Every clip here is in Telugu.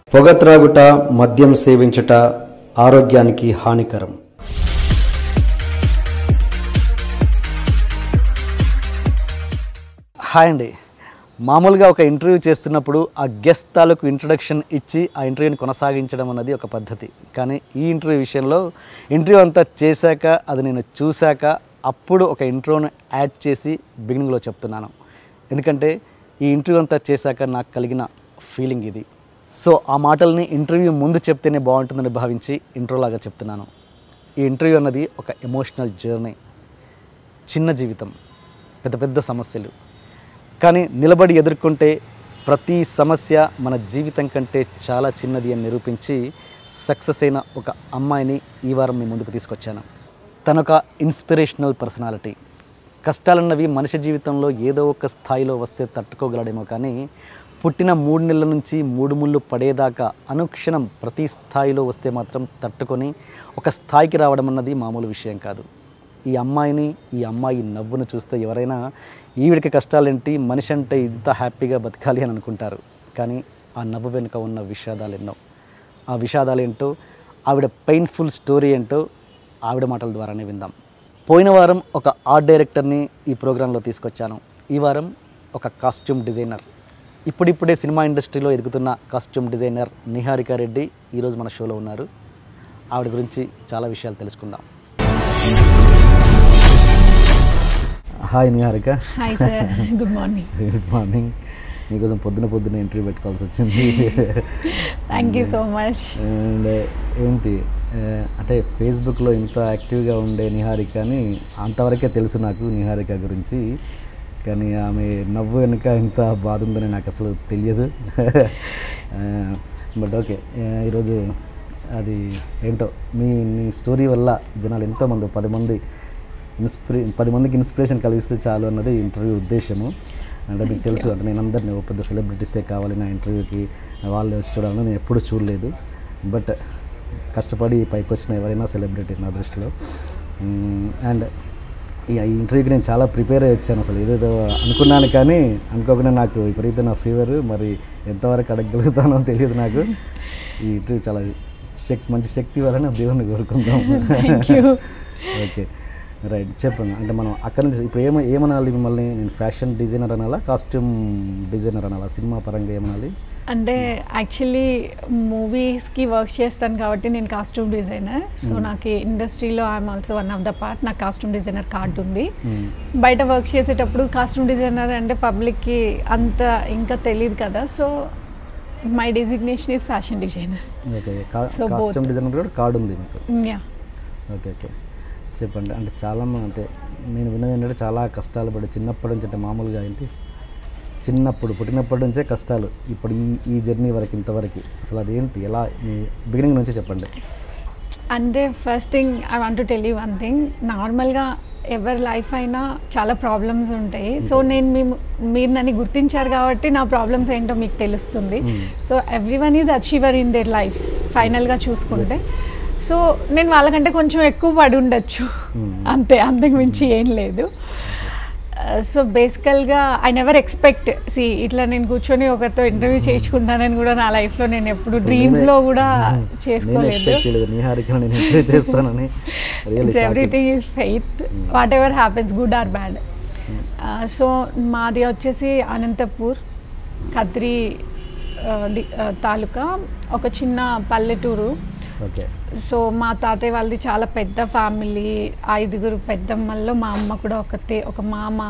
పొగ త్రాగుట మద్యం సేవించుట ఆరోగ్యానికి హానికరం హాయ్ అండి మామూలుగా ఒక ఇంటర్వ్యూ చేస్తున్నప్పుడు ఆ గెస్ట్ తాలూకు ఇంట్రడక్షన్ ఇచ్చి ఆ ఇంటర్వ్యూని కొనసాగించడం అన్నది ఒక పద్ధతి కానీ ఈ ఇంటర్వ్యూ విషయంలో ఇంటర్వ్యూ అంతా చేశాక అది నేను చూశాక అప్పుడు ఒక ఇంటర్వ్యూని యాడ్ చేసి బిగినింగ్లో చెప్తున్నాను ఎందుకంటే ఈ ఇంటర్వ్యూ అంతా చేశాక నాకు కలిగిన ఫీలింగ్ ఇది సో ఆ మాటల్ని ఇంటర్వ్యూ ముందు చెప్తేనే బాగుంటుందని భావించి ఇంట్రో లాగా చెప్తున్నాను ఈ ఇంటర్వ్యూ అన్నది ఒక ఎమోషనల్ జర్నీ చిన్న జీవితం పెద్ద పెద్ద సమస్యలు కానీ నిలబడి ఎదుర్కొంటే ప్రతి సమస్య మన జీవితం కంటే చాలా చిన్నది అని నిరూపించి సక్సెస్ అయిన ఒక అమ్మాయిని ఈ వారం మీ ముందుకు తీసుకొచ్చాను తనొక ఇన్స్పిరేషనల్ పర్సనాలిటీ కష్టాలన్నవి మనిషి జీవితంలో ఏదో ఒక స్థాయిలో వస్తే తట్టుకోగలడేమో కానీ పుట్టిన మూడు నెలల నుంచి మూడు ముళ్ళు పడేదాకా అనుక్షణం ప్రతి స్థాయిలో వస్తే మాత్రం తట్టుకొని ఒక స్థాయికి రావడం అన్నది మామూలు విషయం కాదు ఈ అమ్మాయిని ఈ అమ్మాయి నవ్వును చూస్తే ఎవరైనా ఈవిడికి కష్టాలేంటి మనిషి అంటే ఇంత హ్యాపీగా బతకాలి అని అనుకుంటారు కానీ ఆ నవ్వు వెనుక ఉన్న విషాదాలు ఎన్నో ఆ విషాదాలు ఏంటో ఆవిడ పెయిన్ఫుల్ స్టోరీ ఏంటో ఆవిడ మాటల ద్వారానే విందాం పోయిన వారం ఒక ఆర్ట్ డైరెక్టర్ని ఈ ప్రోగ్రాంలో తీసుకొచ్చాను ఈ వారం ఒక కాస్ట్యూమ్ డిజైనర్ ఇప్పుడిప్పుడే సినిమా ఇండస్ట్రీలో ఎదుగుతున్న కాస్ట్యూమ్ డిజైనర్ నిహారిక రెడ్డి ఈరోజు మన షోలో ఉన్నారు ఆవిడ గురించి చాలా విషయాలు తెలుసుకుందాం hi Niharika hi sir good morning good morning మీకోసం పొద్దున పొద్దున ఇంటర్వ్యూ పెట్టుకోవాల్సి వచ్చింది thank you so much and ఏంటి ఆ, అంటే ఫేస్బుక్లో ఇంత యాక్టివ్గా ఉండే నిహారికని అంతవరకే తెలుసు నాకు నిహారిక గురించి కానీ ఆమె నవ్వు వెనుక ఇంత బాధ ఉందని నాకు అసలు తెలియదు బట్ ఓకే ఈరోజు అది ఏంటో మీ మీ స్టోరీ వల్ల జనాలు ఎంతోమంది పది మంది ఇన్స్పిరే పది మందికి ఇన్స్పిరేషన్ కలిగిస్తే చాలు అన్నది ఇంటర్వ్యూ ఉద్దేశము అంటే మీకు తెలుసు అంటే నేను అందరినీ ఓ పెద్ద సెలబ్రిటీసే కావాలి నా ఇంటర్వ్యూకి వాళ్ళే వచ్చి చూడాలని నేను ఎప్పుడూ చూడలేదు బట్ కష్టపడి పైకి వచ్చిన ఎవరైనా సెలబ్రిటీ నా దృష్టిలో అండ్ ఈ ఈ ఇంటర్వ్యూకి నేను చాలా ప్రిపేర్ అయ్యి వచ్చాను అసలు ఏదేదో అనుకున్నాను కానీ అనుకోకుండా నాకు విపరీతమైన ఫీవర్ మరి ఎంతవరకు అడగగలుగుతానో తెలియదు నాకు ఈ ఇంటర్వ్యూ చాలా శక్తి మంచి శక్తి వలన దేవుణ్ణి కోరుకుందాం Thank you. ఓకే రైట్ చెప్పండి అంటే మనం అక్కడి నుంచి ఇప్పుడు ఏమ ఏమనాలి మిమ్మల్ని నేను ఫ్యాషన్ డిజైనర్ అనాలా కాస్ట్యూమ్ డిజైనర్ అనాలా సినిమా పరంగా ఏమనాలి అంటే యాక్చువల్లీ మూవీస్కి వర్క్ చేస్తాను కాబట్టి నేను కాస్ట్యూమ్ డిజైనర్ సో నాకు ఇండస్ట్రీలో I'm also one of the part నాకు కాస్ట్యూమ్ డిజైనర్ కార్డు ఉంది బయట వర్క్ చేసేటప్పుడు కాస్ట్యూమ్ డిజైనర్ అంటే పబ్లిక్కి అంత ఇంకా తెలియదు కదా so my designation is fashion designer okay So both. Costume designer కూడా కార్డు ఉంది మీకు యా ఓకే ఓకే చెప్పండి అంటే చాలా మ- అంటే నేను విన్నది ఏంటంటే చాలా కష్టాలు పడి చిన్నప్పటి నుంచి అంటే మామూలుగా ఏంటి చిన్నప్పుడు పుట్టినప్పటి నుంచే కష్టాలు ఇప్పుడు ఈ ఈ జర్నీ వరకు ఇంతవరకు అసలు అదేంటి ఎలా మీ బిగినింగ్ నుంచి చెప్పండి అంటే first thing I want to tell you one thing నార్మల్గా ఎవరి లైఫ్ అయినా చాలా ప్రాబ్లమ్స్ ఉంటాయి సో నేను మీ మీరు నన్ను గుర్తించారు కాబట్టి నా ప్రాబ్లమ్స్ ఏంటో మీకు తెలుస్తుంది so every one is achiever in their lives ఫైనల్గా చూసుకుంటే సో నేను వాళ్ళకంటే కొంచెం ఎక్కువ పడి ఉండొచ్చు అంతే అంతకు మించి ఏం లేదు సో బేసికల్గా ఐ నెవర్ ఎక్స్పెక్ట్ సి ఇట్లా నేను కూర్చొని ఒకరితో ఇంటర్వ్యూ చేసుకుంటానని కూడా నా లైఫ్లో నేను ఎప్పుడు అసలు డ్రీమ్స్లో నేనే- కూడా నేను చేసుకోలేదు ఎక్స్పెక్ట్ చేయలేదు నిహారిక నేను ఇంటర్వ్యూ చేస్తానని really it's everything is faith whatever happens good or bad so మాది వచ్చేసి అనంతపూర్ కద్రి ఆ, డి- ఆ, తాలూకా ఒక చిన్న పల్లెటూరు ఓకే సో మా తాతయ్య వాళ్ళది చాలా పెద్ద ఫ్యామిలీ ఐదుగురు పెద్దమ్మల్లో మా అమ్మ కూడా ఒకతే ఒక మామ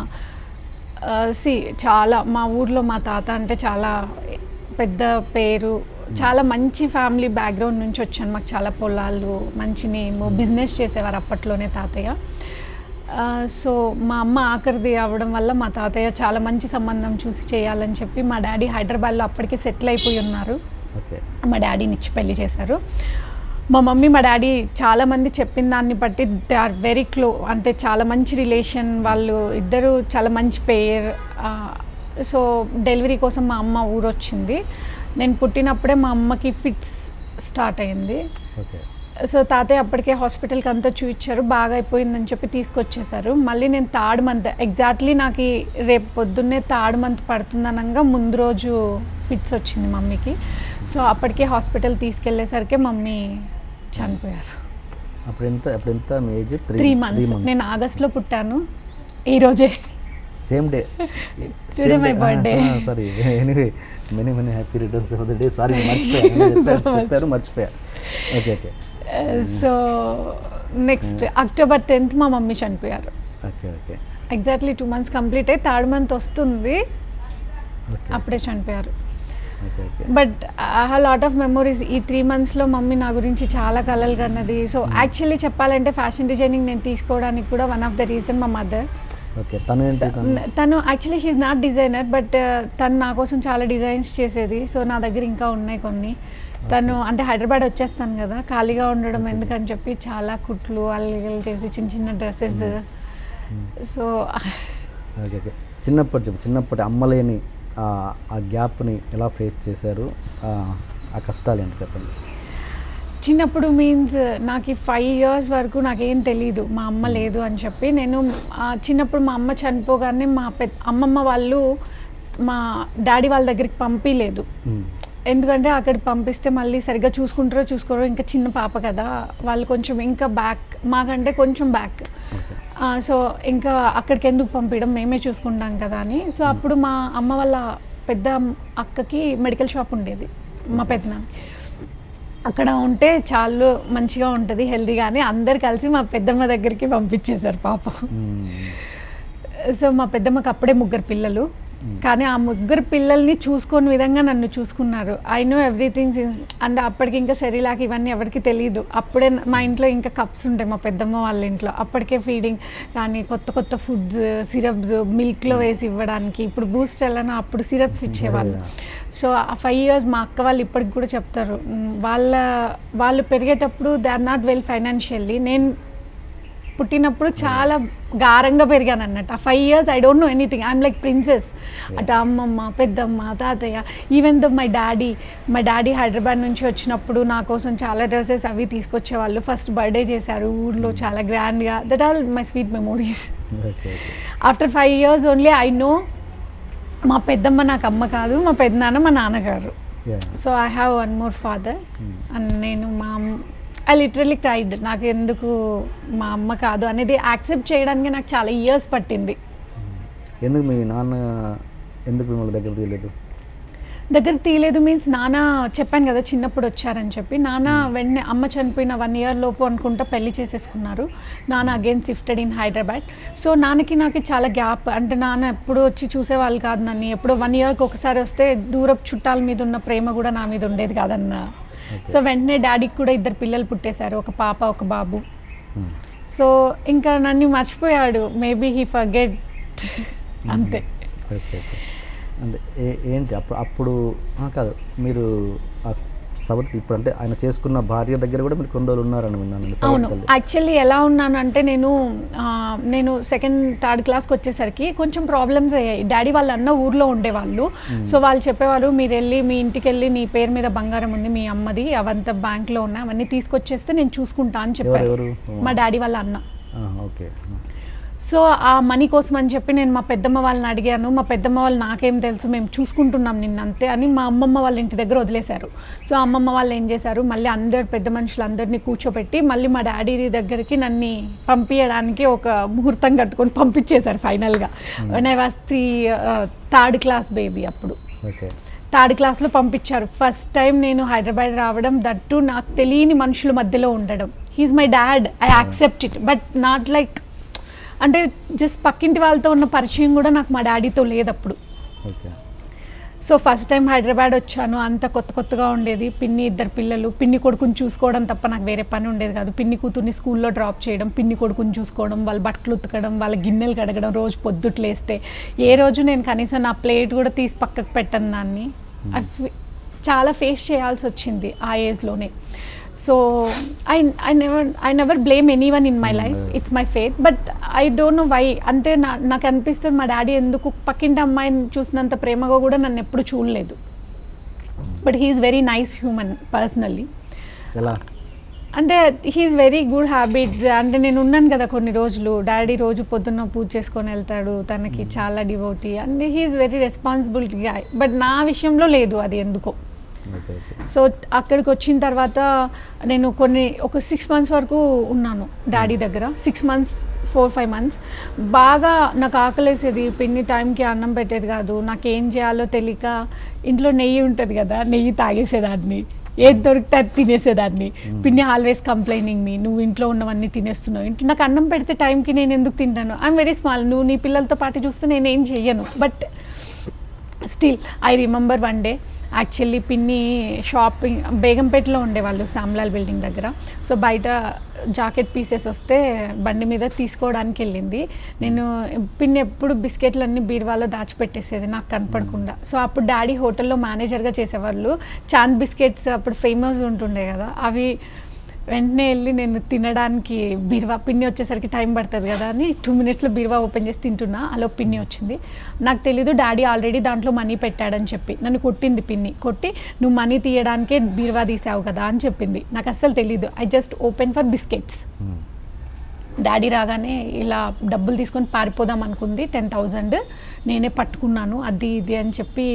సి చాలా మా ఊర్లో మా తాత అంటే చాలా పెద్ద పేరు చాలా మంచి ఫ్యామిలీ బ్యాక్గ్రౌండ్ నుంచి వచ్చాను మాకు చాలా పొలాలు మంచి నేమ్ బిజినెస్ చేసేవారు అప్పట్లోనే తాతయ్య ఆ, సో మా అమ్మ ఆఖరిది అవ్వడం వల్ల మా తాతయ్య చాలా మంచి సంబంధం చూసి చేయాలని చెప్పి మా డాడీ హైదరాబాద్లో అప్పటికే సెటిల్ అయిపోయి ఉన్నారు ఓకే మా డాడీని ఇచ్చి పెళ్లి చేశారు మా మమ్మీ మా డాడీ చాలా మంది చెప్పిన దాన్ని బట్టి దే ఆర్ వెరీ క్లో అంటే చాలా మంచి రిలేషన్ వాళ్ళు ఇద్దరు చాలా మంచి పేర్ సో డెలివరీ కోసం మా అమ్మ ఊరు వచ్చింది నేను పుట్టినప్పుడే మా అమ్మకి ఫిట్స్ స్టార్ట్ అయింది ఓకే సో తాతయ్య అప్పటికే హాస్పిటల్కి అంతా చూపించారు బాగా అయిపోయిందని చెప్పి తీసుకొచ్చేసారు మళ్ళీ నేను థర్డ్ మంత్ ఎగ్జాక్ట్లీ నాకు ఈ రేపు పొద్దున్నే థర్డ్ మంత్ పడుతుందనగా ముందు రోజు ఫిట్స్ వచ్చింది మమ్మీకి సో అప్పటికే హాస్పిటల్ తీసుకెళ్లేసరికి మమ్మీ చనిపోయారు అప్పుడు ఎంత అప్పుడు ఎంత మీ ఏజ్ త్రీ మంత్స్ నేను ఆగస్ట్లో పుట్టాను ఈ రోజే same day Today my birthday. Sorry anyway many many happy returns of the day sorry మర్చిపోయా చెప్పారు మర్చిపోయా okay okay so next October tenth మా మమ్మీ చనిపోయారు okay okay exactly two months complete అయ్యి థర్డ్ మంత్ వస్తుంది ఓకే అప్పుడే చనిపోయారు okay okay but I have lot of memories ఈ త్రీ మంత్స్లో మమ్మీ నా గురించి చాలా కలలు కన్నది సో యాక్చువల్లీ చెప్పాలంటే ఫ్యాషన్ డిజైనింగ్ నేను తీసుకోవడానికి కూడా వన్ ఆఫ్ ద రీజన్ మా మదర్ ఓకే తను ఏంటి తను తను actually she's not designer but తను నా కోసం చాలా డిజైన్స్ చేసేది సో నా దగ్గర ఇంకా ఉన్నాయి కొన్ని తను అంటే హైదరాబాద్ వచ్చేస్తాను కదా ఖాళీగా ఉండడం ఎందుకని చెప్పి చాలా కుట్లు అల్లిగలు చేసి చిన్న చిన్న డ్రెస్సెస్ సో ఓకే ఓకే చిన్నప్పటి చెప్పు చిన్నప్పటి అమ్మలేని ఆ- ఆ గ్యాప్ని ఎలా ఫేస్ చేశారు ఆ ఆ కష్టాలు ఏంటి చెప్పండి చిన్నప్పుడు మీన్స్ నాకు ఈ ఫైవ్ ఇయర్స్ వరకు నాకేం తెలీదు మా అమ్మ లేదు అని చెప్పి నేను ఆ, చిన్నప్పుడు మా అమ్మ చనిపోగానే మా పెద్ద అమ్మమ్మ వాళ్ళు మా డాడీ వాళ్ళ దగ్గరికి పంపించలేదు మ్మ్. ఎందుకంటే అక్కడికి పంపిస్తే మళ్ళీ సరిగ్గా చూసుకుంటారో చూసుకోరో ఇంకా చిన్న పాప కదా వాళ్ళు కొంచెం ఇంకా బ్యాక్ మాకంటే కొంచెం బ్యాక్ ఓకే సో ఇంకా అక్కడికి ఎందుకు పంపించడం మేమే చూసుకుంటాం కదా అని సో అప్పుడు మా అమ్మ వాళ్ళ పెద్ద అక్కకి మెడికల్ షాప్ ఉండేది మా పెద్దనాన్న అక్కడ ఉంటే చాలా మంచిగా ఉంటుంది హెల్దీగా అని అందరు కలిసి మా పెద్దమ్మ దగ్గరికి పంపించేశారు పాపం మ్మ్. సో మా పెద్దమ్మకి అప్పుడే ముగ్గురు పిల్లలు కానీ ఆ ముగ్గురు పిల్లల్ని చూసుకొని విధంగా నన్ను చూసుకున్నారు ఐ నో ఎవ్రీథింగ్ అండ్ అప్పటికి ఇంకా శరీరాకి ఇవన్నీ ఎవరికి తెలియదు అప్పుడే మా ఇంట్లో ఇంకా కప్స్ ఉంటాయి మా పెద్దమ్మ వాళ్ళ ఇంట్లో అప్పటికే ఫీడింగ్ కానీ కొత్త కొత్త ఫుడ్స్ సిరప్స్ మిల్క్లో వేసి ఇవ్వడానికి ఇప్పుడు బూస్ట్ వెళ్ళను అప్పుడు సిరప్స్ ఇచ్చేవాళ్ళు సో ఆ ఫైవ్ ఇయర్స్ మా అక్క వాళ్ళు ఇప్పటికి కూడా చెప్తారు మ్, వాళ్ళ వాళ్ళు పెరిగేటప్పుడు they are not well financially నేను పుట్టినప్పుడు చాలా గారంగా పెరిగాను అన్నట్టు ఆ five years I don't know anything I'm like princess అటు అమ్మమ్మ పెద్దమ్మ తాతయ్య ఈవెన్ దో మై డాడీ మా డాడీ హైదరాబాద్ నుంచి వచ్చినప్పుడు నా కోసం చాలా డ్రెస్సెస్ అవి తీసుకొచ్చేవాళ్ళు ఫస్ట్ బర్త్డే చేశారు ఊర్లో చాలా గ్రాండ్గా that all my sweet memories okay okay after five years only I know మా పెద్దమ్మ నాకు అమ్మ కాదు మా పెద్దనాన్న మా నాన్నగారు yeah so I have one more father and నేను మా ఐ లిటరలీ క్రైడ్ నాకు ఎందుకు మా అమ్మ కాదు అనేది యాక్సెప్ట్ చేయడానికి నాకు చాలా ఇయర్స్ పట్టింది ఎందుకు మీ నాన్న ఎందుకు మిమ్మల్ని దగ్గర తీయలేదు దగ్గర తీయలేదు మీన్స్ నాన్న చెప్పాను కదా చిన్నప్పుడు వచ్చారని చెప్పి నాన్న వెంటనే అమ్మ చనిపోయిన వన్ ఇయర్ లోపు అనుకుంటా పెళ్లి చేసేసుకున్నారు నాన్న again shifted in Hyderabad so నాన్నకి నాకు చాలా గ్యాప్ అంటే నాన్న ఎప్పుడు వచ్చి చూసేవాళ్ళు కాదు నన్ను ఎప్పుడో వన్ ఇయర్కి ఒకసారి వస్తే దూరపు చుట్టాల మీద ఉన్న ప్రేమ కూడా నా మీద ఉండేది కాదన్న సో వెంటనే డాడీకి కూడా ఇద్దరు పిల్లలు పుట్టేశారు ఒక పాప ఒక బాబు మ్మ్. సో ఇంకా నన్ను మర్చిపోయాడు మేబీ హీ ఫర్గెట్ అంతే ఓకే ఓకే అంటే ఏ- ఏంటి అప్పుడు అప్పుడు ఆ, కాదు మీరు ఆ స- సవతి ఇప్పుడు అంటే ఆయన చేసుకున్న భార్య దగ్గర కూడా మీరు కొన్ని రోజులు ఉన్నారని విన్నాను అవును సవతి తల్లి యాక్చువల్లీ ఎలా ఉన్నాను అంటే నేను ఆ, నేను సెకండ్ థర్డ్ క్లాస్కి వచ్చేసరికి కొంచెం ప్రాబ్లమ్స్ అయ్యాయి డాడీ వాళ్ళ అన్న ఊర్లో ఉండేవాళ్ళు సో వాళ్ళు చెప్పేవారు మీరు వెళ్ళి మీ ఇంటికి వెళ్ళి నీ పేరు మీద బంగారం ఉంది మీ అమ్మది అవంతా బ్యాంక్లో ఉన్నాయి అవన్నీ తీసుకొచ్చేస్తే నేను చూసుకుంటా అని చెప్పారు ఎవరు? మా డాడీ వాళ్ళ అన్న ఆ, ఓకే సో ఆ మనీ కోసం అని చెప్పి నేను మా పెద్దమ్మ వాళ్ళని అడిగాను మా పెద్దమ్మ వాళ్ళు నాకేం తెలుసు మేము చూసుకుంటున్నాం నిన్న అంతే అని మా అమ్మమ్మ వాళ్ళ ఇంటి దగ్గర వదిలేశారు సో అమ్మమ్మ వాళ్ళు ఏం చేశారు మళ్ళీ అందరు పెద్ద మనుషులందరినీ కూర్చోబెట్టి మళ్ళీ మా డాడీ దగ్గరికి నన్ను పంపించడానికి ఒక ముహూర్తం కట్టుకొని పంపించేశారు ఫైనల్గా I was three third class baby అప్పుడు ఓకే థర్డ్ క్లాస్లో పంపించారు ఫస్ట్ టైం నేను హైదరాబాద్ రావడం దట్టు నాకు తెలియని మనుషుల మధ్యలో ఉండడం he's my dad I accept it but not like అంటే జస్ట్ పక్కింటి వాళ్ళతో ఉన్న పరిచయం కూడా నాకు మా డాడీతో లేదు అప్పుడు okay so first time Hyderabad వచ్చాను అంత కొత్త కొత్తగా ఉండేది పిన్ని ఇద్దరు పిల్లలు పిన్ని కొడుకుని చూసుకోవడం తప్ప నాకు వేరే పని ఉండేది కాదు పిన్ని కూతుర్ని స్కూల్లో డ్రాప్ చేయడం పిన్ని కొడుకుని చూసుకోవడం వాళ్ళ బట్టలు ఉతకడం వాళ్ళ గిన్నెలు కడగడం రోజు పొద్దుట్లేస్తే ఏ రోజు నేను కనీసం నా ప్లేట్ కూడా తీసి పక్కకు పెట్టను దాన్ని I fe- చాలా ఫేస్ చేయాల్సి వచ్చింది ఆ ఏజ్లోనే so I I never I never blame any one in my life it's my faith but I don't know why అంటే నా నాకు అనిపిస్తుంది మా డాడీ ఎందుకు పక్కింటి అమ్మాయిని చూసినంత ప్రేమగా కూడా నన్ను ఎప్పుడు చూడలేదు but he's very nice human personally ఎలా అంటే హీఈస్ వెరీ గుడ్ హ్యాబిట్స్ అంటే నేను ఉన్నాను కదా కొన్ని రోజులు డాడీ రోజు పొద్దున్న పూజ చేసుకొని వెళ్తాడు తనకి చాలా devotee and he's very responsibility guy but నా విషయంలో లేదు అది ఎందుకో ఓకే ఓకే సో అక్కడికి వచ్చిన తర్వాత నేను కొన్ని ఒక సిక్స్ మంత్స్ వరకు ఉన్నాను డాడీ దగ్గర six months four five months బాగా నాకు ఆకలేసేది పిన్ని టైంకి అన్నం పెట్టేది కాదు నాకు ఏం చేయాలో తెలియక ఇంట్లో నెయ్యి ఉంటుంది కదా నెయ్యి తాగేసేదాన్ని ఏది దొరికితే అది తినేసేదాన్ని పిన్ని ఆల్వేస్ కంప్లైనింగ్ మీ నువ్వు ఇంట్లో ఉన్నవన్నీ తినేస్తున్నావు ఇంట్లో నాకు అన్నం పెడితే టైంకి నేను ఎందుకు తింటాను ఐఎమ్ వెరీ స్మాల్ నువ్వు నీ పిల్లలతో పాటు చూస్తే నేను ఏం చెయ్యను but still I remember one day actually పిన్ని షాపింగ్ బేగంపేటలో ఉండేవాళ్ళు సామ్లాల్ బిల్డింగ్ దగ్గర సో బయట జాకెట్ పీసెస్ వస్తే బండి మీద తీసుకోవడానికి వెళ్ళింది నేను పిన్ని ఎప్పుడు బిస్కెట్లన్నీ బీరువాలో దాచిపెట్టేసేది నాకు కనపడకుండా సో అప్పుడు డాడీ హోటల్లో మేనేజర్గా చేసేవాళ్ళు చాంద్ బిస్కెట్స్ అప్పుడు ఫేమస్ ఉంటుండే కదా అవి వెంటనే వెళ్ళి నేను తినడానికి బీరువా పిన్ని వచ్చేసరికి టైం పడుతుంది కదా అని టూ మినిట్స్లో బీరువా ఓపెన్ చేసి తింటున్నా అలా పిన్ని వచ్చింది నాకు తెలీదు డాడీ ఆల్రెడీ దాంట్లో మనీ పెట్టాడని చెప్పి నన్ను కొట్టింది పిన్ని కొట్టి నువ్వు మనీ తీయడానికే బీరువా తీసావు కదా అని చెప్పింది నాకు అస్సలు తెలీదు I just open for biscuits daddy రాగానే ఇలా డబ్బులు తీసుకొని పారిపోదాం అనుకుంది టెన్ థౌజండ్ నేనే పట్టుకున్నాను అది ఇది అని చెప్పి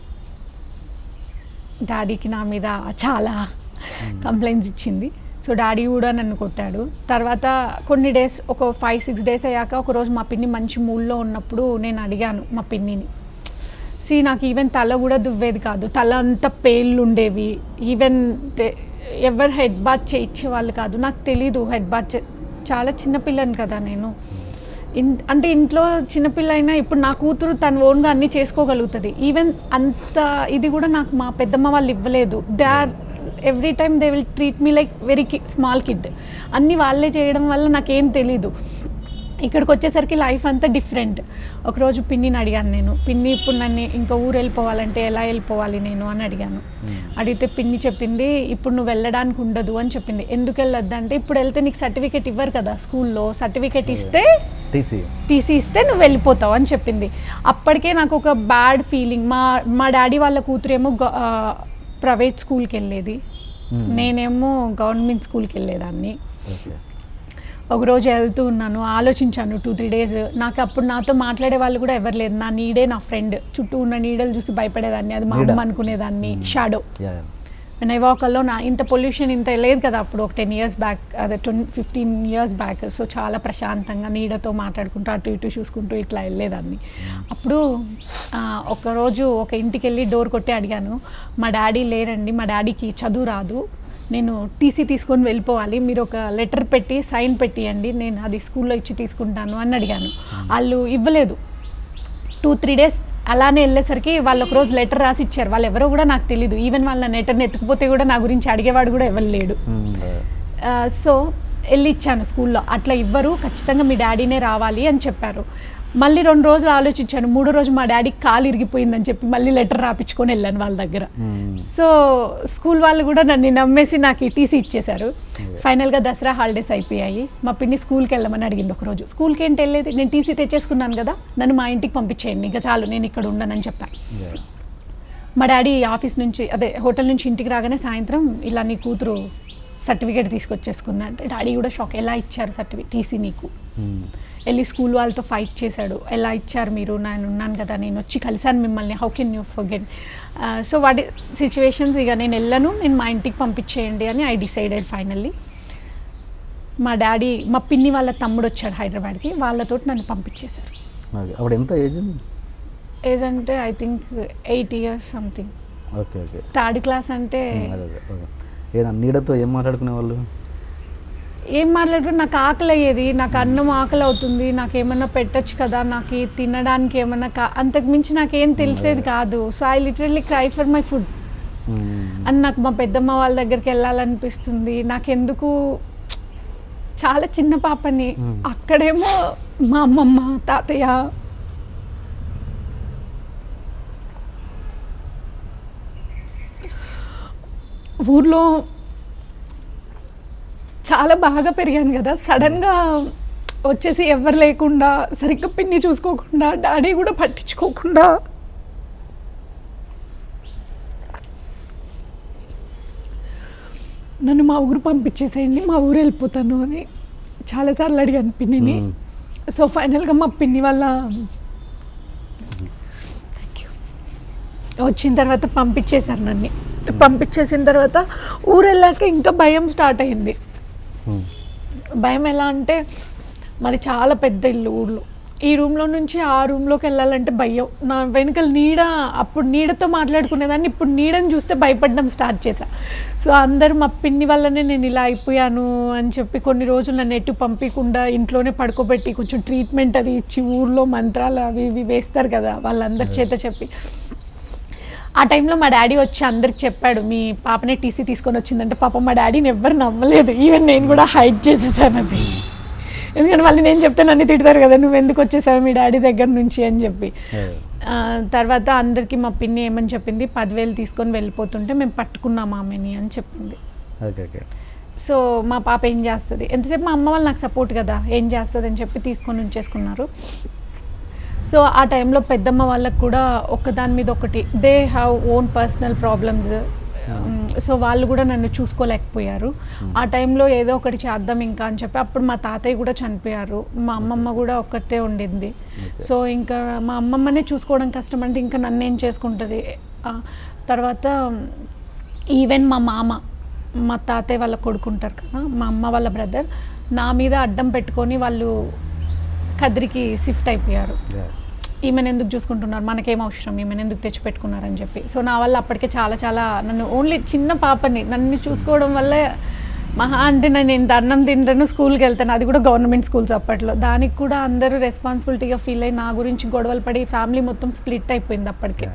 డాడీకి నా మీద చాలా కంప్లైంట్స్ ఇచ్చింది సో డాడీ కూడా నన్ను కొట్టాడు తర్వాత కొన్ని డేస్ ఒక ఫైవ్ సిక్స్ డేస్ అయ్యాక ఒకరోజు మా పిన్ని మంచి మూడ్లో ఉన్నప్పుడు నేను అడిగాను మా పిన్నిని సి నాకు ఈవెన్ తల కూడా దువ్వేది కాదు తల అంతా పేర్లు ఉండేవి ఈవెన్ తే- ఎవరు హెడ్ బాత్ చేయించే వాళ్ళు కాదు నాకు తెలీదు హెడ్ బాత్ చే- చాలా చిన్నపిల్లని కదా నేను ఇన్ అంటే ఇంట్లో చిన్నపిల్ల అయినా ఇప్పుడు నా కూతురు తన ఓన్గా అన్నీ చేసుకోగలుగుతుంది ఈవెన్ అంత ఇది కూడా నాకు మా పెద్దమ్మ వాళ్ళు ఇవ్వలేదు they are every time they will treat me like very కి స్మాల్ కిడ్ అన్నీ వాళ్ళే చేయడం వల్ల నాకేం తెలీదు ఇక్కడికి వచ్చేసరికి లైఫ్ అంతా డిఫరెంట్ ఒకరోజు పిన్నిని అడిగాను నేను పిన్ని ఇప్పుడు నన్ను ఇంకా ఊరు వెళ్ళిపోవాలంటే ఎలా వెళ్ళిపోవాలి నేను అని అడిగాను అడిగితే పిన్ని చెప్పింది ఇప్పుడు నువ్వు వెళ్ళడానికి ఉండదు అని చెప్పింది ఎందుకు వెళ్ళొద్దు అంటే ఇప్పుడు వెళ్తే నీకు సర్టిఫికేట్ ఇవ్వరు కదా స్కూల్లో సర్టిఫికేట్ ఇస్తే టీసీ టీసీ ఇస్తే నువ్వు వెళ్ళిపోతావు అని చెప్పింది అప్పటికే నాకు ఒక బ్యాడ్ ఫీలింగ్ మా మా డాడీ వాళ్ళ కూతురేమో గ- ఆ, ప్రైవేట్ స్కూల్కి వెళ్ళేది నేనేమో గవర్నమెంట్ స్కూల్కి వెళ్ళేదాన్ని ఓకే ఒకరోజు వెళ్తూ ఉన్నాను ఆలోచించాను టూ త్రీ డేస్ నాకు అప్పుడు నాతో మాట్లాడే వాళ్ళు కూడా ఎవరు లేరు నా నీడే నా ఫ్రెండ్ చుట్టూ ఉన్న నీడలు చూసి భయపడేదాన్ని అది మా నీడ. అమ్మ అనుకునేదాన్ని షాడో యా వెన్ ఐ వాకల్లో నా ఇంత పొల్యూషన్ ఇంత లేదు కదా అప్పుడు ఒక టెన్ ఇయర్స్ బ్యాక్ అదే twenty fifteen years back so చాలా ప్రశాంతంగా నీడతో మాట్లాడుకుంటూ అటు ఇటు చూసుకుంటూ ఇట్లా వెళ్ళేదాన్ని అప్పుడు ఆ, ఒకరోజు ఒక ఇంటికి వెళ్ళి డోర్ కొట్టి అడిగాను మా డాడీ లేరండి మా డాడీకి చదువు రాదు నేను టీసీ తీసుకొని వెళ్ళిపోవాలి మీరు ఒక లెటర్ పెట్టి సైన్ పెట్టియండి నేను అది స్కూల్లో ఇచ్చి తీసుకుంటాను అని అడిగాను వాళ్ళు ఇవ్వలేదు టూ త్రీ డేస్ అలానే వెళ్ళేసరికి వాళ్ళు ఒక రోజు లెటర్ రాసి ఇచ్చారు వాళ్ళు ఎవరో కూడా నాకు తెలియదు ఈవెన్ వాళ్ళ లెటర్ని ఎత్తుకుపోతే కూడా నా గురించి అడిగేవాడు కూడా ఎవరు లేడు ఆ, సో వెళ్ళి ఇచ్చాను స్కూల్లో అట్లా ఇవ్వరు ఖచ్చితంగా మీ డాడీనే రావాలి అని చెప్పారు మళ్ళీ రెండు రోజులు ఆలోచించాను మూడో రోజు మా డాడీకి కాలు ఇరిగిపోయిందని చెప్పి మళ్ళీ లెటర్ రాపించుకొని వెళ్ళాను వాళ్ళ దగ్గర సో స్కూల్ వాళ్ళు కూడా నన్ను నమ్మేసి నాకు ఈ టీసీ ఇచ్చేశారు ఫైనల్గా దసరా హాలిడేస్ అయిపోయాయి మా పిన్ని స్కూల్కి వెళ్ళమని అడిగింది ఒకరోజు స్కూల్కి ఏంటి వెళ్ళేది నేను టీసీ తెచ్చేసుకున్నాను కదా నన్ను మా ఇంటికి పంపించేయండి ఇంకా చాలు నేను ఇక్కడ ఉండనని చెప్పాను మా డాడీ ఆఫీస్ నుంచి అదే హోటల్ నుంచి ఇంటికి రాగానే సాయంత్రం ఇలా నీ కూతురు సర్టిఫికేట్ తీసుకొచ్చేసుకుంది అంటే డాడీ కూడా షాక్ ఎలా ఇచ్చారు సర్టిఫికేట్ టీసీ నీకు వెళ్ళి స్కూల్ వాళ్ళతో ఫైట్ చేశాడు ఎలా ఇచ్చారు మీరు నేను ఉన్నాను కదా నేను వచ్చి కలిశాను మిమ్మల్ని how can you forget so వాటి సిచ్యువేషన్స్ ఇక నేను వెళ్ళను నేను మా ఇంటికి పంపించేయండి అని ఐ డిసైడెడ్ ఫైనల్లీ మా డాడీ మా పిన్ని వాళ్ళ తమ్ముడు వచ్చాడు హైదరాబాద్కి వాళ్ళతో నన్ను పంపించేశారు ఓకే అప్పుడు ఎంత ఏజ్ ఏజ్ అంటే I think eight years something okay okay third class అంటే అదే అదే ఓకే ఏదన్నా నీడతో ఏం మాట్లాడుకునే వాళ్ళు ఏం మాట్లాడుకుని నాకు ఆకలి అయ్యేది నాకు అన్నం ఆకలి అవుతుంది నాకు ఏమన్నా పెట్టచ్చు కదా నాకు ఈ తినడానికి ఏమన్నా కా అంతకు మించి నాకేం తెలిసేది కాదు so I literally cry for my food అని నాకు మా పెద్దమ్మ వాళ్ళ దగ్గరికి వెళ్ళాలనిపిస్తుంది నాకెందుకు చాలా చిన్న పాపని అక్కడేమో మా అమ్మమ్మ తాతయ్య ఊర్లో చాలా బాగా పెరిగాను కదా సడన్గా వచ్చేసి ఎవరు లేకుండా సరిగ్గా పిన్ని చూసుకోకుండా డాడీ కూడా పట్టించుకోకుండా నన్ను మా ఊరు పంపించేసేయండి మా ఊరు వెళ్ళిపోతాను అని చాలాసార్లు అడిగాను పిన్నిని మ్మ్. సో ఫైనల్గా మా పిన్ని వల్ల థ్యాంక్ యూ వచ్చిన తర్వాత పంపించేశారు నన్ను పంపించేసిన తర్వాత ఊరు వెళ్ళాక ఇంకా భయం స్టార్ట్ అయింది ఉమ్. భయం ఎలా అంటే మరి చాలా పెద్ద ఇల్లు ఊర్లో ఈ రూమ్లో నుంచి ఆ రూమ్లోకి వెళ్ళాలంటే భయం నా వెనకాల నీడ అప్పుడు నీడతో మాట్లాడుకునేదాన్ని ఇప్పుడు నీడని చూస్తే భయపడడం స్టార్ట్ చేశా సో అందరు మా పిన్ని వల్లనే నేను ఇలా అయిపోయాను అని చెప్పి కొన్ని రోజులు నన్ను ఎటు పంపించకుండా ఇంట్లోనే పడుకోబెట్టి కొంచెం ట్రీట్మెంట్ అది ఇచ్చి ఊర్లో మంత్రాలు అవి ఇవి వేస్తారు కదా వాళ్ళందరి చేత చెప్పి ఆ టైంలో మా డాడీ వచ్చి అందరికి చెప్పాడు మీ పాపనే టీసీ తీసుకొని వచ్చిందంటే పాప మా డాడీని ఎవ్వరు నమ్మలేదు ఈవెన్ నేను కూడా హైడ్ చేసేసాను అది ఎందుకంటే మళ్ళీ నేను చెప్తే నన్ను తిడతారు కదా నువ్వు ఎందుకు వచ్చేసావు మీ డాడీ దగ్గర నుంచి అని చెప్పి అదే. ఆ, తర్వాత అందరికీ మా పిన్ని ఏమని చెప్పింది పదివేలు తీసుకొని వెళ్ళిపోతుంటే మేము పట్టుకున్నాం ఆమెని అని చెప్పింది ఓకే ఓకే సో మా పాప ఏం చేస్తుంది ఎంతసేపు మా అమ్మ వాళ్ళు నాకు సపోర్ట్ కదా ఏం చేస్తుంది అని చెప్పి తీసుకొని ఉంచేసుకున్నారు సో ఆ టైంలో పెద్దమ్మ వాళ్ళకు కూడా ఒకదాని మీద ఒకటి they have own personal problems so వాళ్ళు కూడా నన్ను చూసుకోలేకపోయారు ఆ టైంలో ఏదో ఒకటి చేద్దాం ఇంకా అని చెప్పి అప్పుడు మా తాతయ్య కూడా చనిపోయారు మా అమ్మమ్మ కూడా ఒక్కతే ఉండింది సో ఇంకా మా అమ్మమ్మనే చూసుకోవడం కష్టం అంటే ఇంకా నన్ను ఏం చేసుకుంటుంది ఆ, తర్వాత ఈవెన్ మా మామ మా తాతయ్య వాళ్ళ కొడుకుంటారు కదా మా అమ్మ వాళ్ళ బ్రదర్ నా మీద అడ్డం పెట్టుకొని వాళ్ళు కదిరికి షిఫ్ట్ అయిపోయారు Yeah. ఈమెను ఎందుకు చూసుకుంటున్నారు మనకేం అవసరం ఈమెను ఎందుకు తెచ్చి పెట్టుకున్నారని చెప్పి సో నా వల్ల అప్పటికే చాలా చాలా నన్ను ఓన్లీ చిన్న పాపని నన్ను చూసుకోవడం వల్ల మహా అంటే నేను ఇంత అన్నం తింటాను స్కూల్కి వెళ్తాను అది కూడా గవర్నమెంట్ స్కూల్స్ అప్పట్లో దానికి కూడా అందరూ రెస్పాన్సిబిలిటీగా ఫీల్ అయ్యి నా గురించి గొడవలు పడి ఫ్యామిలీ మొత్తం స్ప్లిట్ అయిపోయింది అప్పటికే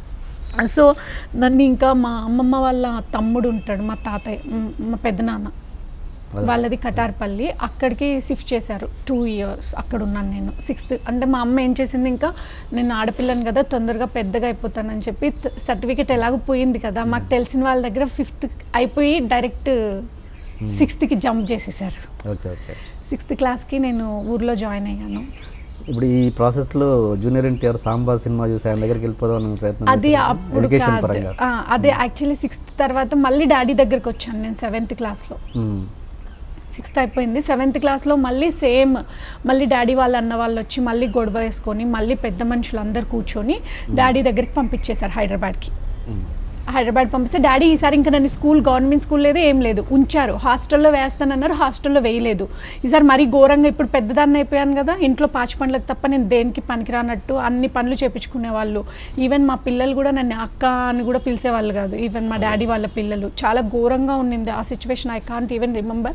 సో నన్ను ఇంకా మా అమ్మమ్మ వాళ్ళ తమ్ముడు ఉంటాడు మా తాతయ్య మ్, మా పెద్దనాన్న అదే. వాళ్ళది కటార్పల్లి అక్కడికి షిఫ్ట్ చేశారు టూ ఇయర్స్ అక్కడ ఉన్నాను నేను సిక్స్త్ అంటే మా అమ్మ ఏం చేసింది ఇంకా నేను ఆడపిల్లని కదా తొందరగా పెద్దగా అయిపోతానని చెప్పి సర్టిఫికేట్ ఎలాగో పోయింది కదా మాకు తెలిసిన వాళ్ళ దగ్గర ఫిఫ్త్ అయిపోయి డైరెక్ట్ సిక్స్త్కి జంప్ చేసేసారు ఓకే ఓకే సిక్స్త్ క్లాస్కి నేను ఊర్లో జాయిన్ అయ్యాను ఇప్పుడు ఈ ప్రాసెస్లో జూనియర్ ఎన్టీఆర్ సాంబా సినిమా చూసి ఆయన దగ్గరికి వెళ్ళిపోదాం అనే ప్రయత్నం అది చేశారా? అప్పుడు ఎడ్యుకేషన్ కాదు పరంగా ఆ, అదే యాక్చువల్లీ సిక్స్త్ తర్వాత మళ్ళీ డాడీ దగ్గరికి వచ్చాను నేను సెవెంత్ క్లాస్లో మ్మ్. సిక్స్త్ అయిపోయింది సెవెంత్ క్లాస్లో మళ్ళీ సేమ్ మళ్ళీ డాడీ వాళ్ళు అన్న వాళ్ళు వచ్చి మళ్ళీ గొడవ వేసుకొని మళ్ళీ పెద్ద మనుషులు అందరు కూర్చొని డాడీ దగ్గరికి పంపించేశారు హైదరాబాద్కి మ్మ్. హైదరాబాద్ పంపిస్తే డాడీ ఈసారి ఇంకా నన్ను స్కూల్ గవర్నమెంట్ స్కూల్ లేదు ఏం లేదు ఉంచారు హాస్టల్లో వేస్తానన్నారు హాస్టల్లో వేయలేదు ఈసారి మరీ ఘోరంగా ఇప్పుడు పెద్దదాన్ని అయిపోయాను కదా ఇంట్లో పాచి పనులకు తప్ప నేను దేనికి పనికిరానట్టు అన్ని పనులు చేపించుకునే వాళ్ళు ఈవెన్ మా పిల్లలు కూడా నన్ను అక్క అని కూడా పిలిచేవాళ్ళు కాదు ఈవెన్ మా డాడీ వాళ్ళ పిల్లలు చాలా ఘోరంగా ఉండింది ఆ situation I can't even remember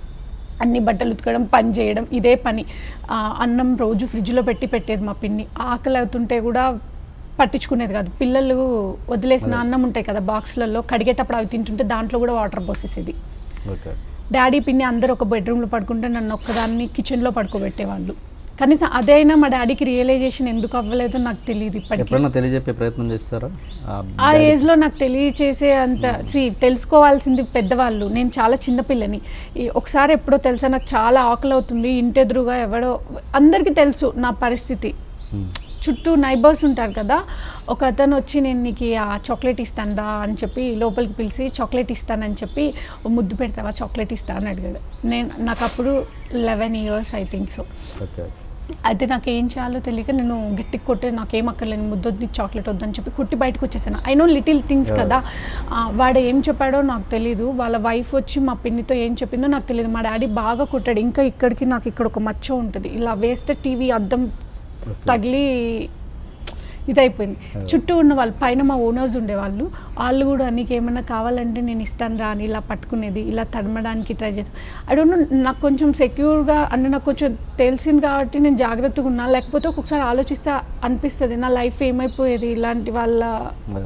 అన్ని బట్టలు ఉతకడం పని చేయడం ఇదే పని ఆ, అన్నం రోజు ఫ్రిడ్జ్లో పెట్టి పెట్టేది మా పిన్ని ఆకలి అవుతుంటే కూడా పట్టించుకునేది కాదు పిల్లలు వదిలేసిన అన్నం ఉంటాయి కదా బాక్స్లలో కడిగేటప్పుడు అవి తింటుంటే దాంట్లో కూడా వాటర్ పోసేసేది ఓకే డాడీ పిన్ని అందరూ ఒక బెడ్రూమ్లో పడుకుంటే నన్ను ఒక్కదాన్ని కిచెన్లో పడుకోబెట్టేవాళ్ళు కనీసం అదైనా మా డాడీకి రియలైజేషన్ ఎందుకు అవ్వలేదో నాకు తెలియదు ఇప్పటికీ ఎప్పుడైనా తెలియజెప్పే ప్రయత్నం చేస్తారా ఆ ఆ daddy- ఏజ్లో నాకు తెలియచేసే అంత సి తెలుసుకోవాల్సింది పెద్దవాళ్ళు నేను చాలా చిన్నపిల్లని ఈ ఒకసారి ఎప్పుడో తెలుసా నాకు చాలా ఆకలి అవుతుంది ఇంటెదురుగా ఎవడో అందరికీ తెలుసు నా పరిస్థితి మ్మ్. చుట్టూ నైబర్స్ ఉంటారు కదా ఒక అతను వచ్చి నేను నీకు ఆ చాక్లెట్ ఇస్తాను అని చెప్పి లోపలికి పిలిచి చాక్లెట్ ఇస్తానని చెప్పి "ఓ ముద్దు పెడతావా చాక్లెట్ ఇస్తా అని అడిగాడు నేను నాకు అప్పుడు eleven years I think so okay అయితే నాకు ఏం చేయాలో తెలియక నేను గట్టికి కొట్టే నాకేం అక్కర్లేదు ముద్దు వద్దు నీకు చాక్లెట్ వద్దని చెప్పి కొట్టి బయటకు వచ్చేసాను ఐ నో లిటిల్ థింగ్స్ కదా ఆ, వాడు ఏం చెప్పాడో నాకు తెలియదు వాళ్ళ వైఫ్ వచ్చి మా పిన్నితో ఏం చెప్పిందో నాకు తెలియదు మా డాడీ బాగా కొట్టాడు ఇంకా ఇక్కడికి నాకు ఇక్కడ ఒక మచ్చ ఉంటుంది ఇలా వేస్తే టీవీ అద్దం తగిలి ఇదైపోయింది చుట్టూ ఉన్న వాళ్ళు పైన మా ఓనర్స్ ఉండేవాళ్ళు వాళ్ళు కూడా నీకు ఏమన్నా కావాలంటే నేను ఇస్తాను రా అని ఇలా పట్టుకునేది ఇలా తడమడానికి ట్రై చేసి ఐ డోంట్ నో నాకు కొంచెం సెక్యూర్గా అంటే నాకు కొంచెం తెలిసింది కాబట్టి నేను జాగ్రత్తగా ఉన్నా లేకపోతే ఒక్కొక్కసారి ఆలోచిస్తే అనిపిస్తుంది నా లైఫ్ ఏమైపోయేది ఇలాంటి వాళ్ళ అదే.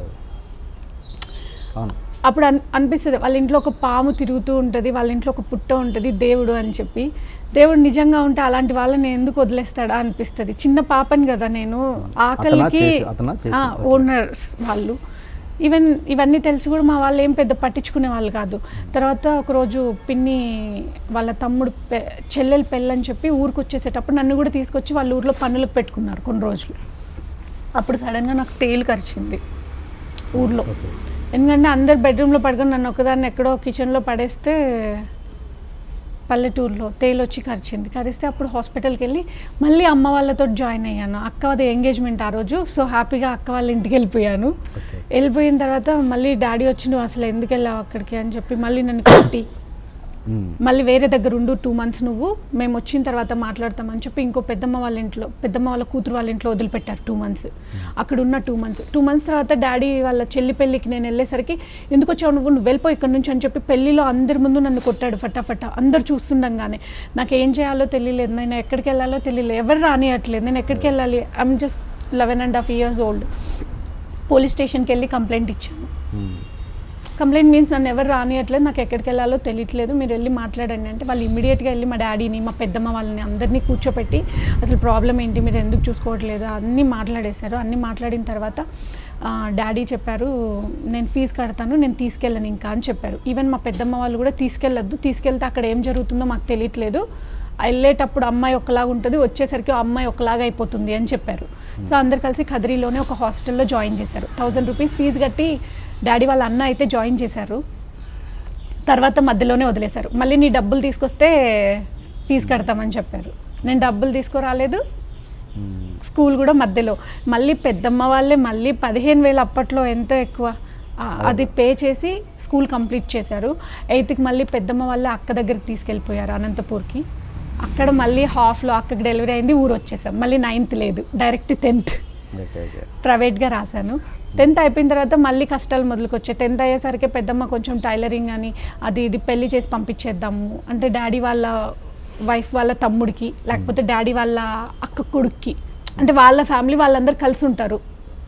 అవును అప్పుడు అన్ అనిపిస్తుంది వాళ్ళ ఇంట్లో ఒక పాము తిరుగుతూ ఉంటుంది వాళ్ళ ఇంట్లో ఒక పుట్ట ఉంటుంది దేవుడు అని చెప్పి దేవుడు నిజంగా ఉంటే అలాంటి వాళ్ళని ఎందుకు వదిలేస్తాడా అనిపిస్తుంది చిన్న పాపని కదా నేను ఆకలికి చేసి- అతనా చేసి- okay. ఓనర్స్ వాళ్ళు ఈవెన్ ఇవన్నీ తెలిసి కూడా మా వాళ్ళు ఏం పెద్ద పట్టించుకునే వాళ్ళు కాదు తర్వాత ఒకరోజు పిన్ని వాళ్ళ తమ్ముడు పె చెల్లెలు పెళ్ళని చెప్పి ఊరికి వచ్చేసేటప్పుడు నన్ను కూడా తీసుకొచ్చి వాళ్ళ ఊర్లో పనులకు పెట్టుకున్నారు కొన్ని రోజులు అప్పుడు సడన్గా నాకు తేలు కరిచింది ఊర్లో ఎందుకంటే అందరు బెడ్రూమ్లో పడుకొని నన్ను ఒకదాన్ని ఎక్కడో కిచెన్లో పడేస్తే పల్లెటూరులో తేలు వచ్చి కరిచింది కరిస్తే అప్పుడు హాస్పిటల్కి వెళ్ళి మళ్ళీ అమ్మ వాళ్ళతో జాయిన్ అయ్యాను అక్క అది ఎంగేజ్మెంట్ ఆ రోజు సో హ్యాపీగా అక్క వాళ్ళ ఇంటికి వెళ్ళిపోయాను Okay. వెళ్ళిపోయిన తర్వాత మళ్ళీ డాడీ వచ్చి నువ్వు అసలు ఎందుకు వెళ్ళావు అక్కడికి అని చెప్పి మళ్ళీ నన్ను కొట్టి మ్మ్. మళ్ళీ వేరే దగ్గర ఉండు టూ మంత్స్ నువ్వు మేము వచ్చిన తర్వాత మాట్లాడతామని చెప్పి ఇంకో పెద్దమ్మ వాళ్ళ ఇంట్లో పెద్దమ్మ వాళ్ళ కూతురు వాళ్ళ ఇంట్లో వదిలిపెట్టారు టూ మంత్స్ అక్కడ ఉన్న టూ మంత్స్ టూ మంత్స్ తర్వాత డాడీ వాళ్ళ చెల్లి పెళ్ళికి నేను వెళ్ళేసరికి ఎందుకు వచ్చావు నువ్వు నువ్వు వెళ్ళిపో ఇక్కడ నుంచి అని చెప్పి పెళ్ళిలో అందరి ముందు నన్ను కొట్టాడు ఫటాఫట అందరు చూస్తుండగానే నాకు ఏం చేయాలో తెలియలేదు నేను ఎక్కడికి వెళ్ళాలో తెలియలేదు ఎవరు రానియట్లేదు నేను ఎక్కడికి వెళ్ళాలి I'm just eleven and half years old police స్టేషన్కి వెళ్ళి కంప్లైంట్ ఇచ్చాను మ్మ్. కంప్లైంట్ మీన్స్ నన్ను ఎవరు రానియట్లేదు నాకు ఎక్కడికి వెళ్ళాలో తెలియట్లేదు మీరు వెళ్ళి మాట్లాడండి అంటే వాళ్ళు ఇమీడియట్గా వెళ్ళి మా డాడీని మా పెద్దమ్మ వాళ్ళని అందరినీ కూర్చోపెట్టి అసలు ప్రాబ్లం ఏంటి మీరు ఎందుకు చూసుకోవట్లేదు అన్నీ మాట్లాడేశారు అన్నీ మాట్లాడిన తర్వాత ఆ, డాడీ చెప్పారు నేను ఫీజు కడతాను నేను తీసుకెళ్ళను ఇంకా అని చెప్పారు ఈవెన్ మా పెద్దమ్మ వాళ్ళు కూడా తీసుకెళ్ళొద్దు తీసుకెళ్తే అక్కడ ఏం జరుగుతుందో మాకు తెలియట్లేదు వెళ్ళేటప్పుడు అమ్మాయి ఒకలాగా ఉంటుంది వచ్చేసరికి ఆ అమ్మాయి ఒకలాగా అయిపోతుంది అని చెప్పారు సో అందరు కలిసి కదిరిలోనే ఒక హాస్టల్లో జాయిన్ చేశారు థౌజండ్ రూపీస్ ఫీజు కట్టి డాడీ వాళ్ళ అన్న అయితే జాయిన్ చేశారు తర్వాత మధ్యలోనే వదిలేశారు మళ్ళీ నీ డబ్బులు తీసుకొస్తే ఫీజు కడతామని చెప్పారు నేను డబ్బులు తీసుకురాలేదు మ్మ్. స్కూల్ కూడా మధ్యలో మళ్ళీ పెద్దమ్మ వాళ్ళే మళ్ళీ పదిహేను వేలు అప్పట్లో ఎంత ఎక్కువ ఆ, అది పే చేసి స్కూల్ కంప్లీట్ చేశారు ఎయిత్కి మళ్ళీ పెద్దమ్మ వాళ్ళే అక్క దగ్గరికి తీసుకెళ్ళిపోయారు అనంతపూర్కి అక్కడ మళ్ళీ హాఫ్లో అక్కకి డెలివరీ అయింది ఊరు వచ్చేసాం మళ్ళీ నైన్త్ లేదు డైరెక్ట్ టెన్త్ ఓకే ఓకే ప్రైవేట్గా రాశాను టెన్త్ అయిపోయిన తర్వాత మళ్ళీ కష్టాలు మొదలుకొచ్చాయి టెన్త్ అయ్యేసరికి పెద్దమ్మ కొంచెం టైలరింగ్ అని అది ఇది పెళ్లి చేసి పంపించేద్దాము అంటే డాడీ వాళ్ళ వైఫ్ వాళ్ళ తమ్ముడికి లేకపోతే డాడీ వాళ్ళ అక్క కొడుక్కి అంటే వాళ్ళ ఫ్యామిలీ వాళ్ళందరూ కలిసి ఉంటారు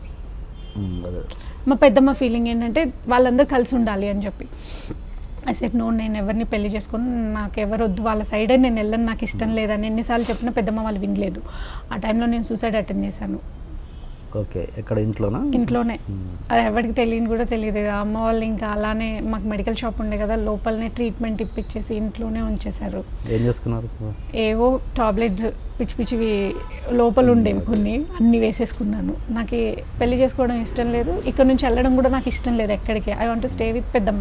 మ్మ్. అదే మా పెద్దమ్మ ఫీలింగ్ ఏంటంటే వాళ్ళందరూ కలిసి ఉండాలి అని చెప్పి అసలు నో నేను ఎవరిని పెళ్లి చేసుకొని నాకు ఎవరు వద్దు వాళ్ళ సైడే నేను వెళ్ళను నాకు ఇష్టం లేదని ఎన్నిసార్లు చెప్పినా పెద్దమ్మ వాళ్ళు వినలేదు ఆ టైంలో నేను సూసైడ్ అటెండ్ చేశాను ఓకే ఎక్కడ ఇంట్లోనా ఇంట్లోనే అది ఎవరికి తెలియని కూడా తెలియదు అమ్మ వాళ్ళు ఇంకా అలానే మాకు మెడికల్ షాప్ ఉండే కదా లోపలనే ట్రీట్మెంట్ ఇప్పించేసి ఇంట్లోనే ఉంచేశారు ఏం చేసుకున్నారు ఏవో టాబ్లెట్స్ పిచ్చి పిచ్చివి లోపల ఉండేవి కొన్ని అన్నీ వేసేసుకున్నాను నాకు ఈ పెళ్లి చేసుకోవడం ఇష్టం లేదు ఇక్కడ నుంచి వెళ్ళడం కూడా నాకు ఇష్టం లేదు ఎక్కడికి ఐ వాంట్ స్టే విత్ పెద్దమ్మ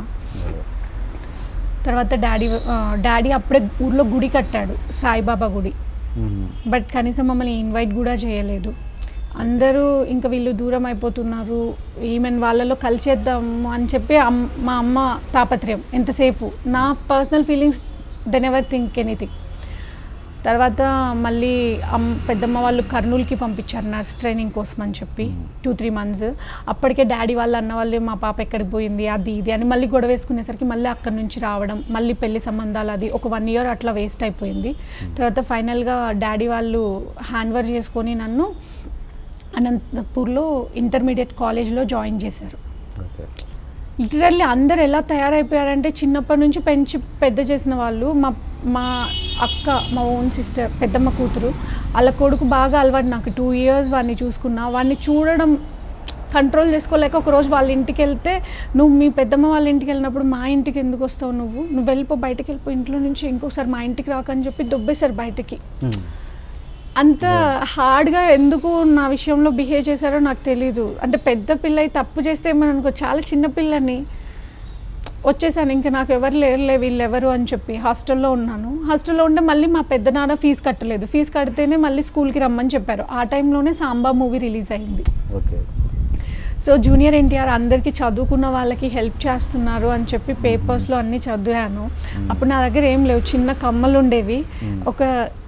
తర్వాత డాడీ డాడీ అప్పుడే ఊర్లో గుడి కట్టాడు సాయిబాబా గుడి మ్మ్. బట్ కనీసం మమ్మల్ని ఇన్వైట్ కూడా చేయలేదు అందరూ ఇంకా వీళ్ళు దూరం అయిపోతున్నారు ఈమెన్ వాళ్ళలో కలిసేద్దాము అని చెప్పి అమ్- మా అమ్మ తాపత్రయం ఎంతసేపు నా personal feelings then ever think anything తర్వాత మళ్ళీ అమ్ పెద్దమ్మ వాళ్ళు కర్నూలుకి పంపించారు నర్స్ ట్రైనింగ్ కోసం అని చెప్పి టూ త్రీ మంత్స్ అప్పటికే డాడీ వాళ్ళు అన్న వాళ్ళు మా పాప ఎక్కడికి పోయింది అది ఇది అని మళ్ళీ గొడవ వేసుకునేసరికి మళ్ళీ అక్కడి నుంచి రావడం మళ్ళీ పెళ్లి సంబంధాలు అది ఒక వన్ ఇయర్ అట్లా వేస్ట్ అయిపోయింది తర్వాత ఫైనల్గా డాడీ వాళ్ళు హ్యాండ్ ఓవర్ చేసుకొని నన్ను అనంతపూర్లో ఇంటర్మీడియట్ కాలేజ్లో జాయిన్ చేశారు ఓకే లిటరల్లీ అందరు ఎలా తయారైపోయారంటే చిన్నప్పటి నుంచి పెంచి పెద్ద చేసిన వాళ్ళు మా మా అక్క మా ఓన్ సిస్టర్ పెద్దమ్మ కూతురు వాళ్ళ కొడుకు బాగా అలవాటు నాకు టూ ఇయర్స్ వాడిని చూసుకున్నా వాడిని చూడడం కంట్రోల్ చేసుకోలేక ఒక రోజు వాళ్ళ ఇంటికి వెళ్తే నువ్వు మీ పెద్దమ్మ వాళ్ళ ఇంటికి వెళ్ళినప్పుడు మా ఇంటికి ఎందుకు వస్తావు నువ్వు నువ్వు వెళ్ళిపో బయటకు వెళ్ళిపో ఇంట్లో నుంచి ఇంకోసారి మా ఇంటికి రాకని చెప్పి దొబ్బేశారు బయటకి మ్మ్. అంత హార్డ్గా ఎందుకు నా విషయంలో బిహేవ్ చేశారో నాకు తెలీదు అంటే పెద్ద పిల్ల అయి తప్పు చేస్తే ఏమని అనుకో చాలా చిన్న పిల్లని వచ్చేసాను ఇంకా నాకు ఎవరు లేరులే వీళ్ళు ఎవరు అని చెప్పి హాస్టల్లో ఉన్నాను హాస్టల్లో ఉంటే మళ్ళీ మా పెద్ద నాన్న ఫీజు కట్టలేదు ఫీజు కడితేనే మళ్ళీ స్కూల్కి రమ్మని చెప్పారు ఆ టైంలోనే సాంబా మూవీ రిలీజ్ అయింది ఓకే సో జూనియర్ ఎన్టీఆర్ అందరికీ చదువుకున్న వాళ్ళకి హెల్ప్ చేస్తున్నారు అని చెప్పి పేపర్స్లో అన్నీ చదివాను అప్పుడు నా దగ్గర ఏం లేవు చిన్న కమ్మలు ఉండేవి ఒక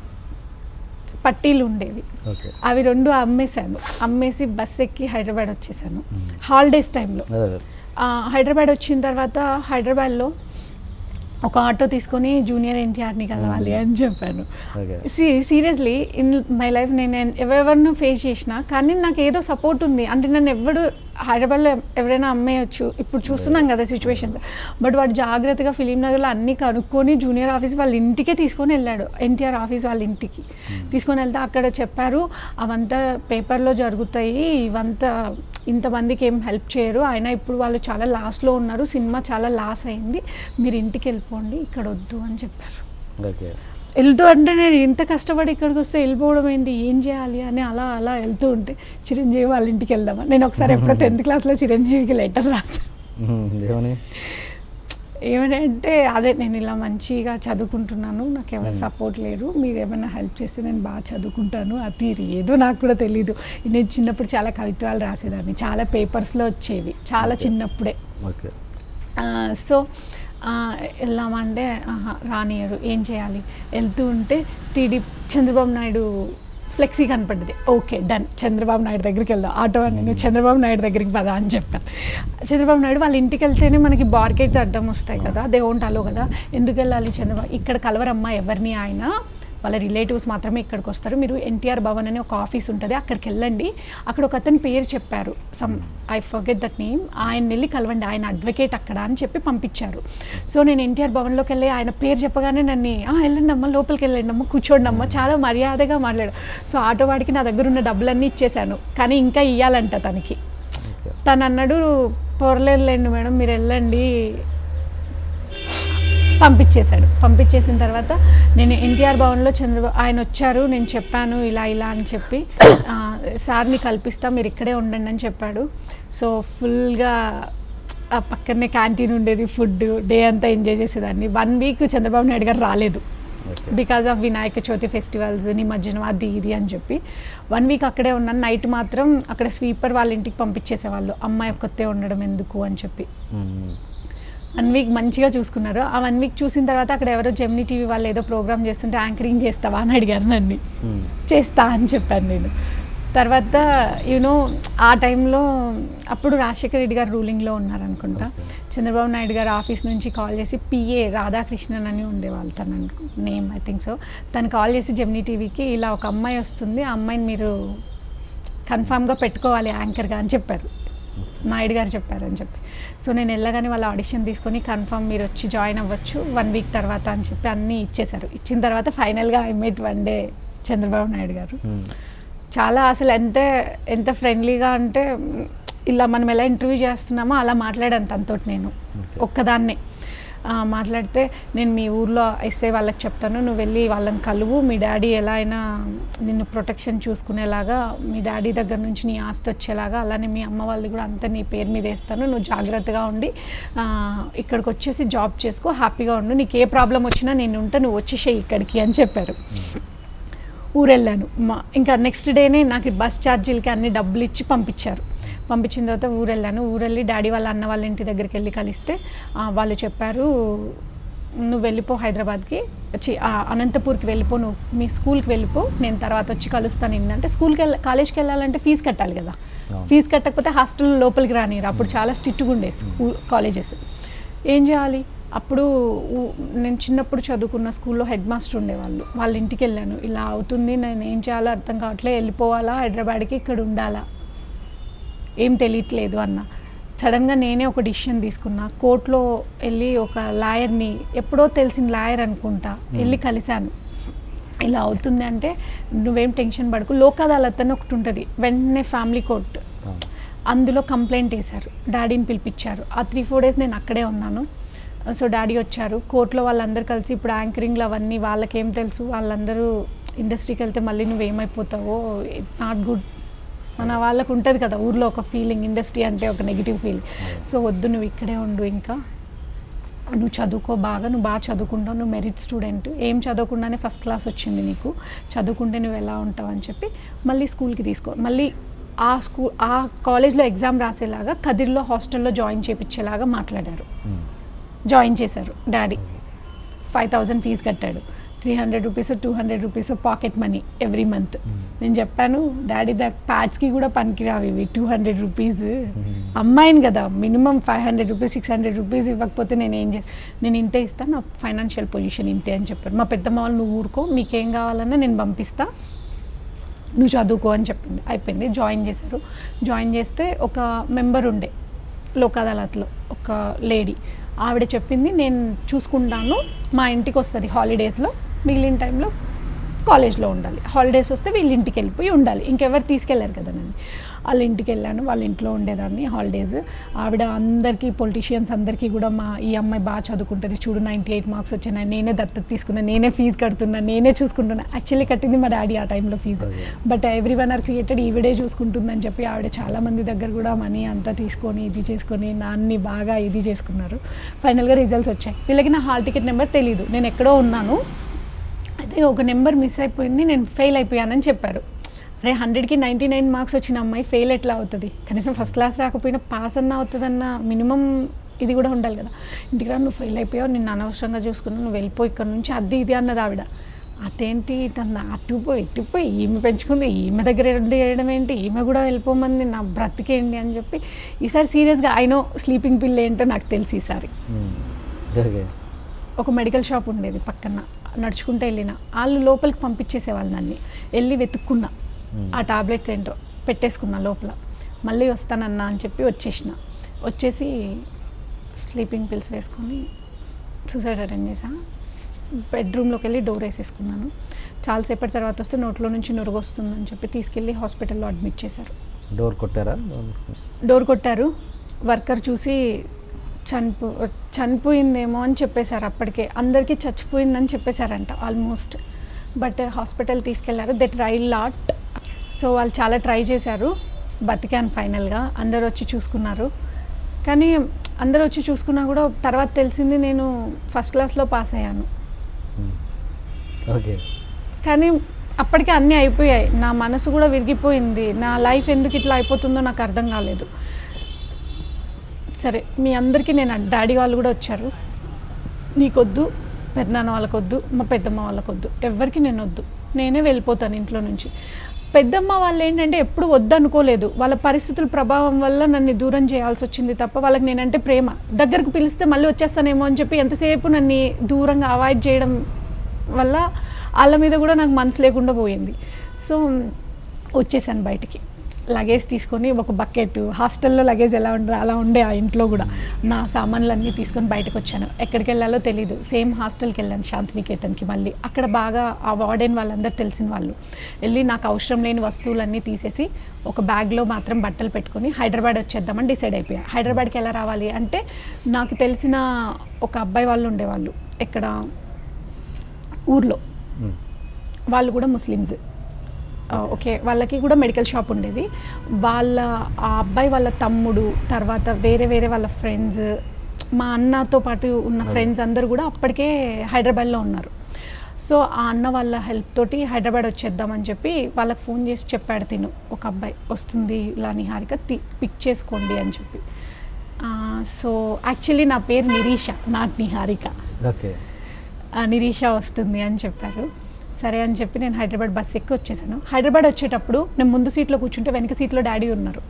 పట్టీలు ఉండేవి ఓకే అవి రెండు అమ్మేశాను అమ్మేసి బస్ ఎక్కి హైదరాబాద్ వచ్చేసాను హాలిడేస్ టైంలో అదే ఆ, హైదరాబాద్ వచ్చిన తర్వాత హైదరాబాద్లో ఒక ఆటో తీసుకొని జూనియర్ ఎన్టీఆర్ని కలవాలి అని చెప్పాను okay see seriously in my life నేను ఎన్- ఎవరెవరినో ఫేస్ చేసిన కానీ నాకు ఏదో సపోర్ట్ ఉంది అంటే నన్ను ఎవడు హైదరాబాద్లో ఎవరైనా అమ్మేయచ్చు ఇప్పుడు చూస్తున్నాం కదా సిచ్యువేషన్స్ బట్ వాడు జాగ్రత్తగా ఫిలిం నగర్లో అన్నీ కనుక్కొని జూనియర్ ఆఫీస్ వాళ్ళ ఇంటికే తీసుకొని వెళ్ళాడు ఎన్టీఆర్ ఆఫీస్ వాళ్ళ ఇంటికి తీసుకొని వెళ్తే అక్కడ చెప్పారు అవంతా పేపర్లో జరుగుతాయి ఇవంతా ఇంతమందికి ఏం హెల్ప్ చేయరు అయినా ఇప్పుడు వాళ్ళు చాలా లాస్లో ఉన్నారు సినిమా చాలా లాస్ అయింది మీరు ఇంటికి వెళ్ళిపోండి ఇక్కడ వద్దు అని చెప్పారు ఓకే వెళ్తూ అంటే నేను ఇంత కష్టపడి ఇక్కడికి వస్తే వెళ్ళిపోవడం ఏంటి ఏం చేయాలి అని అలా అలా వెళ్తూ ఉంటే చిరంజీవి వాళ్ళ ఇంటికి వెళ్దామా నేను ఒకసారి ఎప్పుడో టెన్త్ క్లాస్లో చిరంజీవికి లెటర్ రాశాను మ్మ్. ఏమని ఏమంటే అదే నేను ఇలా మంచిగా చదువుకుంటున్నాను నాకు ఎవరు సపోర్ట్ లేరు మీరు ఏమైనా హెల్ప్ చేస్తే నేను బాగా చదువుకుంటాను ఆ తీరి ఏదో నాకు కూడా తెలీదు నేను చిన్నప్పుడు చాలా కవిత్వాలు రాసేదాన్ని చాలా పేపర్స్లో వచ్చేవి చాలా చిన్నప్పుడే ఓకే ఆ, సో ఆ, వెళ్దామంటే ఆహా, రానియరు ఏం చేయాలి వెళ్తూ ఉంటే టీడీ చంద్రబాబు నాయుడు ఫ్లెక్సీ కనపడ్డది ఓకే డన్ చంద్రబాబు నాయుడు దగ్గరికి వెళ్దాం ఆటో అని నువ్వు చంద్రబాబు నాయుడు దగ్గరికి పదా అని చెప్పాను చంద్రబాబు నాయుడు వాళ్ళ ఇంటికి వెళ్తేనే మనకి బార్గేట్స్ అడ్డం వస్తాయి కదా దే ఓంట్ అలో కదా ఎందుకు వెళ్ళాలి చంద్రబాబు ఇక్కడ కలవరమ్మా ఎవరిని ఆయన వాళ్ళ రిలేటివ్స్ మాత్రమే ఇక్కడికి వస్తారు మీరు ఎన్టీఆర్ భవన్ అని ఒక ఆఫీస్ ఉంటుంది అక్కడికి వెళ్ళండి అక్కడ ఒక అతని పేరు చెప్పారు some I forget that name ఆయన వెళ్ళి కలవండి ఆయన అడ్వకేట్ అక్కడ అని చెప్పి పంపించారు సో నేను ఎన్టీఆర్ భవన్లోకి వెళ్ళి ఆయన పేరు చెప్పగానే నన్ను "ఆ, వెళ్ళండి అమ్మ లోపలికి వెళ్ళండి అమ్మ కూర్చోండి అమ్మ చాలా మర్యాదగా మాట్లాడు సో ఆటో వాడికి నా దగ్గర ఉన్న డబ్బులన్నీ ఇచ్చేశాను కానీ ఇంకా ఇవ్వాలంట తనకి ఓకే తను అన్నాడు పొరలేదులేండి మేడం మీరు వెళ్ళండి పంపించేశాడు పంపించేసిన తర్వాత నేను ఎన్టీఆర్ భవన్లో చంద్రబాబు ఆయన వచ్చారు నేను చెప్పాను ఇలా ఇలా అని చెప్పి ఆ, సార్ని కల్పిస్తా మీరు ఇక్కడే ఉండండి అని చెప్పాడు సో ఫుల్గా ఆ పక్కనే క్యాంటీన్ ఉండేది ఫుడ్ డే అంతా ఎంజాయ్ చేసేదాన్ని వన్ వీక్ చంద్రబాబు నాయుడు గారు రాలేదు okay because of Vinayaka Chavithi festivals నిమజ్జనం అది ఇది అని చెప్పి వన్ వీక్ అక్కడే ఉన్నాను నైట్ మాత్రం అక్కడ స్వీపర్ వాళ్ళ ఇంటికి పంపించేసేవాళ్ళు అమ్మాయి ఒక్కతే ఉండడం ఎందుకు అని చెప్పి మ్మ్. వన్ వీక్ మంచిగా చూసుకున్నారు ఆ వన్ వీక్ చూసిన తర్వాత అక్కడ ఎవరో జెమినీ టీవీ వాళ్ళు ఏదో ప్రోగ్రామ్ చేస్తుంటే యాంకరింగ్ చేస్తావా అని అడిగారు నన్ను మ్మ్. చేస్తా అని చెప్పాను నేను తర్వాత యూనో ఆ టైంలో అప్పుడు రాజశేఖర రెడ్డి గారు రూలింగ్లో ఉన్నారనుకుంటా చంద్రబాబు నాయుడు గారు ఆఫీస్ నుంచి కాల్ చేసి పిఏ రాధాకృష్ణన్ అని ఉండేవాళ్ళు తన నేమ్ ఐ థింక్ సో తను కాల్ చేసి జెమినీ టీవీకి ఇలా ఒక అమ్మాయి వస్తుంది ఆ అమ్మాయిని మీరు కన్ఫామ్గా పెట్టుకోవాలి యాంకర్గా అని చెప్పారు నాయుడు గారు చెప్పారు అని చెప్పి సో నేను వెళ్ళగానే వాళ్ళ ఆడిషన్ తీసుకొని కన్ఫామ్ మీరు వచ్చి జాయిన్ అవ్వచ్చు వన్ వీక్ తర్వాత అని చెప్పి అన్నీ ఇచ్చేశారు ఇచ్చిన తర్వాత ఫైనల్గా I met one day Chandrababu Naidu garu మ్మ్. చాలా అసలు ఎంత ఎంత ఫ్రెండ్లీగా అంటే మ్, ఇలా మనం ఎలా ఇంటర్వ్యూ చేస్తున్నామో అలా మాట్లాడాను తనతో నేను ఒక్కదాన్నే ఆ, మాట్లాడితే నేను మీ ఊర్లో ఎస్ఐ వాళ్ళకి చెప్తాను నువ్వు వెళ్ళి వాళ్ళని కలువు మీ డాడీ ఎలా అయినా నిన్ను ప్రొటెక్షన్ చూసుకునేలాగా మీ డాడీ దగ్గర నుంచి నీ ఆస్తి వచ్చేలాగా అలానే మీ అమ్మ వాళ్ళది కూడా అంతా నీ పేరు మీద వేస్తాను నువ్వు జాగ్రత్తగా ఉండి ఆ, ఇక్కడికి వచ్చేసి జాబ్ చేసుకో హ్యాపీగా ఉండు నీకు ఏ ప్రాబ్లం వచ్చినా నేను ఉంటా నువ్వు వచ్చేసేయి ఇక్కడికి అని చెప్పారు ఊరెళ్ళాను మా ఇంకా నెక్స్ట్ డేనే నాకు బస్ ఛార్జీలకి అన్ని డబ్బులు ఇచ్చి పంపించారు పంపించిన తర్వాత ఊరెళ్ళాను ఊరెళ్ళి డాడీ వాళ్ళ అన్న వాళ్ళ ఇంటి దగ్గరికి వెళ్ళి కలిస్తే ఆ, వాళ్ళు చెప్పారు నువ్వు వెళ్ళిపో హైదరాబాద్కి చి ఆ, అనంతపూర్కి వెళ్ళిపో నువ్వు మీ స్కూల్కి వెళ్ళిపో నేను తర్వాత వచ్చి కలుస్తాను నిన్ను అంటే స్కూల్కి వెళ్ళ కాలేజ్కి వెళ్ళాలంటే ఫీజు కట్టాలి కదా అవును. ఫీజు కట్టకపోతే హాస్టల్ లోపలికి రానిరు అప్పుడు చాలా స్ట్రిక్ట్గా ఉండే స్కూల్ కాలేజెస్ ఏం చేయాలి అప్పుడు ఊ- నేను చిన్నప్పుడు చదువుకున్న స్కూల్లో హెడ్ మాస్టర్ ఉండేవాళ్ళు వాళ్ళ ఇంటికి వెళ్ళాను ఇలా అవుతుంది నేను ఏం చేయాలో అర్థం కావట్లే వెళ్ళిపోవాలా హైదరాబాద్కి ఇక్కడ ఉండాలా ఏం తెలియట్లేదు అన్న సడన్గా నేనే ఒక డిసిషన్ తీసుకున్నా కోర్టులో వెళ్ళి ఒక లాయర్ని ఎప్పుడో తెలిసిన లాయర్ అనుకుంటా వెళ్ళి కలిశాను ఇలా అవుతుంది అంటే నువ్వేం టెన్షన్ పడకు లోక్ అదాలత్ అని ఒకటి ఉంటుంది వెంటనే ఫ్యామిలీ కోర్ట్ అవును. అందులో కంప్లైంట్ వేశారు డాడీని పిలిపించారు ఆ త్రీ ఫోర్ డేస్ నేను అక్కడే ఉన్నాను సో డాడీ వచ్చారు కోర్టులో వాళ్ళందరూ కలిసి ఇప్పుడు యాంకరింగ్లు అవన్నీ వాళ్ళకేం తెలుసు వాళ్ళందరూ ఇండస్ట్రీకి వెళ్తే మళ్ళీ నువ్వేమైపోతావో ఇట్ నాట్ గుడ్ మన వాళ్ళకు ఉంటుంది కదా ఊర్లో ఒక ఫీలింగ్ ఇండస్ట్రీ అంటే ఒక నెగిటివ్ ఫీలింగ్ సో వద్దు నువ్వు ఇక్కడే ఉండు ఇంకా నువ్వు చదువుకో బాగా నువ్వు బాగా చదువుకుంటావు నువ్వు మెరిట్ స్టూడెంట్ ఏం చదవకుండానే ఫస్ట్ క్లాస్ వచ్చింది నీకు చదువుకుంటే నువ్వు ఎలా ఉంటావు అని చెప్పి మళ్ళీ స్కూల్కి తీసుకో మళ్ళీ ఆ స్కూల్ ఆ కాలేజ్లో ఎగ్జామ్ రాసేలాగా కదిర్లో హాస్టల్లో జాయిన్ చేపించేలాగా మాట్లాడారు మ్మ్. జాయిన్ చేశారు డాడీ ఫైవ్ థౌజండ్ ఫీజు కట్టాడు three hundred rupees two hundred rupees pocket money every month నేను చెప్పాను డాడీ ద ప్యాడ్స్కి కూడా పనికిరావు ఇవి టూ హండ్రెడ్ రూపీస్ అమ్మాయిని కదా minimum five hundred rupees six hundred rupees ఇవ్వకపోతే నేను ఏం చే నేను ఇంతే ఇస్తాను నా ఫైనాన్షియల్ పొజిషన్ ఇంతే అని చెప్పారు మా పెద్దమ్మ వాళ్ళు నువ్వు ఊరుకో మీకేం కావాలన్నా నేను పంపిస్తా నువ్వు చదువుకో అని చెప్పింది అయిపోయింది జాయిన్ చేశారు జాయిన్ చేస్తే ఒక మెంబర్ ఉండే లోక్ అదాలత్లో ఒక లేడీ ఆవిడ చెప్పింది నేను చూసుకుంటాను మా ఇంటికి వస్తుంది హాలిడేస్లో మిగిలిన టైంలో కాలేజ్లో ఉండాలి హాలిడేస్ వస్తే వీళ్ళ ఇంటికి వెళ్ళిపోయి ఉండాలి ఇంకెవరు తీసుకెళ్లారు కదా నన్ను వాళ్ళ ఇంటికి వెళ్ళాను వాళ్ళ ఇంట్లో ఉండేదాన్ని హాలిడేస్ ఆవిడ అందరికీ పొలిటీషియన్స్ అందరికీ కూడా మా ఈ అమ్మాయి బాగా చదువుకుంటుంది చూడు నైంటీ ఎయిట్ మార్క్స్ వచ్చినాయి నేనే దత్తత తీసుకున్నా నేనే ఫీజు కడుతున్నా నేనే చూసుకుంటున్నా యాక్చువల్లీ కట్టింది మా డాడీ ఆ టైంలో fee but every one are created ఈవిడే చూసుకుంటుందని చెప్పి ఆవిడ చాలా మంది దగ్గర కూడా మనీ అంతా తీసుకొని ఇది చేసుకొని నాన్ని బాగా ఇది చేసుకున్నారు ఫైనల్గా రిజల్ట్స్ వచ్చాయి వీళ్ళకి నా హాల్ టికెట్ నెంబర్ తెలీదు నేను ఎక్కడో ఉన్నాను అయితే ఒక నెంబర్ మిస్ అయిపోయింది నేను ఫెయిల్ అయిపోయానని చెప్పారు అరే హండ్రెడ్కి నైంటీ నైన్ మార్క్స్ వచ్చిన అమ్మాయి ఫెయిల్ ఎట్లా అవుతుంది కనీసం ఫస్ట్ క్లాస్ రాకపోయినా పాస్ అన్న అవుతుందన్న మినిమం ఇది కూడా ఉండాలి కదా ఇంటికి రా నువ్వు ఫెయిల్ అయిపోయావు నిన్ను అనవసరంగా చూసుకున్నావు నువ్వు వెళ్ళిపో ఇక్కడ నుంచి అది ఇది అన్నది ఆవిడ అదేంటి తన అట్టుపోయి ఇట్టుపోయి ఈమె పెంచుకుంది ఈమె దగ్గర ఉండి వేయడం ఏంటి ఈమె కూడా వెళ్ళిపోమంది నా బ్రతికేంటి అని చెప్పి ఈసారి సీరియస్గా అయినో స్లీపింగ్ పిల్ ఏంటో నాకు తెలిసి ఈసారి ఓకే ఒక మెడికల్ షాప్ ఉండేది పక్కన నడుచుకుంటూ వెళ్ళిన వాళ్ళు లోపలికి పంపించేసేవాళ్ళు నన్ను వెళ్ళి వెతుక్కున్నా ఆ టాబ్లెట్స్ ఏంటో పెట్టేసుకున్నా లోపల మళ్ళీ వస్తానన్నా అని చెప్పి వచ్చేసిన వచ్చేసి స్లీపింగ్ పిల్స్ వేసుకొని సూసైడ్ అటెండ్ చేసా బెడ్రూమ్లోకి వెళ్ళి డోర్ వేసేసుకున్నాను చాలాసేపటి తర్వాత వస్తే నోట్లో నుంచి నురుగు వస్తుందని చెప్పి తీసుకెళ్ళి హాస్పిటల్లో అడ్మిట్ చేశారు డోర్ కొట్టారా డోర్ కొట్టారు వర్కర్ చూసి చనిపో చనిపోయిందేమో అని చెప్పేశారు అప్పటికే అందరికీ చచ్చిపోయిందని చెప్పేశారంట ఆల్మోస్ట్ బట్ హాస్పిటల్ తీసుకెళ్లారు దే ట్రై లాట్ సో వాళ్ళు చాలా ట్రై చేశారు బతికాను ఫైనల్గా అందరు వచ్చి చూసుకున్నారు కానీ అందరు వచ్చి చూసుకున్నా కూడా తర్వాత తెలిసింది నేను ఫస్ట్ క్లాస్లో పాస్ అయ్యాను ఓకే కానీ అప్పటికే అన్నీ అయిపోయాయి నా మనసు కూడా విరిగిపోయింది నా లైఫ్ ఎందుకు ఇట్లా అయిపోతుందో నాకు అర్థం కాలేదు సరే మీ అందరికీ నేను డాడీ వాళ్ళు కూడా వచ్చారు నీకొద్దు పెద్దనాన్న వాళ్ళకొద్దు మా పెద్దమ్మ వాళ్ళకొద్దు ఎవరికి నేను వద్దు నేనే వెళ్ళిపోతాను ఇంట్లో నుంచి పెద్దమ్మ వాళ్ళు ఏంటంటే ఎప్పుడు వద్దు అనుకోలేదు వాళ్ళ పరిస్థితుల ప్రభావం వల్ల నన్ను దూరం చేయాల్సి వచ్చింది తప్ప వాళ్ళకి నేనంటే ప్రేమ దగ్గరకు పిలిస్తే మళ్ళీ వచ్చేస్తానేమో అని చెప్పి ఎంతసేపు నన్ను దూరంగా అవాయిడ్ చేయడం వల్ల వాళ్ళ మీద కూడా నాకు మనసు లేకుండా పోయింది సో వచ్చేసాను బయటికి లగేజ్ తీసుకొని ఒక బకెట్ హాస్టల్లో లగేజ్ ఎలా ఉండదు అలా ఉండే ఆ ఇంట్లో కూడా నా సామాన్లన్నీ తీసుకొని బయటకు వచ్చాను ఎక్కడికి వెళ్ళాలో తెలీదు సేమ్ హాస్టల్కి వెళ్ళాను శాంతినికేతన్కి మళ్ళీ అక్కడ బాగా ఆ వార్డెన్ వాళ్ళందరూ తెలిసిన వాళ్ళు వెళ్ళి నాకు అవసరం లేని వస్తువులన్నీ తీసేసి ఒక బ్యాగ్లో మాత్రం బట్టలు పెట్టుకొని హైదరాబాద్ వచ్చేద్దామని డిసైడ్ అయిపోయా హైదరాబాద్కి ఎలా రావాలి అంటే నాకు తెలిసిన ఒక అబ్బాయి వాళ్ళు ఉండేవాళ్ళు ఇక్కడ ఊర్లో వాళ్ళు కూడా ముస్లిమ్స్ ఆ, ఓకే వాళ్ళకి కూడా మెడికల్ షాప్ ఉండేది వాళ్ళ ఆ అబ్బాయి వాళ్ళ తమ్ముడు తర్వాత వేరే వేరే వాళ్ళ ఫ్రెండ్స్ మా అన్నతో పాటు ఉన్న ఫ్రెండ్స్ అందరూ కూడా అప్పటికే హైదరాబాద్లో ఉన్నారు సో ఆ అన్న వాళ్ళ హెల్ప్ తోటి హైదరాబాద్ వచ్చేద్దామని చెప్పి వాళ్ళకి ఫోన్ చేసి చెప్పాడు తిను ఒక అబ్బాయి వస్తుంది ఇలా నిహారిక తి- పిక్ చేసుకోండి అని చెప్పి ఆ, సో యాక్చువల్లీ నా పేరు నిరీష నాట్ నిహారిక ఓకే ఆ, నిరీష వస్తుంది అని చెప్పారు సరే అని చెప్పి నేను హైదరాబాద్ బస్ ఎక్కి వచ్చేసాను హైదరాబాద్ వచ్చేటప్పుడు నేను ముందు సీట్లో కూర్చుంటే వెనక సీట్లో డాడీ ఉన్నారు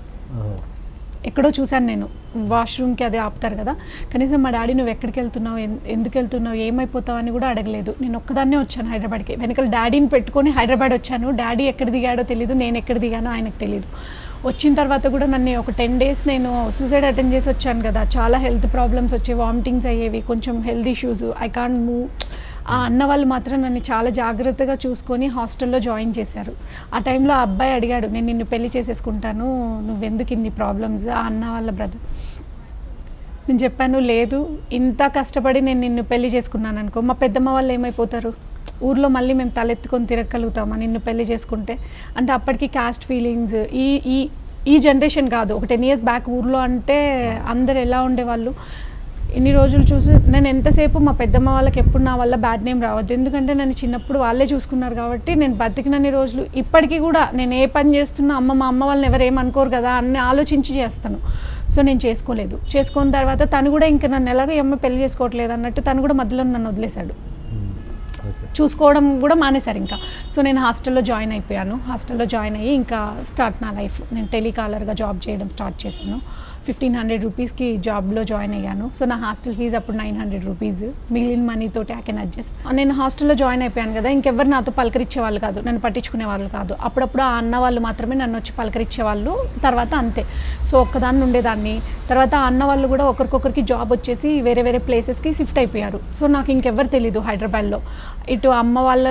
ఎక్కడో చూశాను నేను వాష్రూమ్కి అదే ఆపుతారు కదా కనీసం మా డాడీ నువ్వు ఎక్కడికి వెళ్తున్నావు ఎన్- ఎందుకు వెళ్తున్నావు ఏమైపోతావు అని కూడా అడగలేదు నేను ఒక్కదాన్నే వచ్చాను హైదరాబాద్కి వెనకాల డాడీని పెట్టుకొని హైదరాబాద్ వచ్చాను డాడీ ఎక్కడ దిగాడో తెలియదు నేను ఎక్కడ దిగానో ఆయనకు తెలియదు వచ్చిన తర్వాత కూడా నన్ను ఒక టెన్ డేస్ నేను సూసైడ్ అటెండ్ చేసి వచ్చాను కదా చాలా హెల్త్ ప్రాబ్లమ్స్ వచ్చేవి వామిటింగ్స్ అయ్యేవి కొంచెం health issues I can't move ఆ అన్న వాళ్ళు మాత్రం నన్ను చాలా జాగ్రత్తగా చూసుకొని హాస్టల్లో జాయిన్ చేశారు ఆ టైంలో ఆ అబ్బాయి అడిగాడు నేను నిన్ను పెళ్లి చేసేసుకుంటాను నువ్వెందుకు ఇన్ని ప్రాబ్లమ్స్ ఆ అన్న వాళ్ళ బ్రదర్ నేను చెప్పాను లేదు ఇంత కష్టపడి నేను నిన్ను పెళ్లి చేసుకున్నాను అనుకో మా పెద్దమ్మ వాళ్ళు ఏమైపోతారు ఊర్లో మళ్ళీ మేము తలెత్తుకొని తిరగలుగుతామా నిన్ను పెళ్లి చేసుకుంటే అంటే అప్పటికి కాస్ట్ ఫీలింగ్స్ ఈ ఈ ఈ జనరేషన్ కాదు ఒక టెన్ ఇయర్స్ బ్యాక్ ఊర్లో అంటే అందరు ఎలా ఉండేవాళ్ళు ఇన్ని రోజులు చూసి నేను ఎంతసేపు మా పెద్దమ్మ వాళ్ళకి ఎప్పుడు నా వల్ల బ్యాడ్ నేమ్ రావద్దు ఎందుకంటే నన్ను చిన్నప్పుడు వాళ్ళే చూసుకున్నారు కాబట్టి నేను బతికినన్ని రోజులు ఇప్పటికీ కూడా నేను ఏ పని చేస్తున్నా అమ్మ మా అమ్మ వాళ్ళని ఎవరు ఏమనుకోరు కదా అన్ని ఆలోచించి చేస్తాను సో నేను చేసుకోలేదు చేసుకున్న తర్వాత తను కూడా ఇంకా నన్ను ఎలాగో ఈ అమ్మ పెళ్లి చేసుకోవట్లేదు అన్నట్టు తను కూడా మధ్యలో నన్ను వదిలేశాడు ఓకే చూసుకోవడం కూడా మానేశారు ఇంకా సో నేను హాస్టల్లో జాయిన్ అయిపోయాను హాస్టల్లో జాయిన్ అయ్యి ఇంకా స్టార్ట్ నా లైఫ్ నేను టెలికాలర్గా జాబ్ చేయడం స్టార్ట్ చేశాను ఫిఫ్టీన్ హండ్రెడ్ రూపీస్కి జాబ్లో జాయిన్ అయ్యాను సో నా హాస్టల్ ఫీజు అప్పుడు నైన్ హండ్రెడ్ రూపీస్ మిగిలిన మనీ తోటి ఐ కెన్ అడ్జస్ట్ నేను హాస్టల్లో జాయిన్ అయిపోయాను కదా ఇంకెవ్వరు నాతో పలకరించే వాళ్ళు కాదు నన్ను పట్టించుకునే వాళ్ళు కాదు అప్పుడప్పుడు ఆ అన్న వాళ్ళు మాత్రమే నన్ను వచ్చి పలకరించే వాళ్ళు తర్వాత అంతే సో ఒక్కదాన్ని ఉండేదాన్ని తర్వాత ఆ అన్న వాళ్ళు కూడా ఒకరికొకరికి జాబ్ వచ్చేసి వేరే వేరే ప్లేసెస్కి షిఫ్ట్ అయిపోయారు సో నాకు ఇంకెవ్వరు తెలీదు హైదరాబాద్లో ఇటు అమ్మ వాళ్ళ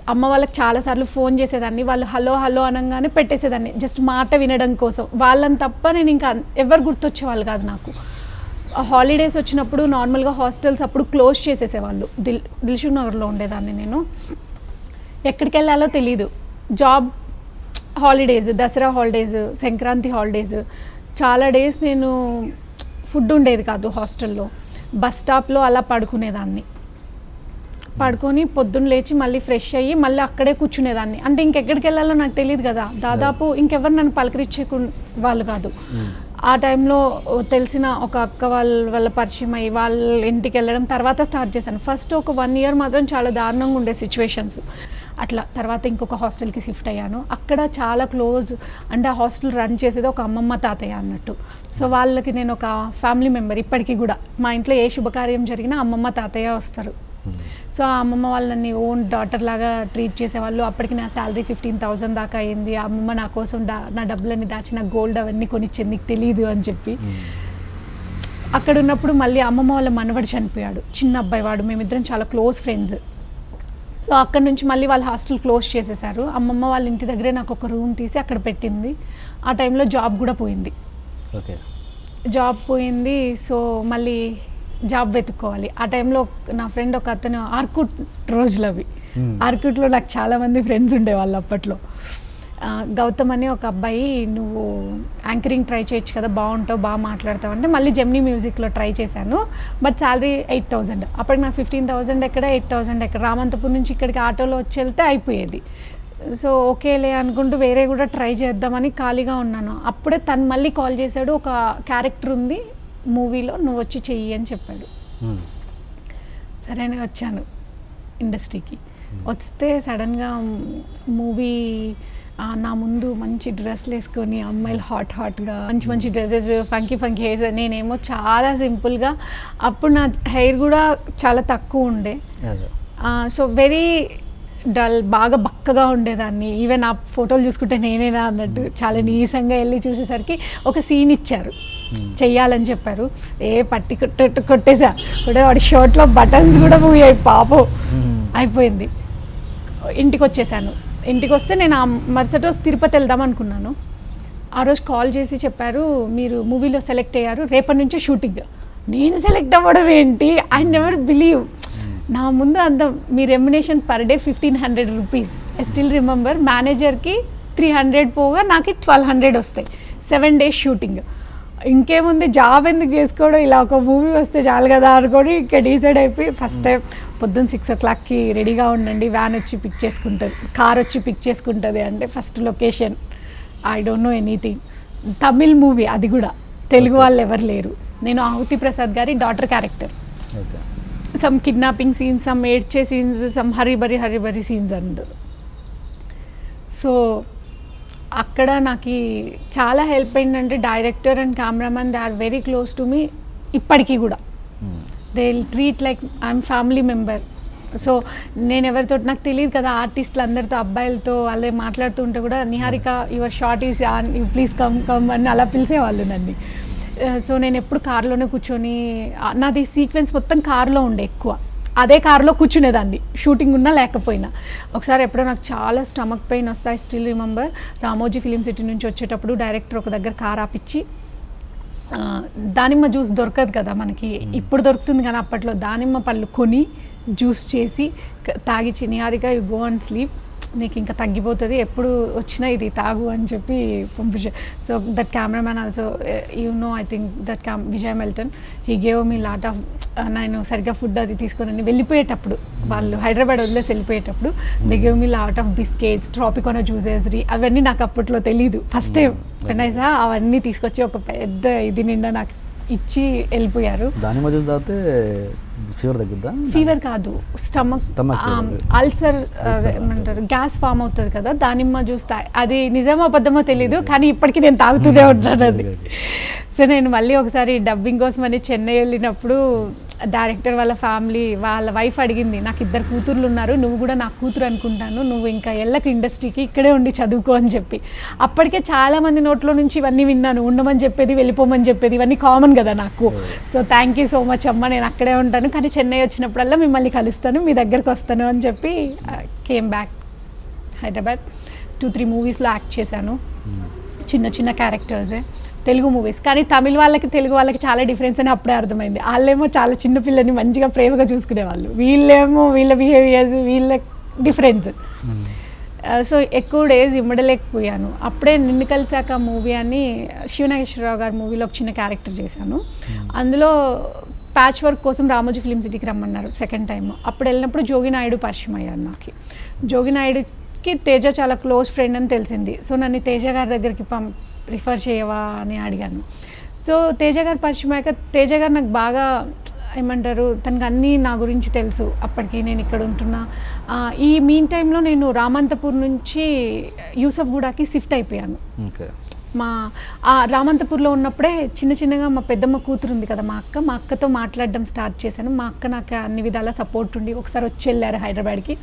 అమ్మ వాళ్ళకి చాలాసార్లు ఫోన్ చేసేదాన్ని వాళ్ళు హలో హలో అనగానే పెట్టేసేదాన్ని జస్ట్ మాట వినడం కోసం వాళ్ళని తప్ప నేను ఇంకా ఎవరు గుర్తొచ్చేవాళ్ళు కాదు నాకు హాలిడేస్ వచ్చినప్పుడు నార్మల్గా హాస్టల్స్ అప్పుడు క్లోజ్ చేసేసేవాళ్ళు దిల్ దిల్షుక్ నగర్లో ఉండేదాన్ని నేను ఎక్కడికి వెళ్ళాలో తెలీదు job holidays Dussehra holidays Sankranti holidays చాలా డేస్ నేను ఫుడ్ ఉండేది కాదు హాస్టల్లో బస్ స్టాప్లో అలా పడుకునేదాన్ని పడుకొని పొద్దున్న లేచి మళ్ళీ ఫ్రెష్ అయ్యి మళ్ళీ అక్కడే కూర్చునేదాన్ని అంటే ఇంకెక్కడికి వెళ్ళాలో నాకు తెలియదు కదా దాదాపు ఇంకెవరు నన్ను పలకరించే వాళ్ళు కాదు ఆ టైంలో తెలిసిన ఒక అక్క వాళ్ళ వాళ్ళ పరిచయం అయ్యి వాళ్ళ ఇంటికి వెళ్ళడం తర్వాత స్టార్ట్ చేశాను ఫస్ట్ ఒక వన్ ఇయర్ మాత్రం చాలా దారుణంగా ఉండే సిచ్యువేషన్స్ అట్లా తర్వాత ఇంకొక హాస్టల్కి షిఫ్ట్ అయ్యాను అక్కడ చాలా క్లోజ్ అంటే ఆ హాస్టల్ రన్ చేసేది ఒక అమ్మమ్మ తాతయ్య అన్నట్టు సో వాళ్ళకి నేను ఒక ఫ్యామిలీ మెంబర్ ఇప్పటికీ కూడా మా ఇంట్లో ఏ శుభకార్యం జరిగినా అమ్మమ్మ తాతయ్య వస్తారు సో ఆ అమ్మమ్మ వాళ్ళని ఓన్ డాటర్ లాగా ట్రీట్ చేసేవాళ్ళు అప్పటికి నా శాలరీ ఫిఫ్టీన్ థౌసండ్ దాకా అయింది ఆ అమ్మమ్మ నా కోసం డా నా డబ్బులన్నీ దాచిన గోల్డ్ అవన్నీ కొనిచ్చింది నీకు తెలియదు అని చెప్పి అక్కడ ఉన్నప్పుడు మళ్ళీ అమ్మమ్మ వాళ్ళ మనవడు చనిపోయాడు చిన్న అబ్బాయి వాడు మేమిద్దరం చాలా క్లోజ్ ఫ్రెండ్స్ సో అక్కడ నుంచి మళ్ళీ వాళ్ళ హాస్టల్ క్లోజ్ చేసేసారు అమ్మమ్మ వాళ్ళ ఇంటి దగ్గరే నాకు ఒక రూమ్ తీసి అక్కడ పెట్టింది ఆ టైంలో జాబ్ కూడా పోయింది ఓకే జాబ్ పోయింది సో మళ్ళీ జాబ్ వెతుక్కోవాలి ఆ టైంలో నా ఫ్రెండ్ ఒక అతను ఆర్కుట్ రోజులు అవి Hmm. ఆర్కుట్లో నాకు చాలా మంది ఫ్రెండ్స్ ఉండేవాళ్ళు అప్పట్లో ఆ, గౌతమ్ అని ఒక అబ్బాయి నువ్వు యాంకరింగ్ ట్రై చేయొచ్చు కదా బాగుంటావు బాగా మాట్లాడతావు అంటే మళ్ళీ జెమ్నీ మ్యూజిక్లో ట్రై చేశాను బట్ శాలరీ ఎయిట్ థౌజండ్ అప్పటికి నాకు ఫిఫ్టీన్ థౌజండ్ ఎక్కడ ఎయిట్ థౌజండ్ ఎక్కడ రామంతపూర్ నుంచి ఇక్కడికి ఆటోలో వచ్చి వెళ్తే అయిపోయేది సో ఓకేలే అనుకుంటూ వేరే కూడా ట్రై చేద్దామని ఖాళీగా ఉన్నాను అప్పుడే తను మళ్ళీ కాల్ చేశాడు ఒక క్యారెక్టర్ ఉంది మూవీలో నువ్వు వచ్చి చెయ్యి అని చెప్పాడు సరే అని వచ్చాను ఇండస్ట్రీకి వస్తే సడన్గా మూవీ నా ముందు మంచి డ్రెస్లు వేసుకొని అమ్మాయిలు హాట్ హాట్గా మంచి మంచి డ్రెస్సెస్ ఫంకీ ఫంకీ హెయిర్స్ నేనేమో చాలా సింపుల్గా అప్పుడు నా హెయిర్ కూడా చాలా తక్కువ ఉండే అదే సో వెరీ డల్ బాగా బక్కగా ఉండేదాన్ని ఈవెన్ ఆ ఫోటోలు చూసుకుంటే నేనేనా అన్నట్టు చాలా నీసంగా వెళ్ళి చూసేసరికి ఒక సీన్ ఇచ్చారు చెయ్యాలని చెప్పారు ఏ పట్టి కొట్ట కొట్టేసా కూడా వాడి షర్ట్లో బటన్స్ కూడా పోయాయి పాపం అయిపోయింది ఇంటికి వచ్చేసాను ఇంటికి వస్తే నేను ఆ మరుసటి రోజు తిరుపతి వెళ్దాం అనుకున్నాను ఆ రోజు కాల్ చేసి చెప్పారు మీరు మూవీలో సెలెక్ట్ అయ్యారు రేపటి నుంచి షూటింగ్ నేను సెలెక్ట్ అవ్వడం ఏంటి ఐ నెవర్ బిలీవ్ నా ముందు అంత మీ remuneration per day fifteen hundred rupees I still remember మేనేజర్కి త్రీ హండ్రెడ్ పోగా నాకు ట్వెల్వ్ హండ్రెడ్ వస్తాయి సెవెన్ డేస్ షూటింగ్ ఇంకేముంది జాబ్ ఎందుకు చేసుకోవడం ఇలా ఒక మూవీ వస్తే చాలు కదా అనుకొని ఇంకా డిసైడ్ అయిపోయి ఫస్ట్ టైం పొద్దున్న సిక్స్ ఓ క్లాక్కి రెడీగా ఉండండి వ్యాన్ వచ్చి పిక్ చేసుకుంటుంది కార్ వచ్చి పిక్ చేసుకుంటుంది అంటే first location I don't know anything Tamil movie అది కూడా తెలుగు వాళ్ళు ఎవరు లేరు నేను ఆహుతి ప్రసాద్ గారి daughter character okay some kidnapping scenes some ఏడ్చే సీన్స్ సమ్ హరిబరి హరిబరి సీన్స్ అందరు సో అక్కడ నాకు చాలా హెల్ప్ అయిందంటే director and cameraman they are very close to me ఇప్పటికీ కూడా they will treat like I'm family member so నేను ఎవరితో నాకు తెలియదు కదా ఆర్టిస్టులు అందరితో అబ్బాయిలతో వాళ్ళే మాట్లాడుతూ ఉంటే కూడా Niharika your short is you please come come అని అలా పిలిచేవాళ్ళు నన్ను సో నేను ఎప్పుడు కార్లోనే కూర్చొని ఆ, నాది సీక్వెన్స్ మొత్తం కార్లో ఉండే ఎక్కువ అదే కార్లో కూర్చునేదాన్ని షూటింగ్ ఉన్నా లేకపోయినా ఒకసారి ఎప్పుడో నాకు చాలా స్టమక్ పెయిన్ వస్తాయి still remember Ramoji film city నుంచి వచ్చేటప్పుడు డైరెక్టర్ ఒక దగ్గర కార్ ఆపిచ్చి ఆ, దానిమ్మ జ్యూస్ దొరకదు కదా మనకి ఇప్పుడు దొరుకుతుంది కానీ అప్పట్లో దానిమ్మ పళ్ళు కొని జ్యూస్ చేసి క- తాగిచ్చి Niharika you go and sleep నీకు ఇంకా తగ్గిపోతుంది ఎప్పుడు వచ్చినా ఇది తాగు అని చెప్పి పంపించా so that cameraman also you know I think that cam Vijay Milton he gave me lot of నేను సరిగ్గా ఫుడ్ అది తీసుకొని వెళ్ళిపోయేటప్పుడు వాళ్ళు హైదరాబాద్ వదిలేసి వెళ్ళిపోయేటప్పుడు they gave me lot of biscuits Tropicana juices అవన్నీ నాకు అప్పట్లో తెలీదు ఫస్ట్ టైం పెనైసా అవన్నీ తీసుకొచ్చి ఒక పెద్ద ఇది నిండా నాకు ఇచ్చి వెళ్ళిపోయారు దానిమ్మ జ్యూస్ తాగితే ఫీవర్ తగ్గుద్దా ఫీవర్ కాదు stomach Stomach fever. Ulcer Ulcer, ఏమంటారు గ్యాస్ ఫామ్ అవుతుంది కదా దానిమ్మ జ్యూస్ తా అది నిజమో అబద్ధమో తెలియదు కానీ ఇప్పటికీ నేను తాగుతూనే ఉంటాను అది Okay, okay. సో నేను మళ్ళీ ఒకసారి డబ్బింగ్ కోసం అని చెన్నై వెళ్ళినప్పుడు డైరెక్టర్ వాళ్ళ ఫ్యామిలీ వాళ్ళ వైఫ్ అడిగింది నాకు ఇద్దరు కూతుర్లు ఉన్నారు నువ్వు కూడా నా కూతురు అనుకుంటాను నువ్వు ఇంకా ఎళ్ళకు ఇండస్ట్రీకి ఇక్కడే ఉండి చదువుకో అని చెప్పి అప్పటికే చాలా మంది నోట్లో నుంచి ఇవన్నీ విన్నాను ఉండమని చెప్పేది వెళ్ళిపోమని చెప్పేది ఇవన్నీ కామన్ కదా నాకు so thank you so much అమ్మ నేను అక్కడే ఉంటాను కానీ చెన్నై వచ్చినప్పుడల్లా మిమ్మల్ని కలుస్తాను మీ దగ్గరకు వస్తాను అని చెప్పి came back Hyderabad two three మూవీస్లో యాక్ట్ చేశాను చిన్న చిన్న క్యారెక్టర్సే తెలుగు మూవీస్ కానీ తమిళ వాళ్ళకి తెలుగు వాళ్ళకి చాలా డిఫరెన్స్ అని అప్పుడే అర్థమైంది వాళ్ళేమో చాలా చిన్న పిల్లని మంచిగా ప్రేమగా చూసుకునేవాళ్ళు వీళ్ళేమో వీళ్ళ బిహేవియర్స్ వీళ్ళ డిఫరెన్స్ సో ఎక్కువ డేస్ ఇమ్మడలేకపోయాను అప్పుడే నిన్ను కలిసాక మూవీ అని శివనాగేశ్వరరావు గారి మూవీలో ఒక చిన్న క్యారెక్టర్ చేశాను అందులో ప్యాచ్ వర్క్ కోసం రామోజీ ఫిల్మ్ సిటీకి రమ్మన్నారు సెకండ్ టైం అప్పుడు వెళ్ళినప్పుడు జోగి నాయుడు పరిచయం అయ్యారు నాకు జోగి నాయుడుకి తేజ చాలా క్లోజ్ ఫ్రెండ్ అని తెలిసింది సో నన్ను తేజ గారి దగ్గరికి పం రిఫర్ చేయవా అని అడిగాను సో తేజ గారు పరిచయం అయ్యాక తేజ గారు నాకు బాగా ఏమంటారు తనకు అన్నీ నా గురించి తెలుసు అప్పటికి నేను ఇక్కడ ఉంటున్నా ఆ, ఈ మీన్ టైంలో నేను రామంతపూర్ నుంచి యూసఫ్గూడకి షిఫ్ట్ అయిపోయాను ఓకే మా ఆ రామంతపూర్లో ఉన్నప్పుడే చిన్న చిన్నగా మా పెద్దమ్మ కూతురు ఉంది కదా మా అక్క మా అక్కతో మాట్లాడడం స్టార్ట్ చేశాను మా అక్క నాకు అన్ని విధాల సపోర్ట్ ఉండి ఒకసారి వచ్చి వెళ్ళారు హైదరాబాద్కి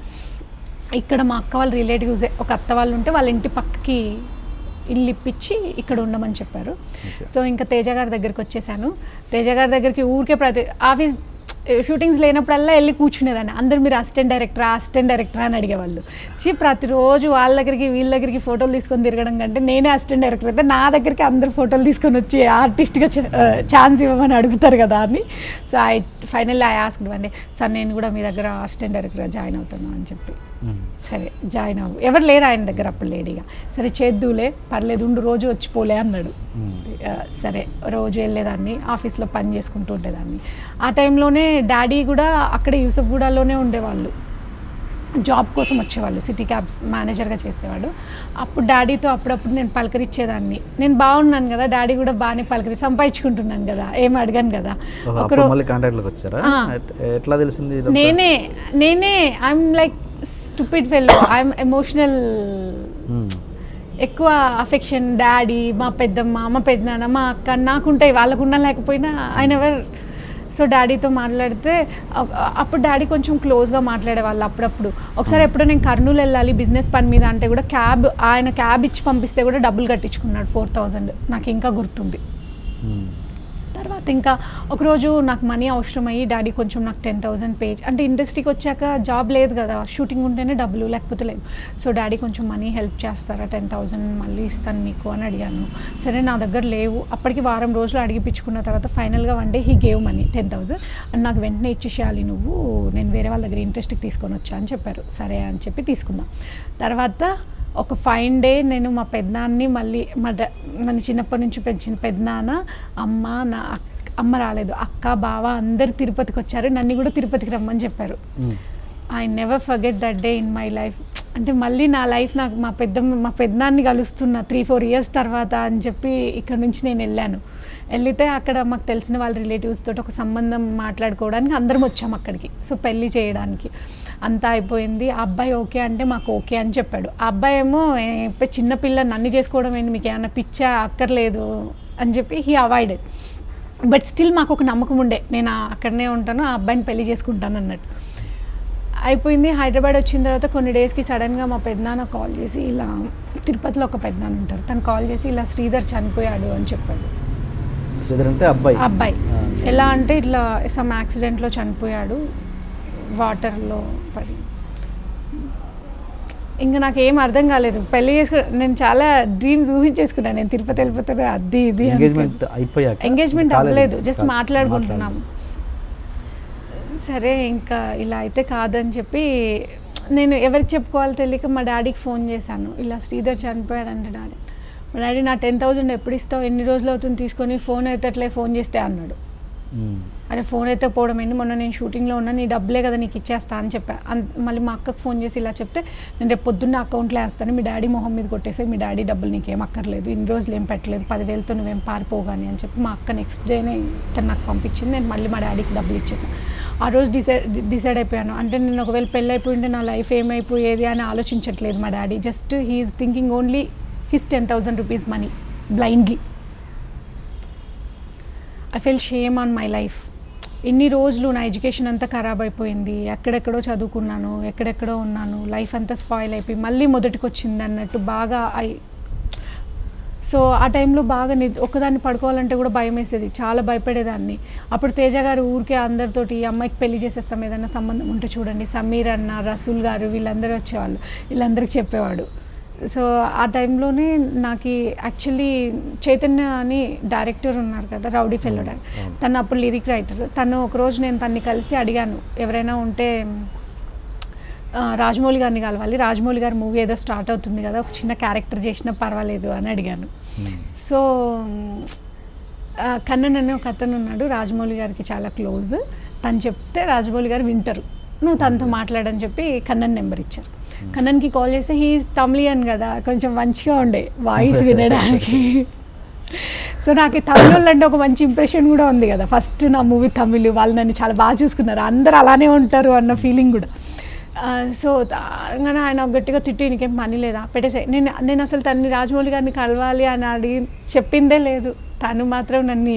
ఇక్కడ మా అక్క వాళ్ళ రిలేటివ్స్ ఒక అత్త వాళ్ళు ఉంటే వాళ్ళ ఇంటి పక్కకి ఇల్లు ఇప్పించి ఇక్కడ ఉండమని చెప్పారు సో ఇంకా తేజ గారి దగ్గరికి వచ్చేసాను తేజ గారి దగ్గరికి ఊరికే ప్రతి ఆఫీస్ షూటింగ్స్ లేనప్పుడల్లా వెళ్ళి కూర్చునేదాన్ని అందరు మీరు అసిస్టెంట్ డైరెక్టరా అసిస్టెంట్ డైరెక్టరా అని అడిగేవాళ్ళు చి ప్రతిరోజు వాళ్ళ దగ్గరికి వీళ్ళ దగ్గరికి ఫోటోలు తీసుకొని తిరగడం కంటే నేనే అసిస్టెంట్ డైరెక్టర్ అయితే నా దగ్గరికి అందరు ఫోటోలు తీసుకొని వచ్చి ఆర్టిస్ట్గా ఛాన్స్ ఇవ్వమని అడుగుతారు కదా అని so I finally I asked అండి సార్ నేను కూడా మీ దగ్గర అసిస్టెంట్ డైరెక్టర్గా జాయిన్ అవుతాను అని చెప్పి సరే జాయిన్ అవ్వు ఎవరు లేరు ఆయన దగ్గర అప్పుడు లేడీగా సరే చేద్దులే పర్లేదు ఉండు రోజు వచ్చి పోలే అన్నాడు ఆ, సరే రోజు వెళ్ళేదాన్ని ఆఫీస్లో పని చేసుకుంటూ ఉండేదాన్ని ఆ టైంలోనే డాడీ కూడా అక్కడే యూసఫ్గూడలోనే ఉండేవాళ్ళు జాబ్ కోసం వచ్చేవాళ్ళు సిటీ క్యాబ్స్ మేనేజర్గా చేసేవాడు అప్పుడు డాడీతో అప్పుడప్పుడు నేను పలకరించేదాన్ని నేను బాగున్నాను కదా డాడీ కూడా బాగానే పలకరి సంపాదించుకుంటున్నాను కదా ఏం అడగాను కదా ఓహో, అప్పుడు ఒకరో మళ్ళీ కాంటాక్ట్లోకి వచ్చారా ఆ. ఎట్- ఎట్లా తెలిసింది ఇదంతా? నేనే నేనే I'm like stupid fell I'm emotional మ్మ్. ఎక్కువ అఫెక్షన్ డాడీ మా పెద్దమ్మ మా పెద్దనాన్న మా అక్క నాకుంటాయి వాళ్ళకున్నా లేకపోయినా ఆయన ఎవరు సో డాడీతో మాట్లాడితే అ- అప్పుడు డాడీ కొంచెం క్లోజ్గా మాట్లాడేవాళ్ళు అప్పుడప్పుడు ఒకసారి ఎప్పుడో నేను కర్నూలు వెళ్ళాలి బిజినెస్ పని మీద అంటే కూడా క్యాబ్ ఆయన క్యాబ్ ఇచ్చి పంపిస్తే కూడా డబ్బులు కట్టించుకున్నాడు ఫోర్ థౌజండ్ నాకు ఇంకా గుర్తుంది మ్మ్. తర్వాత ఇంకా ఒకరోజు నాకు మనీ అవసరం అయ్యి డాడీ కొంచెం నాకు టెన్ థౌసండ్ పే అంటే ఇండస్ట్రీకి వచ్చాక జాబ్ లేదు కదా షూటింగ్ ఉంటేనే డబ్బులు లేకపోతే లేదు సో డాడీ కొంచెం మనీ హెల్ప్ చేస్తారా టెన్ థౌసండ్ మళ్ళీ ఇస్తాను మీకు అని అడిగాను సరే నా దగ్గర లేవు అప్పటికి వారం రోజులు అడిగిపించుకున్న తర్వాత ఫైనల్గా one day he gave money ten thousand and నాకు వెంటనే ఇచ్చేసేయాలి నువ్వు నేను వేరే వాళ్ళ దగ్గర ఇంట్రెస్ట్కి తీసుకొని వచ్చా అని చెప్పారు సరే అని చెప్పి తీసుకున్నాం తర్వాత ఒక ఫైన్ డే నేను మా పెద్దనాన్ని మళ్ళీ మా డా- నన్ను చిన్నప్పటి నుంచి పెంచిన పెద్దనాన్న అమ్మ నా అక్- అమ్మ రాలేదు అక్క బావ అందరు తిరుపతికి వచ్చారు నన్ను కూడా తిరుపతికి రమ్మని చెప్పారు మ్మ్. I never forget that day in my life అంటే మళ్ళీ నా లైఫ్ నాకు మా పెద్ద మా పెద్దనాన్ని కలుస్తున్నా త్రీ ఫోర్ ఇయర్స్ తర్వాత అని చెప్పి ఇక్కడ నుంచి నేను వెళ్ళాను వెళ్తే అక్కడ మాకు తెలిసిన వాళ్ళ రిలేటివ్స్ తోటి ఒక సంబంధం మాట్లాడుకోవడానికి అందరం వచ్చాం అక్కడికి సో పెళ్లి చేయడానికి అంతా అయిపోయింది ఆ అబ్బాయి ఓకే అంటే మాకు ఓకే అని చెప్పాడు ఆ అబ్బాయి ఏమో "ఏ, ఇప్పుడు చిన్న పిల్ల నన్ను చేసుకోవడం ఏంటి మీకు ఏమైనా పిచ్చా అక్కర్లేదు అని చెప్పి హీ అవాయిడెడ్ బట్ స్టిల్ మాకు ఒక నమ్మకం ఉండే నేను ఆ- అక్కడనే ఉంటాను ఆ అబ్బాయిని పెళ్లి చేసుకుంటాను అన్నట్టు అయిపోయింది హైదరాబాద్ వచ్చిన తర్వాత కొన్ని డేస్కి సడన్గా మా పెద్దనాన్న కాల్ చేసి ఇలా తిరుపతిలో ఒక పెద్దనాన్న ఉంటారు తను కాల్ చేసి ఇలా శ్రీధర్ చనిపోయాడు అని చెప్పాడు శ్రీధర్ అంటే అబ్బాయి ఆ అబ్బాయి ఆ. ఎలా అంటే ఇట్లా సమ్ యాక్సిడెంట్లో చనిపోయాడు వాటర్లో పడి ఇంకా నాకు ఏం అర్థం కాలేదు పెళ్లి చేసుకు నేను చాలా డ్రీమ్స్ ఊహించేసుకున్నాను నేను తిరుపతి వెళ్ళిపోతాను అది ఇది అనుకుని. ఎంగేజ్మెంట్ అయిపోయాక ఎంగేజ్మెంట్ కాలేదు. అవ్వలేదు జస్ట్ కాలేదు. మాట్లాడుకుంటున్నాం సరే ఇంకా ఇలా అయితే కాదని చెప్పి నేను ఎవరికి చెప్పుకోవాలో తెలియక మా డాడీకి ఫోన్ చేశాను ఇలా శ్రీధర్ చనిపోయాడంటే డాడీ మా డాడీ నా టెన్ థౌజండ్ ఎప్పుడు ఇస్తావు ఎన్ని రోజులు అవుతుంది తీసుకొని ఫోన్ అయితే అట్లే ఫోన్ చేస్తే అన్నాడు మ్మ్. అరే ఫోన్ అయితే పోవడం ఏంటి మొన్న నేను షూటింగ్లో ఉన్నా నీ డబ్బులే కదా నీకు ఇచ్చేస్తా అని చెప్పా అన్- మళ్ళీ మా అక్కకు ఫోన్ చేసి ఇలా చెప్తే నేను రేపు పొద్దున్న అకౌంట్లో వేస్తాను మీ డాడీ మొహం మీద కొట్టేసి మీ డాడీ డబ్బులు నీకేం అక్కర్లేదు ఇన్ని రోజులు ఏం పెట్టలేదు పదివేలతో నువ్వేం పారిపోగాని అని చెప్పి మా అక్క నెక్స్ట్ డేనే తను నాకు పంపించింది నేను మళ్ళీ మా డాడీకి డబ్బులు ఇచ్చేసాను ఆ రోజు డిసైడ్ డిసైడ్ అయిపోయాను అంటే నేను ఒకవేళ పెళ్ళి అయిపోయింటే నా లైఫ్ ఏమైపోయేది అని ఆలోచించట్లేదు మా daddy just he's thinking only his ten thousand rupees money బ్లైండ్లీ I feel shame on my life ఇన్ని రోజులు నా ఎడ్యుకేషన్ అంతా ఖరాబ్ అయిపోయింది ఎక్కడెక్కడో చదువుకున్నాను ఎక్కడెక్కడో ఉన్నాను లైఫ్ అంతా స్పాయిల్ అయిపోయి మళ్ళీ మొదటికి వచ్చింది అన్నట్టు బాగా ఐ సో ఆ టైంలో బాగా ని ఒక్కదాన్ని పడుకోవాలంటే కూడా భయం వేసేది చాలా భయపడేదాన్ని అప్పుడు తేజ గారు ఊరికే అందరితోటి ఈ అమ్మాయికి పెళ్లి చేసేస్తాం ఏదైనా సంబంధం ఉంటే చూడండి సమీర్ అన్న రసూల్ గారు వీళ్ళందరూ వచ్చేవాళ్ళు వీళ్ళందరికీ చెప్పేవాడు సో ఆ టైంలోనే నాకు యాక్చువల్లీ చైతన్య అని డైరెక్టర్ ఉన్నారు కదా రౌడీ ఫెల్లో తను అప్పుడు లిరిక్ రైటర్ తను ఒకరోజు నేను తన్ని కలిసి అడిగాను ఎవరైనా ఉంటే ఆ, రాజమౌళి గారిని కలవాలి రాజమౌళి గారి మూవీ ఏదో స్టార్ట్ అవుతుంది కదా ఒక చిన్న క్యారెక్టర్ చేసినా పర్వాలేదు అని అడిగాను సో ఆ, కన్నన్ అనే ఒక అతను ఉన్నాడు రాజమౌళి గారికి చాలా క్లోజ్ తను చెప్తే రాజమౌళి గారు వింటారు నువ్వు తనతో మాట్లాడని చెప్పి కన్నన్ నెంబర్ ఇచ్చారు కన్నన్కి కాల్ చేస్తే హీ తమిళియన్ కదా కొంచెం మంచిగా ఉండే వాయిస్ వినడానికి సో నాకు ఈ తమిళ వాళ్ళు అంటే ఒక మంచి ఇంప్రెషన్ కూడా ఉంది కదా ఫస్ట్ నా మూవీ తమిళ్ వాళ్ళు నన్ను చాలా బాగా చూసుకున్నారు అందరూ అలానే ఉంటారు అన్న ఫీలింగ్ కూడా ఆ, సో కానీ ఆయన గట్టిగా తిట్టి నీకేం పని లేదా పెట్టేసే నేను నేను అసలు తన్ని రాజమౌళి గారిని కలవాలి అని అడిగి చెప్పిందే లేదు తను మాత్రం నన్ను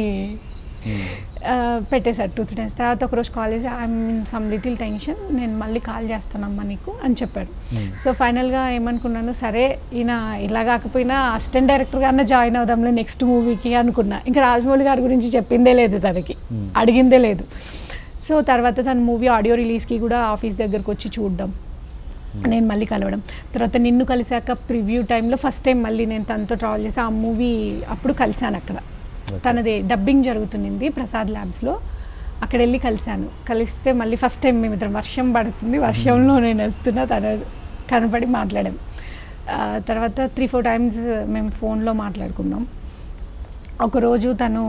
ఆ, పెట్టేశాడు టూ త్రీ టైమ్స్ తర్వాత ఒకరోజు కాల్ చేసి I'm in some little tension నేను మళ్ళీ కాల్ చేస్తానమ్మా నీకు అని చెప్పాడు సో ఫైనల్గా ఏమనుకున్నాను సరే ఈయన ఇలా కాకపోయినా అసిస్టెంట్ డైరెక్టర్గానే జాయిన్ అవుదాంలే నెక్స్ట్ మూవీకి అనుకున్నా ఇంకా రాజమౌళి గారి గురించి చెప్పిందే లేదు తనకి అడిగిందే లేదు సో తర్వాత తన మూవీ ఆడియో రిలీజ్కి కూడా ఆఫీస్ దగ్గరకు వచ్చి చూడడం నేను మళ్ళీ కలవడం తర్వాత నిన్ను కలిసాక ప్రివ్యూ టైంలో ఫస్ట్ టైం మళ్ళీ నేను తనతో ట్రావెల్ చేసి ఆ మూవీ అప్పుడు కలిశాను అక్కడ తనది డబ్బింగ్ జరుగుతుంది ప్రసాద్ ల్యాబ్స్లో అక్కడ వెళ్ళి కలిశాను కలిస్తే మళ్ళీ ఫస్ట్ టైం మేమిద్దరం వర్షం పడుతుంది వర్షంలో నేను వస్తున్నా తన కనపడి మాట్లాడాం ఆ, తర్వాత త్రీ ఫోర్ టైమ్స్ మేము ఫోన్లో మాట్లాడుకున్నాం ఒకరోజు తను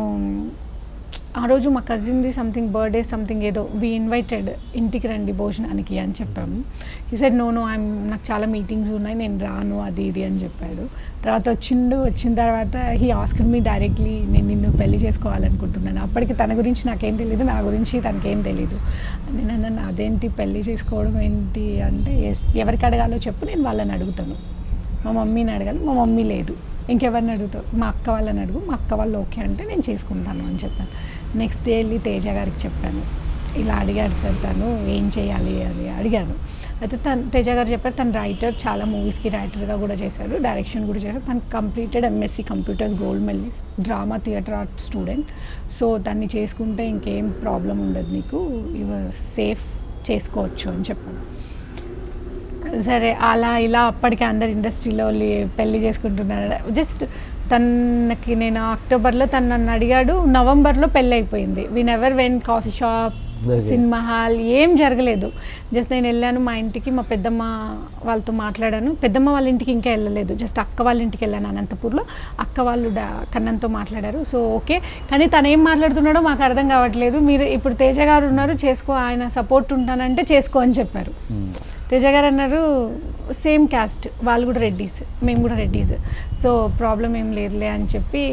ఆ రోజు మా కజిన్ది సంథింగ్ బర్త్డే సంథింగ్ ఏదో వి ఇన్వైటెడ్ ఇంటికి రండి భోజనానికి అని చెప్పాము ఈ సైడ్ నో నో ఐమ్ నాకు చాలా మీటింగ్స్ ఉన్నాయి నేను రాను అది ఇది అని చెప్పాడు తర్వాత వచ్చిండు వచ్చిన తర్వాత హీ ఆస్కర్ మీ డైరెక్ట్లీ నేను నిన్ను పెళ్లి చేసుకోవాలనుకుంటున్నాను అప్పటికి తన గురించి నాకేం తెలియదు నా గురించి తనకేం తెలియదు నేను అన్నాను అదేంటి పెళ్లి చేసుకోవడం ఏంటి అంటే "Yes, ఎవరికి అడగాలో చెప్పు నేను వాళ్ళని అడుగుతాను మా మమ్మీని అడగాలి మా మమ్మీ లేదు ఇంకెవరిని అడుగుతావు మా అక్క వాళ్ళని అడుగు మా అక్క వాళ్ళు ఓకే అంటే నేను చేసుకుంటాను అని చెప్పాను నెక్స్ట్ డే వెళ్ళి తేజ గారికి చెప్పాను ఇలా అడిగారు సార్ తను ఏం చేయాలి అని అడిగాను అయితే తను తేజ గారు చెప్పారు తను రైటర్ చాలా మూవీస్కి రైటర్గా కూడా చేశారు డైరెక్షన్ కూడా చేశారు తను completed MSc computers gold medalist drama theatre art student so తన్ని చేసుకుంటే ఇంకేం ప్రాబ్లం ఉండదు నీకు ఇవ సేఫ్ చేసుకోవచ్చు అని చెప్పాను సరే అలా ఇలా అప్పటికే అందరు ఇండస్ట్రీలో లే- పెళ్లి చేసుకుంటున్నారు జస్ట్ తనకి నేను అక్టోబర్లో తను నన్ను అడిగాడు నవంబర్లో పెళ్ళి అయిపోయింది we never went coffee shop Okay. Cinema hall ఏం జరగలేదు జస్ట్ నేను వెళ్ళాను మా ఇంటికి మా పెద్దమ్మ వాళ్ళతో మాట్లాడాను పెద్దమ్మ వాళ్ళ ఇంటికి ఇంకా వెళ్ళలేదు జస్ట్ అక్క వాళ్ళ ఇంటికి వెళ్ళాను అనంతపూర్లో అక్క వాళ్ళు డా కన్నంతో మాట్లాడారు సో ఓకే కానీ తను ఏం మాట్లాడుతున్నాడో మాకు అర్థం కావట్లేదు మీరు ఇప్పుడు తేజ గారు ఉన్నారు చేసుకో ఆయన సపోర్ట్ ఉంటానంటే చేసుకో అని చెప్పారు తేజ గారు అన్నారు సేమ్ క్యాస్ట్ వాళ్ళు కూడా రెడ్డీస్ మేము కూడా రెడ్డీస్ సో ప్రాబ్లం ఏం లేదులే అని చెప్పి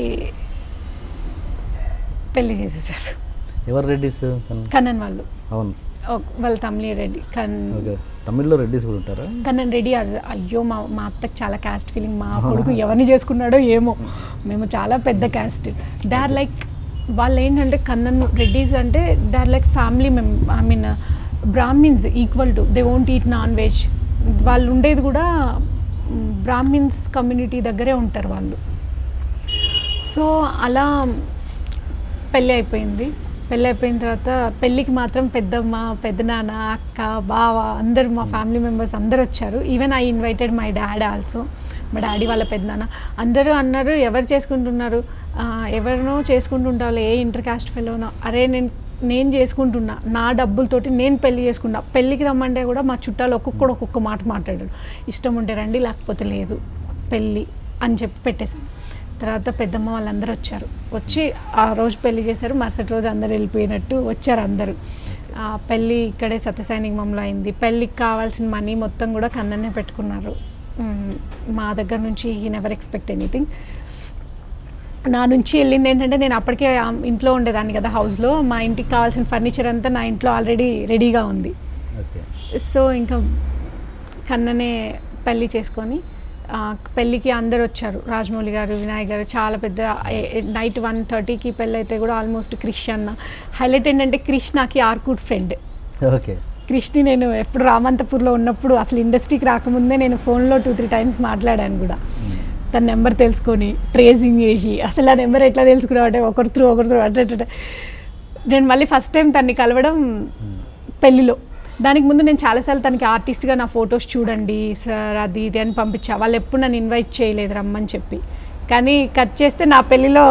పెళ్లి చేసేసారు ఎవరు రెడ్డిస్ కన్నన్ వాళ్ళు అవును ఓ- వాళ్ళ తమిళ రెడ్డి కన్ ఓకే తమిళ్లో రెడ్డిస్ కూడా ఉంటారా కన్నన్ రెడ్డి అర్- అయ్యో మా మా అత్తకి చాలా క్యాస్ట్ ఫీలింగ్ మా కొడుకు ఎవరిని చేసుకున్నాడో ఏమో మేము చాలా పెద్ద క్యాస్ట్ దే ఆర్ లైక్ వాళ్ళు ఏంటంటే కన్నన్ రెడ్డీస్ అంటే దే ఆర్ లైక్ ఫ్యామిలీ మెం I mean Brahmins equal to they won't eat non veg వాళ్ళు ఉండేది కూడా బ్రాహ్మిన్స్ కమ్యూనిటీ దగ్గరే ఉంటారు వాళ్ళు సో అలా పెళ్ళి అయిపోయింది పెళ్ళి అయిపోయిన తర్వాత పెళ్ళికి మాత్రం పెద్దమ్మ పెద్దనాన్న అక్క బావ అందరు మా ఫ్యామిలీ మెంబర్స్ అందరు వచ్చారు even I invited my dad also మా డాడీ వాళ్ళ పెద్దనాన్న అందరూ అన్నారు ఎవరు చేసుకుంటున్నారు ఆ, ఎవరినో చేసుకుంటుంటారు ఏ ఇంటర్ కాస్ట్ ఫెలోనో అరే నేను నేను చేసుకుంటున్నా నా డబ్బులతోటి నేను పెళ్లి చేసుకున్నా పెళ్ళికి రమ్మంటే కూడా మా చుట్టాలు ఒక్కొక్కడు ఒక్కొక్క మాట మాట్లాడాడు ఇష్టం ఉంటే రండి లేకపోతే లేదు పెళ్ళి అని చెప్పి పెట్టేశాను తర్వాత పెద్దమ్మ వాళ్ళందరూ వచ్చారు వచ్చి ఆ రోజు పెళ్లి చేశారు మరుసటి రోజు అందరు వెళ్ళిపోయినట్టు వచ్చారు అందరూ ఆ పెళ్ళి ఇక్కడే సత్యసాయి నిగమంలో అయింది పెళ్ళికి కావాల్సిన మనీ మొత్తం కూడా కన్ననే పెట్టుకున్నారు మ్, మా దగ్గర నుంచి హీ నెవర్ ఎక్స్పెక్ట్ ఎనీథింగ్ నా నుంచి వెళ్ళింది ఏంటంటే నేను అప్పటికే ఆ ఇంట్లో ఉండేదాన్ని కదా హౌస్లో మా ఇంటికి కావాల్సిన ఫర్నిచర్ అంతా నా ఇంట్లో ఆల్రెడీ రెడీగా ఉంది ఓకే సో ఇంకా కన్ననే పెళ్ళి చేసుకొని ఆ, ఆ, పెళ్ళికి అందరు వచ్చారు రాజమౌళి గారు వినాయక్ గారు చాలా పెద్ద నైట్ వన్ థర్టీకి పెళ్ళి అయితే కూడా ఆల్మోస్ట్ క్రిష్ అన్న హైలైట్ ఏంటంటే క్రిష్ నాకు ఆర్కుడ్ ఫ్రెండ్ ఓకే కృష్ణి నేను ఎప్పుడు రామంతపూర్లో ఉన్నప్పుడు అసలు ఇండస్ట్రీకి రాకముందే నేను ఫోన్లో టూ త్రీ టైమ్స్ మాట్లాడాను కూడా తన నెంబర్ తెలుసుకొని ట్రేసింగ్ చేసి అసలు ఆ నెంబర్ ఎట్లా తెలుసుకున్నావు అంటే ఒకరి త్రూ ఒకరి త్రూ అంటే అంటే- నేను మళ్ళీ ఫస్ట్ టైం తన్ని కలవడం పెళ్ళిలో దానికి ముందు నేను చాలాసార్లు తనకి ఆర్టిస్ట్గా నా ఫొటోస్ చూడండి సార్ అది ఇది అని పంపించా వాళ్ళు ఎప్పుడు నన్ను ఇన్వైట్ చేయలేదు రమ్మని చెప్పి కానీ కట్ చేస్తే నా పెళ్ళిలో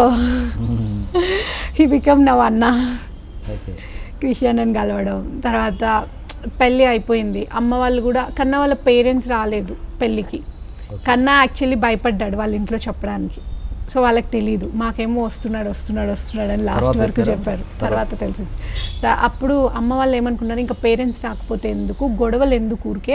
ఈ బికమ్ నవ్ అన్న ఓకే క్రిస్టియన్ అని కలవడం తర్వాత పెళ్ళి అయిపోయింది అమ్మ వాళ్ళు కూడా కన్నా వాళ్ళ పేరెంట్స్ రాలేదు పెళ్ళికి కన్నా యాక్చువల్లీ భయపడ్డాడు వాళ్ళ ఇంట్లో చెప్పడానికి సో వాళ్ళకి తెలియదు మాకేమో వస్తున్నాడు వస్తున్నాడు వస్తున్నాడు అని లాస్ట్ తర్వాత వరకు చెప్పారా? చెప్పారు తర్వాత తెలిసింది త- అప్పుడు అమ్మ వాళ్ళు ఏమనుకున్నారు ఇంకా పేరెంట్స్ రాకపోతే ఎందుకు గొడవలు ఎందుకు ఊరికే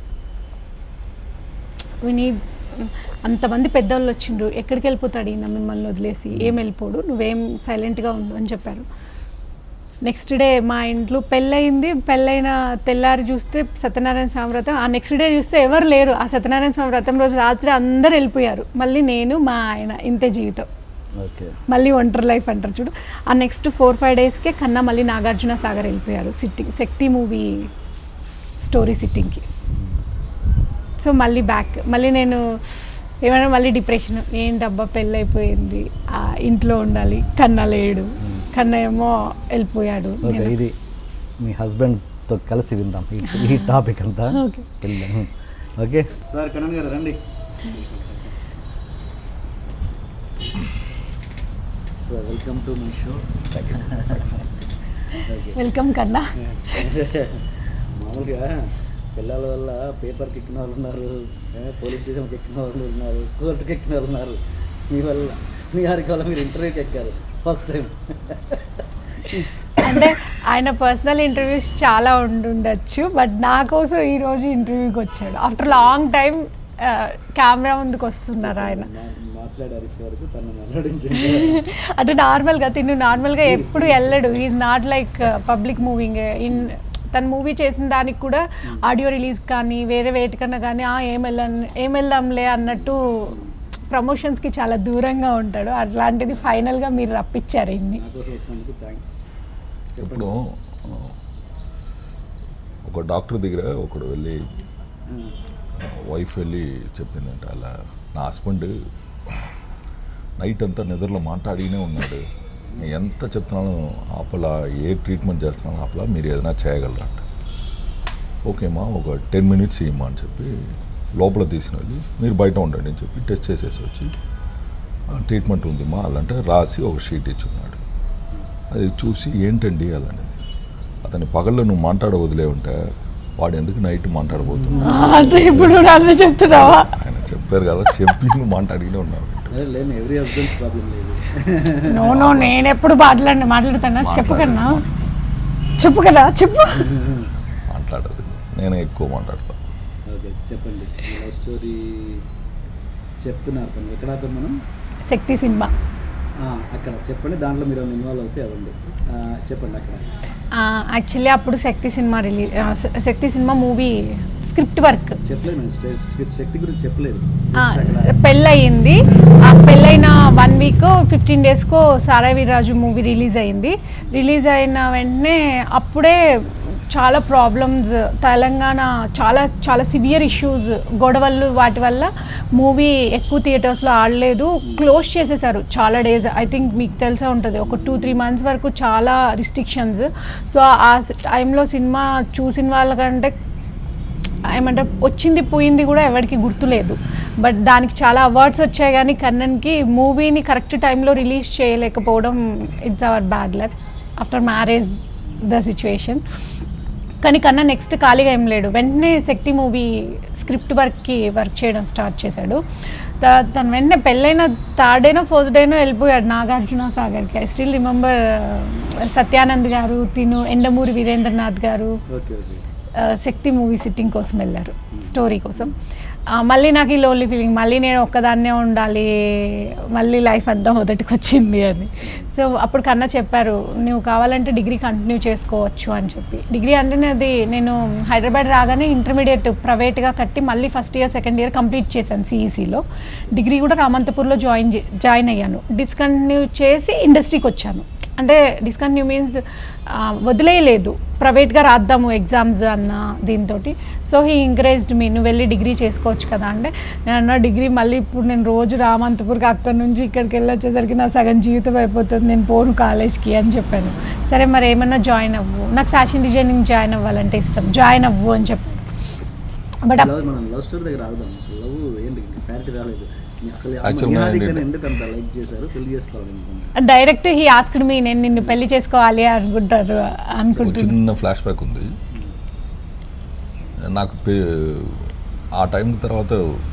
వినీ అంతమంది పెద్దవాళ్ళు వచ్చిండ్రు ఎక్కడికి వెళ్ళిపోతాడు ఈయన మిమ్మల్ని వదిలేసి ఏం వెళ్ళిపోడు నువ్వేం సైలెంట్గా ఉండు అని చెప్పారు నెక్స్ట్ డే మా ఇంట్లో పెళ్ళయింది పెళ్ళైన తెల్లారి చూస్తే సత్యనారాయణ స్వామి వ్రతం ఆ నెక్స్ట్ డే చూస్తే ఎవరు లేరు ఆ సత్యనారాయణ స్వామి వ్రతం రోజు రాత్రి అందరు వెళ్ళిపోయారు మళ్ళీ నేను మా ఆయన ఇంతే జీవితం ఓకే మళ్ళీ ఒంటరి లైఫ్ అంటారు చూడు ఆ నెక్స్ట్ ఫోర్ ఫైవ్ డేస్కే కన్నా మళ్ళీ నాగార్జున సాగర్ వెళ్ళిపోయారు సిట్టింగ్ శక్తి మూవీ స్టోరీ సిట్టింగ్కి సో మళ్ళీ బ్యాక్ మళ్ళీ నేను ఏమైనా మళ్ళీ డిప్రెషన్ ఏంటబ్బా పెళ్ళి అయిపోయింది ఆ ఇంట్లో ఉండాలి కన్నా లేడు కన్నా ఏమో వెళ్ళిపోయాడు ఓకే నేను- ఇది మీ హస్బెండ్తో కలిసి విందాం ఈ ఈ టాపిక్ అంతా ఓకే. వెళ్దాం ఓకే సార్ కరణ్ గారు రండి so welcome to my show welcome Kanna మామూలుగా పిల్లల వల్ల పేపర్కి ఎక్కిన వాళ్ళు ఉన్నారు ఏ, పోలీస్ స్టేషన్కి ఎక్కిన వాళ్ళు ఉన్నారు కోర్టుకి ఎక్కిన వాళ్ళు ఉన్నారు మీ వల్ల మీ వారికి వల్ల మీరు ఇంటర్వ్యూకి ఎక్కారు ఫస్ట్ టైం అంటే ఆయన పర్సనల్ ఇంటర్వ్యూస్ చాలా ఉండుండొచ్చు బట్ నా కోసం ఈరోజు ఇంటర్వ్యూకి వచ్చాడు ఆఫ్టర్ లాంగ్ టైం కెమెరా ముందుకు వస్తున్నారు ఆయన మాట్లాడారు ఇప్పటివరకు తను మాట్లాడించండి అంటే నార్మల్గా తిను నార్మల్గా ఎప్పుడు వెళ్ళడు is not like public moving in తన మూవీ చేసిన దానికి కూడా ఆడియో రిలీజ్ కానీ వేరే వేటికన్నా కానీ "ఆ, ఏం వెళ్ళాం ఏం వెళ్దాంలే అన్నట్టు ప్రమోషన్స్కి చాలా దూరంగా ఉంటాడు అట్లాంటిది ఫైనల్గా మీరు రప్పించారు ఇన్ని నా కోసం వచ్చినందుకు థ్యాంక్స్ ఇప్పుడు ఆ, ఒక డాక్టర్ దగ్గర ఒకడు వెళ్ళి వైఫ్ వెళ్ళి చెప్పిందంట అలా నా హస్బెండ్ నైట్ అంతా నిద్రలో మాట్లాడినే ఉన్నాడు నేను ఎంత చెప్తున్నాను ఆపలా ఏ ట్రీట్మెంట్ చేస్తున్నాను ఆపలా మీరు ఏదైనా చేయగలరంట ఓకేమా ఒక టెన్ మినిట్స్ ఇమ్మా అని చెప్పి లోపల తీసిన వెళ్ళి మీరు బయట ఉండండి అని చెప్పి టెస్ట్ చేసేసి వచ్చి ట్రీట్మెంట్ ఉందిమ్మా అలాంటే రాసి ఒక షీట్ ఇచ్చుకున్నాడు అది చూసి ఏంటండి అలానేది అతని పగల్లో నువ్వు మాట్లాడ వదిలే ఉంటే వాడు ఎందుకు నైట్ మాట్లాడబోతున్నా అంటే ఇప్పుడు నన్ను చెప్తున్నావా ఆయన చెప్పారు కదా చెప్పి నువ్వు మాట్లాడినే ఉన్నావు లేదు ఎవ్రీ హస్బెండ్స్ ప్రాబ్లం లేదు నో నో నేను ఎప్పుడు మాట్లాడిన మాట్లాడుతానా చెప్పు కన్నా చెప్పు కదా చెప్పు మాట్లాడదు నేనే ఎక్కువ మాట్లాడతాను ఓకే చెప్పండి లవ్ స్టోరీ చెప్తున్నారు పని ఎక్కడ ఆపాం మనం శక్తి సినిమా ఆ, అక్కడ చెప్పండి దాంట్లో మీరు ఇన్వాల్వ్ అవుతే అవ్వండి ఆ, చెప్పండి అక్కడ యాక్చువల్లీ అప్పుడు Shakti cinema release Shakti cinema movie script work చెప్పలేదు నేను స్టే- స్టే- శక్తి గురించి చెప్పలేదు ఆ, Just అక్కడ పెళ్ళయింది ఆ పెళ్ళైన వన్ వీక్ ఫిఫ్టీన్ డేస్కో సారా వీర్రాజు మూవీ రిలీజ్ అయింది రిలీజ్ అయిన వెంటనే అప్పుడే చాలా ప్రాబ్లమ్స్ తెలంగాణ చాలా చాలా సివియర్ ఇష్యూస్ గొడవలు వాటి వల్ల మూవీ ఎక్కువ థియేటర్స్లో ఆడలేదు క్లోజ్ చేసేసారు చాలా డేస్ ఐ థింక్ మీకు తెలిసే ఉంటుంది ఒక టూ త్రీ మంత్స్ వరకు చాలా రిస్ట్రిక్షన్స్ సో ఆ టైంలో సినిమా చూసిన వాళ్ళకంటే ఏమంటారు వచ్చింది పోయింది కూడా ఎవరికి గుర్తులేదు బట్ దానికి చాలా అవార్డ్స్ వచ్చాయి కానీ కన్నన్కి మూవీని కరెక్ట్ టైంలో రిలీజ్ చేయలేకపోవడం it's our bad luck after marriage the situation కానీ కన్నా నెక్స్ట్ ఖాళీగా ఏం లేడు వెంటనే శక్తి మూవీ స్క్రిప్ట్ వర్క్కి వర్క్ చేయడం స్టార్ట్ చేశాడు త- తను వెంటనే పెళ్ళైన థర్డ్ డేనో ఫోర్త్ డేనో వెళ్ళిపోయాడు నాగార్జున సాగర్కి I still remember Satyanand garu తిను ఎండమూరి వీరేంద్రనాథ్ గారు ఓకే ఓకే ఆ, శక్తి మూవీ సిట్టింగ్ కోసం వెళ్ళారు స్టోరీ కోసం ఆ, మళ్ళీ నాకు ఈ లోన్లీ ఫీలింగ్ మళ్ళీ నేను ఒక్కదాన్నే ఉండాలి మళ్ళీ లైఫ్ అంతా మొదటికి వచ్చింది అని సో అప్పుడు కన్నా చెప్పారు నువ్వు కావాలంటే డిగ్రీ కంటిన్యూ చేసుకోవచ్చు అని చెప్పి డిగ్రీ అంటే నాది నేను హైదరాబాద్ రాగానే ఇంటర్మీడియట్ ప్రైవేట్గా కట్టి మళ్ళీ first year second year complete చేశాను సిఈసిలో డిగ్రీ కూడా రామంతపూర్లో జాయిన్ చే- జాయిన్ అయ్యాను డిస్కంటిన్యూ చేసి ఇండస్ట్రీకి వచ్చాను అంటే డిస్కంటిన్యూ మీన్స్ వదిలేయలేదు ప్రైవేట్గా రాద్దాము ఎగ్జామ్స్ అన్న దీంతో సో హీ ఎంకరేజ్డ్ మీ నువ్వు వెళ్ళి డిగ్రీ చేసుకోవచ్చు కదా అంటే నేను అన్న డిగ్రీ మళ్ళీ ఇప్పుడు నేను రోజు రామంతపూర్కి అక్కడి నుంచి ఇక్కడికి వెళ్ళి వచ్చేసరికి నా సగం జీవితం అయిపోతుంది నేను పోను కాలేజ్కి అని చెప్పాను సరే మరి ఏమన్నా జాయిన్ అవ్వు నాకు ఫ్యాషన్ డిజైనింగ్ జాయిన్ అవ్వాలంటే ఇష్టం జాయిన్ అవ్వు అని చెప్పాను బట్ లవ్ మనం లవ్ స్టోరీ దగ్గర ఆగుదాం అసలు లవ్ ఏంటి క్లారిటీ రాలేదు మీ అసలు Actually, నిహారికని ఏంటంటే- ఎందుకు అంత లైక్ చేశారు పెళ్లి చేసుకోవాలనుకుంటున్నారు డైరెక్ట్ హీ ఆస్క్డ్ మీ నేను నిన్ను పెళ్లి చేసుకోవాలి అనుకుంటారు ఒక అనుకుంటున్నాను చిన్న ఫ్లాష్ బ్యాక్ ఉంది నాకు పే- ఆ టైం తర్వాత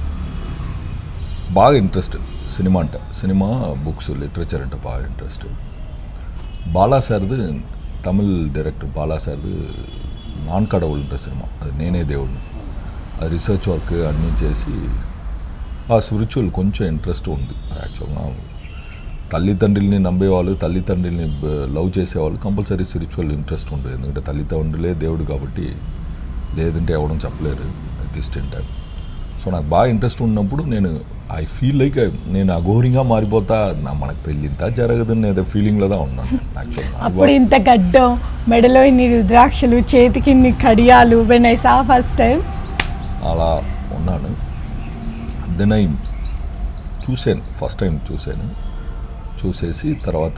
బాగా ఇంట్రెస్ట్ సినిమా అంటే సినిమా బుక్స్ లిటరేచర్ అంటే బాగా ఇంట్రెస్ట్ బాలా సార్ది తమిళ్ డైరెక్టర్ బాలా సార్ది నాన్ కడవులు ఉంటుంది సినిమా అది నేనే దేవుడిని అది రీసెర్చ్ వర్క్ అన్నీ చేసి ఆ స్పిరిచువల్ కొంచెం ఇంట్రెస్ట్ ఉంది యాక్చువల్గా తల్లిదండ్రుల్ని నమ్మేవాళ్ళు తల్లిదండ్రుల్ని బ- లవ్ చేసేవాళ్ళు కంపల్సరీ స్పిరిచువల్ ఇంట్రెస్ట్ ఉండేది ఎందుకంటే తల్లిదండ్రులే దేవుడు కాబట్టి లేదంటే ఎవడం చెప్పలేరు at this ten time so నాకు బాగా ఇంట్రెస్ట్ ఉన్నప్పుడు నేను ఐ ఫీల్ లైక్ నేను అఘోరిగా మారిపోతా నా మనకు పెళ్ళి ఇంత జరగదని ఏదో ఫీలింగ్లో దా ఉన్నాను అప్పుడు యాక్చువల్గా ఇంత గడ్డం మెడలో ఇన్ని రుద్రాక్షలు చేతికి ఇన్ని కడియాలు when I saw first time అలా ఉన్నాను దెన్ ఐ చూశాను ఫస్ట్ టైం చూశాను చూసేసి తర్వాత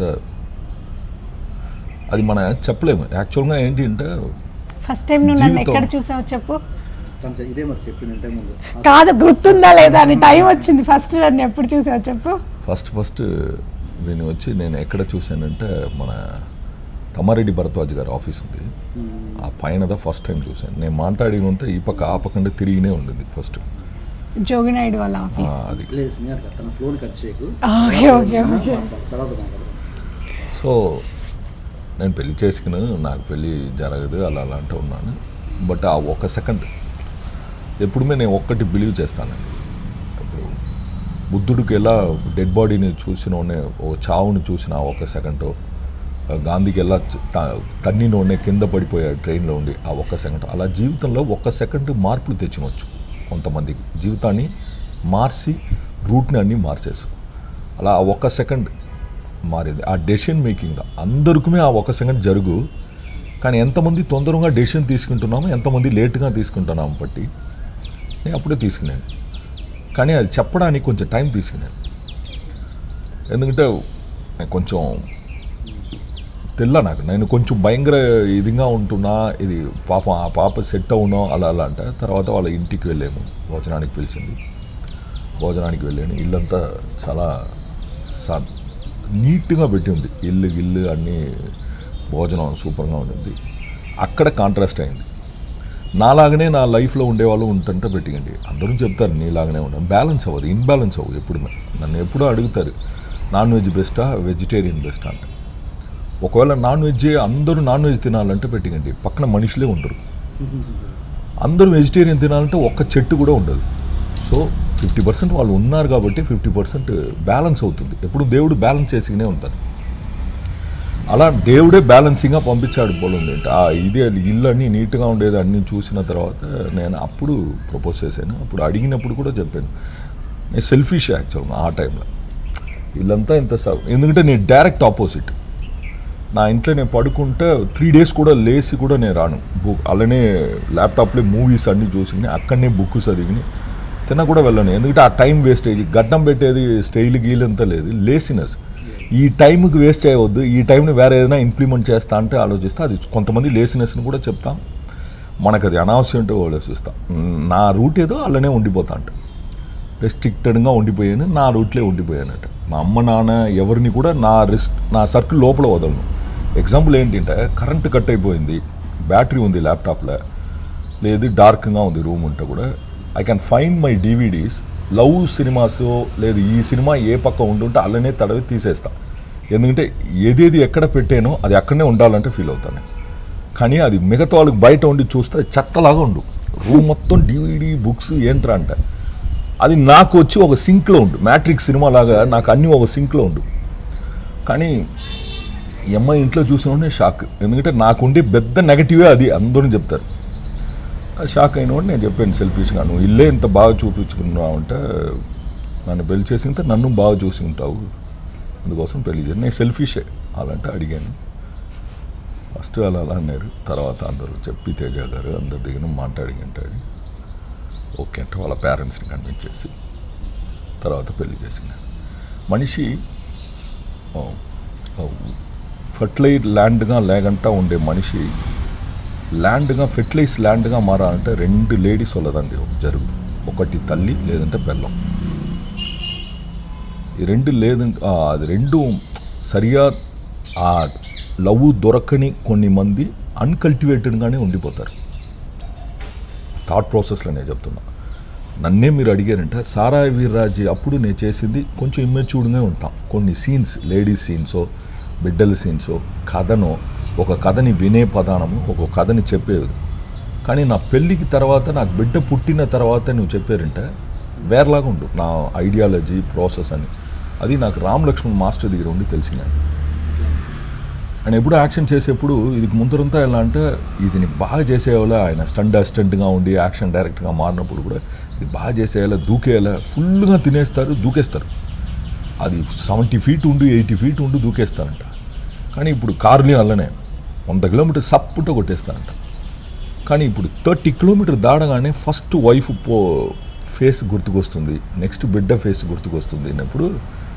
అది మన చెప్పలేము యాక్చువల్గా ఏంటి అంటే ఫస్ట్ టైం నువ్వు నన్ను జీవితం. ఎక్కడ చూసావు చెప్పు తను చె- ఇదే మరి చెప్పింది ఇంతకుముందు కాదు గుర్తుందా లేదా అని టైం వచ్చింది ఫస్ట్ నన్ను ఎప్పుడు చూసావు చెప్పు ఫస్ట్ ఫస్ట్ దీన్ని వచ్చి నేను ఎక్కడ చూశానంటే మన తమ్మారెడ్డి భరద్వాజ్ గారి ఆఫీస్ ఉంది ఆ పైనద ఫస్ట్ టైం చూశాను నేను మాట్లాడినంత ఈ పక్క ఆ పక్కనే తిరిగినే ఉండింది ఫస్ట్ జోగినాయుడు వాళ్ళ ఆఫీస్ అది లేదు స్నేహ తన ఫ్లోని కట్ చేయకు ఓకే ఓకే ఓకే తర్వాత మాట్లాడదాం సో నేను పెళ్లి చేసుకుని నాకు పెళ్ళి జరగదు అలా అలా అంటూ ఉన్నాను బట్ ఆ ఒక సెకండ్ ఎప్పుడుమే నేను ఒక్కటి బిలీవ్ చేస్తానండి ఇప్పుడు బుద్ధుడికి ఎలా డెడ్ బాడీని చూసినోనే ఓ చావుని చూసిన ఆ ఒక సెకండ్ గాంధీకి ఎలా చ- త- తన్నినోనే కింద పడిపోయాడు ట్రైన్లో ఉండి ఆ ఒక్క సెకండ్ అలా జీవితంలో ఒక్క సెకండ్ మార్పులు తెచ్చినవచ్చు కొంతమందికి జీవితాన్ని మార్చి రూట్ని అన్నీ మార్చేసు అలా ఆ ఒక్క సెకండ్ మారింది ఆ డెసిషన్ మేకింగ్ అందరికీ ఆ ఒక సెకండ్ జరుగు కానీ ఎంతమంది తొందరగా డెసిషన్ తీసుకుంటున్నామో ఎంతమంది లేట్గా తీసుకుంటున్నాము బట్టి నేను అప్పుడే తీసుకున్నాను కానీ అది చెప్పడానికి కొంచెం టైం తీసుకున్నాను ఎందుకంటే నేను కొంచెం తెల్ల నాకు నేను కొంచెం భయంకర ఇదిగా ఉంటున్నా ఇది పాపం ఆ పాప సెట్ అవునో అలా అలా అంటే తర్వాత వాళ్ళ ఇంటికి వెళ్ళాము భోజనానికి పిలిచింది భోజనానికి వెళ్ళాను ఇల్లంతా చాలా సా నీట్గా పెట్టి ఉంది ఇల్లు గిల్లు అన్నీ భోజనం సూపర్గా ఉండింది అక్కడ కాంట్రాస్ట్ అయింది నాలాగనే నా లైఫ్లో ఉండేవాళ్ళు ఉంటుంటే పెట్టికండి అందరూ చెప్తారు నీలాగనే ఉంటాను బ్యాలెన్స్ అవ్వదు ఇన్బ్యాలెన్స్ అవ్వదు ఎప్పుడు నన్ను ఎప్పుడూ అడుగుతారు నాన్ వెజ్ బెస్టా వెజిటేరియన్ బెస్టా అంటే ఒకవేళ నాన్ వెజ్ అందరూ నాన్ వెజ్ తినాలంటే పెట్టికండి పక్కన మనుషులే ఉండరు అందరూ వెజిటేరియన్ తినాలంటే ఒక్క చెట్టు కూడా ఉండదు సో ఫిఫ్టీ పర్సెంట్ వాళ్ళు ఉన్నారు కాబట్టి ఫిఫ్టీ పర్సెంట్ బ్యాలెన్స్ అవుతుంది ఎప్పుడు దేవుడు బ్యాలెన్స్ చేసుకునే ఉంటారు అలా దేవుడే బ్యాలెన్సింగ్గా పంపించాడు పొలం ఏంటి ఆ ఇదే ఇల్లు అన్నీ నీట్గా ఉండేది అన్నీ చూసిన తర్వాత నేను అప్పుడు ప్రపోజ్ చేశాను అప్పుడు అడిగినప్పుడు కూడా చెప్పాను నేను సెల్ఫిష్ యాక్చువల్గా ఆ టైంలో ఇల్లంతా ఇంత స- ఎందుకంటే నేను డైరెక్ట్ ఆపోజిట్ నా ఇంట్లో నేను పడుకుంటే త్రీ డేస్ కూడా లేచి కూడా నేను రాను బుక్ అలానే ల్యాప్టాప్లో మూవీస్ అన్నీ చూసుకుని అక్కడనే బుక్ చదివిని తిన కూడా వెళ్ళను ఎందుకంటే ఆ టైం వేస్టేజ్ గడ్డం పెట్టేది స్టైల్ గీల్ అంతా లేదు లేసినెస్ ఈ టైంకి వేస్ట్ చేయవద్దు ఈ టైంని వేరే ఏదైనా ఇంప్లిమెంట్ చేస్తా అంటే ఆలోచిస్తే అది కొంతమంది లేసినెస్ని కూడా చెప్తాం మనకు అది అనవసరం అంటే ఆలోచిస్తాం నా రూట్ ఏదో అలానే ఉండిపోతా అంట రెస్ట్రిక్టెడ్గా ఉండిపోయాను నా రూట్లే ఉండిపోయానట మా అమ్మ నాన్న ఎవరిని కూడా నా రిస్ట్ నా సర్కిల్ లోపల వదలను ఎగ్జాంపుల్ ఏంటంటే కరెంట్ కట్ అయిపోయింది బ్యాటరీ ఉంది ల్యాప్టాప్లో లేదు డార్క్గా ఉంది రూమ్ ఉంటే కూడా I can find my DVDs love cinemas లేదు ఈ సినిమా ఏ పక్క ఉండుంటే అలానే తడవి తీసేస్తా ఎందుకంటే ఏదేది ఎక్కడ పెట్టానో అది అక్కడనే ఉండాలంటే ఫీల్ అవుతాను కానీ అది మిగతా వాళ్ళకి బయట ఉండి చూస్తే చెత్తలాగా ఉండు రూమ్ మొత్తం డివిడి బుక్స్ ఏంట్రా అంటే అది నాకు వచ్చి ఒక సింక్లో ఉండు మ్యాట్రిక్స్ సినిమా లాగా నాకు అన్నీ ఒక సింక్లో ఉండు కానీ ఈ అమ్మాయి ఇంట్లో చూసిన షాక్ ఎందుకంటే నాకుండే పెద్ద నెగటివే అది అందరూ చెప్తారు ఆ షాక్ అయిన వాడు నేను చెప్పాను సెల్ఫిష్గా నువ్వు ఇల్లే ఇంత బాగా చూపించుకున్నావు అంటే నన్ను పెళ్లి చేసింటే నన్ను బాగా చూసి ఉంటావు అందుకోసం పెళ్లి చేయాలి నేను సెల్ఫిషే అలాంటే అడిగాను ఫస్ట్ అలా అలా అన్నారు తర్వాత అందరూ చెప్పి తేజ గారు అందరి దగ్గర మాట్లాడిగంటాడు ఓకే అంటే వాళ్ళ పేరెంట్స్ని కన్విన్స్ చేసి తర్వాత పెళ్లి చేసినాడు మనిషి ఫర్టిలైజ్ ల్యాండ్గా లేకంటా ఉండే మనిషి ల్యాండ్గా ఫెర్టిలైజ్ ల్యాండ్గా మారాలంటే రెండు లేడీస్ వల్లదండి జరుగు ఒకటి తల్లి లేదంటే బెల్లం ఈ రెండు లేదంటే ఆ, అది రెండు సరిగా ఆ లవ్ దొరకని కొన్ని మంది అన్కల్టివేటెడ్గానే ఉండిపోతారు థాట్ ప్రాసెస్లో నేను చెప్తున్నా నన్నే మీరు అడిగారంటే సారా వీర్రాజు అప్పుడు నేను చేసింది కొంచెం ఇమ్మెచ్యూర్డ్గా ఉంటాం కొన్ని సీన్స్ లేడీస్ సీన్సో బిడ్డల సీన్సో కథనో ఒక కథని వినే పదానము ఒక కథని చెప్పేది కానీ నా పెళ్ళికి తర్వాత నాకు బిడ్డ పుట్టిన తర్వాత నువ్వు చెప్పారంటే వేరేలాగా ఉండు నా ఐడియాలజీ ప్రాసెస్ అని అది నాకు రామ్ లక్ష్మణ్ మాస్టర్ దగ్గర ఉండి తెలిసింది ఆయన ఎప్పుడు యాక్షన్ చేసేప్పుడు ఇది ముందరంతా ఎలా అంటే ఇదిని బాగా చేసేవాళ్ళ ఆయన స్టంట్ అసిస్టెంట్గా ఉండి యాక్షన్ డైరెక్ట్గా మారినప్పుడు కూడా ఇది బాగా చేసేయాలా దూకేయాలా ఫుల్గా తినేస్తారు దూకేస్తారు అది సెవెంటీ ఫీట్ ఉండు ఎయిటీ ఫీట్ ఉండు దూకేస్తారంట కానీ ఇప్పుడు కార్ని అల్లనే వంద కిలోమీటర్ సప్పుట కొట్టేస్తారంట కానీ ఇప్పుడు థర్టీ కిలోమీటర్ దాడగానే ఫస్ట్ వైఫ్ పో ఫేస్ గుర్తుకొస్తుంది నెక్స్ట్ బిడ్డ ఫేస్ గుర్తుకొస్తుంది అన్నప్పుడు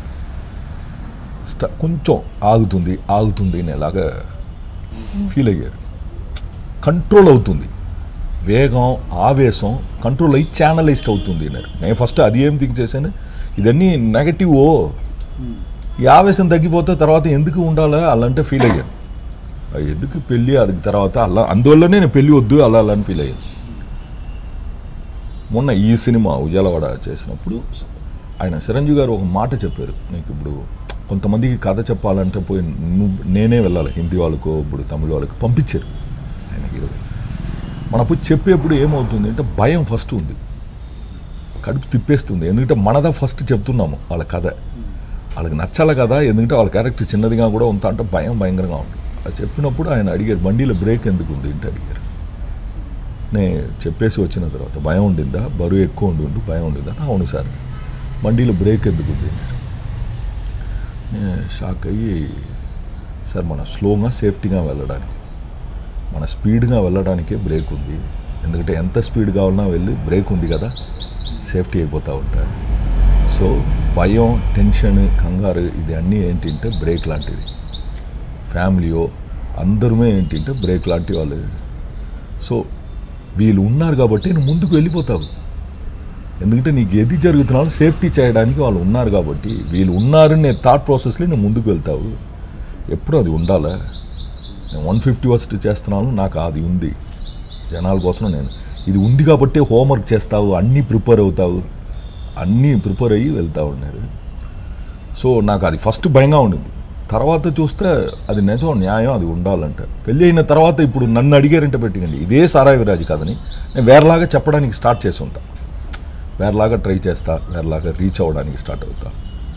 స్ట కొంచెం ఆగుతుంది ఆగుతుంది అనేలాగా ఫీల్ అయ్యారు కంట్రోల్ అవుతుంది వేగం ఆవేశం కంట్రోల్ అయ్యి ఛానలైజ్డ్ అవుతుంది అన్నారు నేను ఫస్ట్ అది ఏం థింక్ చేశాను ఇదన్నీ నెగటివ్ ఓ ఈ ఆవేశం తగ్గిపోతే తర్వాత ఎందుకు ఉండాలా అలాంటే ఫీల్ అయ్యాను ఆ ఎందుకు పెళ్ళి అది తర్వాత అలా అందువల్లనే నేను పెళ్ళి వద్దు అలా అలా అని ఫీల్ అయ్యాను మొన్న ఈ సినిమా ఉయ్యాలవాడ చేసినప్పుడు ఆయన చిరంజీవి గారు ఒక మాట చెప్పారు నీకు ఇప్పుడు కొంతమందికి కథ చెప్పాలంటే పోయి నువ్వు నేనే వెళ్ళాలి హిందీ వాళ్ళకో ఇప్పుడు తమిళ వాళ్ళకి పంపించారు ఆయన హీరో మన పోయి చెప్పేప్పుడు ఏమవుతుంది అంటే భయం ఫస్ట్ ఉంది కడుపు తిప్పేస్తుంది ఎందుకంటే మనదా ఫస్ట్ చెప్తున్నాము వాళ్ళ కథ వాళ్ళకి నచ్చాలి కదా ఎందుకంటే వాళ్ళ క్యారెక్టర్ చిన్నదిగా కూడా ఉంటా అంటే భయం భయంకరంగా ఉంది అది చెప్పినప్పుడు ఆయన అడిగారు బండిలో బ్రేక్ ఎందుకు ఉంది అంటే అడిగారు నేను చెప్పేసి వచ్చిన తర్వాత భయం ఉండిందా బరువు ఎక్కువ ఉండి ఉండి భయం ఉండిందా అవును సార్ బండిలో బ్రేక్ ఎందుకు ఉంది అన్నారు. నేను షాక్ అయ్యి సార్ మన స్లోగా సేఫ్టీగా వెళ్ళడానికి మన స్పీడ్గా వెళ్ళడానికే బ్రేక్ ఉంది ఎందుకంటే ఎంత స్పీడ్ కావాలన్నా వెళ్ళి బ్రేక్ ఉంది కదా సేఫ్టీ అయిపోతూ ఉంటారు సో భయం టెన్షన్ కంగారు ఇది అన్నీ ఏంటంటే బ్రేక్ లాంటిది ఫ్యామిలీయో అందరమే ఏంటంటే బ్రేక్ లాంటి వాళ్ళు సో వీళ్ళు ఉన్నారు కాబట్టి నువ్వు ముందుకు వెళ్ళిపోతావు ఎందుకంటే నీకు ఏది జరుగుతున్నాలో సేఫ్టీ చేయడానికి వాళ్ళు ఉన్నారు కాబట్టి వీళ్ళు ఉన్నారని నేను థాట్ ప్రాసెస్లో నువ్వు ముందుకు వెళ్తావు ఎప్పుడు అది ఉండాలా నేను వన్ ఫిఫ్టీ వర్స్ట్ చేస్తున్నాను నాకు అది ఉంది జనాల కోసం నేను ఇది ఉంది కాబట్టి హోంవర్క్ చేస్తావు అన్నీ ప్రిపేర్ అవుతావు అన్నీ ప్రిపేర్ అయ్యి వెళ్తూ ఉన్నారు సో నాకు అది ఫస్ట్ భయంగా ఉండింది తర్వాత చూస్తే అది నిజం న్యాయం అది ఉండాలంట పెళ్ళి అయిన తర్వాత ఇప్పుడు నన్ను అడిగారంటే పెట్టిండి ఇదే సారాయి విరాజ్ కథని నేను వేరేలాగా చెప్పడానికి స్టార్ట్ చేసి ఉంటా వేరేలాగా ట్రై చేస్తా వేరేలాగా రీచ్ అవ్వడానికి స్టార్ట్ అవుతా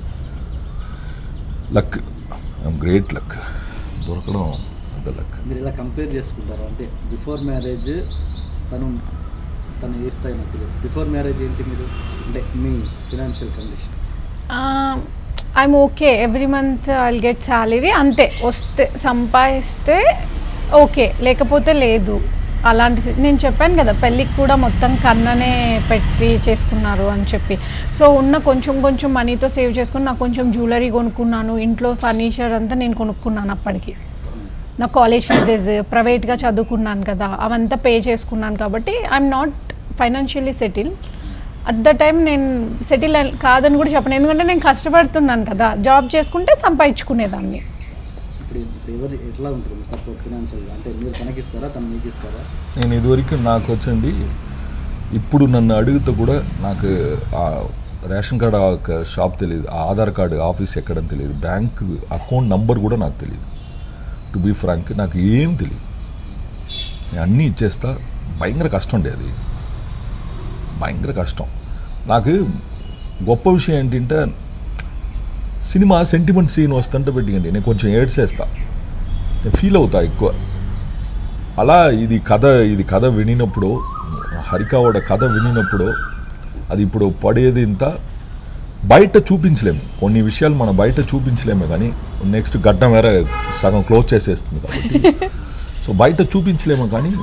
లక్ ఐమ్ గ్రేట్ లక్ దొరకడం పెద్ద లక్ మీరు ఇలా కంపేర్ చేసుకుంటారు అంటే బిఫోర్ మ్యారేజ్ తను తను ఏ స్థాయి నాకు బిఫోర్ మ్యారేజ్ ఏంటి మీరు అంటే మీ financial condition I'm okay every month I'll get salary అంతే వస్తే సంపాదిస్తే ఓకే లేకపోతే లేదు అలాంటి సి- నేను చెప్పాను కదా పెళ్ళికి కూడా మొత్తం కన్ననే పెట్టి చేసుకున్నారు అని చెప్పి సో ఉన్న కొంచెం కొంచెం మనీతో సేవ్ చేసుకుని నాకు కొంచెం జ్యువెలరీ కొనుక్కున్నాను ఇంట్లో ఫర్నిచర్ అంతా నేను కొనుక్కున్నాను అప్పటికి నా కాలేజ్ ఫీజెస్ ప్రైవేట్గా చదువుకున్నాను కదా అవంతా పే చేసుకున్నాను కాబట్టి I'm not financially settle at the time నేను సెటిల్ కాదని కూడా చెప్పను ఎందుకంటే నేను కష్టపడుతున్నాను కదా జాబ్ చేసుకుంటే సంపాదించుకునేదాన్ని ఇప్పుడు ఇప్పుడు ఎవరు ఎట్లా ఉంటుంది సపోర్ట్ ఫినాన్షియల్గా అంటే మీరు తనకిస్తారా తను మీకు ఇస్తారా నేను ఇదివరకు నాకు వచ్చండి ఇప్పుడు నన్ను అడిగితే కూడా నాకు ఆ రేషన్ కార్డు ఆ ఒక షాప్ తెలియదు ఆ ఆధార్ కార్డు ఆఫీస్ ఎక్కడని తెలియదు బ్యాంక్ అకౌంట్ నంబర్ కూడా నాకు తెలియదు టు బీ ఫ్రాంక్ నాకు ఏం తెలియదు నేను అన్నీ ఇచ్చేస్తా భయంకర కష్టం అండి అది భయంకర కష్టం నాకు గొప్ప విషయం ఏంటంటే సినిమా సెంటిమెంట్ సీన్ వస్తుంటే పెట్టిండి నేను కొంచెం ఏడ్చేస్తా నేను ఫీల్ అవుతా ఎక్కువ అలా ఇది కథ ఇది కథ వినినప్పుడు హరికావడ కథ వినినప్పుడు అది ఇప్పుడు పడేది ఇంత బయట చూపించలేము కొన్ని విషయాలు మనం బయట చూపించలేము కానీ నెక్స్ట్ గడ్డం వేరే సగం క్లోజ్ చేసేస్తుంది కాబట్టి సో బయట చూపించలేము కానీ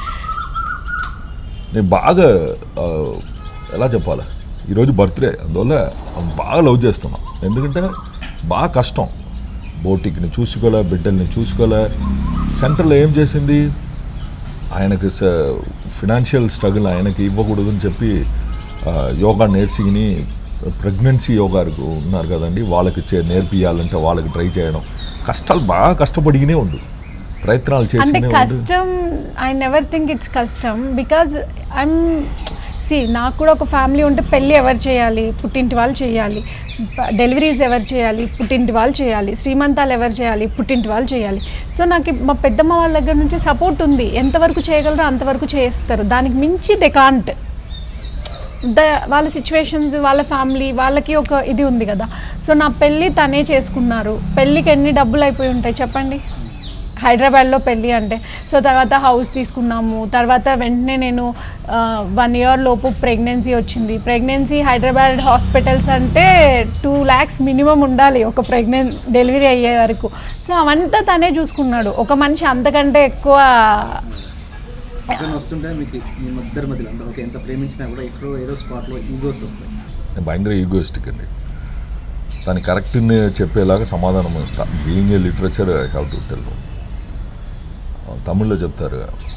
నేను బాగా ఆ, ఎలా చెప్పాలి ఈరోజు బర్త్డే అందువల్ల బాగా లవ్ చేస్తున్నా ఎందుకంటే బాగా కష్టం బోటిక్ని చూసుకోలే బిడ్డల్ని చూసుకోలే సెంటర్లో ఏం చేసింది ఆయనకు ఫినాన్షియల్ స్ట్రగుల్ ఆయనకి ఇవ్వకూడదని చెప్పి ఆ, యోగా నేర్చుకుని ప్రెగ్నెన్సీ యోగాకు ఉన్నారు కదండి వాళ్ళకి చే నేర్పియాలంటే వాళ్ళకి ట్రై చేయడం కష్టాలు బాగా కష్టపడిగానే ఉండు ప్రయత్నాలు అంటే చేసినే ఉండు కష్టం ఐ నెవర్ థింక్ ఇట్స్ కష్టం బికాజ్ ఐమ్ సి నాకు కూడా ఒక ఫ్యామిలీ ఉంటే పెళ్ళి ఎవరు చేయాలి పుట్టింటి వాళ్ళు చేయాలి డెలివరీస్ ఎవరు చేయాలి పుట్టింటి వాళ్ళు చేయాలి శ్రీమంతాలు ఎవరు చేయాలి పుట్టింటి వాళ్ళు చేయాలి సో నాకు మా పెద్దమ్మ వాళ్ళ దగ్గర నుంచి సపోర్ట్ ఉంది ఎంతవరకు చేయగలరో అంతవరకు చేస్తారు దానికి మించి దే కాంట్ ద వాళ్ళ సిచ్యువేషన్స్ వాళ్ళ ఫ్యామిలీ వాళ్ళకి ఒక ఇది ఉంది కదా సో నా పెళ్ళి తనే చేసుకున్నారు పెళ్ళికి ఎన్ని డబ్బులు అయిపోయి ఉంటాయి చెప్పండి హైదరాబాద్లో పెళ్ళి అంటే సో తర్వాత హౌస్ తీసుకున్నాము తర్వాత వెంటనే నేను వన్ ఇయర్ లోపు ప్రెగ్నెన్సీ వచ్చింది ప్రెగ్నెన్సీ హైదరాబాద్ హాస్పిటల్స్ అంటే టూ ల్యాక్స్ మినిమం ఉండాలి ఒక ప్రెగ్నెన్ డెలివరీ అయ్యే వరకు సో అవంతా తనే చూసుకున్నాడు ఒక మనిషి అంతకంటే ఎక్కువ ఎక్కడైనా వస్తుంటే మీకు మీ ఇద్దరి మధ్యలో అంటే ఒక ఎంత ప్రేమించినా కూడా ఎక్కడో ఏదో స్పాట్లో ఈగోస్ వస్తాయి నేను భయంకర ఈగోయిస్టిక్ అండి దాని కరెక్ట్ చెప్పేలాగా సమాధానం ఇస్తా being a literature I have to tell తమిళ్లో చెప్తారు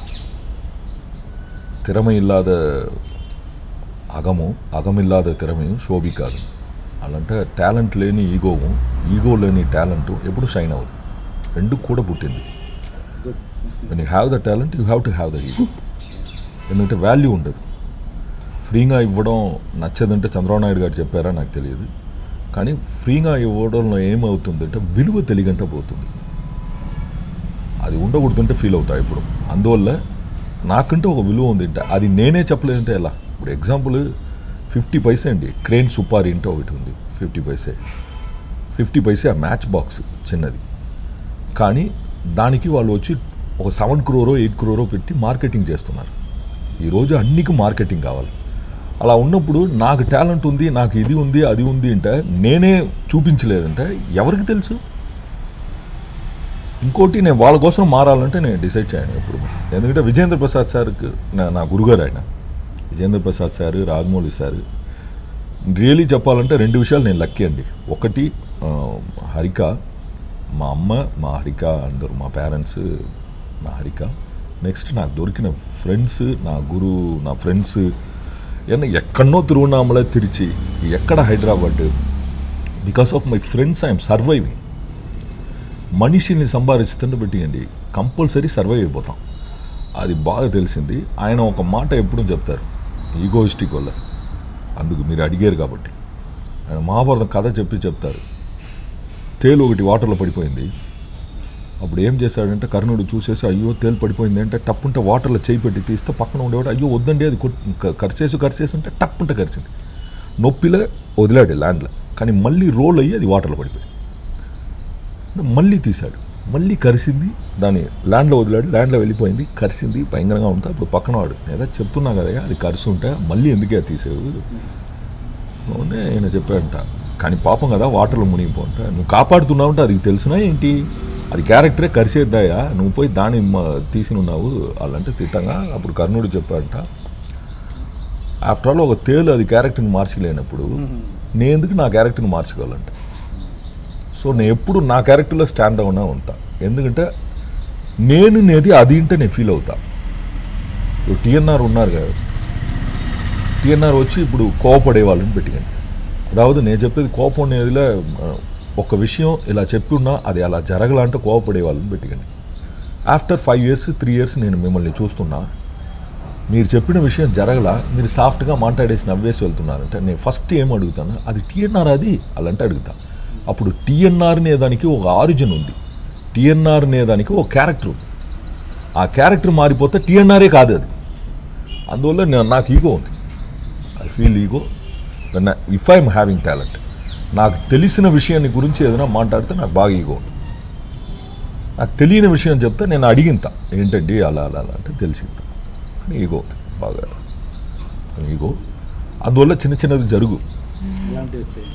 திறமை இல்லாத అగము అగమిల్లాద తిరమయం శోభికాదు అలాంటే టాలెంట్ లేని ఈగోవు ఈగో లేని టాలెంట్ ఎప్పుడు షైన్ అవ్వదు రెండు కూడా పుట్టింది when you have the talent you have to have the ego ఎందుకంటే వాల్యూ ఉండదు ఫ్రీగా ఇవ్వడం నచ్చదంటే చంద్రబాబు నాయుడు గారు చెప్పారా నాకు తెలియదు కానీ ఫ్రీగా ఇవ్వడంలో ఏమవుతుందంటే విలువ తెలియగంట పోతుంది అది ఉండకూడదంటే ఫీల్ అవుతా ఇప్పుడు అందువల్ల నాకంటే ఒక విలువ ఉంది అంటే అది నేనే చెప్పలేదంటే ఎలా ఇప్పుడు ఎగ్జాంపుల్ ఫిఫ్టీ పైసే అండి క్రేన్ సూపర్ ఇంటో ఒకటి ఉంది ఫిఫ్టీ పైసే ఫిఫ్టీ పైసే ఆ మ్యాచ్ బాక్స్ చిన్నది కానీ దానికి వాళ్ళు వచ్చి ఒక సెవెన్ క్రోరో ఎయిట్ క్రోరో పెట్టి మార్కెటింగ్ చేస్తున్నారు ఈరోజు అన్నికి మార్కెటింగ్ కావాలి అలా ఉన్నప్పుడు నాకు టాలెంట్ ఉంది నాకు ఇది ఉంది అది ఉంది అంటే నేనే చూపించలేదంటే ఎవరికి తెలుసు ఇంకోటి నేను వాళ్ళ కోసం మారాలంటే నేను డిసైడ్ చేయను ఎప్పుడు ఎందుకంటే విజేంద్ర ప్రసాద్ సార్కి నా నా గురుగారు ఆయన Vijendra Prasad sir Rajamouli sir really చెప్పాలంటే రెండు విషయాలు నేను లక్కీ అండి ఒకటి ఆ, హరిక మా అమ్మ మా హరిక అందరు మా పేరెంట్స్ నా హరిక నెక్స్ట్ నాకు దొరికిన ఫ్రెండ్స్ నా గురు నా ఫ్రెండ్స్ ఏమన్నా ఎక్కడనో తిరువణామల తిరిచి ఎక్కడ Hyderabad because of my friends I'm surviving మనిషిని సంపాదిస్తుంటే పెట్టియండి కంపల్సరీ సర్వైవ్ అయిపోతాం అది బాగా తెలిసింది ఆయన ఒక మాట ఎప్పుడూ చెప్తారు ఈగోయిస్టిక్ వల్ల అందుకు మీరు అడిగారు కాబట్టి ఆయన మహాభారతం కథ చెప్పి చెప్తారు తేలు ఒకటి వాటర్లో పడిపోయింది అప్పుడు ఏం చేశాడంటే కర్ణుడు చూసేసి అయ్యో తేలు పడిపోయింది అంటే టప్పుంటే వాటర్లో చేయి పెట్టి తీస్తే పక్కన ఉండేవాడు అయ్యో వద్దండి అది కొట్- క- కరిచేసి కరిచేసి ఉంటే టప్పుంటే కరిచింది నొప్పిలో వదిలాడు ల్యాండ్లో కానీ మళ్ళీ రోల్ అయ్యి అది వాటర్లో పడిపోయింది మళ్ళీ తీశాడు మళ్ళీ కరిసింది దాన్ని ల్యాండ్లో వదిలాడు ల్యాండ్లో వెళ్ళిపోయింది కరిసింది భయంకరంగా ఉంటా అప్పుడు పక్కన వాడు ఏదో చెప్తున్నా కదా అది కరిసి ఉంటే మళ్ళీ ఎందుకే అది తీసేవు అవునే ఆయన చెప్పాడంట కానీ పాపం కదా వాటర్లో మునిగిపోంట నువ్వు కాపాడుతున్నావు అంటే అది తెలుసునా ఏంటి అది క్యారెక్టరే కరిసేద్దాయా నువ్వు పోయి దాన్ని మ- తీసి ఉన్నావు వాళ్ళంటే తిట్టంగా అప్పుడు కర్ణుడు చెప్పాడంట ఆఫ్టర్ ఆల్ ఒక తేలు అది క్యారెక్టర్ని మార్చలేనప్పుడు నేను ఎందుకు నా క్యారెక్టర్ని మార్చుకోవాలంట సో నేను ఎప్పుడు నా క్యారెక్టర్లో స్టాండ్ అవునా ఉంటా ఎందుకంటే నేను నేది అది అంటే నేను ఫీల్ అవుతా ఇప్పుడు టీఎన్ఆర్ ఉన్నారు కదా టీఎన్ఆర్ వచ్చి ఇప్పుడు కోపడే వాళ్ళని పెట్టింది అதாவது నేను చెప్పేది కోపం అనేదిలో ఆ, ఒక విషయం ఇలా చెప్పున్నా అది అలా జరగలంటే కోపడే వాళ్ళని పెట్టింది after five years three years నేను మిమ్మల్ని చూస్తున్నా మీరు చెప్పిన విషయం జరగలా మీరు సాఫ్ట్గా మాట్లాడేసి నవ్వేసి వెళ్తున్నారంటే నేను ఫస్ట్ ఏం అడుగుతాను అది టీఎన్ఆర్ అది అలాంటి అడుగుతా అప్పుడు టీఎన్ఆర్ అనే దానికి ఒక ఆరిజిన్ ఉంది టీఎన్ఆర్ అనే దానికి ఒక క్యారెక్టర్ ఉంది ఆ క్యారెక్టర్ మారిపోతే టీఎన్ఆర్ఏ కాదు అది అందువల్ల నేను నాకు ఈగో ఉంది I feel ego if I'm having talent నాకు తెలిసిన విషయాన్ని గురించి ఏదైనా మాట్లాడితే నాకు బాగా ఈగో ఉంటుంది నాకు తెలియని విషయం చెప్తే నేను అడిగింత ఏంటండి అలా అలా అలా అంటే తెలిసింది కానీ ఈగో అవుతుంది బాగా ఈగో అందువల్ల చిన్న చిన్నది జరుగు ఇలాంటివి వచ్చాయి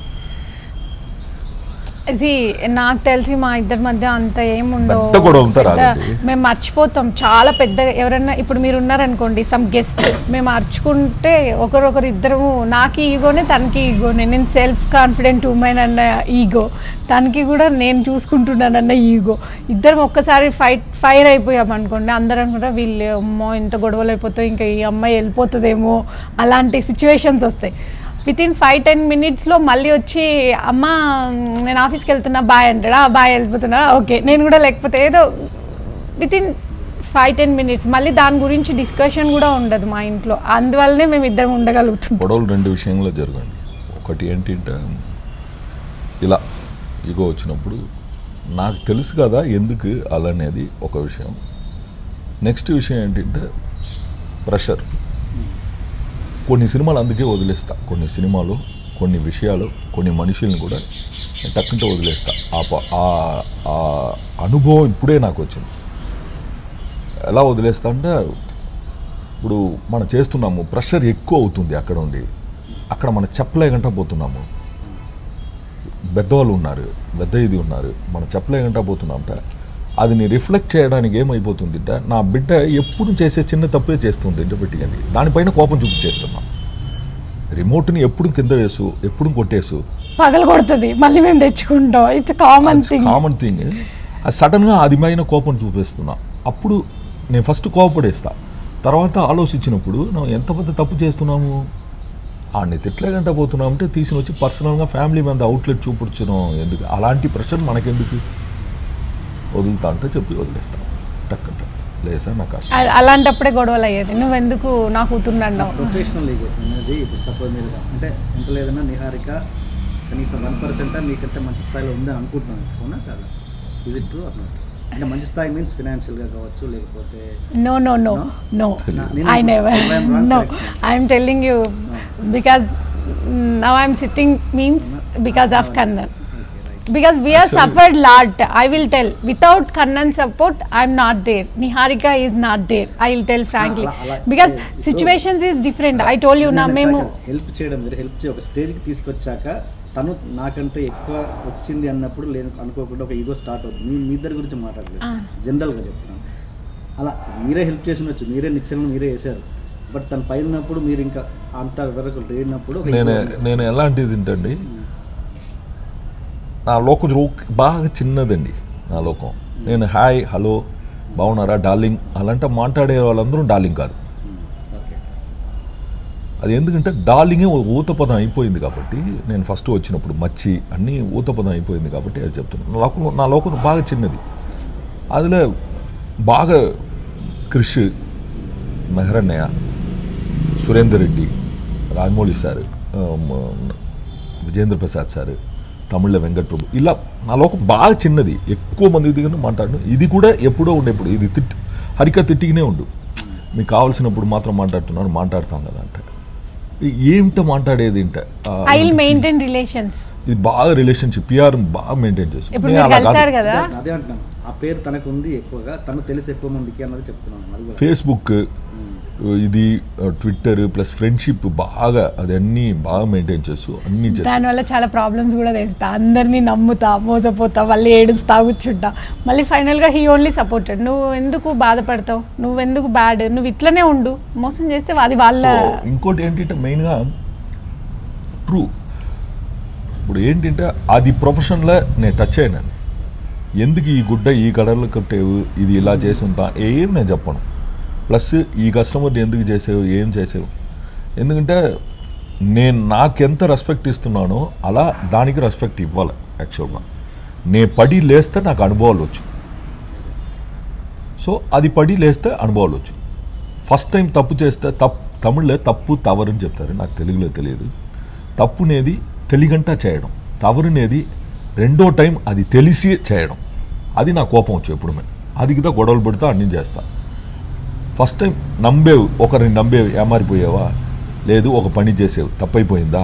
See, నాకు తెలిసి మా ఇద్దరి మధ్య అంత ఏముండవు పెద్ద గొడవ ఉంటే పెద్ద- రాదండి. మేము మర్చిపోతాం చాలా పెద్దగా ఎవరైనా ఇప్పుడు మీరు ఉన్నారనుకోండి సమ్ గెస్ట్ మేము అరుచుకుంటే ఒకరొకరు ఇద్దరము నాకు ఈగోనే తనకి ఈగోనే నేను సెల్ఫ్ కాన్ఫిడెంట్ ఉమెన్ అన్న ఈగో తనకి కూడా నేను చూసుకుంటున్నానన్న ఈగో ఇద్దరం ఒక్కసారి ఫైట్ ఫైర్ అయిపోయాం అనుకోండి అందరం కూడా వీళ్ళు అమ్మో ఇంత గొడవలు అయిపోతాయి ఇంకా ఈ అమ్మాయి వెళ్ళిపోతుందేమో అలాంటి సిచ్యువేషన్స్ వస్తాయి విత్ ఇన్ ఫైవ్ టెన్ మినిట్స్లో మళ్ళీ వచ్చి అమ్మ నేను ఆఫీస్కి వెళ్తున్నా బాయ్ అంటాడా బాయ్ వెళ్ళిపోతున్నా ఓకే నేను కూడా లేకపోతే ఏదో with in five ten minutes మళ్ళీ దాని గురించి డిస్కషన్ కూడా ఉండదు మా ఇంట్లో అందువల్లనే మేము ఇద్దరం ఉండగలుగుతున్నాం గొడవలు రెండు విషయంలో జరగండి ఒకటి ఏంటంటే ఇలా ఈగో వచ్చినప్పుడు నాకు తెలుసు కదా ఎందుకు అలా అనేది ఒక విషయం నెక్స్ట్ విషయం ఏంటంటే ప్రెషర్ కొన్ని సినిమాలు అందుకే వదిలేస్తా కొన్ని సినిమాలు కొన్ని విషయాలు కొన్ని మనుషుల్ని కూడా నేను టక్కుంటే వదిలేస్తా ఆ ప- ఆ- ఆ అనుభవం ఇప్పుడే నాకు వచ్చింది ఎలా వదిలేస్తా అంటే ఇప్పుడు మనం చేస్తున్నాము ప్రెషర్ ఎక్కువ అవుతుంది అక్కడ ఉండి అక్కడ మనం చెప్పలేకుండా పోతున్నాము పెద్దవాళ్ళు ఉన్నారు పెద్ద ఇది ఉన్నారు మనం చెప్పలేకుండా పోతున్నామంట అది నీ రిఫ్లెక్ట్ చేయడానికి ఏమైపోతుంది అంటే నా బిడ్డ ఎప్పుడు చేసే చిన్న తప్పే చేస్తుంది ఇంటి పెట్టికండి దానిపైన కోపం చూపించేస్తున్నాం రిమోట్ని ఎప్పుడు కింద వేసు ఎప్పుడు కొట్టేసు పగల కొడుతుంది మళ్ళీ మేము తెచ్చుకుంటాం it's common thing common thing అది సడన్గా అది పైన కోపం చూపిస్తున్నా అప్పుడు నేను ఫస్ట్ కోపడేస్తా తర్వాత ఆలోచించినప్పుడు మనం ఎంత పెద్ద తప్పు చేస్తున్నాము ఆడిని తిట్లేకంటే పోతున్నాం అంటే తీసిన వచ్చి పర్సనల్గా ఫ్యామిలీ మీద అవుట్లెట్ చూపించడం ఎందుకు అలాంటి ప్రెషర్ మనకెందుకు వదులుతా అంటే చెప్పి వదిలేస్తాం టక్కంట లేదు సార్ నాకు కష్టం అ- అలాంటప్పుడే గొడవలు అయ్యేది నువ్వెందుకు నా కూతుర్ని అన్నావు ప్రొఫెషనల్ ఈగోస్ అనేది ఇప్పుడు సపోజ్ మీరు అంటే ఎంత లేదన్నా నిహారిక కనీసం వన్ పర్సెంట్ మీకంటే మంచి స్థాయిలో ఉందని అనుకుంటున్నాను అవునా కాదా ఇజ్ ఇట్ ట్రూ అన్నట్టు అంటే మంచి స్థాయి మీన్స్ ఫినాన్షియల్గా కావచ్చు లేకపోతే No, no, no, no. తెలియదు. I never. If I'm wrong, no, correct me. I'm telling you because mm, now I'm sitting means because of Kannan. Because we have suffered lot. I will tell. Without Kannan support, I'm not there. Niharika is not there. I will tell frankly. అలా- అలా- Because so- situations is different. I told you now, మేము హెల్ప్ చేయడం మీరు హెల్ప్ చే ఒక స్టేజ్కి తీసుకొచ్చాక తను నాకంటే ఎక్కువ వచ్చింది అన్నప్పుడు లేదు అనుకోకుండా ఒక ఈగో స్టార్ట్ అవుతుంది మీ మీ ఇద్దరి గురించి మాట్లాడలేదు ఆ. జనరల్గా చెప్తున్నాను అలా మీరే హెల్ప్ చేసినవచ్చు మీరే నిచ్చెనలు మీరే వేశారు బట్ తను పైన ఉన్నప్పుడు మీరు ఇంకా అంత వరకు లేనప్పుడు ఒక నేను ego ఉంది. నేను ఎలాంటిది ఏంటండి నా లోకం రో- బాగా చిన్నదండి నా లోకం నేను హాయ్ హలో బాగున్నారా డార్లింగ్ అలాంటి మాట్లాడే వాళ్ళందరూ డార్లింగ్ కాదు ఓకే అది ఎందుకంటే డార్లింగే ఓ ఊతపదం అయిపోయింది కాబట్టి నేను ఫస్ట్ వచ్చినప్పుడు మచ్చి అన్నీ ఊతపదం అయిపోయింది కాబట్టి అది చెప్తున్నాను నా లోకం నా లోకం బాగా చిన్నది అదిలో బాగా క్రిష్ మెహరన్నయ్య సురేందర్ రెడ్డి రాజమౌళి సార్ ఆ, మ- విజేంద్ర ప్రసాద్ సార్ తమిళ వెంకట్ ప్రభు ఇలా నా లోకం బాగా చిన్నది ఎక్కువ మంది దగ్గర మాట్లాడను ఇది కూడా ఎప్పుడో ఉండేప్పుడు ఇది తిట్టి హరిక తిట్టిగానే ఉండు మీకు కావాల్సినప్పుడు మాత్రం మాట్లాడుతున్నాను మాట్లాడతాం కదా అంటే ఏమిట మాట్లాడేది ఇంట ఆ, ఐ విల్ మెయింటైన్ రిలేషన్స్ ఇది బాగా రిలేషన్షిప్ పిఆర్ బాగా మెయింటైన్ చేస్తాను ఇప్పుడు నేను మీరు అలా కాదు. కలిసారు కదా అదే- అదే అంటున్నాను ఆ పేరు తనకు ఉంది ఎక్కువగా తను తెలిసి ఎక్కువ మందికి అన్నది చెప్తున్నాను అది కూడా ఫేస్బుక్ ఇది ట్విట్టర్ ప్లస్ ఫ్రెండ్షిప్ బాగా అది అన్నీ బాగా మెయింటైన్ చేస్తూ అన్నీ చేస్తూ దానివల్ల చాలా ప్రాబ్లమ్స్ కూడా తెస్తా అందరినీ నమ్ముతా మోసపోతా మళ్ళీ ఏడుస్తా కూర్చుంటా మళ్ళీ ఫైనల్గా హీ ఓన్లీ సపోర్టెడ్ నువ్వు ఎందుకు బాధపడతావు నువ్వు ఎందుకు బ్యాడ్ నువ్వు ఇట్లనే ఉండు మోసం చేస్తే అది వాళ్ళ సో ఇంకోటి ఏంటంటే మెయిన్గా ట్రూ ఇప్పుడు ఏంటంటే అది ప్రొఫెషన్లో నేను టచ్ అయినాను ఎందుకు ఈ గుడ్డ ఈ కలర్లో కట్టేవు ఇది ఇలా చేసి ఉంటా ఏం నేను చెప్పను ప్లస్ ఈ కస్టమర్ని ఎందుకు చేసావు ఏం చేసావు ఎందుకంటే నేను నాకెంత రెస్పెక్ట్ ఇస్తున్నానో అలా దానికి రెస్పెక్ట్ ఇవ్వాలి యాక్చువల్గా నేను పడి లేస్తే నాకు అనుభవాలు వచ్చు సో అది పడి లేస్తే అనుభవాలు వచ్చు ఫస్ట్ టైం తప్పు చేస్తే తప్పు తమిళ్లో తప్పు తవరని చెప్తారు నాకు తెలుగులో తెలియదు తప్పునేది తెలిగంటా చేయడం తవరునేది రెండో టైం అది తెలిసి చేయడం అది నా కోపం వచ్చు ఎప్పుడు అది కదా గొడవలు పెడతా అన్నీ చేస్తా ఫస్ట్ టైం నమ్మేవు ఒకరిని నమ్మేవు ఏమారిపోయావా లేదు ఒక పని చేసేవు తప్పైపోయిందా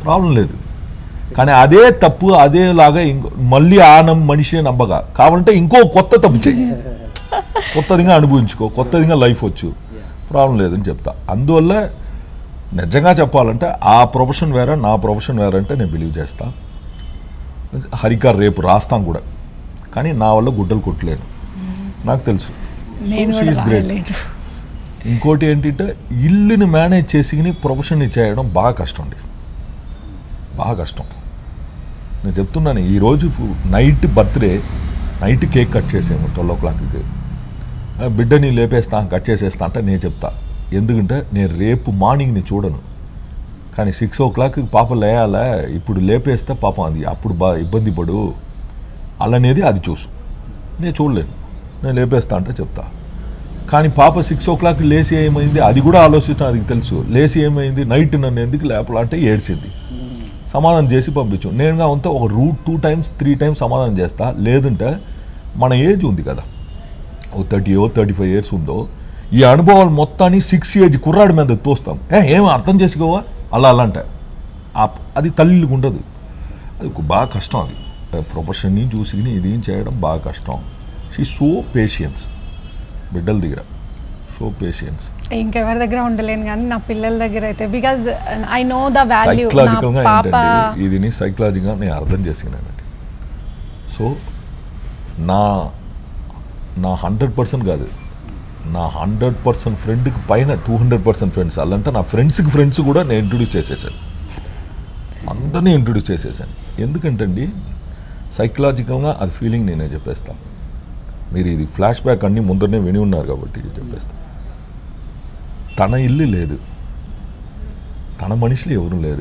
ప్రాబ్లం లేదు కానీ అదే తప్పు అదేలాగా ఇంకో మళ్ళీ ఆ నమ్ మనిషిని నమ్మగా కావాలంటే ఇంకో కొత్త తప్పు చెయ్యి కొత్తదిగా అనుభవించుకో కొత్తదిగా లైఫ్ వచ్చు ప్రాబ్లం లేదని చెప్తా అందువల్ల నిజంగా చెప్పాలంటే ఆ ప్రొఫెషన్ వేరే నా ప్రొఫెషన్ వేరే అంటే నేను బిలీవ్ చేస్తా హరిక రేపు రాస్తాను కూడా కానీ నా వల్ల గుడ్డలు కొట్టలేను నాకు తెలుసు నేను షీ కూడా ఈస్ గ్రేట్ రాయలేను ఇంకోటి ఏంటంటే ఇల్లుని మేనేజ్ చేసి ప్రొఫెషన్ని చేయడం బాగా కష్టం అండి బాగా కష్టం నేను చెప్తున్నాను ఈరోజు night birthday night cake cut చేసాము ట్వెల్వ్ ఓ క్లాక్కి ఆ బిడ్డని లేపేస్తా కట్ చేసేస్తా అంటే నేను చెప్తా ఎందుకంటే నేను రేపు మార్నింగ్ని చూడను కానీ సిక్స్ ఓ క్లాక్కి పాప లేయాలా ఇప్పుడు లేపేస్తే పాపం అది అప్పుడు బా ఇబ్బంది పడు అలానేది అది చూసు నేను చూడలేను నేను లేపేస్తా అంటే చెప్తా కానీ పాప సిక్స్ ఓ క్లాక్ లేచి ఏమైంది అది కూడా ఆలోచించడం అది తెలుసు లేచి ఏమైంది నైట్ నన్ను ఎందుకు లేపాలంటే ఏడ్చింది సమాధానం చేసి పంపించు నేనుగా ఉంటే ఒక route two times three times సమాధానం చేస్తా లేదంటే మన ఏజ్ ఉంది కదా ఓ థర్టీ ఓ థర్టీ ఫైవ్ ఇయర్స్ ఉందో ఈ అనుభవాలు మొత్తాన్ని సిక్స్ ఏజ్ కుర్రాడి మీద తోస్తాం ఏ ఏం అర్థం చేసుకోవా అలా అలా అంటే ఆ- అది తల్లికి ఉండదు అది ఒక బాగా కష్టం అది ప్రొఫెషన్ని చూసి ఇది చేయడం బాగా కష్టం షీ సో పేషియన్స్ బిడ్డల దగ్గర సో పేషియన్స్ ఇంకెవరి దగ్గర ఉండలేను కానీ నా పిల్లల దగ్గర అయితే because I know the value నా సైకలాజికల్గా పాప ఏంటంటే ఇదిని సైకలాజికల్గా నేను అర్థం చేసుకున్నానండి సో నా నా హండ్రెడ్ పర్సెంట్ కాదు నా హండ్రెడ్ పర్సెంట్ ఫ్రెండ్కి పైన టూ హండ్రెడ్ పర్సెంట్ ఫ్రెండ్స్ అలాంటే నా ఫ్రెండ్స్కి ఫ్రెండ్స్ కూడా నేను ఇంట్రొడ్యూస్ చేసేసాను అందరినీ ఇంట్రొడ్యూస్ చేసేసాను ఎందుకంటే అండి సైకలాజికల్గా అది ఫీలింగ్ నేనే చెప్పేస్తాను మీరు ఇది ఫ్లాష్ బ్యాక్ అన్నీ ముందరనే విని ఉన్నారు కాబట్టి చెప్పేస్తా తన ఇల్లు లేదు తన మనుషులు ఎవరు లేరు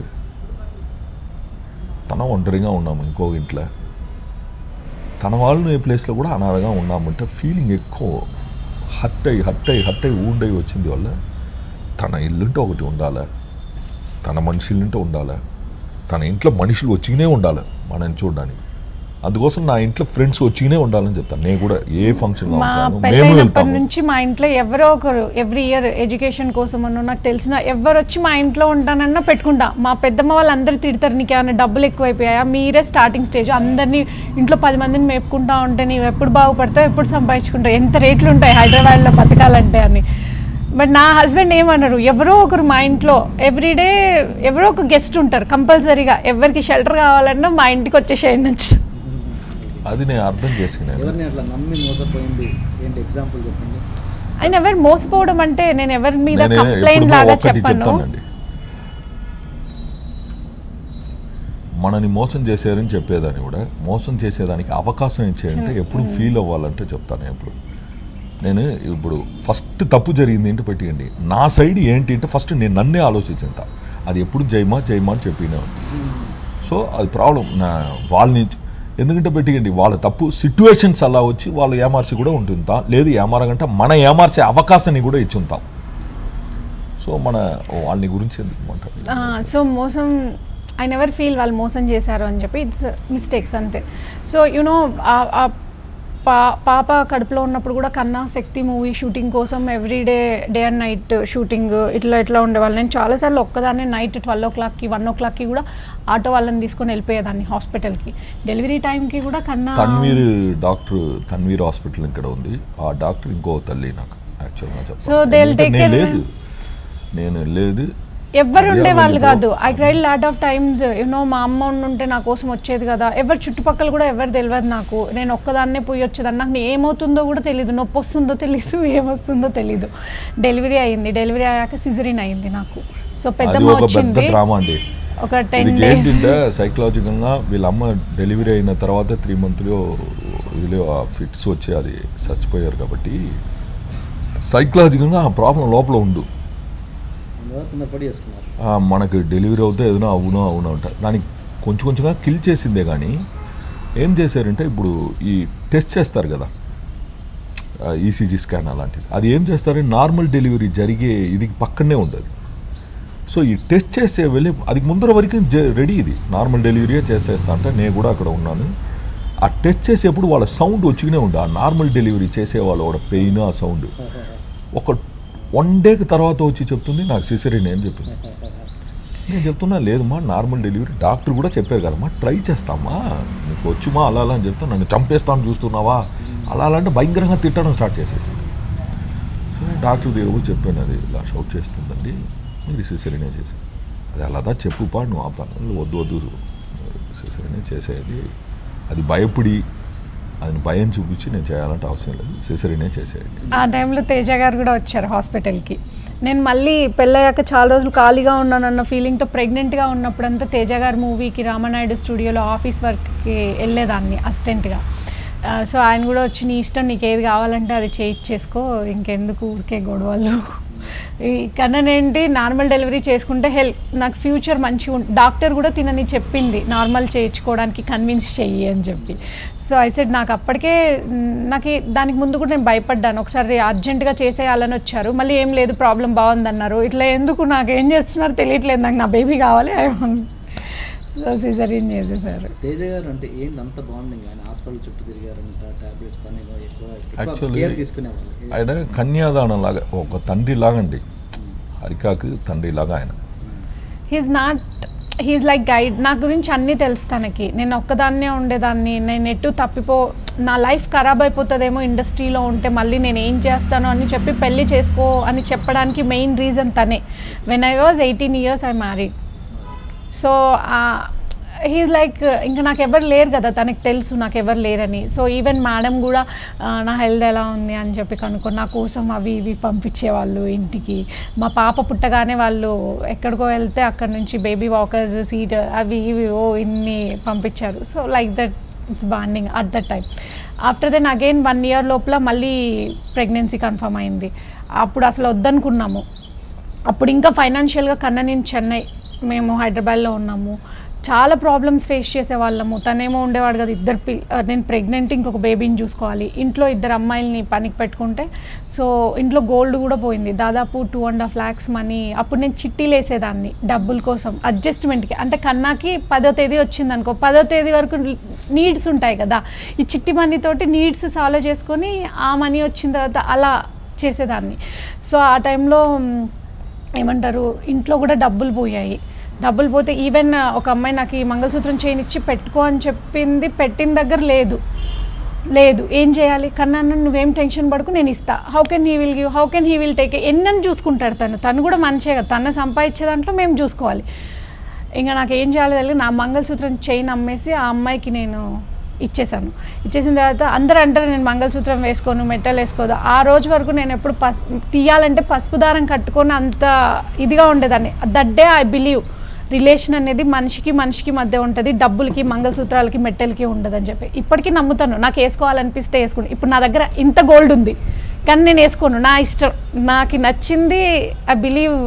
తన ఒంటరిగా ఉన్నాము ఇంకో ఇంట్లో తన వాళ్ళు ఏ ప్లేస్లో కూడా అనాథగా ఉన్నామంటే ఫీలింగ్ ఎక్కువ హట్ అయ్యి హట్ అయ్యి హట్ అయ్యి ఊండయి వచ్చింది వల్ల తన ఇల్లుంటే ఒకటి ఉండాలి తన మనుషులుంటే ఉండాలి తన ఇంట్లో మనుషులు వచ్చినే ఉండాలి మనని చూడడానికి అందుకోసం నా ఇంట్లో ఫ్రెండ్స్ వచ్చినే ఉండాలని చెప్తాను నేను కూడా ఏ ఫంక్షన్లో మా ఉంటాను మేము పెళ్ళైనప్పటి వెళ్తాము నుంచి మా ఇంట్లో ఎవరో ఒకరు ఎవ్రీ ఇయర్ ఎడ్యుకేషన్ కోసం అన్న నాకు తెలిసిన ఎవరు వచ్చి మా ఇంట్లో ఉంటానన్నా పెట్టుకుంటా మా పెద్దమ్మ వాళ్ళు అందరు తిడతారు నీకు ఏమైనా డబ్బులు ఎక్కువైపోయాయా మీరే స్టార్టింగ్ స్టేజ్ అందరినీ ఇంట్లో పది మందిని మేపుకుంటా ఉంటే నీవు ఎప్పుడు బాగుపడతావు ఎప్పుడు సంపాదించుకుంటావు ఎంత రేట్లు ఉంటాయి హైదరాబాద్లో బతకాలంటే అని బట్ నా హస్బెండ్ ఏమన్నారు ఎవరో ఒకరు మా ఇంట్లో ఎవ్రీడే ఎవరో ఒక గెస్ట్ ఉంటారు కంపల్సరీగా ఎవరికి షెల్టర్ కావాలన్నా మా ఇంటికి వచ్చేసేయండి నుంచి అది నేను అర్థం చేసుకున్నాను ఎవరిని అట్లా నమ్మి మోసపోయింది ఏంటి ఎగ్జాంపుల్ చెప్పండి ఆయన ఎవరు మోసపోవడం అంటే నేను ఎవరి మీద నేను కంప్లైంట్ ఎప్పుడు లాగా ఒకటి చెప్పాను చెప్తానండి మనని మోసం చేశారని చెప్పేదాన్ని కూడా మోసం చేసేదానికి అవకాశం ఇచ్చేయంటే ఎప్పుడు ఫీల్ అవ్వాలంటే చెప్తాను ఎప్పుడు నేను ఇప్పుడు ఫస్ట్ తప్పు జరిగింది ఏంటి పెట్టియండి నా సైడ్ ఏంటి అంటే ఫస్ట్ నేను నన్నే ఆలోచించేంత అది ఎప్పుడు జయమా జయమా అని చెప్పినా సో అది ప్రాబ్లం నా వాళ్ళని ఎందుకంటే పెట్టియండి వాళ్ళ తప్పు సిట్యువేషన్స్ అలా వచ్చి వాళ్ళు ఏమార్చి కూడా ఉంటుందా లేదు ఏమారగంటే మన ఏమార్చే అవకాశాన్ని కూడా ఇచ్చి ఉంటాం సో మన వాళ్ళని గురించి ఎందుకు మాట్లాడాలి సో మోసం ఐ నెవర్ ఫీల్ వాళ్ళు మోసం చేశారు అని చెప్పి ఇట్స్ మిస్టేక్స్ అంతే సో యునో పా పాప కడుపులో ఉన్నప్పుడు కూడా కన్నా శక్తి మూవీ షూటింగ్ కోసం everyday day and night shooting ఇట్లా ఇట్లా ఉండేవాళ్ళు నేను చాలాసార్లు ఒక్కదాన్నే నైట్ ట్వెల్వ్ ఓ క్లాక్కి వన్ ఓ క్లాక్కి కూడా ఆటో వాళ్ళని తీసుకొని వెళ్ళిపోయేదాన్ని హాస్పిటల్కి డెలివరీ టైంకి కూడా కన్నా తన్వీర్ డాక్టర్ తన్వీర్ హాస్పిటల్ ఇక్కడ ఉంది ఆ డాక్టర్ ఇంకో తల్లి నాకు యాక్చువల్గా So they'll చెప్పాలి take నేను care- లేదు నేను లేదు ఎవ్వరు అదే ఉండేవాళ్ళు available. కాదు I cried lot of times you know మా అమ్మ ఉంటే నా కోసం వచ్చేది కదా ఎవరు చుట్టుపక్కల కూడా ఎవరు తెలియదు నాకు నేను ఒక్కదాన్నే పోయి వచ్చేదాన్ని నాకు ఏమవుతుందో కూడా తెలియదు నొప్పి వస్తుందో తెలీదు ఏమొస్తుందో తెలీదు డెలివరీ అయింది డెలివరీ అయ్యాక సిజరిన్ అయింది నాకు సో అది పెద్దమ్మ ఒక పెద్ద వచ్చింది డ్రామా అండి ఒక టెన్ ఇది డేస్ ఏంటంటే సైకలాజికల్గా వీళ్ళ అమ్మ డెలివరీ అయిన తర్వాత త్రీ మంత్లో ఇదిలో ఆ ఫిట్స్ వచ్చి అది చచ్చిపోయారు కాబట్టి సైకలాజికల్గా ఆ ప్రాబ్లం లోపల ఉండు అందువల్ల కింద చేసుకున్నారు ఆ, మనకి డెలివరీ అవుతే ఏదైనా అవునో అవునో అంట దానికి కొంచెం కొంచెంగా కిల్ చేసిందే కానీ ఏం చేశారంటే ఇప్పుడు ఈ టెస్ట్ చేస్తారు కదా ఈసీజీ స్కాన్ అలాంటిది అది ఏం చేస్తారంటే నార్మల్ డెలివరీ జరిగే ఇది పక్కనే ఉండదు సో ఈ టెస్ట్ చేసే వెళ్ళి అది ముందర వరకు రెడీ ఇది నార్మల్ డెలివరీ చేసేస్తా అంటే నేను కూడా అక్కడ ఉన్నాను ఆ టెస్ట్ చేసేప్పుడు వాళ్ళ సౌండ్ వచ్చినే ఉండు ఆ నార్మల్ డెలివరీ చేసే వాళ్ళ కూడా పెయిన్ ఆ సౌండ్ ఒక వన్ డేకి తర్వాత వచ్చి చెప్తుంది నాకు సిసరీన్ ఏం చెప్పింది నేను చెప్తున్నా లేదమ్మా నార్మల్ డెలివరీ డాక్టర్ కూడా చెప్పారు కదమ్మా ట్రై చేస్తామా నీకు వచ్చుమా అలా అలా అని చెప్తా నన్ను చంపేస్తాను చూస్తున్నావా అలా అలా అంటే భయంకరంగా తిట్టడం స్టార్ట్ చేసేసింది సరే డాక్టర్ దగ్గర కూడా చెప్పాను అది ఇలా షౌట్ చేస్తుందండి మీరు సిసరినే చేసి అది అలాదా చెప్పుపా నువ్వు ఆపుతాను వద్దు వద్దు సిసరినే చేసేది అది భయపడి అది భయం చూపించి నేను చేయాలంటే అవసరం లేదు సిసరినే చేసేయండి ఆ టైంలో తేజ గారు కూడా వచ్చారు హాస్పిటల్కి నేను మళ్ళీ పెళ్ళయ్యాక చాలా రోజులు ఖాళీగా ఉన్నానన్న ఫీలింగ్తో ప్రెగ్నెంట్గా ఉన్నప్పుడంతా తేజ గారు మూవీకి రామనాయుడు స్టూడియోలో ఆఫీస్ వర్క్కి వెళ్ళేదాన్ని అసిస్టెంట్గా సో ఆయన కూడా వచ్చి నీ ఇష్టం నీకు ఏది కావాలంటే అది చేయించేసుకో ఇంకెందుకు ఊరికే గొడవలు ఈ కన్నానేంటి నార్మల్ డెలివరీ చేసుకుంటే హెల్త్ నాకు ఫ్యూచర్ మంచిగా ఉం డాక్టర్ కూడా తినని చెప్పింది నార్మల్ చేయించుకోవడానికి కన్విన్స్ చెయ్యి అని చెప్పి సో ఐ సెడ్ నాకు అప్పటికే మ్, నాకు ఈ- దానికి ముందు కూడా నేను భయపడ్డాను ఒకసారి అర్జెంటుగా చేసేయాలని వచ్చారు మళ్ళీ ఏం లేదు ప్రాబ్లం బాగుందన్నారు ఇట్లా ఎందుకు నాకు ఏం చేస్తున్నారు తెలియట్లేదు నాకు నా బేబీ కావాలి సో సిజరీన్ చేసేసారు తేజ గారు అంటే ఏంటి అంత బాగుంది ఆయన హాస్పిటల్ చుట్టూ తిరిగారంట టాబ్లెట్స్ తను ఏదో ఎక్కువ ఎక్కువ Actually, కేర్ తీసుకునేవాళ్ళు ఆయన కన్యాదానం లాగా ఒక తండ్రి లాగండి హరికాకు తండ్రి లాగా ఆయన he's not he's like guide నా గురించి అన్నీ తెలుసు తనకి నేను ఒక్కదాన్నే ఉండేదాన్ని నేను ఎటు తప్పిపో నా లైఫ్ ఖరాబ్ అయిపోతుందేమో ఇండస్ట్రీలో ఉంటే మళ్ళీ నేను ఏం చేస్తాను అని చెప్పి పెళ్లి చేసుకో అని చెప్పడానికి మెయిన్ రీజన్ తనే when I was eighteen years I married so he's like ఇంకా నాకు ఎవరు లేరు కదా తనకి తెలుసు నాకు ఎవరు లేరని సో ఈవెన్ మేడం కూడా ఆ, నా హెల్త్ ఎలా ఉంది అని చెప్పి కనుక్కో నా కోసం అవి ఇవి పంపించేవాళ్ళు ఇంటికి మా పాప పుట్టగానే వాళ్ళు ఎక్కడికో వెళ్తే అక్కడ నుంచి బేబీ వాకర్స్ సీట్ అవి ఇవి ఓ ఇన్ని పంపించారు so like that it's bonding at that time after then again one year లోపల మళ్ళీ ప్రెగ్నెన్సీ కన్ఫర్మ్ అయింది అప్పుడు అసలు వద్దనుకున్నాము అప్పుడు ఇంకా ఫైనాన్షియల్గా కన్నా నేను చెన్నై మేము హైదరాబాద్లో ఉన్నాము చాలా ప్రాబ్లమ్స్ ఫేస్ చేసేవాళ్ళము తనేమో ఉండేవాడు కదా ఇద్దరు పిల్ ఆ, నేను ప్రెగ్నెంట్ ఇంకొక బేబీని చూసుకోవాలి ఇంట్లో ఇద్దరు అమ్మాయిల్ని పనికి పెట్టుకుంటే సో ఇంట్లో గోల్డ్ కూడా పోయింది దాదాపు two and half lakhs money అప్పుడు నేను చిట్టీలు వేసేదాన్ని డబ్బుల కోసం అడ్జస్ట్మెంట్కి అంటే కన్నాకి పదో తేదీ వచ్చింది అనుకో పదో తేదీ వరకు నీడ్స్ ఉంటాయి కదా ఈ చిట్టి మనీ తోటి నీడ్స్ సాల్వ్ చేసుకొని ఆ మనీ వచ్చిన తర్వాత అలా చేసేదాన్ని సో ఆ టైంలో మ్, ఏమంటారు ఇంట్లో కూడా డబ్బులు పోయాయి డబ్బులు పోతే ఈవెన్ ఒక అమ్మాయి నాకు ఈ మంగళసూత్రం చేయనిచ్చి పెట్టుకో అని చెప్పింది పెట్టిన దగ్గర లేదు లేదు ఏం చేయాలి కన్నా అన్న నువ్వేం టెన్షన్ పడుకు నేను ఇస్తా how can he will give how can he will take ఎన్నని చూసుకుంటాడు తను తను కూడా మంచిగా కదా తను సంపాదించే దాంట్లో మేము చూసుకోవాలి ఇంకా నాకు ఏం చేయాలో తెలియదు నా మంగళసూత్రం చైన్ అమ్మేసి ఆ అమ్మాయికి నేను ఇచ్చేసాను ఇచ్చేసిన తర్వాత అందరూ అంటారు నేను మంగళసూత్రం వేసుకోను మెట్టలు వేసుకోదు ఆ రోజు వరకు నేను ఎప్పుడు పస్ తీయాలంటే పసుపు దారం కట్టుకొని అంత ఇదిగా ఉండేదాన్ని that day I believe relation అనేది మనిషికి మనిషికి మధ్య ఉంటుంది డబ్బులకి మంగళసూత్రాలకి మెట్టెలకి ఉండదని చెప్పి ఇప్పటికీ నమ్ముతాను నాకు వేసుకోవాలనిపిస్తే వేసుకోండి ఇప్పుడు నా దగ్గర ఇంత గోల్డ్ ఉంది కానీ నేను వేసుకోను నా ఇష్టం నాకు నచ్చింది ఐ బిలీవ్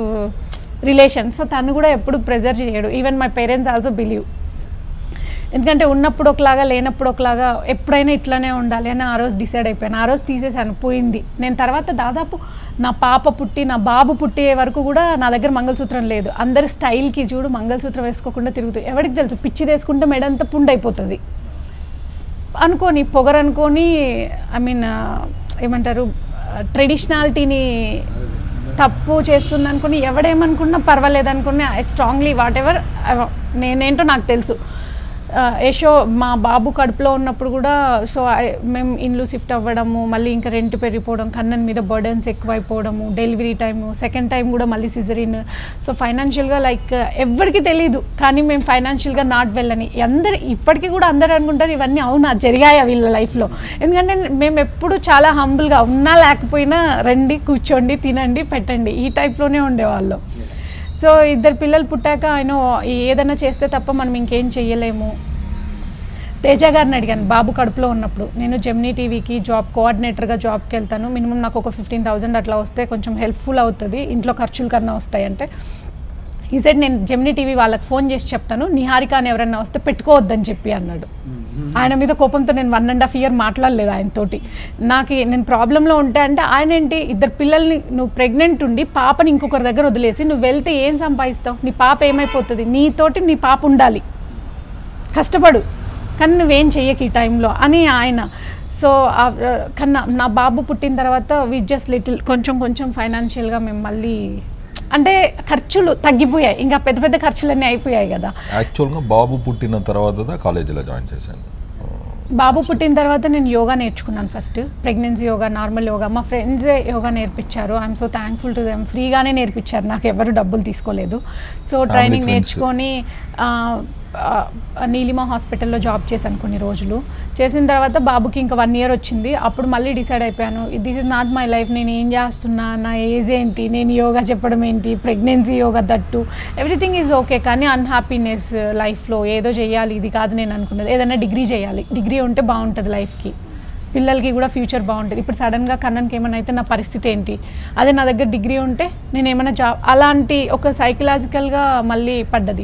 రిలేషన్ సో తను కూడా ఎప్పుడు ప్రెజర్ చేయడు even my parents also believe ఎందుకంటే ఉన్నప్పుడు ఒకలాగా లేనప్పుడు ఒకలాగా ఎప్పుడైనా ఇట్లానే ఉండాలి అని ఆ రోజు డిసైడ్ అయిపోయాను ఆ రోజు తీసేసాను పోయింది నేను తర్వాత దాదాపు నా పాప పుట్టి నా బాబు పుట్టే వరకు కూడా నా దగ్గర మంగళసూత్రం లేదు అందరి స్టైల్కి చూడు మంగళసూత్రం వేసుకోకుండా తిరుగుతుంది ఎవరికి తెలుసు పిచ్చి వేసుకుంటే మెడంతా పుండు అయిపోతుంది అనుకోని పొగరనుకొని ఐ మీన్ ఏమంటారు ట్రెడిషనాలిటీని తప్పు చేస్తుంది అనుకుని ఎవడేమనుకున్నా పర్వాలేదు అనుకుని ఐ స్ట్రాంగ్లీ వాట్ ఎవర్ నేనేంటో నాకు తెలుసు ఆ, యశో మా బాబు కడుపులో ఉన్నప్పుడు కూడా సో I- మేము ఇండ్లు షిఫ్ట్ అవ్వడము మళ్ళీ ఇంకా రెంట్ పెరిగిపోవడం కన్నన్ మీద బర్డన్స్ ఎక్కువైపోవడము డెలివరీ టైము సెకండ్ టైం కూడా మళ్ళీ సిజరిన్ సో ఫైనాన్షియల్గా లైక్ ఎవరికి తెలియదు కానీ మేము ఫైనాన్షియల్గా నాట్ వెళ్ళని అందరు ఇప్పటికీ కూడా అందరు అనుకుంటారు ఇవన్నీ అవునా జరిగాయా వీళ్ళ లైఫ్లో ఎందుకంటే మేము ఎప్పుడు చాలా హంబుల్గా ఉన్నా లేకపోయినా రండి కూర్చోండి తినండి పెట్టండి ఈ టైప్లోనే ఉండేవాళ్ళం సో ఇద్దరు పిల్లలు పుట్టాక ఆయన ఏదైనా చేస్తే తప్ప మనం ఇంకేం చెయ్యలేము తేజ గారిని అడిగాను బాబు కడుపులో ఉన్నప్పుడు నేను జెమ్నీ టీవీకి జాబ్ కోఆర్డినేటర్గా జాబ్కి వెళ్తాను మినిమం నాకు ఒక ఫిఫ్టీన్ థౌజండ్ అట్లా వస్తే కొంచెం హెల్ప్ఫుల్ అవుతుంది ఇంట్లో ఖర్చులు కన్నా వస్తాయంటే ఈ సైడ్ నేను జెమ్నీ టీవీ వాళ్ళకి ఫోన్ చేసి చెప్తాను నిహారిక అని ఎవరన్నా వస్తే పెట్టుకోవద్దని చెప్పి అన్నాడు ఆయన మీద కోపంతో నేను వన్ అండ్ హాఫ్ ఇయర్ మాట్లాడలేదు ఆయనతోటి నాకు ఈ- నేను ప్రాబ్లంలో ఉంటే అంటే ఆయన ఏంటి ఇద్దరు పిల్లల్ని నువ్వు ప్రెగ్నెంట్ ఉండి పాపని ఇంకొకరి దగ్గర వదిలేసి నువ్వు వెళ్తే ఏం సంపాదిస్తావు నీ పాప ఏమైపోతుంది నీతోటి నీ పాప ఉండాలి కష్టపడు కానీ నువ్వేం చెయ్యకు ఈ టైంలో అని ఆయన సో ఆ- కన్నా నా బాబు పుట్టిన తర్వాత వి జస్ట్ లిటిల్ కొంచెం కొంచెం ఫైనాన్షియల్గా మేము మళ్ళీ అంటే ఖర్చులు తగ్గిపోయాయి ఇంకా పెద్ద పెద్ద ఖర్చులన్నీ అయిపోయాయి కదా యాక్చువల్గా బాబు పుట్టిన తర్వాత కాలేజీలో జాయిన్ చేశాను బాబు పుట్టిన తర్వాత నేను యోగా నేర్చుకున్నాను first pregnancy yoga normal yoga మా ఫ్రెండ్సే యోగా నేర్పించారు I'm so thankful to them ఫ్రీగానే నేర్పించారు నాకు ఎవరు డబ్బులు తీసుకోలేదు సో ట్రైనింగ్ friends. నేర్చుకొని ఆ, ఆ, నీలిమా హాస్పిటల్లో జాబ్ చేశాను కొన్ని రోజులు చేసిన తర్వాత బాబుకి ఇంకా వన్ ఇయర్ వచ్చింది అప్పుడు మళ్ళీ డిసైడ్ అయిపోయాను this is not my life నేను ఏం చేస్తున్నా నా ఏజ్ ఏంటి నేను యోగా చెప్పడం ఏంటి pregnancy yoga that everything is okay కానీ అన్హ్యాపీనెస్ లైఫ్లో ఏదో చేయాలి ఇది కాదు నేను అనుకున్నది ఏదైనా డిగ్రీ చేయాలి డిగ్రీ ఉంటే బాగుంటుంది లైఫ్కి పిల్లలకి కూడా ఫ్యూచర్ బాగుంటుంది ఇప్పుడు సడన్గా కన్నన్కి ఏమైనా అయితే నా పరిస్థితి ఏంటి అదే నా దగ్గర డిగ్రీ ఉంటే నేను ఏమైనా జాబ్ అలాంటి ఒక సైకలాజికల్గా మళ్ళీ పడ్డది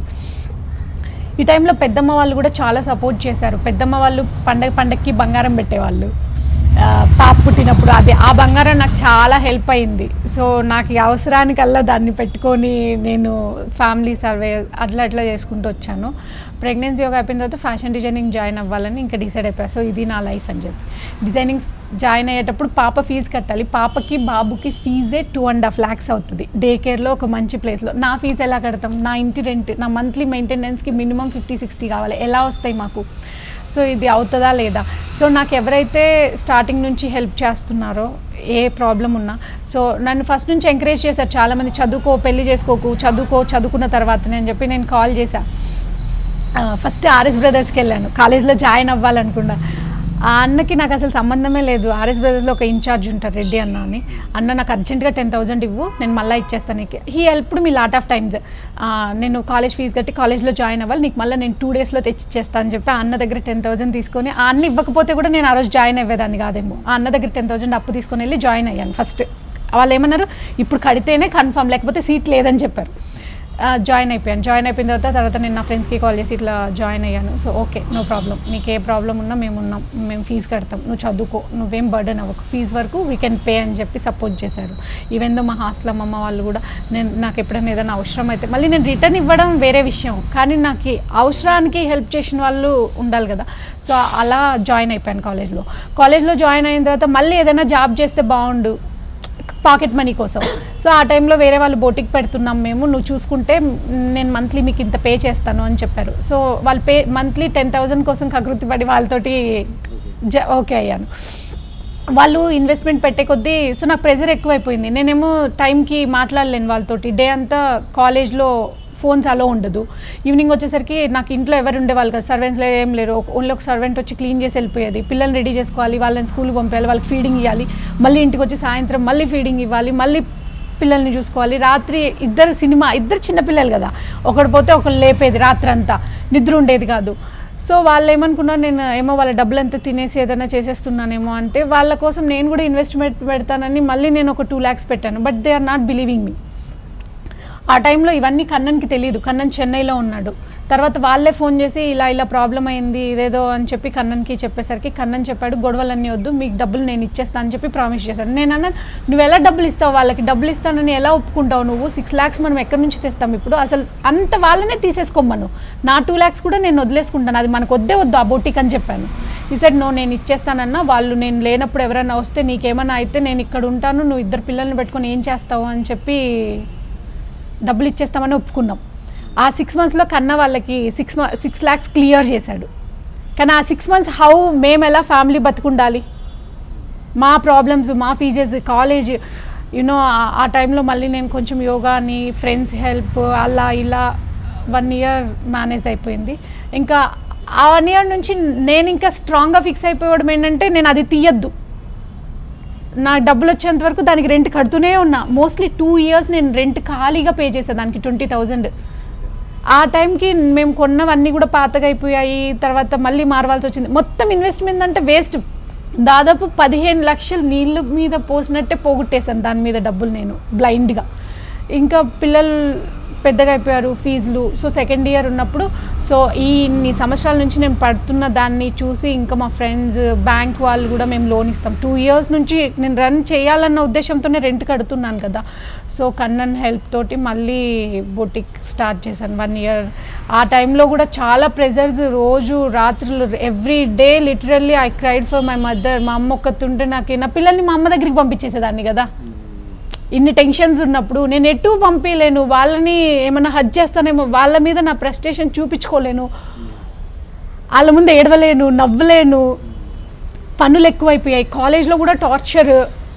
ఈ టైంలో పెద్దమ్మ వాళ్ళు కూడా చాలా సపోర్ట్ చేశారు పెద్దమ్మ వాళ్ళు పండగ పండగకి బంగారం పెట్టేవాళ్ళు ఆ, పాప పుట్టినప్పుడు అది ఆ బంగారం నాకు చాలా హెల్ప్ అయింది సో నాకు ఈ అవసరానికల్లా దాన్ని పెట్టుకొని నేను ఫ్యామిలీ సర్వే అట్లా అట్లా చేసుకుంటూ వచ్చాను ప్రెగ్నెన్సీ యోగా అయిపోయిన తర్వాత ఫ్యాషన్ డిజైనింగ్ జాయిన్ అవ్వాలని ఇంకా డిసైడ్ అయిపోయా సో ఇది నా లైఫ్ అని చెప్పి డిజైనింగ్ జాయిన్ అయ్యేటప్పుడు పాప ఫీజు కట్టాలి పాపకి బాబుకి ఫీజే టూ అండ్ హాఫ్ ల్యాక్స్ అవుతుంది డే కేర్లో ఒక మంచి ప్లేస్లో నా ఫీజు ఎలా కడతాం నా ఇంటి రెంట్ నా మంత్లీ మెయింటెనెన్స్కి మినిమం ఫిఫ్టీ సిక్స్టీ కావాలి ఎలా వస్తాయి మాకు సో ఇది అవుతుందా లేదా సో నాకు ఎవరైతే స్టార్టింగ్ నుంచి హెల్ప్ చేస్తున్నారో ఏ ప్రాబ్లం ఉన్నా సో నన్ను ఫస్ట్ నుంచి ఎంకరేజ్ చేశారు చాలామంది చదువుకో పెళ్లి చేసుకోకు చదువుకో చదువుకున్న తర్వాతనే అని చెప్పి నేను కాల్ చేశాను ఫస్ట్ ఆర్ఎస్ బ్రదర్స్కి వెళ్ళాను కాలేజ్లో జాయిన్ అవ్వాలనుకున్నా ఆ అన్నకి నాకు అసలు సంబంధమే లేదు ఆర్ఎస్ బ్రదర్స్లో ఒక ఇన్ఛార్జ్ ఉంటారు రెడ్డి అన్న అని అన్న నాకు అర్జెంట్గా టెన్ థౌసండ్ ఇవ్వు నేను మళ్ళీ ఇచ్చేస్తాను నీకు he helped me lot of times నేను కాలేజ్ ఫీజు కట్టి కాలేజ్లో జాయిన్ అవ్వాలి నీకు మళ్ళీ నేను టూ డేస్లో తెచ్చిచ్చేస్తాను అని చెప్పి ఆ అన్న దగ్గర టెన్ థౌసండ్ తీసుకొని ఆ అన్న ఇవ్వకపోతే కూడా నేను ఆ రోజు జాయిన్ అయ్యేదాన్ని కాదేమో ఆ అన్న దగ్గర టెన్ థౌసండ్ అప్పు తీసుకొని వెళ్ళి జాయిన్ అయ్యాను ఫస్ట్ వాళ్ళు ఏమన్నారు ఇప్పుడు కడితేనే కన్ఫర్మ్ లేకపోతే సీట్ లేదని చెప్పారు ఆ, జాయిన్ అయిపోయాను జాయిన్ అయిపోయిన తర్వాత తర్వాత నేను నా ఫ్రెండ్స్కి కాల్ చేసి ఇట్లా జాయిన్ అయ్యాను సో ఓకే నో ప్రాబ్లం నీకు ఏ ప్రాబ్లం ఉన్నా మేము ఉన్నాం మేము ఫీజు కడతాం నువ్వు చదువుకో నువ్వేం బర్డెన్ అవ్వకు ఫీజు వరకు వీ కెన్ పే అని చెప్పి సపోర్ట్ చేశారు ఈవెన్ దో మా హాస్టల్ అమ్మమ్మ వాళ్ళు కూడా నేను నాకు ఎప్పుడైనా ఏదైనా అవసరం అయితే మళ్ళీ నేను రిటర్న్ ఇవ్వడం వేరే విషయం కానీ నాకు ఈ అవసరానికి హెల్ప్ చేసిన వాళ్ళు ఉండాలి కదా సో అలా జాయిన్ అయిపోయాను కాలేజ్లో కాలేజ్లో జాయిన్ అయిన తర్వాత మళ్ళీ ఏదైనా జాబ్ చేస్తే బాగుండు పాకెట్ మనీ కోసం సో ఆ టైంలో వేరే వాళ్ళు బోటిక్ పెడుతున్నాం మేము నువ్వు చూసుకుంటే మ్, నేను మంత్లీ మీకు ఇంత పే చేస్తాను అని చెప్పారు సో వాళ్ళు పే మంత్లీ టెన్ థౌజండ్ కోసం కకృతి పడి వాళ్ళతోటి జ ఓకే అయ్యాను వాళ్ళు ఇన్వెస్ట్మెంట్ పెట్టే కొద్దీ సో నాకు ప్రెజర్ ఎక్కువైపోయింది నేనేమో టైంకి మాట్లాడలేను వాళ్ళతోటి డే అంతా కాలేజ్లో ఫోన్స్ అలో ఉండదు ఈవినింగ్ వచ్చేసరికి నాకు ఇంట్లో ఎవరు ఉండేవాళ్ళు కదా సర్వెంట్స్ ఏం లేరు ఓన్లీ ఒక సర్వెంట్ వచ్చి క్లీన్ చేసి వెళ్ళిపోయేది పిల్లల్ని రెడీ చేసుకోవాలి వాళ్ళని స్కూల్కి పంపించాలి వాళ్ళకి ఫీడింగ్ ఇవ్వాలి మళ్ళీ ఇంటికి వచ్చి సాయంత్రం మళ్ళీ ఫీడింగ్ ఇవ్వాలి మళ్ళీ పిల్లల్ని చూసుకోవాలి రాత్రి ఇద్దరు సినిమా ఇద్దరు చిన్నపిల్లలు కదా ఒకడు పోతే ఒకళ్ళు లేపేది రాత్రి అంతా నిద్ర ఉండేది కాదు సో వాళ్ళు ఏమనుకున్నారు నేను ఏమో వాళ్ళ డబ్బులు ఎంత తినేసి ఏదైనా చేసేస్తున్నానేమో అంటే వాళ్ళ కోసం నేను కూడా ఇన్వెస్ట్మెంట్ పెడతానని మళ్ళీ నేను ఒక టూ ల్యాక్స్ పెట్టాను but they are not believing me ఆ టైంలో ఇవన్నీ కన్నన్కి తెలియదు కన్నన్ చెన్నైలో ఉన్నాడు తర్వాత వాళ్ళే ఫోన్ చేసి ఇలా ఇలా ప్రాబ్లం అయింది ఇదేదో అని చెప్పి కన్నన్కి చెప్పేసరికి కన్నన్ చెప్పాడు గొడవలన్నీ వద్దు మీకు డబ్బులు నేను ఇచ్చేస్తాను అని చెప్పి ప్రామిస్ చేశాను నేను అన్నాను నువ్వు ఎలా డబ్బులు ఇస్తావు వాళ్ళకి డబ్బులు ఇస్తానని ఎలా ఒప్పుకుంటావు నువ్వు సిక్స్ ల్యాక్స్ మనం ఎక్కడి నుంచి తెస్తాం ఇప్పుడు అసలు అంత వాళ్ళనే తీసేసుకోమను నా టూ ల్యాక్స్ కూడా నేను వదిలేసుకుంటాను అది మనకు వద్దే వద్దు ఆ బొటిక్ అని చెప్పాను ఈ సైడ్ నో నేను ఇచ్చేస్తానన్నా వాళ్ళు నేను లేనప్పుడు ఎవరైనా వస్తే నీకేమైనా అయితే నేను ఇక్కడ ఉంటాను నువ్వు ఇద్దరు పిల్లల్ని పెట్టుకొని ఏం చేస్తావు అని చెప్పి డబ్బులు ఇచ్చేస్తామని ఒప్పుకున్నాం ఆ సిక్స్ మంత్స్లో కన్నా వాళ్ళకి సిక్స్ సిక్స్ ల్యాక్స్ క్లియర్ చేశాడు కానీ ఆ సిక్స్ మంత్స్ హౌ మేము ఎలా ఫ్యామిలీ బతుకుండాలి మా ప్రాబ్లమ్స్ మా ఫీజెస్ కాలేజ్ యూనో ఆ టైంలో మళ్ళీ నేను కొంచెం యోగాని ఫ్రెండ్స్ హెల్ప్ అలా ఇలా వన్ ఇయర్ మేనేజ్ అయిపోయింది ఇంకా ఆ వన్ ఇయర్ నుంచి నేను ఇంకా స్ట్రాంగ్గా ఫిక్స్ అయిపోవడం ఏంటంటే నేను అది తీయద్దు నా డబ్బులు వచ్చేంత వరకు దానికి రెంట్ కడుతూనే ఉన్నా మోస్ట్లీ టూ ఇయర్స్ నేను రెంట్ ఖాళీగా పే చేసాను దానికి ట్వంటీ థౌజండ్ ఆ టైంకి మేము కొన్నవన్నీ కూడా పాతగా అయిపోయాయి తర్వాత మళ్ళీ మారవాల్సి వచ్చింది మొత్తం ఇన్వెస్ట్మెంట్ అంటే వేస్ట్ దాదాపు పదిహేను లక్షలు నీళ్ళ మీద పోసినట్టే పోగొట్టేశాను దాని మీద డబ్బులు నేను బ్లైండ్గా ఇంకా పిల్లలు పెద్దగా అయిపోయారు ఫీజులు సో సెకండ్ ఇయర్ ఉన్నప్పుడు సో ఈ ఇన్ని సంవత్సరాల నుంచి నేను పడుతున్న దాన్ని చూసి ఇంకా మా ఫ్రెండ్స్ బ్యాంక్ వాళ్ళు కూడా మేము లోన్ ఇస్తాం టూ ఇయర్స్ నుంచి నేను రన్ చేయాలన్న ఉద్దేశంతోనే రెంట్ కడుతున్నాను కదా సో కన్నన్ హెల్ప్ తోటి మళ్ళీ బొటిక్ స్టార్ట్ చేశాను వన్ ఇయర్ ఆ టైంలో కూడా చాలా ప్రెజర్స్ రోజు రాత్రులు every day literally I cried for my mother మా అమ్మ ఒక్కతుంటే నాకు నా పిల్లల్ని మా అమ్మ దగ్గరికి పంపించేసేదాన్ని కదా ఇన్ని టెన్షన్స్ ఉన్నప్పుడు నేను ఎటు పంపించలేను వాళ్ళని ఏమైనా హజ్ చేస్తానేమో వాళ్ళ మీద నా ప్రెస్టేషన్ చూపించుకోలేను వాళ్ళ ముందు ఏడవలేను నవ్వలేను పనులు ఎక్కువైపోయాయి కాలేజ్లో కూడా టార్చర్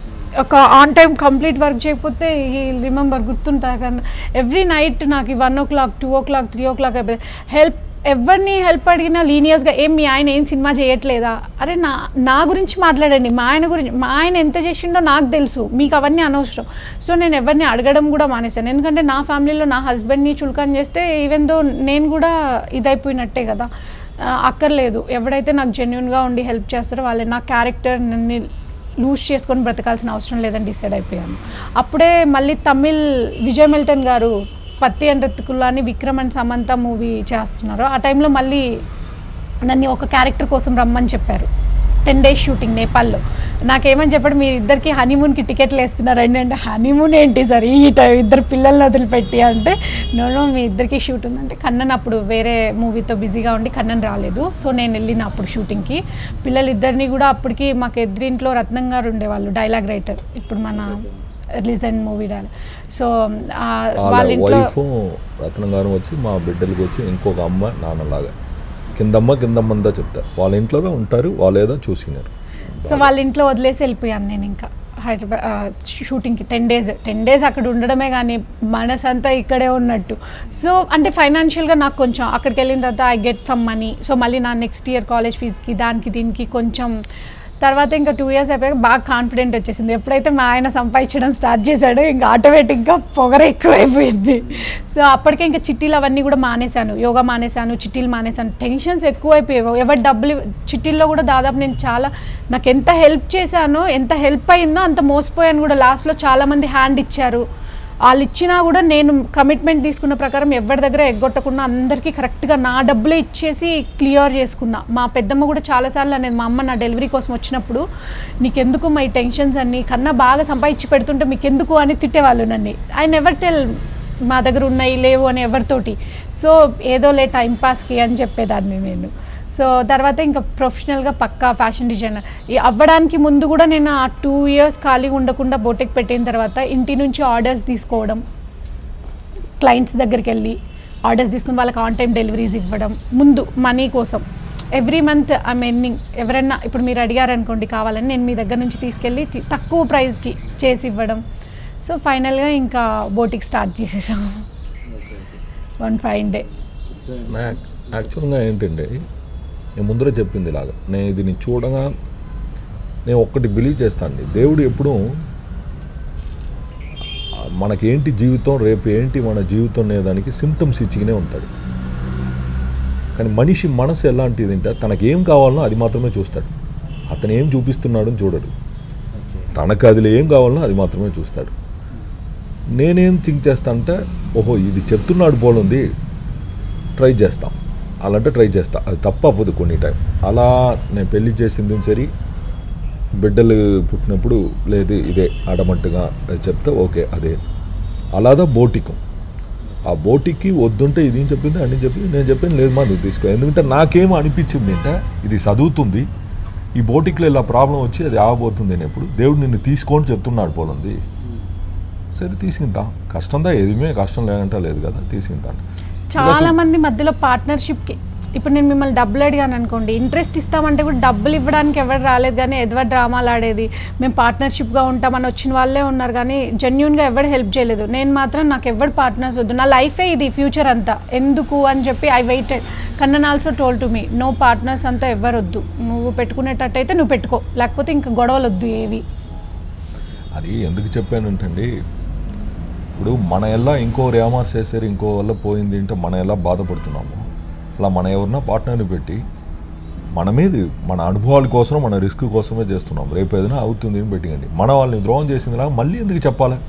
ఒక ఆన్ టైం కంప్లీట్ వర్క్ చేయకపోతే ఈ రిమెంబర్ గుర్తుంటా కానీ ఎవ్రీ నైట్ నాకు one o'clock two o'clock three o'clock అయిపోయింది హెల్ప్ ఎవరిని హెల్ప్ అడిగినా లీనియర్స్గా ఏం మీ ఆయన ఏం సినిమా చేయట్లేదా అరే నా నా గురించి మాట్లాడండి మా ఆయన గురించి మా ఆయన ఎంత చేసిండో నాకు తెలుసు మీకు అవన్నీ అనవసరం సో నేను ఎవరిని అడగడం కూడా మానేశాను ఎందుకంటే నా ఫ్యామిలీలో నా హస్బెండ్ని చులకన చేస్తే ఈవెన్ దో నేను కూడా ఇదైపోయినట్టే కదా ఆ, అక్కర్లేదు ఎవడైతే నాకు జెన్యున్గా ఉండి హెల్ప్ చేస్తారో వాళ్ళే నా క్యారెక్టర్ నన్ను లూజ్ చేసుకొని బ్రతకాల్సిన అవసరం లేదని డిసైడ్ అయిపోయాను అప్పుడే మళ్ళీ తమిళ్ విజయ్ మిల్టన్ గారు పత్తి అండ్ రిత్తుకుల్లాని విక్రమ్ అండ్ సమంత మూవీ చేస్తున్నారు ఆ టైంలో మళ్ళీ నన్ను ఒక క్యారెక్టర్ కోసం రమ్మని చెప్పారు టెన్ డేస్ షూటింగ్ నేపాల్లో నాకేమని చెప్పాడు మీ ఇద్దరికి హనీమూన్కి టికెట్లు వేస్తున్నారండి అంటే హనీమూన్ ఏంటి సార్ ఈ టైం ఇద్దరు పిల్లల్ని వదిలిపెట్టి అంటే నో మీ ఇద్దరికి షూట్ ఉందంటే కన్నన్ అప్పుడు వేరే మూవీతో బిజీగా ఉండి కన్నన్ రాలేదు సో నేను వెళ్ళిన అప్పుడు షూటింగ్కి పిల్లలు ఇద్దరిని కూడా అప్పటికి మాకు ఎదురింట్లో రత్నం గారు ఉండేవాళ్ళు డైలాగ్ రైటర్ ఇప్పుడు మన release and movie dialogue so ఆ, వాళ్ళ వాళ్ళ ఇంట్లో వైఫ్ రత్నం గారు వచ్చి మా బిడ్డలకి వచ్చి ఇంకొక అమ్మ నాన్నలాగా కిందమ్మ కిందమ్మంతా చెప్తారు వాళ్ళ ఇంట్లోనే ఉంటారు వాళ్ళు ఏదో చూసినారు సో వాళ్ళ ఇంట్లో వదిలేసి వెళ్ళిపోయాను నేను ఇంకా హైదరాబాద్ ఆ, షూటింగ్కి టెన్ డేస్ టెన్ డేస్ అక్కడ ఉండడమే కానీ మనసంతా ఇక్కడే ఉన్నట్టు సో అంటే ఫైనాన్షియల్గా నాకు కొంచెం అక్కడికి వెళ్ళిన తర్వాత I get some money so మళ్ళీ నా నెక్స్ట్ ఇయర్ కాలేజ్ ఫీజుకి దానికి దీనికి కొంచెం తర్వాత ఇంకా టూ ఇయర్స్ అయిపోయాక బాగా కాన్ఫిడెంట్ వచ్చేసింది ఎప్పుడైతే మా ఆయన సంపాదించడం స్టార్ట్ చేశాడో ఇంకా ఆటోమేటిక్గా పొగర ఎక్కువైపోయింది సో అప్పటికే ఇంకా చిట్టీలు అవన్నీ కూడా మానేశాను యోగా మానేశాను చిట్టీలు మానేశాను టెన్షన్స్ ఎక్కువైపోయాయి ఎవరి డబ్బులు చిట్టీల్లో కూడా దాదాపు నేను చాలా నాకు ఎంత హెల్ప్ చేశానో ఎంత హెల్ప్ అయిందో అంత మోసపోయాను కూడా లాస్ట్లో చాలామంది హ్యాండ్ ఇచ్చారు వాళ్ళు ఇచ్చినా కూడా నేను కమిట్మెంట్ తీసుకున్న ప్రకారం ఎవరి దగ్గర ఎగ్గొట్టకుండా అందరికీ కరెక్ట్గా నా డబ్బులే ఇచ్చేసి క్లియర్ చేసుకున్నా మా పెద్దమ్మ కూడా చాలాసార్లు అనేది మా అమ్మ నా డెలివరీ కోసం వచ్చినప్పుడు నీకెందుకు మా ఈ టెన్షన్స్ అన్ని కన్నా బాగా సంపాదించి పెడుతుంటే మీకెందుకు అని తిట్టేవాళ్ళు నన్ను ఐ నెవర్ టెల్ మా దగ్గర ఉన్నాయి లేవు అని ఎవరితోటి సో ఏదో లే టైం పాస్కి అని చెప్పేదాన్ని నేను సో తర్వాత ఇంకా ప్రొఫెషనల్గా పక్కా ఫ్యాషన్ డిజైనర్ ఈ అవ్వడానికి ముందు కూడా నేను ఆ టూ ఇయర్స్ ఖాళీగా ఉండకుండా బోటెక్ పెట్టిన తర్వాత ఇంటి నుంచి ఆర్డర్స్ తీసుకోవడం క్లయింట్స్ దగ్గరికి వెళ్ళి ఆర్డర్స్ తీసుకుని వాళ్ళకి ఆన్ టైం డెలివరీస్ ఇవ్వడం ముందు మనీ కోసం ఎవ్రీ మంత్ ఐమ్ ఎన్నింగ్ ఎవరైనా ఇప్పుడు మీరు అడిగారనుకోండి కావాలని నేను మీ దగ్గర నుంచి తీసుకెళ్ళి తి- తక్కువ ప్రైస్కి చేసి ఇవ్వడం సో ఫైనల్గా ఇంకా బోటిక్ స్టార్ట్ చేసేసాం వన్ ఫైవ్ డే నా యాక్చువల్గా ఏంటంటే నేను ముందరే చెప్పింది ఇలాగా నేను ఇది నేను చూడగా నేను ఒక్కటి బిలీవ్ చేస్తానండి దేవుడు ఎప్పుడూ ఆ, మనకేంటి జీవితం రేపు ఏంటి మన జీవితం అనే దానికి సిమ్టమ్స్ ఇచ్చిగానే ఉంటాడు కానీ మనిషి మనసు ఎలాంటిది అంటే తనకి ఏం కావాలనో అది మాత్రమే చూస్తాడు అతను ఏం చూపిస్తున్నాడో చూడడు తనకు అది ఏం కావాలనో అది మాత్రమే చూస్తాడు నేనేం థింక్ చేస్తా అంటే ఓహో ఇది చెప్తున్నాడు పోలుంది ట్రై చేస్తాం అలాంటే ట్రై చేస్తా అది తప్ప అవ్వదు కొన్ని టైం అలా నేను పెళ్లి చేసింది సరి బిడ్డలు పుట్టినప్పుడు లేదు ఇదే అడమట్టుగా అది చెప్తే ఓకే అదే అలాదా బోటికం ఆ బోటికి వద్దుంటే ఇది ఏం చెప్పింది అని చెప్పింది నేను చెప్పాను లేదు మా నువ్వు తీసుకో ఎందుకంటే నాకేం అనిపించింది అంటే ఇది చదువుతుంది ఈ బోటిక్లో ఇలా ప్రాబ్లం వచ్చి అది ఆగబోతుంది అని ఎప్పుడు దేవుడు నిన్ను తీసుకోని చెప్తున్నాడు పోలంది సరే తీసుకుంటా కష్టందా ఏదిమే కష్టం లేదంటే లేదు కదా తీసుకుంటా చాలా మంది మధ్యలో పార్ట్నర్షిప్కి ఇప్పుడు నేను మిమ్మల్ని డబ్బులు అడిగాను అనుకోండి ఇంట్రెస్ట్ ఇస్తామంటే కూడా డబ్బులు ఇవ్వడానికి ఎవరు రాలేదు కానీ ఎదవ డ్రామాలు ఆడేది మేము పార్ట్నర్షిప్గా ఉంటామని వచ్చిన వాళ్ళే ఉన్నారు కానీ జెన్యున్గా ఎవరు హెల్ప్ చేయలేదు నేను మాత్రం నాకు ఎవరు పార్ట్నర్స్ వద్దు నా లైఫే ఇది ఫ్యూచర్ అంతా ఎందుకు అని చెప్పి I waited Kannan also told to me no partners అంతా ఎవరు వద్దు నువ్వు పెట్టుకునేటట్టయితే నువ్వు పెట్టుకో లేకపోతే ఇంకా గొడవలు వద్దు ఏవి అది ఎందుకు చెప్పానంటండి ఇప్పుడు మన ఎలా ఇంకో రేమార్స్ చేశారు ఇంకో వల్ల పోయింది అంటే మనం ఎలా బాధపడుతున్నాము అలా మన ఎవరన్నా పార్ట్నర్ని పెట్టి మన మీద మన అనుభవాల కోసం మన రిస్క్ కోసమే చేస్తున్నాం రేపు ఏదైనా అవుతుంది అని పెట్టిందండి మన వాళ్ళని ద్రోహం చేసిందిలా మళ్ళీ ఎందుకు చెప్పాలి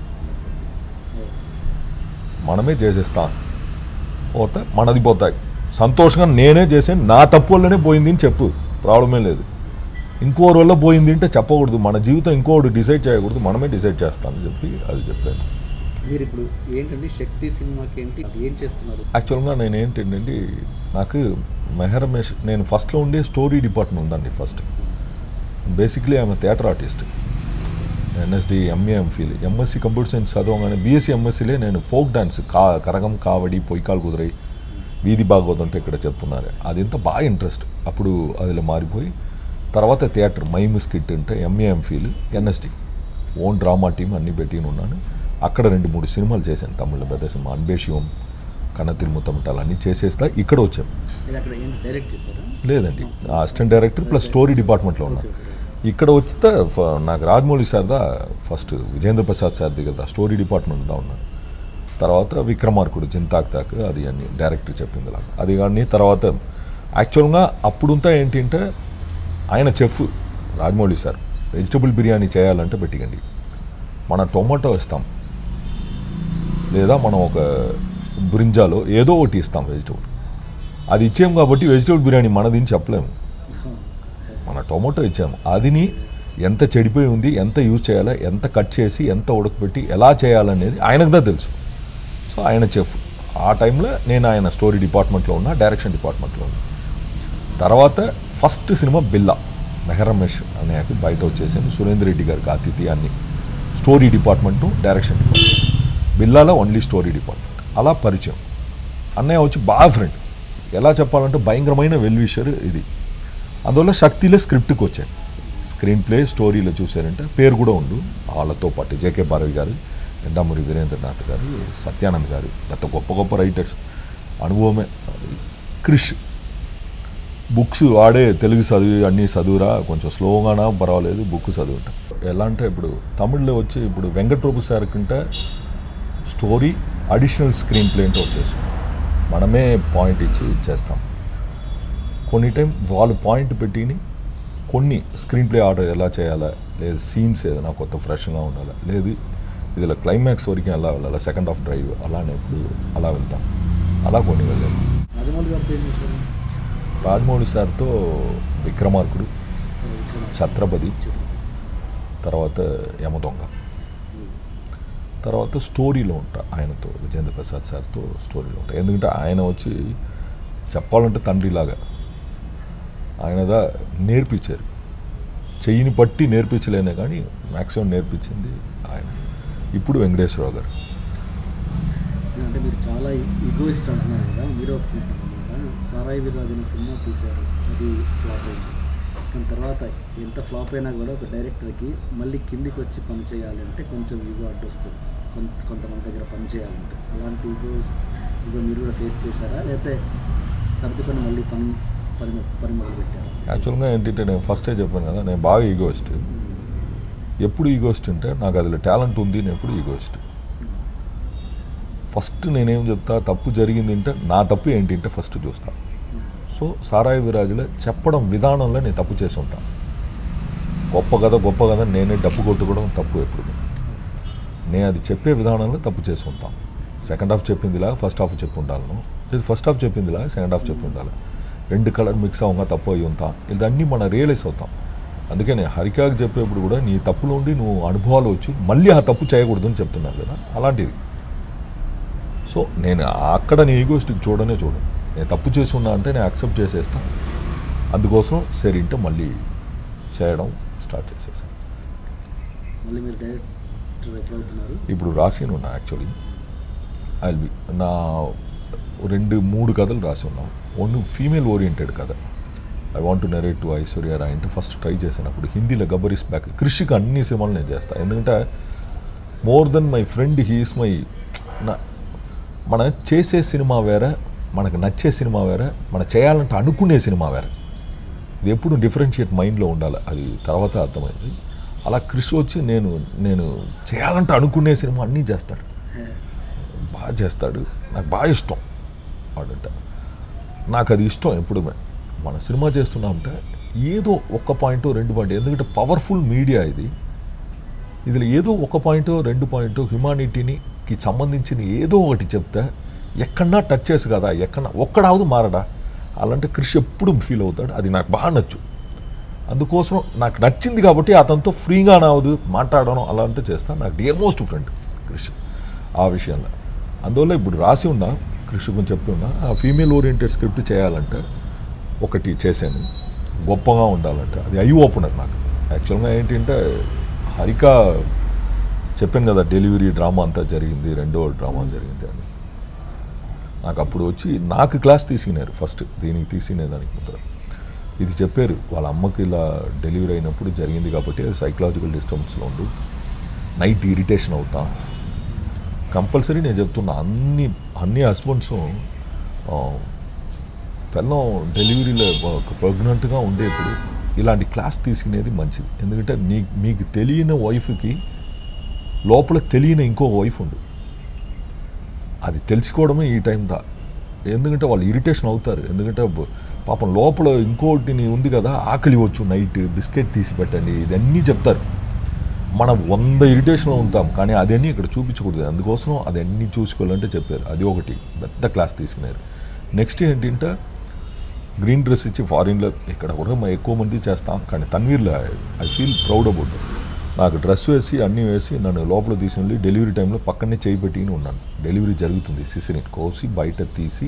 మనమే చేసేస్తాం పోతే మనది పోతాయి సంతోషంగా నేనే చేసాను నా తప్పు వల్లనే పోయింది అని చెప్పు ప్రాబ్లమే లేదు ఇంకోరి వల్ల పోయింది అంటే చెప్పకూడదు మన జీవితం ఇంకోటి డిసైడ్ చేయకూడదు మనమే డిసైడ్ చేస్తామని చెప్పి అది చెప్పాను మీరు ఇప్పుడు ఏంటండి శక్తి సినిమాకి ఏంటి అది ఏం చేస్తున్నారు యాక్చువల్గా నేను ఏంటంటే నాకు మెహరమేష్ నేను ఫస్ట్లో ఉండే స్టోరీ డిపార్ట్మెంట్ ఉందండి ఫస్ట్ బేసిక్లీ ఆమె theatre artist NSD MA MPhil MSc computer science చదవగానే బీఎస్సీ ఎంఎస్సీలే నేను ఫోక్ డాన్స్ కా కరగం కావడి పొయ్యికాలు కుదిరై వీధి భాగవతం అంటే ఇక్కడ చెప్తున్నారు అది ఇంత బాగా ఇంట్రెస్ట్ అప్పుడు అదిలో మారిపోయి తర్వాత థియేటర్ మైమ్ స్కిట్ అంటే MA MPhil NSD own drama team అన్నీ పెట్టి ఉన్నాను అక్కడ రెండు మూడు సినిమాలు చేశాను తమిళ పెద్ద సినిమా అన్బేషియం కన్నతిరుముతమటాలు అన్నీ చేసేస్తా ఇక్కడ వచ్చాం ఇది అక్కడ ఏంటి డైరెక్ట్ చేశారా లేదండి అసిస్టెంట్ డైరెక్టర్ ప్లస్ స్టోరీ డిపార్ట్మెంట్లో ఉన్నాను ఇక్కడ వచ్చితే ఫ- నాకు రాజమౌళి సార్దా ఫస్ట్ విజేంద్ర ప్రసాద్ సార్ దగ్గర స్టోరీ డిపార్ట్మెంట్దా ఉన్నాను తర్వాత విక్రమార్కుడు చింతాక్ తాక్ అది అన్ని డైరెక్టర్ చెప్పింది ఇలా అది కానీ తర్వాత యాక్చువల్గా అప్పుడుంతా ఏంటి అంటే ఆయన chef Rajamouli sir vegetable biryani చేయాలంటే పెట్టికండి మన టొమాటో ఇస్తాం లేదా మనం ఒక బ్రింజాలో ఏదో ఒకటి ఇస్తాం వెజిటబుల్ అది ఇచ్చాం కాబట్టి వెజిటబుల్ బిర్యానీ మనది అని చెప్పలేము మన టొమాటో ఇచ్చాము అదిని ఎంత చెడిపోయి ఉంది ఎంత యూజ్ చేయాలి ఎంత కట్ చేసి ఎంత ఉడకబెట్టి ఎలా చేయాలనేది ఆయనకు దా తెలుసు సో ఆయన చెఫ్ ఆ టైంలో నేను ఆయన స్టోరీ డిపార్ట్మెంట్లో ఉన్నా డైరెక్షన్ డిపార్ట్మెంట్లో ఉన్నా తర్వాత ఫస్ట్ సినిమా బిల్లా మెహరమేష్ అనే యాక్ట్ బయట వచ్చేసాను సురేందర్ రెడ్డి గారికి అతిథి అన్ని స్టోరీ డిపార్ట్మెంటు డైరెక్షన్ డిపార్ట్మెంట్ బిల్లాలో ఓన్లీ స్టోరీ డిపార్ట్మెంట్ అలా పరిచయం అన్నయ్య వచ్చి బాగా ఫ్రెండ్ ఎలా చెప్పాలంటే భయంకరమైన వెల్విషర్ ఇది అందువల్ల శక్తిలో స్క్రిప్ట్కి వచ్చాను స్క్రీన్ ప్లే స్టోరీలో చూశారంటే పేరు కూడా ఉండు వాళ్ళతో పాటు జేకే భారవి గారు ఎండామూరి వీరేంద్రనాథ్ గారు సత్యానంద్ గారు గత గొప్ప గొప్ప రైటర్స్ అనుభవమే క్రిష్ బుక్స్ వాడే తెలుగు చదివి అన్నీ చదువురా కొంచెం స్లోగానా పర్వాలేదు బుక్ చదువుంటా ఎలా అంటే ఇప్పుడు తమిళ్లో వచ్చి ఇప్పుడు వెంకట్రూపు సార్ కంటే స్టోరీ అడిషనల్ స్క్రీన్ ప్లే అంటే వచ్చేస్తుంది మనమే పాయింట్ ఇచ్చి చేస్తాం కొన్ని టైం వాళ్ళు పాయింట్ పెట్టిని కొన్ని స్క్రీన్ ప్లే ఆర్డర్ ఎలా చేయాలా లేదు సీన్స్ ఏదైనా కొత్త ఫ్రెష్గా ఉండాలా లేదు ఇదిలో క్లైమాక్స్ వరకు ఎలా వెళ్ళాలా సెకండ్ హాఫ్ డ్రైవ్ అలా అనేప్పుడు అలా వెళ్తాం అలా కొన్ని వెళ్ళాలి రాజమౌళి గారితో ఏం చేశారు రాజమౌళి సార్తో విక్రమార్కుడు ఛత్రపతి తర్వాత యమదొంగ తర్వాత స్టోరీలో ఉంటా ఆయనతో విజేంద్ర ప్రసాద్ సార్తో స్టోరీలో ఉంటా ఎందుకంటే ఆయన వచ్చి చెప్పాలంటే తండ్రిలాగా ఆయనదా నేర్పించారు చెయ్యిని పట్టి నేర్పించలేనే కానీ మ్యాక్సిమం నేర్పించింది ఆయన ఇప్పుడు వెంకటేశ్వరరావు గారు అంటే మీరు చాలా ఈగోయిస్ట్ అంటున్నారు కదా మీరు ఒప్పుకుంటున్నారు అనమాట సారాయి విరాజ్ అనే సినిమా తీశారు అది ఫ్లాప్ అయింది కానీ తర్వాత ఎంత ఫ్లాప్ అయినా కూడా ఒక డైరెక్టర్కి మళ్ళీ కిందికి వచ్చి పని చేయాలంటే కొంచెం ఈగో అడ్డొస్తుంది కొంత కొంతమంది దగ్గర పని చేయాలంటే అలాంటి ఈగోస్ ఈగో మీరు కూడా ఫేస్ చేశారా లేకపోతే సర్దుకొని మళ్ళీ పని పని పని మొదలు పెట్టారా యాక్చువల్గా ఏంటంటే నేను ఫస్టే చెప్పాను కదా నేను బాగా ఈగోయిస్ట్ ఎప్పుడు ఈగోయిస్ట్ అంటే నాకు అదిలో టాలెంట్ ఉంది నేను ఎప్పుడు ఈగోయిస్ట్ ఫస్ట్ నేనేం చెప్తా తప్పు జరిగింది అంటే నా తప్పు ఏంటి అంటే ఫస్ట్ చూస్తా సో సారాయి విరాజులో చెప్పడం విధానంలో నేను తప్పు చేసి ఉంటాను గొప్ప కథ గొప్ప కథ నేనే డప్పు కొట్టుకోవడం తప్పు ఎప్పుడు నేను అది చెప్పే విధానంలో తప్పు చేసి ఉంటాం సెకండ్ హాఫ్ చెప్పిందిలా ఫస్ట్ హాఫ్ చెప్పి ఉండాలను లేదు ఫస్ట్ హాఫ్ చెప్పిందిలా సెకండ్ హాఫ్ చెప్పి ఉండాలి రెండు కలర్ మిక్స్ అవ్వగా తప్పు అయ్యి ఉంటాం ఇదన్నీ మనం రియలైజ్ అవుతాం అందుకే నేను హరికాకి చెప్పేప్పుడు కూడా నీ తప్పులో ఉండి నువ్వు అనుభవాలు వచ్చి మళ్ళీ ఆ తప్పు చేయకూడదు అని చెప్తున్నాను కదా అలాంటిది సో నేను అక్కడ నీ ఈగోస్టిక్ చూడనే చూడను నేను తప్పు చేసి ఉన్నా అంటే నేను యాక్సెప్ట్ చేసేస్తాను అందుకోసం సరే ఇంటే మళ్ళీ చేయడం స్టార్ట్ చేసేసాను మళ్ళీ మీరు డైరెక్టర్ ఎప్పుడవుతున్నారు ఇప్పుడు రాసి ఉన్నా యాక్చువల్లీ ఐ బి నా రెండు మూడు కథలు రాసి ఉన్నాం వన్ ఫీమేల్ ఓరియంటెడ్ కథ I want to narrate to Aishwarya Rai అంటే ఫస్ట్ ట్రై చేశాను అప్పుడు హిందీలో గబ్బరీస్ బ్యాక్ కృషికి అన్ని సినిమాలు నేను చేస్తాను ఎందుకంటే more then my friend he's my నా మనం చేసే సినిమా వేరే మనకు నచ్చే సినిమా వేరే మనం చేయాలంటే అనుకునే సినిమా వేరే ఇది ఎప్పుడు డిఫరెన్షియేట్ మైండ్లో ఉండాలి అది తర్వాత అర్థమైంది అలా క్రిష్ వచ్చి నేను నేను చేయాలంటే అనుకునే సినిమా అన్నీ చేస్తాడు బాగా చేస్తాడు నాకు బాగా ఇష్టం వాడంట నాకు అది ఇష్టం ఎప్పుడుమే మన సినిమా చేస్తున్నామంటే ఏదో ఒక్క పాయింట్ రెండు పాయింట్ ఎందుకంటే పవర్ఫుల్ మీడియా ఇది ఇదిలో ఏదో ఒక పాయింట్ రెండు పాయింట్ హ్యుమానిటీనికి సంబంధించిన ఏదో ఒకటి చెప్తే ఎక్కడన్నా టచ్ చేసి కదా ఎక్కడన్నా ఒక్కడావదు మారడా అలాంటి కృషి ఎప్పుడు ఫీల్ అవుతాడు అది నాకు బాగా నచ్చు అందుకోసం నాకు నచ్చింది కాబట్టి అతనితో ఫ్రీగా నావదు మాట్లాడడం అలాంటి చేస్తా నాకు డియర్ మోస్ట్ ఫ్రెండ్ కృషి ఆ విషయంలో అందువల్ల ఇప్పుడు రాసి ఉన్నా కృషి గురించి చెప్పి ఉన్నా ఆ ఫీమేల్ ఓరియంటెడ్ స్క్రిప్ట్ చేయాలంటే ఒకటి చేశాను గొప్పగా ఉండాలంటే అది ఐ ఓపెనర్ నాకు యాక్చువల్గా ఏంటంటే హరిక చెప్పాను కదా డెలివరీ డ్రామా అంతా జరిగింది రెండో డ్రామా జరిగింది అని నాకు అప్పుడు వచ్చి నాకు క్లాస్ తీసుకున్నారు ఫస్ట్ దీనికి తీసుకునేదానికి ముద్ర ఇది చెప్పారు వాళ్ళ అమ్మకి ఇలా డెలివరీ అయినప్పుడు జరిగింది కాబట్టి అది సైకలాజికల్ డిస్టర్బెన్స్లో ఉండు నైట్ ఇరిటేషన్ అవుతాం కంపల్సరీ నేను చెప్తున్నా అన్ని అన్ని హస్బెండ్స్ పిల్లం డెలివరీలో ప్రెగ్నెంట్గా ఉండేప్పుడు ఇలాంటి క్లాస్ తీసుకునేది మంచిది ఎందుకంటే నీ మీకు తెలియని వైఫ్కి లోపల తెలియని ఇంకో వైఫ్ ఉండు అది తెలుసుకోవడమే ఈ టైం దా ఎందుకంటే వాళ్ళు ఇరిటేషన్ అవుతారు ఎందుకంటే బ- పాపం లోపల ఇంకోటి ఉంది కదా ఆకలి వచ్చు నైట్ బిస్కెట్ తీసి పెట్టండి ఇదన్నీ చెప్తారు మనం వంద ఇరిటేషన్లో ఉంటాం కానీ అదన్నీ ఇక్కడ చూపించకూడదు అందుకోసం అదన్నీ చూసుకోవాలంటే చెప్పారు అది ఒకటి పెద్ద క్లాస్ తీసుకున్నారు నెక్స్ట్ ఏంటంటే గ్రీన్ డ్రెస్ ఇచ్చి ఫారిన్లో ఇక్కడ కూడా మ- ఎక్కువ మంది చేస్తాం కానీ తన్వీర్లో ఐ ఫీల్ ప్రౌడ్ అబౌట్ నాకు డ్రెస్ వేసి అన్నీ వేసి నన్ను లోపల తీసుకెళ్ళి డెలివరీ టైంలో పక్కనే చేయి పెట్టుకుని ఉన్నాను డెలివరీ జరుగుతుంది సిసిని కోసి బయట తీసి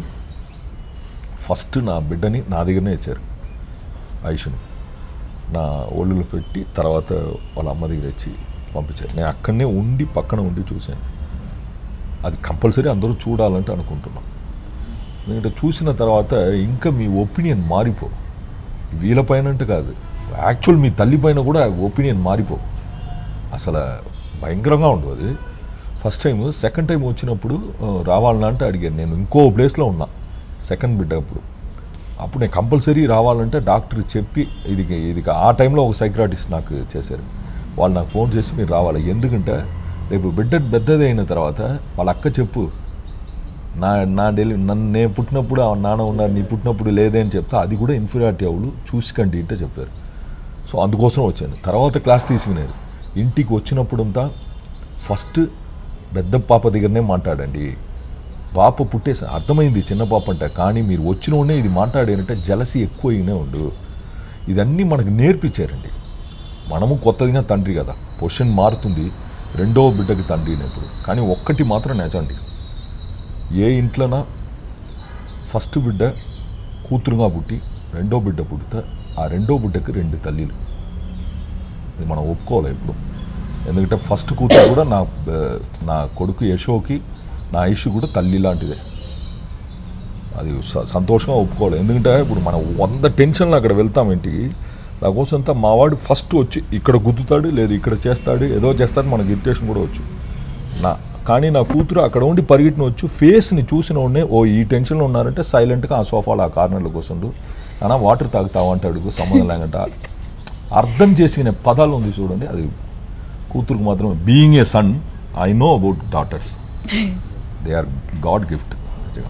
ఫస్ట్ నా బిడ్డని నా దగ్గరనే ఇచ్చారు ఐషుని నా ఒళ్ళులో పెట్టి తర్వాత వాళ్ళ అమ్మ దగ్గర ఇచ్చి పంపించారు నేను అక్కడనే ఉండి పక్కన ఉండి చూశాను అది కంపల్సరీ అందరూ చూడాలంటే అనుకుంటున్నాం ఎందుకంటే చూసిన తర్వాత ఇంకా మీ ఒపీనియన్ మారిపో వీళ్ళపైన అంటే కాదు యాక్చువల్ మీ తల్లి పైన కూడా ఒపీనియన్ మారిపో అసలు భయంకరంగా ఉండదు అది ఫస్ట్ టైం సెకండ్ టైం వచ్చినప్పుడు ఆ, రావాలన్నా అంటే అడిగాను నేను ఇంకో ప్లేస్లో ఉన్నా సెకండ్ బిడ్డ అప్పుడు అప్పుడు నేను కంపల్సరీ రావాలంటే డాక్టర్ చెప్పి ఇది ఇది ఆ టైంలో ఒక సైక్రాటిస్ట్ నాకు చేశారు వాళ్ళు నాకు ఫోన్ చేసి మీరు రావాలి ఎందుకంటే రేపు బిడ్డ పెద్దది అయిన తర్వాత వాళ్ళ అక్క చెప్పు నా నా డెలి నన్ను నేను పుట్టినప్పుడు ఆ నాన్న ఉన్నారు నీ పుట్టినప్పుడు లేదే అని చెప్తే అది కూడా ఇన్ఫీరియారిటీ అవులు చూసికండి అంటే చెప్పారు సో అందుకోసం వచ్చాను తర్వాత క్లాస్ తీసుకునేది ఇంటికి వచ్చినప్పుడంతా ఫస్ట్ పెద్ద పాప దగ్గరనే మాట్లాడండి పాప పుట్టేసి అర్థమైంది చిన్న పాప అంటే కానీ మీరు వచ్చిన ఉండే ఇది మాట్లాడారంటే జలసి ఎక్కువ అయినే ఉండు ఇదన్నీ మనకు నేర్పించారండి మనము కొత్తదిగా తండ్రి కదా పొజిషన్ మారుతుంది రెండో బిడ్డకి తండ్రి అయినప్పుడు కానీ ఒక్కటి మాత్రం నిజండి ఏ ఇంట్లోనా ఫస్ట్ బిడ్డ కూతురుగా పుట్టి రెండో బిడ్డ పుడితే ఆ రెండో బిడ్డకి రెండు తల్లిలు ఇది మనం ఒప్పుకోవాలి ఇప్పుడు ఎందుకంటే ఫస్ట్ కూతురు కూడా నా ఆ, నా కొడుకు యశోకి నా ఐషు కూడా తల్లి లాంటిదే అది స- సంతోషంగా ఒప్పుకోవాలి ఎందుకంటే ఇప్పుడు మనం వంద టెన్షన్లు అక్కడ వెళ్తాం ఇంటికి దానికోసం అంతా మా వాడు ఫస్ట్ వచ్చి ఇక్కడ గుద్దుతాడు లేదు ఇక్కడ చేస్తాడు ఏదో చేస్తాడు మనకి ఇరిటేషన్ కూడా వచ్చు నా కానీ నా కూతురు అక్కడ ఉండి పరిగెట్టిన వచ్చు ఫేస్ని చూసిన ఉండే ఓ ఈ టెన్షన్లో ఉన్నారంటే సైలెంట్గా ఆ సోఫాలో ఆ కార్నర్లో కూర్చుండు అన్నా వాటర్ తాగుతావా అంటే అడుగు సంబంధం లేకంట అర్థం చేసిన పదాలు ఉంది చూడండి అది కూతురుకు మాత్రమే being a son I know about daughters they are God gift నిజంగా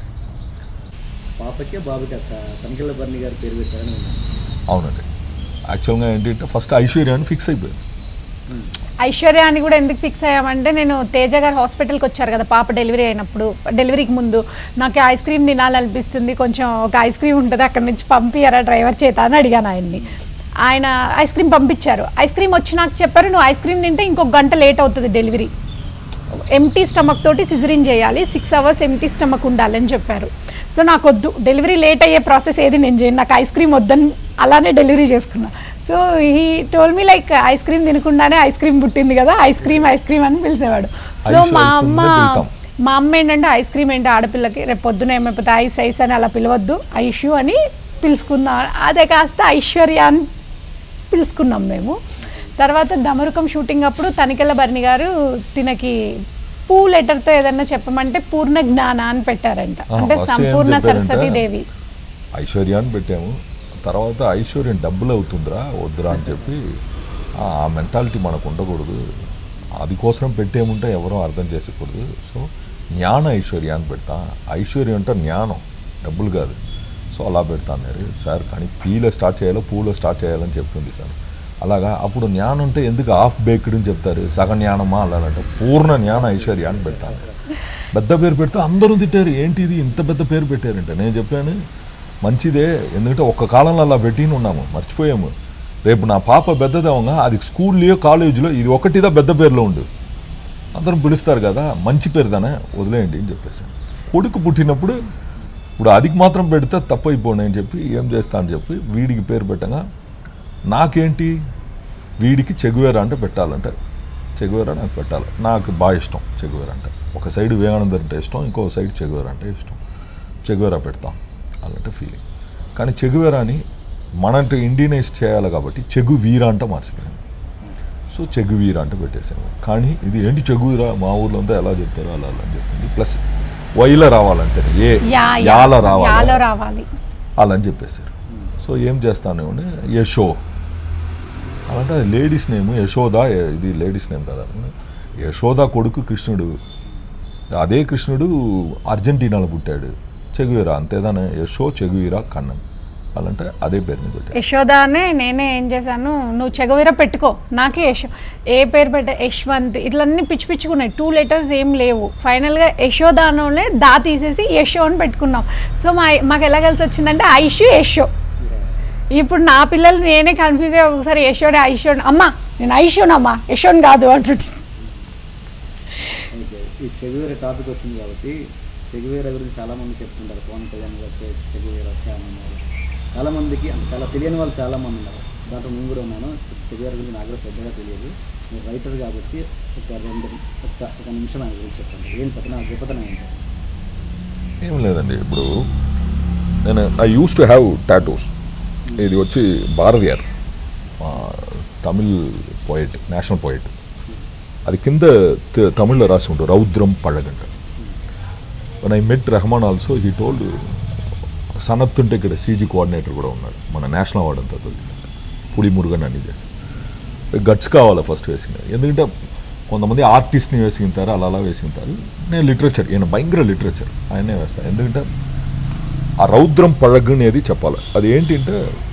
పాపకే బాబుకి అక్క తనికెళ్ళ బర్ణి గారి పేరు పెట్టారని విన్నాను అవునండి యాక్చువల్గా ఏంటంటే ఫస్ట్ ఐశ్వర్య అని ఫిక్స్ అయిపోయింది ఐశ్వర్య అని కూడా ఎందుకు ఫిక్స్ అయ్యామంటే నేను తేజ గారు హాస్పిటల్కి వచ్చారు కదా పాప డెలివరీ అయినప్పుడు డెలివరీకి ముందు నాకు ఐస్ క్రీమ్ తినాలనిపిస్తుంది కొంచెం ఒక ఐస్ క్రీమ్ ఉంటుంది అక్కడ నుంచి పంపియరా డ్రైవర్ చేత అని అడిగాను ఆయన్ని ఆయన ఐస్ క్రీమ్ పంపించారు ఐస్ క్రీమ్ వచ్చి నాకు చెప్పారు నువ్వు ఐస్ క్రీమ్ తింటే ఇంకొక గంట లేట్ అవుతుంది డెలివరీ ఎంటీ స్టమక్ తోటి సిజరిన్ చేయాలి సిక్స్ అవర్స్ ఎంటీ స్టమక్ ఉండాలని చెప్పారు సో నాకు వద్దు డెలివరీ లేట్ అయ్యే ప్రాసెస్ ఏది నేను చేయను నాకు ఐస్ క్రీమ్ వద్దని అలానే డెలివరీ చేసుకున్నా so he told me like ice cream తినకుండానే ఐస్ క్రీమ్ పుట్టింది కదా ఐస్ క్రీమ్ ఐస్ క్రీమ్ అని పిలిచేవాడు సో ఐస్ మా ఐస్ అమ్మ ఉందే పిలుతాం. మా అమ్మ ఏంటంటే ఐస్ క్రీమ్ ఏంటి ఆడపిల్లకి రేపు పొద్దున ఏమైపోతే ఐస్ ఐస్ అని అలా పిలవద్దు ఐషు అని పిలుచుకుందాం అదే కాస్త ఐశ్వర్య అని పిలుచుకున్నాం మేము తర్వాత దమరుకం షూటింగ్ అప్పుడు తనికెళ్ళ భరణి గారు తినకి పూ లెటర్తో ఏదన్నా చెప్పమంటే పూర్ణ జ్ఞాన అని పెట్టారంట ఆ, అంటే first ఏం సంపూర్ణ చెప్పారంటే, సరస్వతి దేవి ఐశ్వర్య అని పెట్టాము తర్వాత ఐశ్వర్యం డబ్బులు అవుతుందిరా వద్దురా అని చెప్పి ఆ ఆ మెంటాలిటీ మనకు ఉండకూడదు అది కోసం పెట్టేముంటే ఎవరో అర్థం చేసుకోకూడదు సో జ్ఞాన ఐశ్వర్య అని పెడతా ఐశ్వర్యం అంటే జ్ఞానం డబ్బులు కాదు సో అలా పెడతా అన్నారు సార్ కానీ పీలో స్టార్ట్ చేయాలో పూలో స్టార్ట్ చేయాలని చెప్తుంది సార్ అలాగా అప్పుడు జ్ఞానం అంటే ఎందుకు హాఫ్ బేక్డ్ అని చెప్తారు సగ జ్ఞానమా అలాంటే పూర్ణ జ్ఞాన ఐశ్వర్య అని పెడతాను పెద్ద పేరు పెడితే అందరూ తిట్టారు ఏంటి ఇది ఇంత పెద్ద పేరు పెట్టారంటే నేను చెప్పాను మంచిదే ఎందుకంటే ఒక్క కాలంలో అలా పెట్టిన ఉన్నాము మర్చిపోయాము రేపు నా పాప పెద్దదవంగా అది స్కూల్లో కాలేజీలో ఇది ఒకటిదా పెద్ద పేరులో ఉండు అందరం పిలుస్తారు కదా మంచి పేరు దానే వదిలేయండి అని చెప్పేసాను కొడుకు పుట్టినప్పుడు ఇప్పుడు అదికి మాత్రం పెడితే తప్పు అయిపోండి అని చెప్పి ఏం చేస్తా అని చెప్పి వీడికి పేరు పెట్టగా నాకేంటి వీడికి చెగువేరా అంటే పెట్టాలంటే చెగువేరా నాకు పెట్టాలి నాకు బాగా ఇష్టం చెగువేరా అంటే ఒక సైడ్ వివేకానంద అంటే ఇష్టం ఇంకో సైడ్ చెగువేరా అంటే ఇష్టం చెగువేరా పెడతాం అలాంటి ఫీలింగ్ కానీ చెగువేరాని మనంటే ఇండియనైజ్ చేయాలి కాబట్టి చెగు వీర అంటే మార్చిపోయాను సో చెగు వీర అంటే పెట్టేశాను కానీ ఇది ఏంటి చెగువీరా మా ఊర్లో అంతా ఎలా చెప్తారో అలా అలా అని చెప్పింది ప్లస్ వైల రావాలంటే ఏ యా యాల యాలో రావాలి రావాలి అలా అని చెప్పేశారు సో ఏం చేస్తాను యశో అలాంటే అది లేడీస్ నేమ్ యశోద ఏ- ఇది లేడీస్ నేమ్ కదా యశోద కొడుకు కృష్ణుడు అదే కృష్ణుడు అర్జెంటీనాలో పుట్టాడు చెగువీరా అంతేదానే యశో చెగువీరా కన్నన్ అలాంటే అదే పేరుని పెట్టారు యశోదానే నేనే ఏం చేశాను నువ్వు చెగవీర పెట్టుకో నాకే యశో ఏ పేరు పెట్ట యశ్వంత్ ఇట్లన్నీ పిచ్చి పిచ్చుకున్నాయి టూ లెటర్స్ ఏం లేవు ఫైనల్గా యశోదానోనే దా తీసేసి యశో అని పెట్టుకున్నాం సో మా మాకు ఎలా కలిసి వచ్చిందంటే ఐషు యశో ఇప్పుడు నా పిల్లలు నేనే కన్ఫ్యూజ్ అయ్యి ఒకసారి యశోడే ఐషోడ్ అమ్మ నేను ఐషోనమ్మా యశోన్ కాదు అంటుంటే ఓకే ఈ చెగువేర టాపిక్ వచ్చింది కాబట్టి చెగువేర గురించి చాలామంది చెప్తుంటారు పవన్ కళ్యాణ్ గారు చె- చెగువేర ఫ్యాన్ ఉన్నారు చాలామందికి అంటే చాలా తెలియని వాళ్ళు చాలామంది ఉన్నారు దాంట్లో నేను కూడా ఉన్నాను చెగువేర గురించి నాకు కూడా పెద్దగా తెలియదు మీరు రైటర్ కాబట్టి ఒక రెండు ఒక ఒక నిమిషం ఆయన గురించి చెప్పండి ఏం పక్కన గొప్పతనం ఏంటి ఏం లేదండి ఇప్పుడు నేను I use to have tattoos ఇది వచ్చి భారతియార్ ఆ, తమిళ్ పోయిట్ నేషనల్ పోయిట్ అది కింద త- తమిళ్లో రాసి ఉంటుంది రౌద్రం పழగంట one I met Rahman also he told సనత్ ఉంటే ఇక్కడ సీజీ కోఆర్డినేటర్ కూడా ఉన్నాడు మన నేషనల్ అవార్డు అంతా దొరికింది పుడి మురుగన్ అన్ని చేసి గట్స్ కావాలి ఫస్ట్ వేసిన ఎందుకంటే కొంతమంది ఆర్టిస్ట్ని వేసుకుంటారు అలా అలా వేసుకుంటారు నేను లిటరేచర్ ఈయన భయంకర లిటరేచర్ ఆయనే వేస్తాను ఎందుకంటే ఆ రౌద్రం పழగు అనేది చెప్పాలి అది ఏంటంటే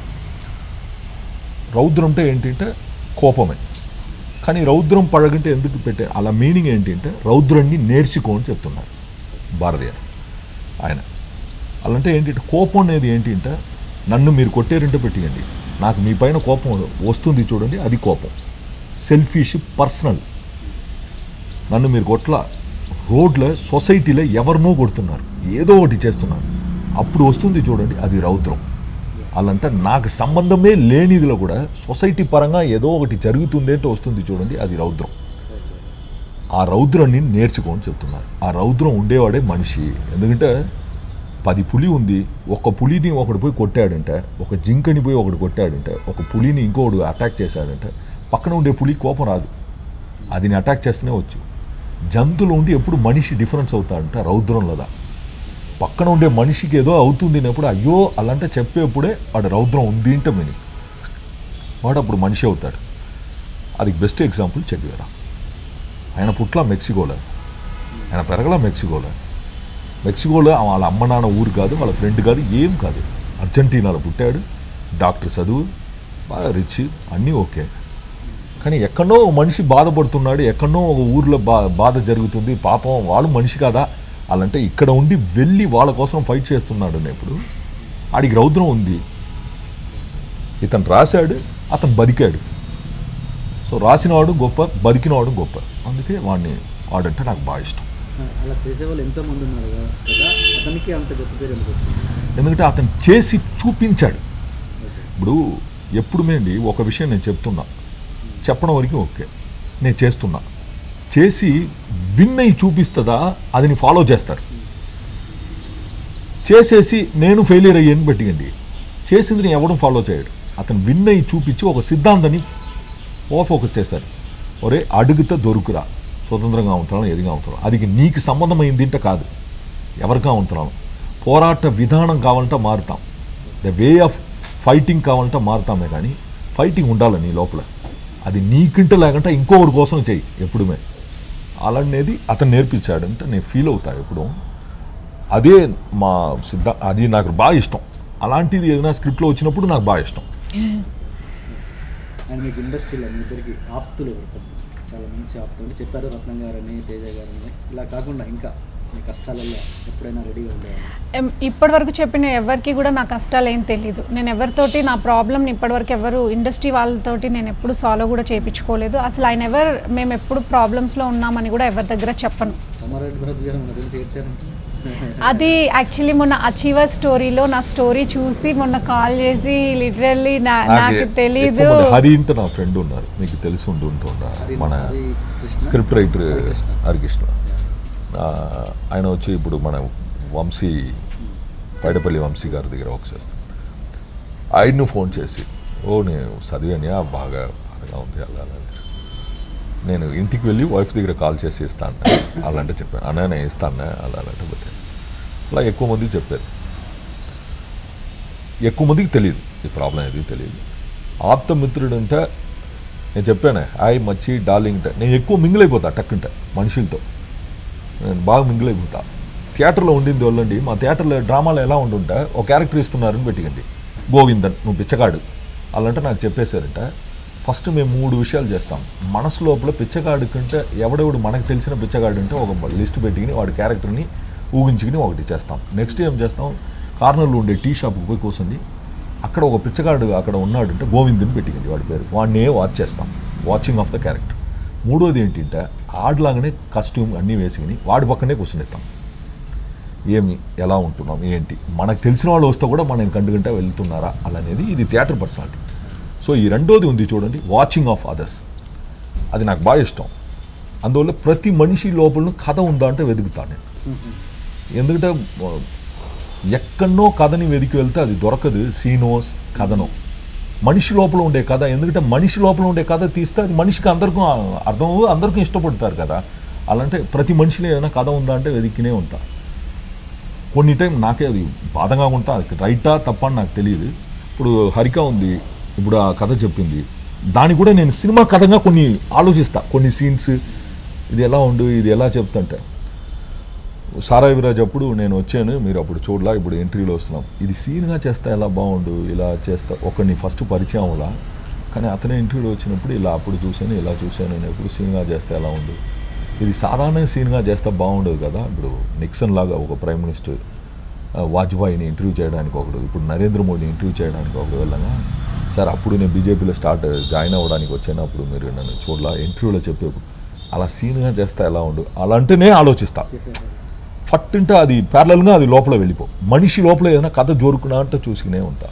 రౌద్రం అంటే ఏంటంటే కోపమే కానీ రౌద్రం పழగంటే ఎందుకు పెట్టే అలా మీనింగ్ ఏంటంటే రౌద్రాన్ని నేర్చుకో అని చెప్తున్నారు భారతీయ ఆయన అలాంటే ఏంటంటే కోపం అనేది ఏంటంటే నన్ను మీరు కొట్టారంటే పెట్టియండి నాకు మీ పైన కోపం వస్తుంది చూడండి అది కోపం సెల్ఫిష్ పర్సనల్ నన్ను మీరు కొట్ల రోడ్లో సొసైటీలో ఎవరినో కొడుతున్నారు ఏదో ఒకటి చేస్తున్నారు అప్పుడు వస్తుంది చూడండి అది రౌద్రం అలాంటే నాకు సంబంధమే లేనిదిలో కూడా సొసైటీ పరంగా ఏదో ఒకటి జరుగుతుంది అంటే వస్తుంది చూడండి అది రౌద్రం ఆ రౌద్రాన్ని నేర్చుకోని చెప్తున్నారు ఆ రౌద్రం ఉండేవాడే మనిషి ఎందుకంటే పది పులి ఉంది ఒక పులిని ఒకడు పోయి కొట్టాడంటే ఒక జింకని పోయి ఒకడు కొట్టాడంటే ఒక పులిని ఇంకొకడు అటాక్ చేశాడంటే పక్కన ఉండే పులి కోపం రాదు అదిని అటాక్ చేస్తూనే వచ్చు జంతువులు ఉండి ఎప్పుడు మనిషి డిఫరెన్స్ అవుతాడంటే రౌద్రంలోదా పక్కన ఉండే మనిషికి ఏదో అవుతుంది అన్నప్పుడు అయ్యో అలాంటే చెప్పేప్పుడే వాడు రౌద్రం ఉంది అంటే మీనింగ్ వాడు అప్పుడు మనిషి అవుతాడు అది బెస్ట్ ఎగ్జాంపుల్ చెగువేరా ఆయన పుట్ల మెక్సికోలో ఆయన పెరగల మెక్సికోలో మెక్సికోలో వాళ్ళ అమ్మ నాన్న ఊరు కాదు వాళ్ళ ఫ్రెండ్ కాదు ఏం కాదు అర్జెంటీనాలో పుట్టాడు డాక్టర్ చదువు బాగా రిచ్ అన్నీ ఓకే కానీ ఎక్కడో ఒక మనిషి బాధపడుతున్నాడు ఎక్కడో ఒక ఊర్లో బా బాధ జరుగుతుంది పాపం వాళ్ళు మనిషి కాదా అలాంటే ఇక్కడ ఉండి వెళ్ళి వాళ్ళ కోసం ఫైట్ చేస్తున్నాడు ఇప్పుడు ఆడికి రౌద్రం ఉంది ఇతను రాశాడు అతను బతికాడు సో రాసినవాడు గొప్ప బతికినవాడు గొప్ప అందుకే వాడిని వాడంటే నాకు బాగా ఇష్టం అలా చేసేవాళ్ళు ఎంతో మంది ఉన్నారు కదా కదా అతనికి అంత గొప్ప పేరు ఎందుకు వచ్చింది ఎందుకంటే అతను చేసి చూపించాడు ఇప్పుడు ఎప్పుడు మేండి ఒక విషయం నేను చెప్తున్నా చెప్పడం వరకు ఓకే నేను చేస్తున్నా చేసి విన్ అయి చూపిస్తుందా అదిని ఫాలో చేస్తారు చేసేసి నేను ఫెయిలియర్ అయ్యాను పెట్టియండి చేసింది నేను ఎవడం ఫాలో చేయడు అతను విన్ అయి చూపించి ఒక సిద్ధాంతాన్ని ఓవర్ ఫోకస్ చేశారు ఒరే అడుగుతా దొరుకురా స్వతంత్రంగా ఉంటున్నాను ఎదిగా ఉంటున్నాను అది నీకు సంబంధమైంది అంటే కాదు ఎవరిగా ఉంటున్నాను పోరాట విధానం కావాలంటే మారుతాం ద వే ఆఫ్ ఫైటింగ్ కావాలంటే మారుతామే కానీ ఫైటింగ్ ఉండాలి నీ లోపల అది నీకంటే లేకుంటే ఇంకొకటి కోసం చెయ్యి ఎప్పుడుమే అలాంటిది అతను నేర్పించాడంటే నేను ఫీల్ అవుతా ఎప్పుడు అదే మా సిద్ధ అది నాకు బాగా ఇష్టం అలాంటిది ఏదైనా స్క్రిప్ట్లో వచ్చినప్పుడు నాకు బాగా ఇష్టం అండ్ మీకు ఇండస్ట్రీలో మీ ఇద్దరికి ఆప్తులు ఎవరు? చాలా మంచి ఆప్తులు అంటే చెప్పారు రత్నం గారని తేజ గారని ఇలా కాకుండా ఇంకా మీ కష్టాలలో ఎప్పుడైనా రెడీగా ఉండేవారు ఇప్పటి వరకు చెప్పిన ఎవరికి కూడా నా కష్టాలు ఏం తెలియదు నేను ఎవరితోటి నా ప్రాబ్లమ్ని ఇప్పటివరకు ఎవరు ఇండస్ట్రీ వాళ్ళతోటి నేను ఎప్పుడు సాల్వ్ కూడా చేయించుకోలేదు అసలు ఆయన ఎవరు మేము ఎప్పుడు ప్రాబ్లమ్స్లో ఉన్నామని కూడా ఎవరి దగ్గర చెప్పను సమారెడ్డి భరత్ గారు మన తెలిసి ఏడ్చారంటే అది యాక్చువల్లీ మొన్న అచీవర్ స్టోరీలో నా స్టోరీ చూసి మొన్న కాల్ చేసి లిటరల్లీ నాకు తెలీదు ఎక్కువ మంది హరి ఇంత నా ఫ్రెండ్ ఉన్నారు మీకు తెలిసి ఉండి ఉంటుందా మన స్క్రిప్ట్ రైటర్ హరికృష్ణ ఆ, ఆయన వచ్చి ఇప్పుడు మన వంశీ పైడపల్లి వంశీ గారి దగ్గర వర్క్ చేస్తాను ఆయన్ను ఫోన్ చేసి ఓ నేను చదివాను బాగా బాగా ఉంది అలా అలా అని. నేను ఇంటికి వెళ్ళి వైఫ్ దగ్గర కాల్ చేసి ఇస్తాను అలా అంటే చెప్పాను అన్న నేను ఇస్తాను అలా అలా అంటే పెట్టేసి అలా ఎక్కువ మందికి చెప్పారు ఎక్కువ మందికి తెలియదు ఈ ప్రాబ్లం ఏది తెలియదు ఆప్త మిత్రుడు అంటే నేను చెప్పాను హాయ్ మచ్చి డార్లింగ్ అంటే నేను ఎక్కువ మింగిల్ అయిపోతా టక్కుంటే మనుషులతో నేను బాగా మింగిల్ అయిపోతా థియేటర్లో ఉండింది వాళ్ళండి మా థియేటర్లో డ్రామాలో ఎలా ఉంటుంటే ఒక క్యారెక్టర్ ఇస్తున్నారని పెట్టికండి గోవిందన్ నువ్వు పిచ్చగాడు అలాంటే నాకు చెప్పేశారంట ఫస్ట్ మేము మూడు విషయాలు చేస్తాం మనసు లోపల పిచ్చగాడు కంటే ఎవడెవడు మనకు తెలిసిన పిచ్చగాడు అంటే ఒక లిస్ట్ పెట్టుకుని వాడి క్యారెక్టర్ని ఊహించుకుని ఒకటి చేస్తాం నెక్స్ట్ ఏం చేస్తాం కార్నర్లో ఉండే టీ షాప్కి పోయి కూర్చొని అక్కడ ఒక పిచ్చగాడు అక్కడ ఉన్నాడు అంటే గోవిందుని పెట్టింది వాడి పేరు వాడినే వాచ్ చేస్తాం వాచింగ్ ఆఫ్ ద క్యారెక్టర్ మూడోది ఏంటంటే ఆడలాగానే కస్ట్యూమ్ అన్నీ వేసుకుని వాడి పక్కనే కూర్చునిస్తాం ఏమి ఎలా ఉంటున్నాం ఏంటి మనకు తెలిసిన వాళ్ళు వస్తే కూడా మనం కండుగంట వెళ్తున్నారా అలా అనేది ఇది థియేటర్ పర్సనాలిటీ సో ఈ రెండోది ఉంది చూడండి వాచింగ్ ఆఫ్ అదర్స్ అది నాకు బాగా ఇష్టం అందువల్ల ప్రతి మనిషి లోపల కథ ఉందా అంటే వెతుకుతాను నేను ఎందుకంటే ఆ, ఎక్కడనో కథని వెతికి వెళ్తే అది దొరకదు సీనోస్ కథనో మనిషి లోపల ఉండే కథ ఎందుకంటే మనిషి లోపల ఉండే కథ తీస్తే అది మనిషికి అందరికీ అర్థం అవ్వదు, అందరికీ ఇష్టపడతారు కదా అలాంటే ప్రతి మనిషిలో ఏదైనా కథ ఉందా అంటే వెతికినే ఉంటా కొన్ని టైం నాకే అది బాధగా ఉంటా అది రైటా తప్ప అని నాకు తెలియదు ఇప్పుడు హరిక ఉంది ఇప్పుడు ఆ కథ చెప్పింది దాన్ని కూడా నేను సినిమా కథగా కొన్ని ఆలోచిస్తా కొన్ని సీన్స్ ఇది ఎలా ఉండు ఇది ఎలా చెప్తుంటే సారా విరాజ్ అప్పుడు నేను వచ్చాను మీరు అప్పుడు చూడలా ఇప్పుడు ఎంట్రీలో వస్తున్నాం ఇది సీన్గా చేస్తా ఎలా బాగుండు ఇలా చేస్తా ఒకరిని ఫస్ట్ పరిచయం అవ్వలా కానీ అతనే ఇంటర్వ్యూలో వచ్చినప్పుడు ఇలా అప్పుడు చూశాను ఇలా చూశాను నేను ఎప్పుడు సీన్గా చేస్తే ఎలా ఉండు ఇది సాధారణ సీన్గా చేస్తే బాగుండదు కదా ఇప్పుడు నిక్సన్ లాగా ఒక ప్రైమ్ మినిస్టర్ ఆ, వాజ్పేయిని ఇంటర్వ్యూ చేయడానికి ఒకడు ఇప్పుడు నరేంద్ర మోడీని ఇంటర్వ్యూ చేయడానికి ఒకడు వెళ్ళగా సార్ అప్పుడు నేను బీజేపీలో స్టార్ట్ జాయిన్ అవ్వడానికి వచ్చాను అప్పుడు మీరు నన్ను చూడలా ఇంటర్వ్యూలో చెప్పేప్పుడు అలా సీన్గా చేస్తే ఎలా ఉండు అలా అంటేనే ఆలోచిస్తా ఫట్ అంటే అది ప్యారలల్గా అది లోపల వెళ్ళిపో మనిషి లోపల ఏదైనా కథ జోరుకున్నా అంటే చూసుకునే ఉంటా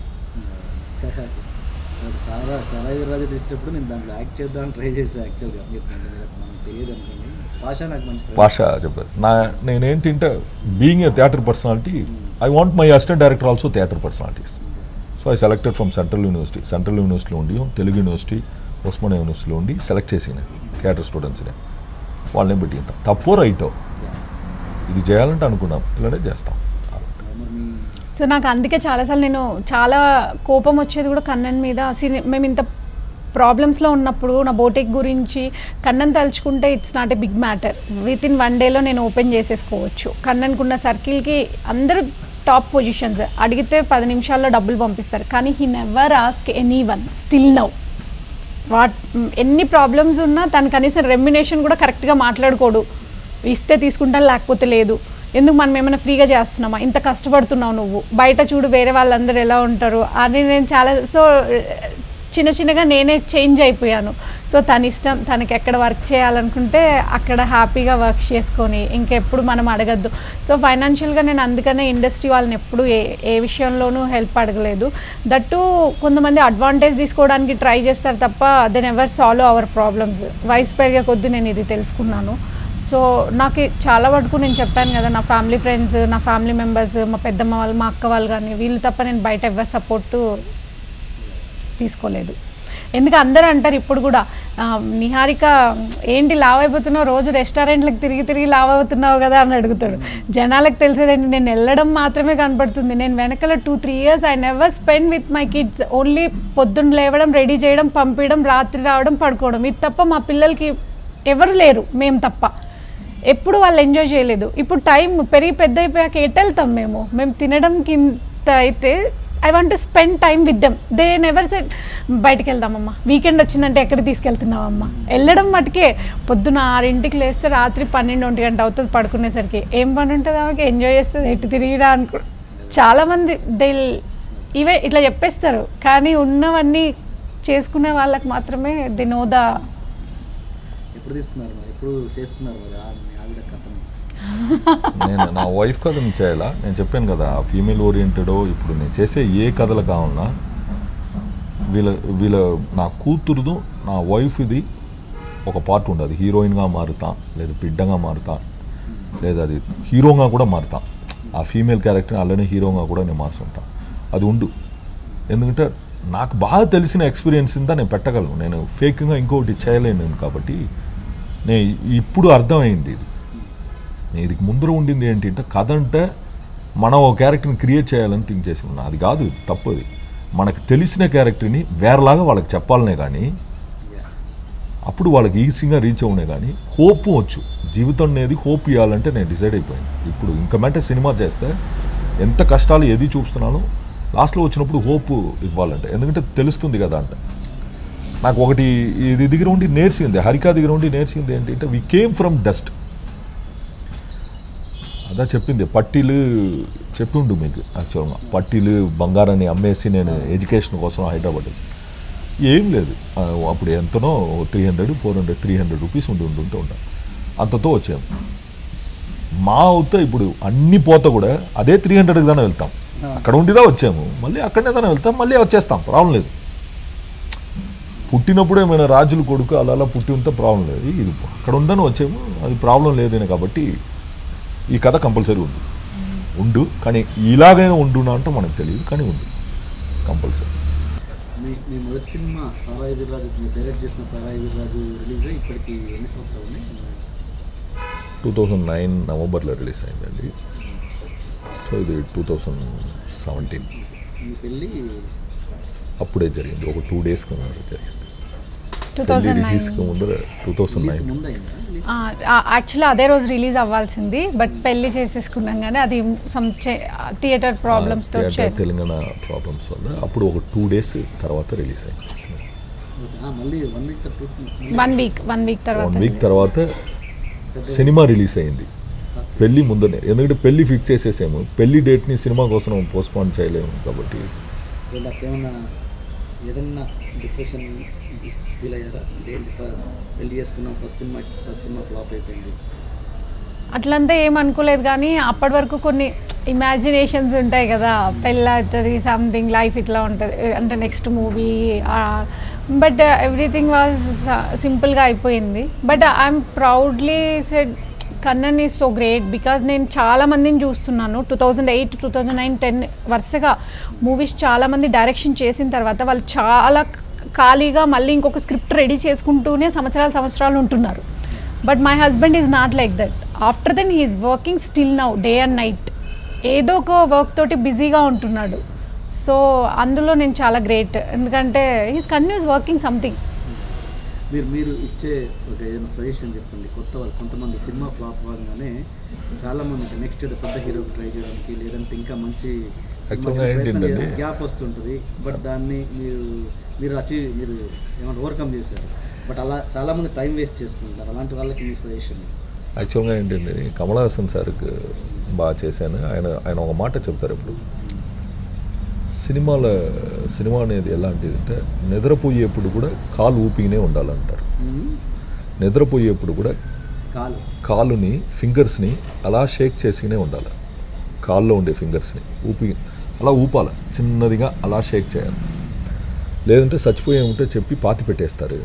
సారా సారా రాజు తీసేటప్పుడు నేను దాంట్లో యాక్ట్ చేద్దామని ట్రై చేశాను యాక్చువల్గా మీరు మనకు తెలియదు అనుకోండి భాష నాకు మంచి friend. భాష చెప్పారు నా నేనేంటంటే being a theatre personality I want my assistant director also theatre personalities so I selected from central university సెంట్రల్ యూనివర్సిటీలో ఉండి తెలుగు యూనివర్సిటీ ఉస్మానియా యూనివర్సిటీలో ఉండి సెలెక్ట్ చేసిన థియేటర్ స్టూడెంట్స్ని వాళ్ళని పెట్టి తప్పో రైటో ఇది చేయాలంటే అనుకున్నాం ఇలానే చేస్తాం మరి మీ సో నాకు అందుకే చాలాసార్లు నేను చాలా కోపం వచ్చేది కూడా కన్నన్ మీద సిని మేము ఇంత ప్రాబ్లమ్స్లో ఉన్నప్పుడు నా బోటెక్ గురించి కన్నన్ తలుచుకుంటే it's not a big matter with in one డేలో నేను ఓపెన్ చేసేసుకోవచ్చు కన్నన్కున్న సర్కిల్కి అందరూ టాప్ పొజిషన్స్ అడిగితే పది నిమిషాల్లో డబ్బులు పంపిస్తారు కానీ he never ask any one still now what ఎన్ని ప్రాబ్లమ్స్ ఉన్నా తను కనీసం రెమ్యునేషన్ కూడా కరెక్ట్గా మాట్లాడుకోడు ఇస్తే తీసుకుంటాను లేకపోతే లేదు ఎందుకు మనం ఏమైనా ఫ్రీగా చేస్తున్నామా ఇంత కష్టపడుతున్నావు నువ్వు బయట చూడు వేరే వాళ్ళందరూ ఎలా ఉంటారు అని నేను చాలా సో చిన్న చిన్నగా నేనే చేంజ్ అయిపోయాను సో తన ఇష్టం తనకి ఎక్కడ వర్క్ చేయాలనుకుంటే అక్కడ హ్యాపీగా వర్క్ చేసుకొని ఇంకెప్పుడు మనం అడగద్దు సో ఫైనాన్షియల్గా నేను అందుకనే ఇండస్ట్రీ వాళ్ళని ఎప్పుడు ఏ ఏ విషయంలోనూ హెల్ప్ అడగలేదు దట్టు కొంతమంది అడ్వాంటేజ్ తీసుకోవడానికి ట్రై చేస్తారు తప్ప then ever solve our problems వయసు పెరిగే కొద్దీ నేను ఇది తెలుసుకున్నాను సో నాకు చాలా వరకు నేను చెప్పాను కదా నా ఫ్యామిలీ ఫ్రెండ్స్ నా ఫ్యామిలీ మెంబర్స్ మా పెద్దమ్మ వాళ్ళు మా అక్క వాళ్ళు కానీ వీళ్ళు తప్ప నేను బయట ఎవరి సపోర్టు తీసుకోలేదు ఎందుకు అందరూ అంటారు ఇప్పుడు కూడా ఆ, నిహారిక ఏంటి లావ్ అయిపోతున్నావు రోజు రెస్టారెంట్లకు తిరిగి తిరిగి లావ్ అవుతున్నావు కదా అని అడుగుతాడు జనాలకు తెలిసేదండి నేను వెళ్ళడం మాత్రమే కనపడుతుంది నేను వెనకాల two three years I never spend with my kids only పొద్దున్న లేవడం రెడీ చేయడం పంపించడం రాత్రి రావడం పడుకోవడం ఇది తప్ప మా పిల్లలకి ఎవరు లేరు మేము తప్ప ఎప్పుడు వాళ్ళు ఎంజాయ్ చేయలేదు ఇప్పుడు టైం పెరిగి పెద్ద అయిపోయాక ఎటు వెళ్తాం మేము మేము తినడంకి ఇంత అయితే I want to spend time with them they never set బయటికి వెళ్దామమ్మా వీకెండ్ వచ్చిందంటే ఎక్కడికి తీసుకెళ్తున్నావమ్మా వెళ్ళడం మటుకే పొద్దున ఆరింటికి లేస్తే రాత్రి పన్నెండు ఒంటి గంట అవుతుంది పడుకునేసరికి ఏం పని ఉంటుంది ఆమెకి ఎంజాయ్ చేస్తుంది ఎటు తిరిగిరా అనుకో చాలామంది దే ఇవే ఇట్లా చెప్పేస్తారు కానీ ఉన్నవన్నీ చేసుకునే వాళ్ళకి మాత్రమే దే నో ద ఎప్పుడు తీస్తున్నారు మరి ఎప్పుడు ఇప్పుడు చేస్తున్నారు మరి ఆ- మీ ఆవిడ కథను నేను నా వైఫ్ కథను చేయాలా నేను చెప్పాను కదా ఫీమేల్ ఓరియంటెడ్ ఇప్పుడు నేను చేసే ఏ కథలు కావాలన్నా వీళ్ళ వీళ్ళ నా కూతురుదు నా వైఫ్ది ఒక పార్ట్ ఉండదు హీరోయిన్గా మారుతా లేదా బిడ్డగా మారుతా లేదా అది హీరోగా కూడా మారుతా ఆ ఫీమేల్ క్యారెక్టర్ని అలానే హీరోగా కూడా నేను మార్చుంటా అది ఉండు ఎందుకంటే నాకు బాగా తెలిసిన ఎక్స్పీరియన్స్ ఇంతా నేను పెట్టగలను నేను ఫేక్గా ఇంకొకటి చేయలేను కాబట్టి నేను ఇప్పుడు అర్థమైంది ఇది నేను ఇది ముందర ఉండింది ఏంటి అంటే కథ అంటే మనం ఒక క్యారెక్టర్ని క్రియేట్ చేయాలని థింక్ చేసి ఉన్నా అది కాదు ఇది తప్పు అది మనకు తెలిసిన క్యారెక్టర్ని వేరేలాగా వాళ్ళకి చెప్పాలనే కానీ అప్పుడు వాళ్ళకి ఈజీగా రీచ్ అవునే కానీ హోప్ వచ్చు జీవితం అనేది హోప్ ఇవ్వాలంటే నేను డిసైడ్ అయిపోయాను ఇప్పుడు ఇంకా మెంటే సినిమా చేస్తే ఎంత కష్టాలు ఏది చూస్తున్నానో లాస్ట్లో వచ్చినప్పుడు హోప్ ఇవ్వాలంటే ఎందుకంటే తెలుస్తుంది కదా అంటే నాకు ఒకటి ఇది దగ్గర ఉండి నేర్చింది హరికా దగ్గర ఉండి నేర్చింది ఏంటి అంటే వి కేమ్ ఫ్రమ్ డస్ట్ అదా చెప్పింది పట్టీలు చెప్పిండు మీకు యాక్చువల్గా పట్టీలు బంగారాన్ని అమ్మేసి నేను ఎడ్యుకేషన్ కోసం హైదరాబాద్ ఏం లేదు ఆ, అప్పుడు ఎంతనో three hundred four hundred three hundred rupees ఉండి ఉంటుంటే ఉంటా అంతతో వచ్చాము మా అవుతా ఇప్పుడు అన్ని పోత కూడా అదే త్రీ హండ్రెడ్కి దానే వెళ్తాం అక్కడ ఉండిదా వచ్చాము మళ్ళీ అక్కడనే దానే వెళ్తాం మళ్ళీ వచ్చేస్తాం ప్రాబ్లం లేదు పుట్టినప్పుడే ఏమైనా రాజులు కొడుకు అలా అలా పుట్టి ఉంటే ప్రాబ్లం లేదు ఇది అక్కడ ఉందని వచ్చాము అది ప్రాబ్లం లేదని కాబట్టి ఈ కథ కంపల్సరీ ఉంది ఉండు కానీ ఇలాగైనా ఉండునా అంటే మనకు తెలియదు కానీ ఉంది కంపల్సరీ మీ మీ మొదటి సినిమా సారాయి వీర్రాజు మీరు డైరెక్ట్ చేసిన సారాయి వీర్రాజు రిలీజ్ అయ్యి ఇప్పటికి ఎన్ని సంవత్సరాలు ఉన్నాయి టూ థౌజండ్ నైన్ నవంబర్లో రిలీజ్ అయిందండి సో ఇది టూ థౌజండ్ సెవెంటీన్ టూ మీ పెళ్ళి అప్పుడే జరిగింది ఒక టూ డేస్ జరిగింది టూ థౌజండ్ నైన్ రిలీజ్కి ముందర టూ థౌజండ్ రిలీజ్ నైన్ ముందు అయిందా రిలీజ్ యాక్చువల్లీ అదే రోజు రిలీజ్ అవ్వాల్సింది బట్ పెళ్లి చేసేసుకున్నాం కానీ అది సమ్ థియేటర్ ప్రాబ్లమ్స్ తో థియేటర్ తెలంగాణ ప్రాబ్లమ్స్ వల్ల అప్పుడు ఒక టూ డేస్ తర్వాత రిలీజ్ అయింది సినిమా ఓకే. ఆ, మళ్ళీ one week two one week one week తర్వాత వన్ వీక్ తర్వాత సినిమా రిలీజ్ అయింది పెళ్లి ముందనే ఎందుకంటే పెళ్లి ఫిక్స్ చేసేసాము పెళ్లి డేట్ని సినిమా కోసం పోస్ట్పోన్ చేయలేము కాబట్టి వీళ్ళకి ఏమన్నా ఏదన్నా డిప్రెషన్ ఫీల్ అయ్యారా అంటే ఏంటి, ఫ- పెళ్లి చేసుకున్నాం ఫస్ట్ సినిమా ఫస్ట్ సినిమా ఫ్లాప్ అయిపోయింది అట్లంతా ఏం అనుకోలేదు కానీ అప్పటి వరకు కొన్ని ఇమాజినేషన్స్ ఉంటాయి కదా పెళ్ళి అవుతుంది సంథింగ్ లైఫ్ ఇట్లా ఉంటుంది అంటే next movie but everything was సింపుల్గా అయిపోయింది but I'm proudly said Kannan is so great because నేను చాలా మందిని చూస్తున్నాను two thousand eight two thousand nine ten వరుసగా మూవీస్ చాలామంది డైరెక్షన్ చేసిన తర్వాత వాళ్ళు చాలా ఖాళీగా మళ్ళీ ఇంకొక స్క్రిప్ట్ రెడీ చేసుకుంటూనే సంవత్సరాలు సంవత్సరాలు ఉంటున్నారు but my husband is not like that after then he's working still now day and night ఏదో ఒక వర్క్ తోటి బిజీగా ఉంటున్నాడు సో అందులో నేను చాలా గ్రేట్ ఎందుకంటే హీస్ కంటిన్యూస్ వర్కింగ్ సంథింగ్ మీరు మీరు ఇచ్చే ఒక ఏదైనా సజెషన్ చెప్పండి కొత్త వాళ్ళు కొంతమంది సినిమా ఫ్లాప్ అవ్వగానే చాలా మంది నెక్స్ట్ ఏదో పెద్ద హీరోకి ట్రై చేయడానికి లేదంటే ఇంకా మంచి Actually ఏంటంటే- గ్యాప్ వస్తుంటుంది బట్ దాన్ని మీరు మీరు అచీవ్ మీరు ఏమంటే ఓవర్కమ్ చేశారు బట్ అలా చాలా మంది టైం వేస్ట్ చేసుకుంటారు అలాంటి వాళ్ళకి మీ సజెషన్ యాక్చువల్గా ఏంటంటే కమల్ హాసన్ సార్కి బాగా చేశాను ఆయన ఆయన ఒక మాట చెప్తారు ఇప్పుడు సినిమాల సినిమా అనేది ఎలాంటిది అంటే నిద్రపోయేప్పుడు కూడా కాలు ఊపినే ఉండాలంటారు నిద్రపోయేప్పుడు కూడా కాలు కాలుని ఫింగర్స్ని అలా షేక్ చేసినే ఉండాలి కాల్లో ఉండే ఫింగర్స్ని ఊపి అలా ఊపాలి చిన్నదిగా అలా షేక్ చేయాలి లేదంటే చచ్చిపోయే ఉంటే చెప్పి పాతి పెట్టేస్తారు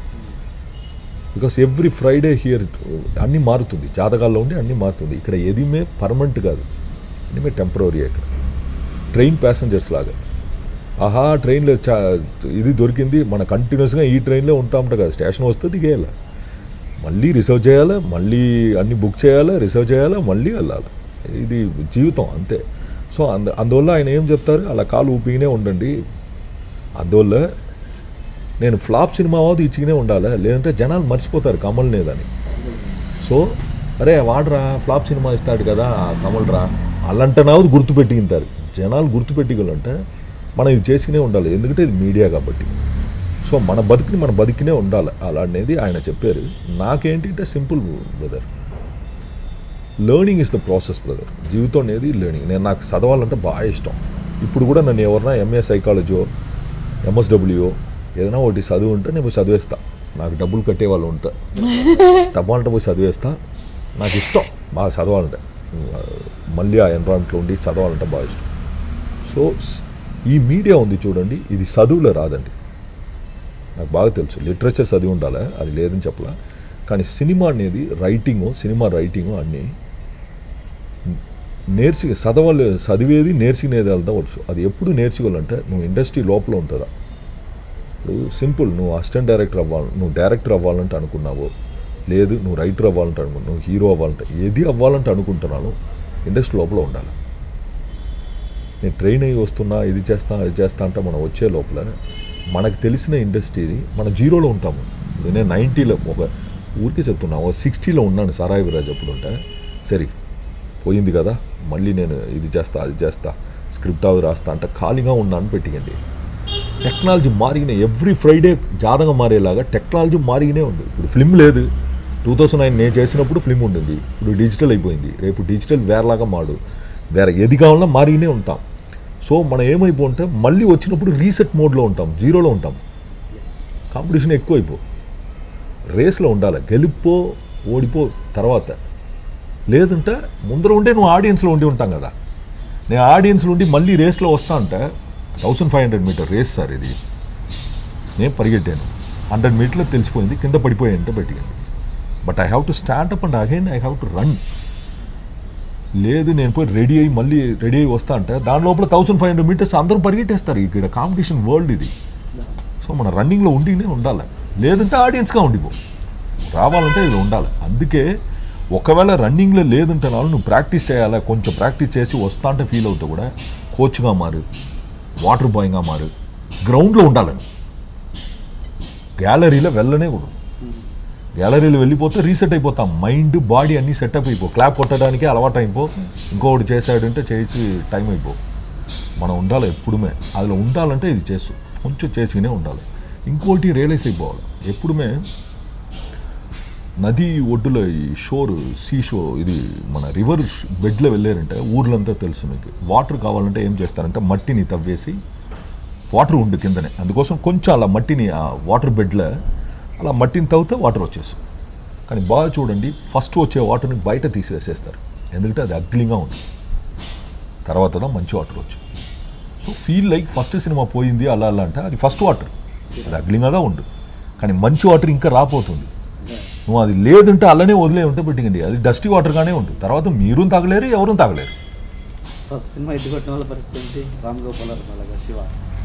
బికాస్ ఎవ్రీ ఫ్రైడే హియర్ అన్నీ మారుతుంది జాతకాల్లో ఉండి అన్నీ మారుతుంది ఇక్కడ ఏదిమే పర్మనెంట్ కాదు అన్నీ టెంపరీ ఇక్కడ ట్రైన్ ప్యాసింజర్స్ లాగా ఆహా ట్రైన్లో చా ఇది దొరికింది మన కంటిన్యూస్గా ఈ ట్రైన్లో ఉంటామంట కదా స్టేషన్ వస్తే దిగేయాలి మళ్ళీ రిజర్వ్ చేయాలి మళ్ళీ అన్ని బుక్ చేయాలి రిజర్వ్ చేయాలి మళ్ళీ వెళ్ళాలి ఇది జీవితం అంతే సో అంద అందువల్ల ఆయన ఏం చెప్తారు అలా కాలు ఊపిగానే ఉండండి అందువల్ల నేను ఫ్లాప్ సినిమా అవ్వదు ఇచ్చిగానే ఉండాలి లేదంటే జనాలు మర్చిపోతారు కమల్ నేదని సో అరే వాడరా ఫ్లాప్ సినిమా ఇస్తాడు కదా ఆ కమల్ రా అలాంటనాவது గుర్తుపెట్టింటారు జనాలు గుర్తుపెట్టిగలంటే మనం ఇది చేసుకునే ఉండాలి ఎందుకంటే ఇది మీడియా కాబట్టి సో మన బతుకుని మన బతికినే ఉండాలి అలా అనేది ఆయన చెప్పారు నాకేంటంటే simple brother learning is the process brother జీవితం అనేది లెర్నింగ్ నేను నాకు చదవాలంటే బాగా ఇష్టం ఇప్పుడు కూడా నన్ను ఎవరైనా ఎంఏ సైకాలజీయో ఎంఎస్డబ్ల్యూఓ ఏదైనా ఒకటి చదువు ఉంటే నేను చదివేస్తా నాకు డబ్బులు కట్టే వాళ్ళు ఉంటా డబ్బాలంటే పోయి చదివేస్తా నాకు ఇష్టం బాగా చదవాలంటే మళ్ళీ ఆ ఎన్విరాన్మెంట్లో ఉండి చదవాలంటే బాగా ఇష్టం సో స్- ఈ మీడియా ఉంది చూడండి ఇది చదువులో రాదండి నాకు బాగా తెలుసు లిటరేచర్ చదివి ఉండాలి అది లేదని చెప్పలా కానీ సినిమా అనేది రైటింగు సినిమా రైటింగు అన్నీ నేర్చి చదవాలి చదివేది నేర్చుకునేది వెళ్తా వచ్చు అది ఎప్పుడు నేర్చుకోవాలంటే నువ్వు ఇండస్ట్రీ లోపల ఉంటుందా ఇప్పుడు సింపుల్ నువ్వు అసిస్టెంట్ డైరెక్టర్ అవ్వాలి నువ్వు డైరెక్టర్ అవ్వాలంటే అనుకున్నావు లేదు నువ్వు రైటర్ అవ్వాలంటే అనుకున్నావు నువ్వు హీరో అవ్వాలంటే ఏది అవ్వాలంటే అనుకుంటున్నాను ఇండస్ట్రీ లోపల ఉండాలి నేను ట్రైన్ అయ్యి వస్తున్నా ఇది చేస్తా అది చేస్తా అంటే మనం వచ్చే లోపల మనకు తెలిసిన ఇండస్ట్రీని మన జీరోలో ఉంటాము ఇప్పుడు నేను నైంటీలో ఒక ఊరికే చెప్తున్నా ఒక సిక్స్టీలో ఉన్నాను సారాయి విరాజ్ అప్పుడు ఉంటే సరే పోయింది కదా మళ్ళీ నేను ఇది చేస్తా అది చేస్తా స్క్రిప్ట్ అవి రాస్తా అంటే ఖాళీగా ఉన్నాను పెట్టికండి టెక్నాలజీ మారిగిన ఎవ్రీ ఫ్రైడే జాతకం మారేలాగా టెక్నాలజీ మారిగినే ఉంది ఇప్పుడు ఫిల్మ్ లేదు టూ థౌసండ్ నైన్ నేను చేసినప్పుడు ఫిల్మ్ ఉండింది ఇప్పుడు డిజిటల్ అయిపోయింది రేపు డిజిటల్ వేరేలాగా మాడు వేరే ఏది కావాలన్నా మారిగినే ఉంటాం సో మనం ఏమైపోతే మళ్ళీ వచ్చినప్పుడు రీసెట్ మోడ్లో ఉంటాం జీరోలో ఉంటాం కాంపిటీషన్ ఎక్కువైపో రేస్లో ఉండాలి గెలుపో ఓడిపో తర్వాత లేదంటే ముందర ఉంటే నువ్వు ఆడియన్స్లో ఉండి ఉంటాం కదా నేను ఆడియన్స్లో ఉండి మళ్ళీ రేస్లో వస్తా అంటే thousand five hundred meter race sir ఇది నేను పరిగెట్టాను హండ్రెడ్ మీటర్లో తెలిసిపోయింది కింద పడిపోయాయంటే బయటికండి but I have to stand up and again I have to run లేదు నేను పోయి రెడీ అయ్యి మళ్ళీ రెడీ అయ్యి వస్తా అంటే దాని లోపల థౌసండ్ ఫైవ్ హండ్రెడ్ మీటర్స్ అందరూ పరిగెట్టేస్తారు ఇక్కడ కాంపిటీషన్ వరల్డ్ ఇది సో మన రన్నింగ్లో ఉండినే ఉండాలి లేదంటే ఆడియన్స్గా ఉండిపో రావాలంటే ఇది ఉండాలి అందుకే ఒకవేళ రన్నింగ్లో లేదంటే నాలుగు నువ్వు ప్రాక్టీస్ చేయాలా కొంచెం ప్రాక్టీస్ చేసి వస్తా అంటే ఫీల్ అవుతావు కూడా కోచ్గా మారు వాటర్ బాయ్గా మారు గ్రౌండ్లో ఉండాలని గ్యాలరీలో వెళ్ళనే కూడదు గ్యాలరీలో వెళ్ళిపోతే రీసెట్ అయిపోతాం మైండ్ బాడీ అన్నీ సెటప్ అయిపో క్లాప్ కొట్టడానికి అలవాటు అయిపో ఇంకొకటి చేశాడంటే చేసి టైం అయిపో మనం ఉండాలి ఎప్పుడుమే అందులో ఉండాలంటే ఇది చేస్తూ కొంచెం చేసినే ఉండాలి ఇంకోటి రియలైజ్ అయిపోవాలి ఎప్పుడుమే నది ఒడ్డులో ఈ షోర్ సీ షో ఇది మన రివర్ బెడ్లో వెళ్ళారంటే ఊర్లంతా తెలుసు మీకు వాటర్ కావాలంటే ఏం చేస్తారంటే మట్టిని తవ్వేసి వాటర్ ఉండు కిందనే అందుకోసం కొంచెం అలా మట్టిని ఆ వాటర్ బెడ్లో అలా మట్టిని తవ్వితే వాటర్ వచ్చేస్తుంది కానీ బాగా చూడండి ఫస్ట్ వచ్చే వాటర్ని బయట తీసివేసేస్తారు ఎందుకంటే అది అగ్లీగా ఉంది తర్వాత దా మంచి వాటర్ వచ్చు సో ఫీల్ లైక్ ఫస్ట్ సినిమా పోయింది అలా అలా అంటే అది ఫస్ట్ వాటర్ అది అగ్లీగా ఉండు కానీ మంచి వాటర్ ఇంకా రాపోతుంది నువ్వు అది లేదంటే అలానే వదిలే ఉంటే పెట్టిండి అది డస్టీ వాటర్గానే ఉంటుంది తర్వాత మీరు తాగలేరు ఎవరు తాగలేరు ఫస్ట్ సినిమా ఎడ్డు కొట్టిన వాళ్ళ పరిస్థితి ఏంటి రామ్ గోపాల్ వర్మ అలాగా శివ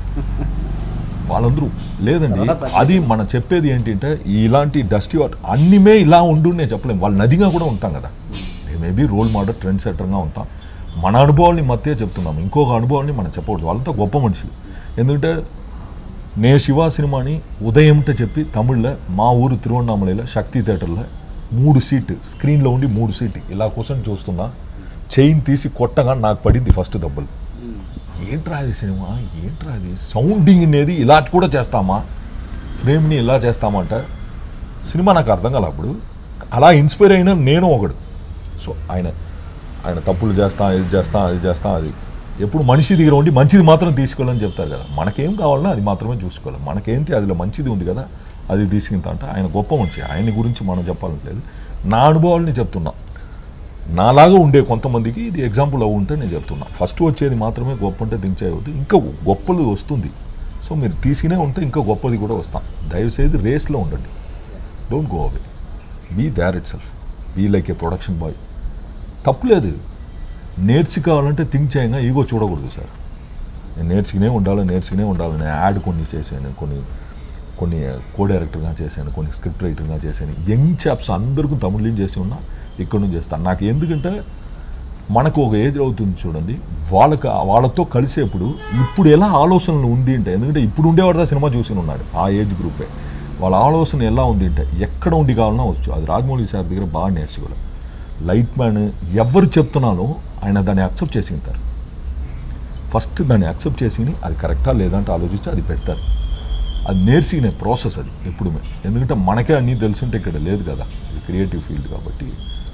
వాళ్ళందరూ లేదండి తర్వాత practice అది మనం చెప్పేది ఏంటంటే ఇలాంటి డస్టీ వాటర్ అన్నిమే ఇలా ఉండు నేను చెప్పలేము వాళ్ళు నదిగా కూడా ఉంటాం కదా మేబీ రోల్ మోడల్ ట్రెండ్ సెటర్గా ఉంటాం మన అనుభవాల్ని మధ్య చెప్తున్నాం ఇంకొక అనుభవాన్ని మనం చెప్పకూడదు వాళ్ళంతా గొప్ప మనుషులు ఎందుకంటే నే శివ సినిమాని ఉదయంట చెప్పి తమిళ్లో మా ఊరు తిరువண்ணామలలో శక్తి థియేటర్లో మూడు సీట్ స్క్రీన్లో ఉండి మూడు సీట్ ఇలా కూర్చొని చూస్తున్నా చైన్ తీసి కొట్టగా నాకు పడింది ఫస్ట్ దెబ్బలు ఏంట్రా ఇది సినిమా ఏంట్రా ఇది సౌండింగ్ అనేది ఇలా కూడా చేస్తామా ఫ్రేమ్ని ఇలా చేస్తామా అంటే సినిమా నాకు అర్థం కాలే అప్పుడు అలా ఇన్స్పైర్ అయిన నేను ఒకడు సో ఆయన ఆయన తప్పులు చేస్తా ఇది చేస్తా అది చేస్తా అది ఎప్పుడు మనిషి దగ్గర ఉండి మంచిది మాత్రం తీసుకోవాలని చెప్తారు కదా మనకేం కావాలన్నా అది మాత్రమే చూసుకోవాలి మనకేంటి అదిలో మంచిది ఉంది కదా అది తీసుకుంటా అంటే ఆయన గొప్ప మనిషి ఆయన గురించి మనం చెప్పాలట్లేదు నా అనుభవాలని చెప్తున్నా నాలాగా ఉండే కొంతమందికి ఇది ఎగ్జాంపుల్ అవి ఉంటే నేను చెప్తున్నా ఫస్ట్ వచ్చేది మాత్రమే గొప్ప ఉంటే దించేయవద్దు ఇంకా గొప్పలు వస్తుంది సో మీరు తీసుకునే ఉంటే ఇంకా గొప్పది కూడా వస్తాం దయచేసి రేస్లో ఉండండి don't go away be there itself be like a production boy తప్పులేదు నేర్చుకోవాలంటే థింక్ చేయంగా ఈగో చూడకూడదు సార్ నేను నేర్చుకునే ఉండాలి నేర్చుకునే ఉండాలి నేను యాడ్ కొన్ని చేశాను కొన్ని కొన్ని కో డైరెక్టర్గా చేశాను కొన్ని స్క్రిప్ట్ రైటర్గా చేశాను యంగ్ చాప్స్ అందరికీ తమిళం చేసి ఉన్నా ఇక్కడ నుంచి చేస్తాను నాకు ఎందుకంటే మనకు ఒక ఏజ్ అవుతుంది చూడండి వాళ్ళకి వాళ్ళతో కలిసేప్పుడు ఇప్పుడు ఎలా ఆలోచనలు ఉంది అంటే ఎందుకంటే ఇప్పుడు ఉండేవాడు సినిమా చూసి ఉన్నాడు ఆ ఏజ్ గ్రూపే వాళ్ళ ఆలోచన ఎలా ఉంది అంటే ఎక్కడ ఉండి కావాలన్నా వచ్చు అది రాజమౌళి సార్ దగ్గర బాగా నేర్చుకోవాలి లైట్ మ్యాన్ ఎవరు చెప్తున్నానో ఆయన దాన్ని యాక్సెప్ట్ చేసింటారు ఫస్ట్ దాన్ని యాక్సెప్ట్ చేసి అది కరెక్టా లేదంటే ఆలోచించి అది పెడతారు అది నేర్చుకునే ప్రాసెస్ అది ఎప్పుడు ఎందుకంటే మనకే అన్నీ తెలుసుంటే ఇక్కడ లేదు కదా ఇది క్రియేటివ్ ఫీల్డ్ కాబట్టి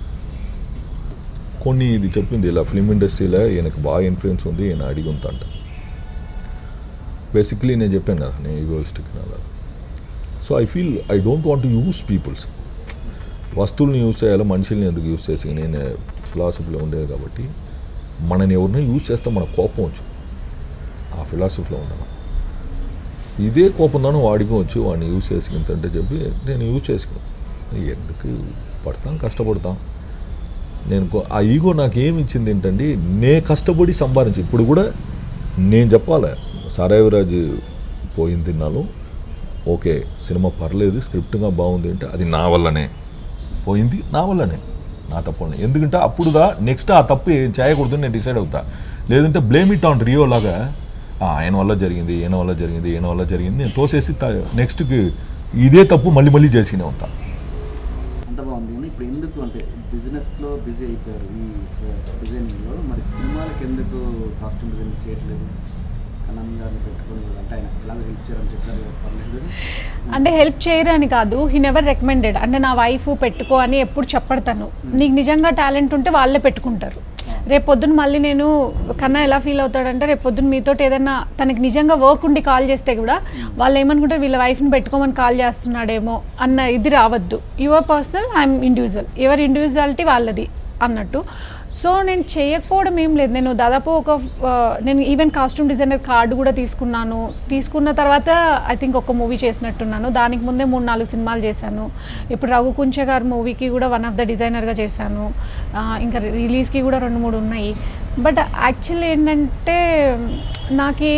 కొన్ని ఇది చెప్పింది ఇలా ఫిల్మ్ ఇండస్ట్రీలో ఈయనకు బాగా ఇన్ఫ్లుయెన్స్ ఉంది ఈయన అడిగి ఉందంట బేసిక్లీ నేను చెప్పాను కదా నేను ఈగోయిస్టిక్ అలా so I feel I don't want to use peoples వస్తువుల్ని యూజ్ చేయాలి మనుషుల్ని ఎందుకు యూజ్ చేసి నేను ఫిలాసఫీలో ఉండేది కాబట్టి మనని ఎవరినైనా యూజ్ చేస్తే మన కోపం వచ్చు ఆ ఫిలాసఫీలో ఉన్నాను ఇదే కోపం దాన్ని వాడికి వచ్చి వాడిని యూజ్ చేసుకుంటే చెప్పి నేను యూజ్ చేసుకున్నాను ఎందుకు పడతాం కష్టపడతాం నేను కో- ఆ ఈగో నాకు ఏమి ఇచ్చింది ఏంటంటే నే కష్టపడి సంపాదించి ఇప్పుడు కూడా నేను చెప్పాలి సారాయవరాజు పోయింది తిన్నాను ఓకే సినిమా పర్లేదు స్క్రిప్ట్గా బాగుంది అంటే అది నా వల్లనే పోయింది నా వల్లనే నా తప్పు వల్లనే. ఎందుకంటే అప్పుడుగా నెక్స్ట్ ఆ తప్పు ఏం చేయకూడదు నేను డిసైడ్ అవుతా లేదంటే బ్లేమ్ ఇట్ ఆన్ రియో లాగా "ఆ, ఆయన వల్ల జరిగింది ఈయన వల్ల జరిగింది ఈయన వల్ల జరిగింది నేను తోసేసి త- నెక్స్ట్కి ఇదే తప్పు మళ్ళీ మళ్ళీ చేసుకునే ఉంటా అంత బాగుంది కానీ ఇప్పుడు ఎందుకు అంటే బిజినెస్లో బిజీ అయిపోయారు ఈ డిజైనింగ్లో మరి సినిమాలకు ఎందుకు కాస్ట్యూమ్ డిజైన్ చేయట్లేదు కనన్ గారిని పెట్టుకొని అంటే ఆయన ఎలాగో హెల్ప్ చేయరని చెప్పారు కదా, పర్లేదు కానీ అంటే హెల్ప్ చేయరు అని కాదు హీ నెవర్ రికమెండెడ్ అంటే నా వైఫ్ పెట్టుకో అని ఎప్పుడు చెప్పడతాను నీకు నిజంగా టాలెంట్ ఉంటే వాళ్ళే పెట్టుకుంటారు రేపు పొద్దున్న మళ్ళీ నేను కన్నా ఎలా ఫీల్ అవుతాడంటే రేపు పొద్దున్న మీతో ఏదైనా తనకి నిజంగా వర్క్ ఉండి కాల్ చేస్తే కూడా వాళ్ళు ఏమనుకుంటారు వీళ్ళ వైఫ్ని పెట్టుకోమని కాల్ చేస్తున్నాడేమో అన్న ఇది రావద్దు యువర్ పర్సనల్ ఐఎమ్ ఇండివిజువల్ ఎవరి ఇండివిజువాలిటీ వాళ్ళది అన్నట్టు సో నేను చేయకపోవడం ఏం లేదు నేను దాదాపు ఒక ఆ, నేను ఈవెన్ కాస్ట్యూమ్ డిజైనర్ కార్డు కూడా తీసుకున్నాను తీసుకున్న తర్వాత ఐ థింక్ ఒక మూవీ చేసినట్టున్నాను దానికి ముందే మూడు నాలుగు సినిమాలు చేశాను ఇప్పుడు రఘు కుంచ గారి మూవీకి కూడా వన్ ఆఫ్ ద డిజైనర్గా చేశాను ఆ, ఇంకా రిలీజ్కి కూడా రెండు మూడు ఉన్నాయి బట్ యాక్చువల్లీ ఏంటంటే నాకు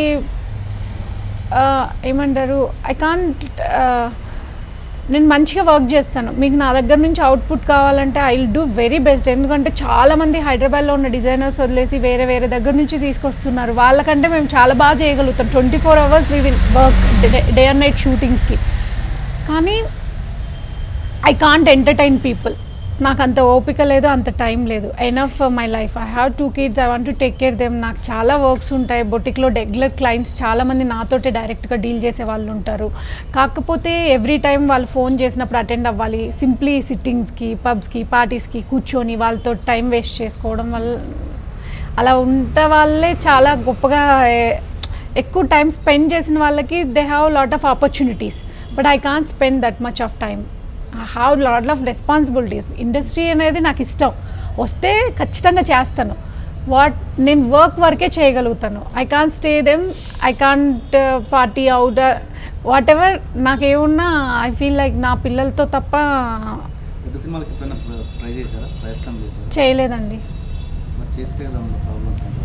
ఏమంటారు ఐ కాంట్ నేను మంచిగా వర్క్ చేస్తాను మీకు నా దగ్గర నుంచి అవుట్పుట్ కావాలంటే I will do very best ఎందుకంటే చాలామంది హైదరాబాద్లో ఉన్న డిజైనర్స్ వదిలేసి వేరే వేరే దగ్గర నుంచి తీసుకొస్తున్నారు వాళ్ళకంటే మేము చాలా బాగా చేయగలుగుతాం twenty four hours we will work day and night షూటింగ్స్కి కానీ ఐ కాంట్ ఎంటర్టైన్ పీపుల్ నాకు అంత ఓపిక లేదు అంత టైం లేదు enough for my life I have two kids I want to take care them నాకు చాలా వర్క్స్ ఉంటాయి బొటిక్లో రెగ్యులర్ క్లయింట్స్ చాలామంది నాతోటే డైరెక్ట్గా డీల్ చేసే వాళ్ళు ఉంటారు కాకపోతే ఎవ్రీ టైం వాళ్ళు ఫోన్ చేసినప్పుడు అటెండ్ అవ్వాలి సింప్లీ సిట్టింగ్స్కి పబ్స్కి పార్టీస్కి కూర్చొని వాళ్ళతో టైం వేస్ట్ చేసుకోవడం వల్ల అలా ఉంట వాళ్ళే చాలా గొప్పగా ఏ- ఎక్కువ టైం స్పెండ్ చేసిన వాళ్ళకి they have lot of opportunities but I can't spend that much of time I have lot of responsibilities industry అనేది నాకు ఇష్టం వస్తే ఖచ్చితంగా చేస్తాను వాట్ నేను వర్క్ వరకే చేయగలుగుతాను I can't stay them I can't party out whatever నాకేమున్నా ఐ ఫీల్ లైక్ నా పిల్లలతో తప్ప పెద్ద సినిమాలకి ఎప్పుడైనా ట్రై చేశారా ప్రయత్నం చేశారా చేయలేదండి మరి చేస్తే దానిలో ప్రాబ్లమ్స్ ఏంటో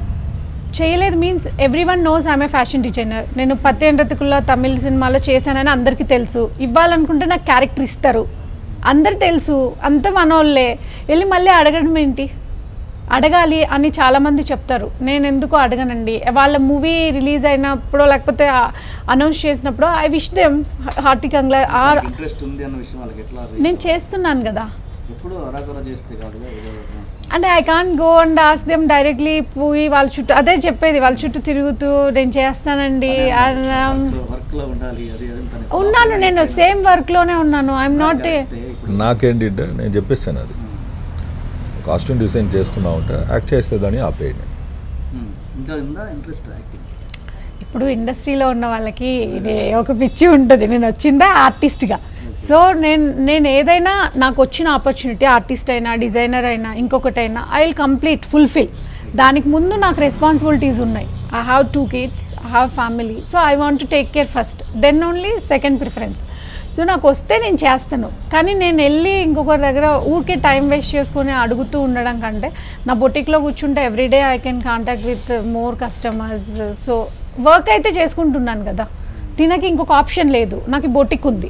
చేయలేదు మీన్స్ ఎవ్రీ వన్ నోస్ ఆమె ఫ్యాషన్ డిజైనర్ నేను పత్తేండ్రతికుల్లో తమిళ సినిమాలో చేశానని అందరికీ తెలుసు ఇవ్వాలనుకుంటే నాకు క్యారెక్టర్ ఇస్తారు అందరు తెలుసు అంత మనోళ్ళే వెళ్ళి మళ్ళీ అడగడం ఏంటి అడగాలి అని చాలామంది చెప్తారు నేను ఎందుకు అడగనండి వాళ్ళ మూవీ రిలీజ్ అయినప్పుడు లేకపోతే అనౌన్స్ చేసినప్పుడు ఐ విష్ దెమ్ హార్టికంగా ఆర్ ఇంట్రెస్ట్ ఉంది అన్న విషయం వాళ్ళకి ఎట్లా నేను చేస్తున్నాను కదా ఎప్పుడు అరాకొర చేస్తే కాదు ఏదో ఒక- అంటే I can't go and ask them directly పోయి వాళ్ళ చుట్టూ అదే చెప్పేది వాళ్ళ చుట్టూ తిరుగుతూ నేను చేస్తానండి అన్న- వర్క్ లో ఉండాలి అది అది తనకి ఉన్నాను నేను సేమ్ వర్క్లోనే ఉన్నాను ఐఎమ్ నాట్ కరెక్టే. ఇప్పుడు నాకేంటి నేను చెప్పేస్తాను అది కాస్ట్యూమ్ డిజైన్ చేస్తున్నా ఉంటే యాక్ట్ చేస్తే దాన్ని ఆపేయండి ఉమ్, ఇంకా ఉందా ఇంట్రెస్ట్ యాక్టింగ్ ఇప్పుడు ఇండస్ట్రీలో ఉన్న వాళ్ళకి ఇది ఒక పిచ్చి ఉంటుంది నేను వచ్చిందా ఆర్టిస్ట్గా సో నేను నేను ఏదైనా నాకు వచ్చిన ఆపర్చునిటీ ఆర్టిస్ట్ అయినా డిజైనర్ అయినా ఇంకొకటైనా ఐ విల్ కంప్లీట్ ఫుల్ఫిల్ దానికి ముందు నాకు రెస్పాన్సిబిలిటీస్ ఉన్నాయి I have two kids I have family so I want to take care first then only second preference so నాకు వస్తే నేను చేస్తాను కానీ నేను వెళ్ళి ఇంకొకరి దగ్గర ఊరికే టైం వేస్ట్ చేసుకొని అడుగుతూ ఉండడం కంటే నా బొటిక్లో కూర్చుంటే everyday I can contact with more customers so work అయితే చేసుకుంటున్నాను కదా తినకి ఇంకొక ఆప్షన్ లేదు నాకు ఈ బొటిక్ ఉంది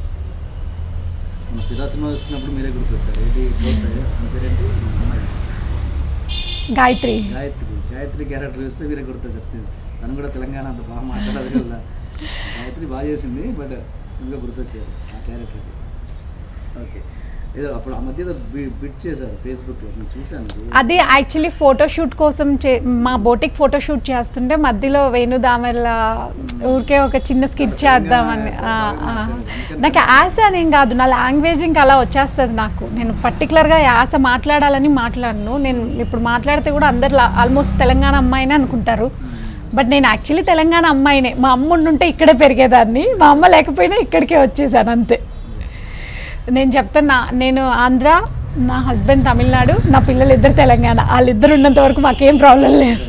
మన ఫిదా సినిమా చూసినప్పుడు మీరే గుర్తొచ్చారు ఏంటి గోపయ్య మీ పేరేంటి అమ్మాయి గాయత్రి గాయత్రి గాయత్రి క్యారెక్టర్ చూస్తే మీరే గుర్తొచ్చారు తను కూడా తెలంగాణ అంత బాగా మాట్లాడదు కదా గాయత్రి బాగా చేసింది బట్ ఇంకా గుర్తొచ్చారు ఆ క్యారెక్టర్ ఓకే ఏదో అప్పుడు ఆ మధ్య ఏదో బి- బిట్ చేశారు ఫేస్బుక్లో నేను చూశాను అది. అది యాక్చువల్లీ ఫోటోషూట్ కోసం చే మా బోటిక్ ఫోటోషూట్ చేస్తుంటే మధ్యలో వేణు దామెల్ల ఊరికే ఒక చిన్న స్కిట్ చేద్దామని ఆ, ఆ. నాకు యాస అనేం కాదు నా లాంగ్వేజ్ ఇంకా అలా వచ్చేస్తుంది నాకు నేను పర్టికులర్గా యాస మాట్లాడాలని మాట్లాడను నేను ఇప్పుడు మాట్లాడితే కూడా అందరు ఆల్మోస్ట్ తెలంగాణ అమ్మాయినే అనుకుంటారు బట్ నేను యాక్చువల్లీ తెలంగాణ అమ్మాయినే మా అమ్మ ఉండుంటే ఇక్కడే పెరిగేదాన్ని మా అమ్మ లేకపోయినా ఇక్కడికే వచ్చేసాను అంతే నేను చెప్తున్నా నేను ఆంధ్ర నా హస్బెండ్ తమిళనాడు నా పిల్లలు ఇద్దరు తెలంగాణ వాళ్ళిద్దరు ఉన్నంత వరకు మాకేం ప్రాబ్లం లేదు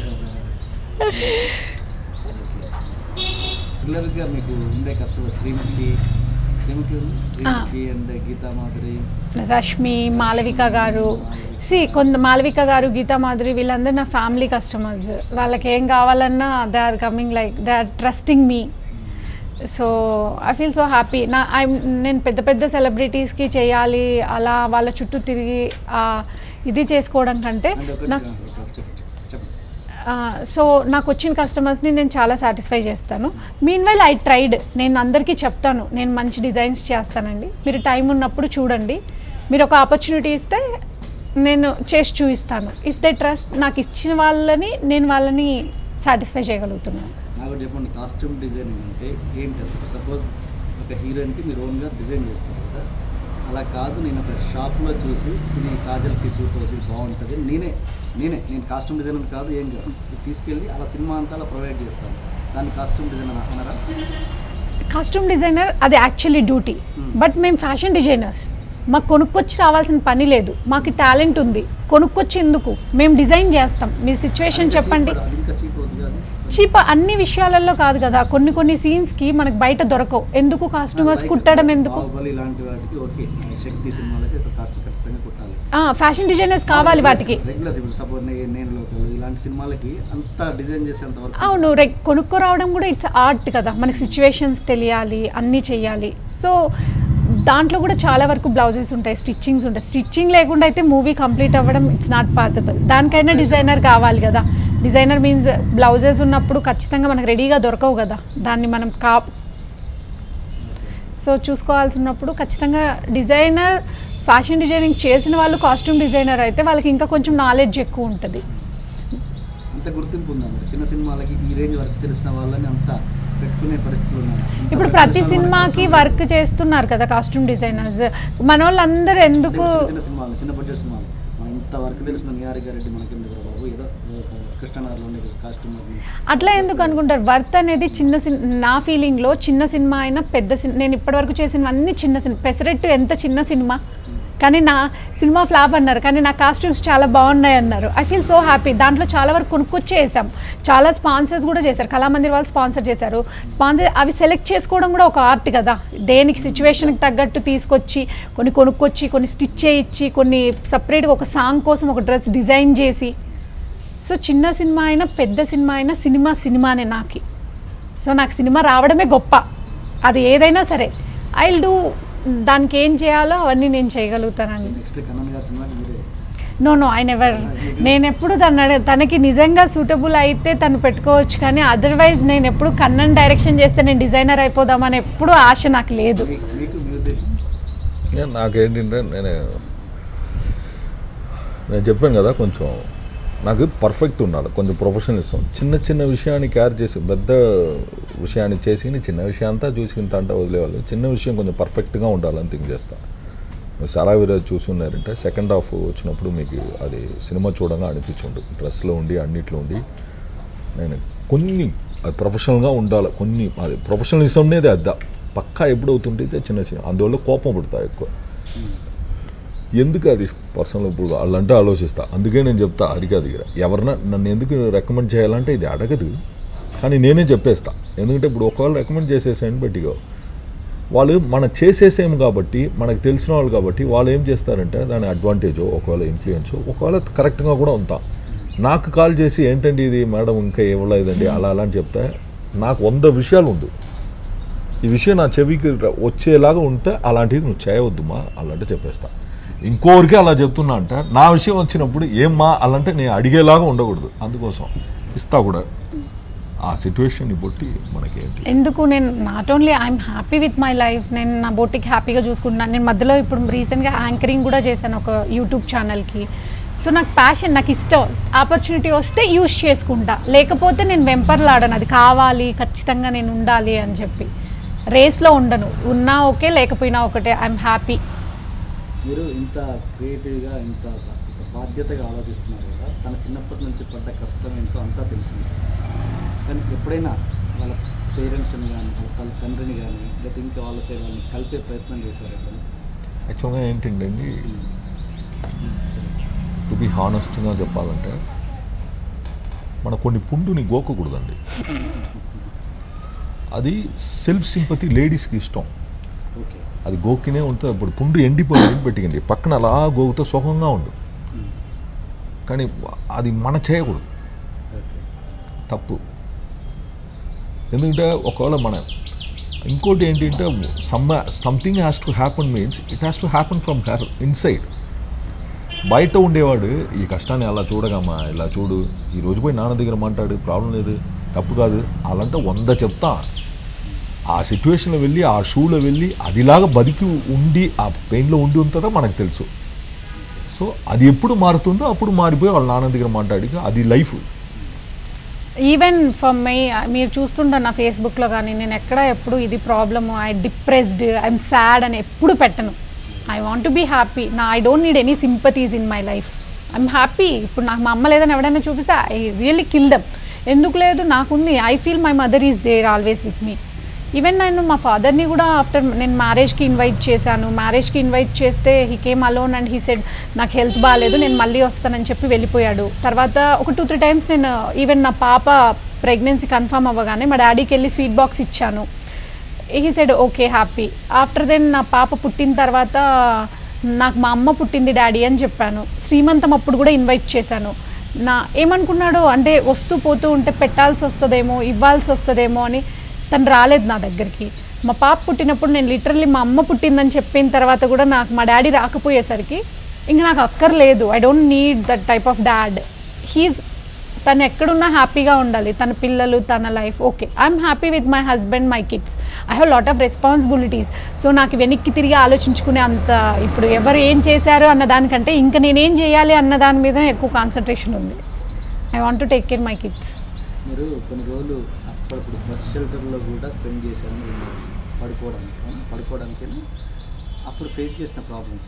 రెగ్యులర్గా మీకు ఉండే కస్టమర్ శ్రీముఖి శ్రీముఖి ఉంది శ్రీముఖి అండ్ గీతా మాధురి రష్మి మాలవిక గారు సి కొంత మాలవిక గారు గీతా మాధురి వీళ్ళందరూ నా ఫ్యామిలీ కస్టమర్స్ వాళ్ళకి ఏం కావాలన్నా they are coming like they are trusting me so I feel so happy నా ఐ నేను పెద్ద పెద్ద సెలబ్రిటీస్కి చేయాలి అలా వాళ్ళ చుట్టూ తిరిగి ఆ, ఇది చేసుకోవడం కంటే అంటే ఒకటి నాకు చెప్పండి చెప్పండి సో నాకు వచ్చిన కస్టమర్స్ని నేను చాలా సాటిస్ఫై చేస్తాను మీన్ వైల్ ఐ ట్రైడ్ నేను అందరికీ చెప్తాను నేను మంచి డిజైన్స్ చేస్తానండి మీరు టైం ఉన్నప్పుడు చూడండి మీరు ఒక ఆపర్చునిటీ ఇస్తే నేను చేసి చూపిస్తాను ఇఫ్ దే ట్రస్ట్ నాకు ఇచ్చిన వాళ్ళని నేను వాళ్ళని సాటిస్ఫై చేయగలుగుతున్నాను నాకు చెప్పండి కాస్ట్యూమ్ డిజైనింగ్ అంటే ఏంటి అసలు సపోజ్ ఒక హీరోయిన్కి మీరు ఓన్గా డిజైన్ చేస్తారు కదా అలా కాదు నేను ఒక షాప్లో చూసి ఇది కాజల్కి సూట్ అవుతుంది బాగుంటుంది నేనే నేనే నేను కాస్ట్యూమ్ డిజైనర్ కాదు ఏం కాదు ఇది తీసుకెళ్ళి అలా సినిమా అంతా అలా ప్రొవైడ్ చేస్తాను దాన్ని కాస్ట్యూమ్ డిజైనర్ అన్నారా కాస్ట్యూమ్ డిజైనర్ అది యాక్చువల్లీ డ్యూటీ బట్ మేము ఫ్యాషన్ డిజైనర్స్ మాకు కొనుక్కొచ్చి రావాల్సిన పని లేదు మాకు టాలెంట్ ఉంది కొనుక్కొచ్చి ఎందుకు మేము డిజైన్ చేస్తాం మీ సిచ్యువేషన్ చెప్పండి అది ఇంకా చీప్ అవుతుంది కానీ చీప్ అన్ని విషయాలలో కాదు కదా కొన్ని కొన్ని సీన్స్కి మనకు బయట దొరకవు ఎందుకు కాస్ట్యూమర్స్ కుట్టడం ఎందుకు బాహుబలి ఇలాంటి వాటికి ఓకే శక్తి సినిమాలకి ఒక కాస్ట్ ఖచ్చితంగా కుట్టాలి ఫ్యాషన్ డిజైనర్స్ కావాలి వాటికి రెగ్యులర్ ఇప్పుడు సపోజ్ నేను లోకల్ ఇలాంటి సినిమాలకి అంత డిజైన్ చేసేంత వరకు అవును రె కొనుక్కో రావడం కూడా ఇట్స్ ఆర్ట్ కదా మనకి సిచ్యువేషన్స్ తెలియాలి అన్నీ చెయ్యాలి సో దాంట్లో కూడా చాలా వరకు బ్లౌజెస్ ఉంటాయి స్టిచ్చింగ్స్ ఉంటాయి స్టిచ్చింగ్ లేకుండా అయితే మూవీ కంప్లీట్ అవ్వడం ఇట్స్ నాట్ పాసిబుల్ దానికైనా డిజైనర్ కావాలి కదా డిజైనర్ మీన్స్ బ్లౌజెస్ ఉన్నప్పుడు ఖచ్చితంగా మనకు రెడీగా దొరకవు కదా దాన్ని మనం కా సో చూసుకోవాల్సి ఉన్నప్పుడు ఖచ్చితంగా డిజైనర్ ఫ్యాషన్ డిజైనింగ్ చేసిన వాళ్ళు కాస్ట్యూమ్ డిజైనర్ అయితే వాళ్ళకి ఇంకా కొంచెం నాలెడ్జ్ ఎక్కువ ఉంటుంది అంత గుర్తింపు ఉందా మరి చిన్న సినిమాలకి ఈ రేంజ్ వరకు తెలిసిన వాళ్ళని అంత పెట్టుకునే పరిస్థితులు ఉన్నాయి అంత ఇప్పుడు పెద్ద ప్రతి సినిమాలు సినిమాకి చేస్తున్నారు. వర్క్ చేస్తున్నారు కదా కాస్ట్యూమ్ డిజైనర్స్ మన వాళ్ళందరూ ఎందుకు చిన్న చిన్న సినిమాలు చిన్న బడ్జెట్ సినిమాలు మనం ఇంత వర్క్ తెలిసిన నిహారిక రెడ్డి మనకి ఎందుకు రా బాబు ఏదో ఒక కృష్ణనగర్లో ఉండే కాస్ట్యూమ్ అట్లా ఎందుకు అనుకుంటారు వర్త్ అనేది చిన్న సిన్ నా ఫీలింగ్లో చిన్న సినిమా అయినా పెద్ద సినిమా నేను ఇప్పటివరకు చేసినవన్నీ చిన్న సినిమా పెసరెట్టు ఎంత చిన్న సినిమా కానీ నా సినిమా ఫ్లాప్ అన్నారు కానీ నా కాస్ట్యూమ్స్ చాలా బాగున్నాయి అన్నారు ఐ ఫీల్ సో హ్యాపీ దాంట్లో చాలా వరకు కొనుక్కొచ్చి వేసాం చాలా స్పాన్సర్స్ కూడా చేశారు కళామందిర్ వాళ్ళు స్పాన్సర్ చేశారు స్పాన్సర్ అవి సెలెక్ట్ చేసుకోవడం కూడా ఒక ఆర్ట్ కదా దేనికి సిచ్యువేషన్కి తగ్గట్టు తీసుకొచ్చి కొన్ని కొనుక్కొచ్చి కొన్ని స్టిచ్ చేయించి కొన్ని సపరేట్గా ఒక సాంగ్ కోసం ఒక డ్రెస్ డిజైన్ చేసి సో చిన్న సినిమా అయినా పెద్ద సినిమా అయినా సినిమా సినిమానే నాకి సో నాకు సినిమా రావడమే గొప్ప అది ఏదైనా సరే ఐ డూ దానికి ఏం చేయాలో అవన్నీ నేను చేయగలుగుతానండి నెక్స్ట్ కన్నన్ గారి సినిమాకి మీరే నో నో ఐ నెవర్ నేను ఎప్పుడు తన తనకి నిజంగా సూటబుల్ అయితే తను పెట్టుకోవచ్చు కానీ అదర్వైజ్ నేను ఎప్పుడు కన్నన్ డైరెక్షన్ చేస్తే నేను డిజైనర్ అయిపోదామని ఎప్పుడు ఆశ నాకు లేదు మీ- మీకు మీ ఉద్దేశం నేను నాకేంటంటే నేను నేను చెప్పాను కదా కొంచెం నాకు పర్ఫెక్ట్ ఉండాలి కొంచెం ప్రొఫెషనలిజం చిన్న చిన్న విషయాన్ని క్యార్ చేసి పెద్ద విషయాన్ని చేసి చిన్న విషయం అంతా చూసి ఇంత అంటే వదిలేవాళ్ళు చిన్న విషయం కొంచెం పర్ఫెక్ట్గా ఉండాలని థింక్ చేస్తాను మీరు సారా విరాజ్ చూసి ఉన్నారంటే సెకండ్ హాఫ్ వచ్చినప్పుడు మీకు అది సినిమా చూడంగా అనిపించుండు డ్రెస్లో ఉండి అన్నిట్లో ఉండి నేను కొన్ని అది ప్రొఫెషనల్గా ఉండాలి కొన్ని అది ప్రొఫెషనలిజం అనేది అద్దా పక్కా ఎప్పుడు అవుతుంటే చిన్న చిన్న అందువల్ల కోపం పడతా ఎక్కువ ఎందుకు అది పర్సనల్ ఇప్పుడు వాళ్ళంటే ఆలోచిస్తా అందుకే నేను చెప్తా అడిగా దగ్గర ఎవరన్నా నన్ను ఎందుకు రికమెండ్ చేయాలంటే ఇది అడగదు కానీ నేనే చెప్పేస్తా ఎందుకంటే ఇప్పుడు ఒకవేళ రికమెండ్ చేసేసాయని బట్టిగా వాళ్ళు మనం చేసేసేం కాబట్టి మనకు తెలిసిన వాళ్ళు కాబట్టి వాళ్ళు ఏం చేస్తారంటే దాని అడ్వాంటేజో ఒకవేళ ఇన్ఫ్లుయెన్సో ఒకవేళ కరెక్ట్గా కూడా ఉంటాం నాకు కాల్ చేసి ఏంటండి ఇది మేడం ఇంకా ఇవ్వలేదండి అలా అలా అని చెప్తే నాకు వంద విషయాలు ఉంది ఈ విషయం నా చెవికి ర- వచ్చేలాగా ఉంటే అలాంటిది నువ్వు చేయవద్దుమా అలాంటి చెప్పేస్తా ఇంకోరికి అలా చెప్తున్నా అంటే నా విషయం వచ్చినప్పుడు ఏమ్మా అలాంటే నేను అడిగేలాగా ఉండకూడదు అందుకోసం ఇస్తా కూడా ఆ సిచ్యువేషన్ని బట్టి మనకేంటి ఎందుకు నేను not only I'm happy with my life నేను నా బోటికి హ్యాపీగా చూసుకుంటున్నాను నేను మధ్యలో ఇప్పుడు రీసెంట్గా యాంకరింగ్ కూడా చేశాను ఒక యూట్యూబ్ ఛానల్కి సో నాకు ప్యాషన్ నాకు ఇష్టం ఆపర్చునిటీ వస్తే యూస్ చేసుకుంటా లేకపోతే నేను వెంపర్లాడను అది కావాలి ఖచ్చితంగా నేను ఉండాలి అని చెప్పి రేస్లో ఉండను ఉన్నా ఓకే లేకపోయినా ఒకటే ఐఎమ్ హ్యాపీ మీరు ఇంత క్రియేటివ్గా ఇంత బాధ్యతగా ఆలోచిస్తున్నారు కదా తన చిన్నప్పటి నుంచి పడ్డ కష్టం ఏంటో అంతా తెలిసింది కానీ ఎప్పుడైనా వాళ్ళ పేరెంట్స్ని కానీ వాళ్ళ తల్లి తండ్రిని కానీ లేకపోతే ఇంకా వాళ్ళ సైడ్ వాళ్ళని కలిపే ప్రయత్నం చేశారు ఎప్పుడైనా యాక్చువల్గా ఏంటంటే అండి టు బి హానెస్ట్గా చెప్పాలంటే మన కొన్ని పుండుని గోకకూడదండి అది సెల్ఫ్ సింపతి లేడీస్కి ఇష్టం ఓకే అది గోకినే ఉంటుంది ఇప్పుడు పుండు ఎండిపోయింది పెట్టిండి పక్కన అలా గోకుతో సుఖంగా ఉండు కానీ అది మన చేయకూడదు ఓకే తప్పు ఎందుకంటే ఒకవేళ మన ఇంకోటి ఏంటంటే some something has to happen means it has to happen from her inside బయట ఉండేవాడు ఈ కష్టాన్ని అలా చూడగమ్మా ఇలా చూడు ఈ రోజు పోయి నాన్న దగ్గర మాట్లాడు ప్రాబ్లం లేదు తప్పు కాదు అలాంటే వంద చెప్తా ఆ సిచ్యువేషన్లో వెళ్ళి ఆ షూలో వెళ్ళి అదిలాగా బతికి ఉండి ఆ పెయిన్లో ఉండి ఉంటుందో మనకు తెలుసు సో అది ఎప్పుడు మారుతుందో అప్పుడు మారిపోయి వాళ్ళ నాన్న దగ్గర మాట్లాడి అది లైఫ్ ఈవెన్ ఫర్ మై మీరు చూస్తుంటారు నా ఫేస్బుక్లో కానీ నేను ఎక్కడ ఎప్పుడు ఇది problem I depressed I'm sad అని ఎప్పుడు పెట్టను ఐ వాంట్ బీ హ్యాపీ నా I don't need any sympathies in my life I'm happy ఇప్పుడు నాకు మా అమ్మ లేదని ఎవడైనా చూపిస్తే ఐ రియల్లీ కిల్ దమ్ ఎందుకు లేదు నాకుంది I feel my mother is there always with me even నేను మా ఫాదర్ని కూడా ఆఫ్టర్ నేను మ్యారేజ్కి ఇన్వైట్ చేశాను మ్యారేజ్కి ఇన్వైట్ చేస్తే he came alone and he said నాకు హెల్త్ బాగాలేదు నేను మళ్ళీ వస్తానని చెప్పి వెళ్ళిపోయాడు తర్వాత ఒక టూ త్రీ టైమ్స్ నేను ఈవెన్ నా పాప ప్రెగ్నెన్సీ కన్ఫర్మ్ అవ్వగానే మా డాడీకి వెళ్ళి స్వీట్ బాక్స్ ఇచ్చాను he said okay happy after then నా పాప పుట్టిన తర్వాత నాకు మా అమ్మ పుట్టింది డాడీ అని చెప్పాను శ్రీమంతం అప్పుడు కూడా ఇన్వైట్ చేశాను నా ఏమనుకున్నాడు అంటే వస్తూ పోతూ ఉంటే పెట్టాల్సి వస్తుందేమో ఇవ్వాల్సి వస్తుందేమో అని తను రాలేదు నా దగ్గరికి మా పాప పుట్టినప్పుడు నేను లిటరల్లీ మా అమ్మ పుట్టిందని చెప్పిన తర్వాత కూడా నాకు మా డాడీ రాకపోయేసరికి ఇంకా నాకు అక్కర్లేదు I don't need that type of dad he's తను ఎక్కడున్నా హ్యాపీగా ఉండాలి తన పిల్లలు తన life okay I'm happy with my husband my kids I have lot of responsibilities so నాకు వెనక్కి తిరిగి ఆలోచించుకునే అంత ఇప్పుడు ఎవరు ఏం చేశారు అన్న దానికంటే ఇంకా నేనేం చేయాలి అన్న దాని మీద ఎక్కువ కాన్సన్ట్రేషన్ ఉంది I want to take care my kids మీరు కొన్ని రోజులు అప్పుడప్పుడు బస్ షెల్టర్లో కూడా స్పెండ్ చేశారని విన్నాను పడుకోవడానికి అవునా? పడుకోవడానికి అప్పుడు ఫేస్ చేసిన ప్రాబ్లమ్స్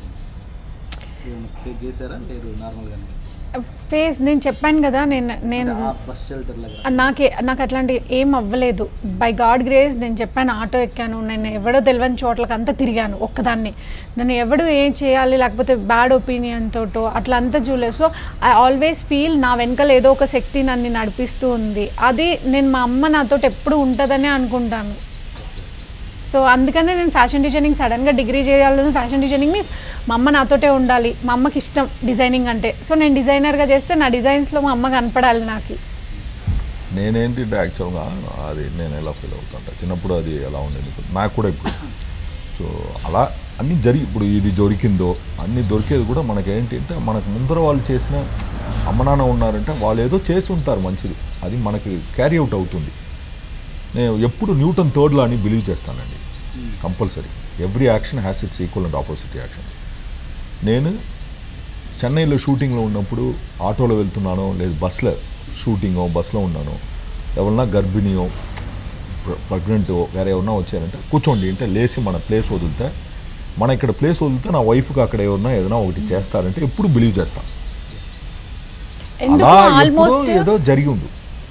ఏమైనా ఫేస్ చేశారా లేదు నార్మల్గానే ఫేస్ నేను చెప్పాను కదా నేను నేను ఆ బస్ షెల్టర్ దగ్గర నాకే నాకు అట్లాంటి ఏం అవ్వలేదు బై గాడ్ గ్రేస్ నేను చెప్పాను ఆటో ఎక్కాను నేను ఎవడో తెలియని చోట్లకి అంతా తిరిగాను ఒక్కదాన్ని నన్ను ఎవడు ఏం చేయాలి లేకపోతే బ్యాడ్ ఒపీనియన్ తోటో అట్లా అంతా చూడలేదు సో ఐ ఆల్వేస్ ఫీల్ నా వెనకాల ఏదో ఒక శక్తి నన్ను నడిపిస్తూ ఉంది అది నేను మా అమ్మ నాతో ఎప్పుడు ఉంటుందనే అనుకుంటాను సో అందుకనే నేను ఫ్యాషన్ డిజైనింగ్ సడన్గా డిగ్రీ చేయాలని ఫ్యాషన్ డిజైనింగ్ మీన్స్ మా అమ్మ నాతోటే ఉండాలి మా అమ్మకి ఇష్టం డిజైనింగ్ అంటే సో నేను డిజైనర్గా చేస్తే నా డిజైన్స్లో మా అమ్మ కనపడాలి నాకు నేనేంటంటే యాక్చువల్గా అది నేను ఎలా ఫీల్ అవుతుంటా చిన్నప్పుడు అది ఎలా ఉండేది ఇప్పుడు నాకు కూడా ఇప్పుడు సో అలా అన్నీ జరిగి ఇప్పుడు ఇది దొరికిందో అన్నీ దొరికేది కూడా మనకేంటి అంటే మనకు ముందర వాళ్ళు చేసిన అమ్మ నాన్న ఉన్నారంటే వాళ్ళు ఏదో చేసి ఉంటారు మంచిది అది మనకి క్యారీ అవుట్ అవుతుంది నేను ఎప్పుడు న్యూటన్ థర్డ్ లా అని బిలీవ్ చేస్తానండి compulsory every action has its equal and opposite action నేను చెన్నైలో షూటింగ్లో ఉన్నప్పుడు ఆటోలో వెళ్తున్నానో లేదు బస్సులో షూటింగో బస్సులో ఉన్నానో ఎవరన్నా గర్భిణియో ప్రెగ్నెంటో వేరే ఎవరన్నా వచ్చారంటే కూర్చోండి అంటే లేచి మన ప్లేస్ వదిలితే మన ఇక్కడ ప్లేస్ వదిలితే నా వైఫ్కి అక్కడ ఎవరన్నా ఏదైనా ఒకటి చేస్తారంటే ఎప్పుడు బిలీవ్ చేస్తాను ఎందుకు అలా ఎప్పుడో ఆల్మోస్ట్ ఏదో జరిగి ఉండు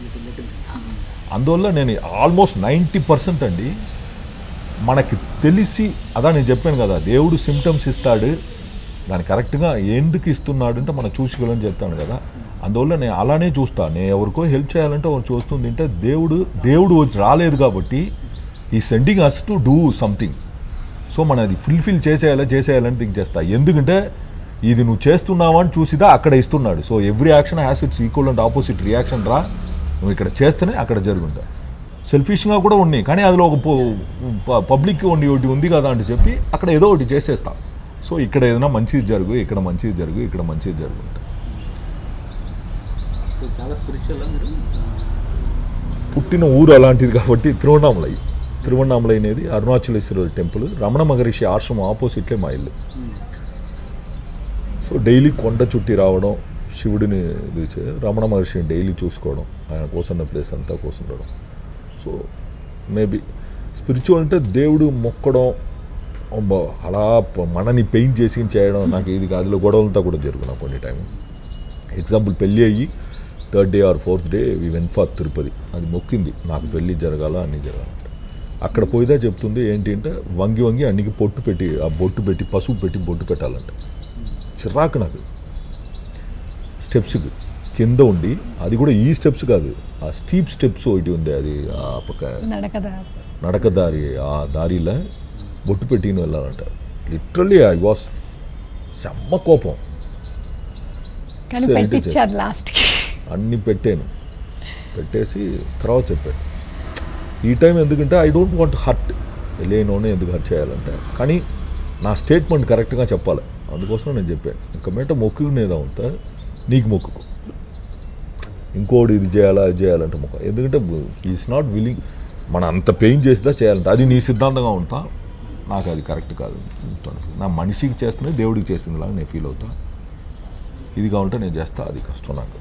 అందువల్ల నేను ఆల్మోస్ట్ నైంటీ పర్సెంట్ అండి మనకి తెలిసి అదా నేను చెప్పాను కదా దేవుడు సిమ్టమ్స్ ఇస్తాడు దాన్ని కరెక్ట్గా ఎందుకు ఇస్తున్నాడు అంటే మనం చూసుకోవాలని చెప్తాను కదా అందువల్ల నేను అలానే చూస్తాను నేను ఎవరికో హెల్ప్ చేయాలంటే ఒకరు చూస్తుంది అంటే దేవుడు దేవుడు వచ్చి రాలేదు కాబట్టి ఈ sending us to do something so మనం అది ఫుల్ఫిల్ చేసేయాలా చేసేయాలని థింక్ చేస్తా ఎందుకంటే ఇది నువ్వు చేస్తున్నావా అని చూసిదా అక్కడ ఇస్తున్నాడు so every action has its equal and opposite reaction రా నువ్వు ఇక్కడ చేస్తేనే అక్కడ జరుగుంటా సెల్ఫిష్గా కూడా ఉన్నాయి కానీ అందులో ఒక పబ్లిక్ ఉండి ఒకటి ఉంది కదా అని చెప్పి అక్కడ ఏదో ఒకటి చేసేస్తా సో ఇక్కడ ఏదైనా మంచిది జరుగు ఇక్కడ మంచిది జరుగు ఇక్కడ మంచిది జరుగుంటా సో చాలా స్పిరిచువల్ మీరు పుట్టిన ఊరు అలాంటిది కాబట్టి తిరువണ്ണామలై తిరువണ്ണామలై అనేది అరుణాచలేశ్వర టెంపుల్ రమణ మహర్షి ఆశ్రమం ఆపోజిట్లే మా ఇల్లు సో డైలీ కొండ చుట్టి రావడం శివుడిని ఇది చే రమణ మహర్షిని డైలీ చూసుకోవడం ఆయన కూర్చున్న ప్లేస్ అంతా కూర్చుండడం సో మేబీ స్పిరిచువల్ అంటే దేవుడు మొక్కడం అబ్బా, అలా ప- మనని పెయింట్ చేసి చేయడం నాకు ఇది కాదులో గొడవలంతా కూడా జరుగునా కొన్ని టైం ఎగ్జాంపుల్ పెళ్ళి అయ్యి third day or fourth day we went for Tirupati అది మొక్కింది నాకు పెళ్ళి జరగాల అన్నీ జరగాలంట అక్కడ పోయిదా చెప్తుంది ఏంటి అంటే వంగి వంగి అన్నికి పొట్టు పెట్టి ఆ బొట్టు పెట్టి పసుపు పెట్టి బొట్టు పెట్టాలంట చిరాకు నాకు స్టెప్స్కి కింద ఉండి అది కూడా ఈ స్టెప్స్ కాదు ఆ స్టీప్ స్టెప్స్ ఒకటి ఉంది అది ఆ పక్క నడకదా నడక దారి ఆ దారిలో బొట్టు పెట్టిన వెళ్ళాలంట లిటరల్లీ ఐ వాస్ సెమ్మ కోపం కానీ సరే, పెట్టించారు లాస్ట్కి అన్నీ పెట్టాను పెట్టేసి తర్వాత చెప్పాను ఈ టైం ఎందుకంటే ఐ డోంట్ వాంట్ హర్ట్ తెలియనోనే ఎందుకు హర్ట్ చేయాలంటే కానీ నా స్టేట్మెంట్ కరెక్ట్గా చెప్పాలి అందుకోసం నేను చెప్పాను ఇంకా మేట మొక్కుకునేదా ఉంతా నీకు మొక్కుకో ఇంకోటి ఇది చేయాలా అది చేయాలంటే మొక్క ఎందుకంటే ఈస్ నాట్ విల్లింగ్ మన అంత పెయిన్ చేసిదా చేయాలంటే అది నీ సిద్ధాంతంగా ఉంటా నాకు అది కరెక్ట్ కాదు నా మనిషికి చేస్తేనే దేవుడికి చేసింది లాగా నేను ఫీల్ అవుతా ఇది కావాలంటే నేను చేస్తా అది కష్టం నాకు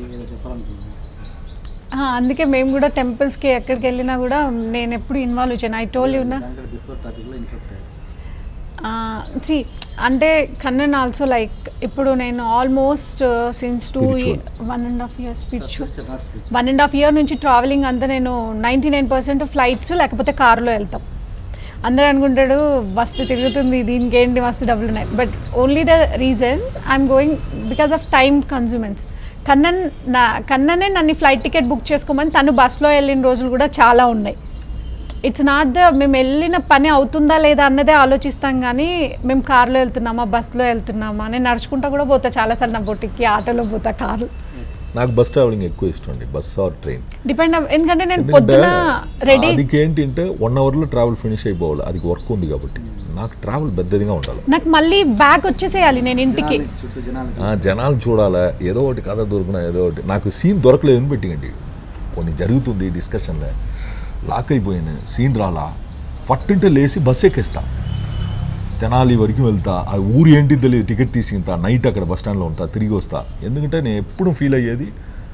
ఆ, అందుకే మేము కూడా టెంపుల్స్కి ఎక్కడికి వెళ్ళినా కూడా నేను ఎప్పుడు ఇన్వాల్వ్ వచ్చాను ఐ టోల్ యూ నా సి అంటే కన్నన్ ఆల్సో లైక్ ఇప్పుడు నేను almost since two Spiritual. One and half year spiritual one and half year నుంచి ట్రావెలింగ్ అంతా నేను నైంటీ నైన్ పర్సెంట్ ఫ్లైట్స్ లేకపోతే కార్లో వెళ్తాం అందరూ అనుకుంటాడు మస్తు తిరుగుతుంది దీనికి ఏంటి మస్తు డబ్బులు ఉన్నాయి but only the reason I'm going because of time కన్జ్యూమెన్స్ కన్నన్ నా కన్ననే నన్ను ఫ్లైట్ టికెట్ బుక్ చేసుకోమని తను బస్లో వెళ్ళిన రోజులు కూడా చాలా ఉన్నాయి ఇట్స్ నాట్ ద మేము వెళ్ళిన పని అవుతుందా లేదా అన్నదే ఆలోచిస్తాం కానీ మేము కార్లో వెళ్తున్నామా బస్సులో వెళ్తున్నామా నేను నడుచుకుంటా కూడా పోతా చాలాసార్లు నా బొట్టికి ఆటోలో పోతా కారు నాకు బస్ ట్రావెలింగ్ ఎక్కువ ఇష్టం అండి బస్ ఆర్ ట్రైన్ డిపెండ్ ఎందుకంటే నేను ఎందుకంటే పొద్దున రెడీ అదికి ఏంటంటే వన్ అవర్లో ట్రావెల్ ఫినిష్ అయిపోవాలి అది వర్క్ ఉంది కాబట్టి నాకు ట్రావెల్ పెద్దదిగా ఉండాలి నాకు మళ్ళీ బ్యాక్ వచ్చేసేయాలి నేను ఇంటికి ఆ, జనాలు చూడాలా ఏదో ఒకటి కథ దొరికినా ఏదో ఒకటి నాకు సీన్ దొరకలేదని పెట్టిండి కొన్ని జరుగుతుంది డిస్కషన్లో లాక్ అయిపోయాను సీన్ రాలా పట్టింటే లేచి బస్ ఎక్కేస్తా తెనాలి వరకు వెళ్తా ఆ ఊరు ఏంటి తెలియదు టికెట్ తీసుకుంటా నైట్ అక్కడ బస్ స్టాండ్లో ఉంటా తిరిగి వస్తా ఎందుకంటే నేను ఎప్పుడు ఫీల్ అయ్యేది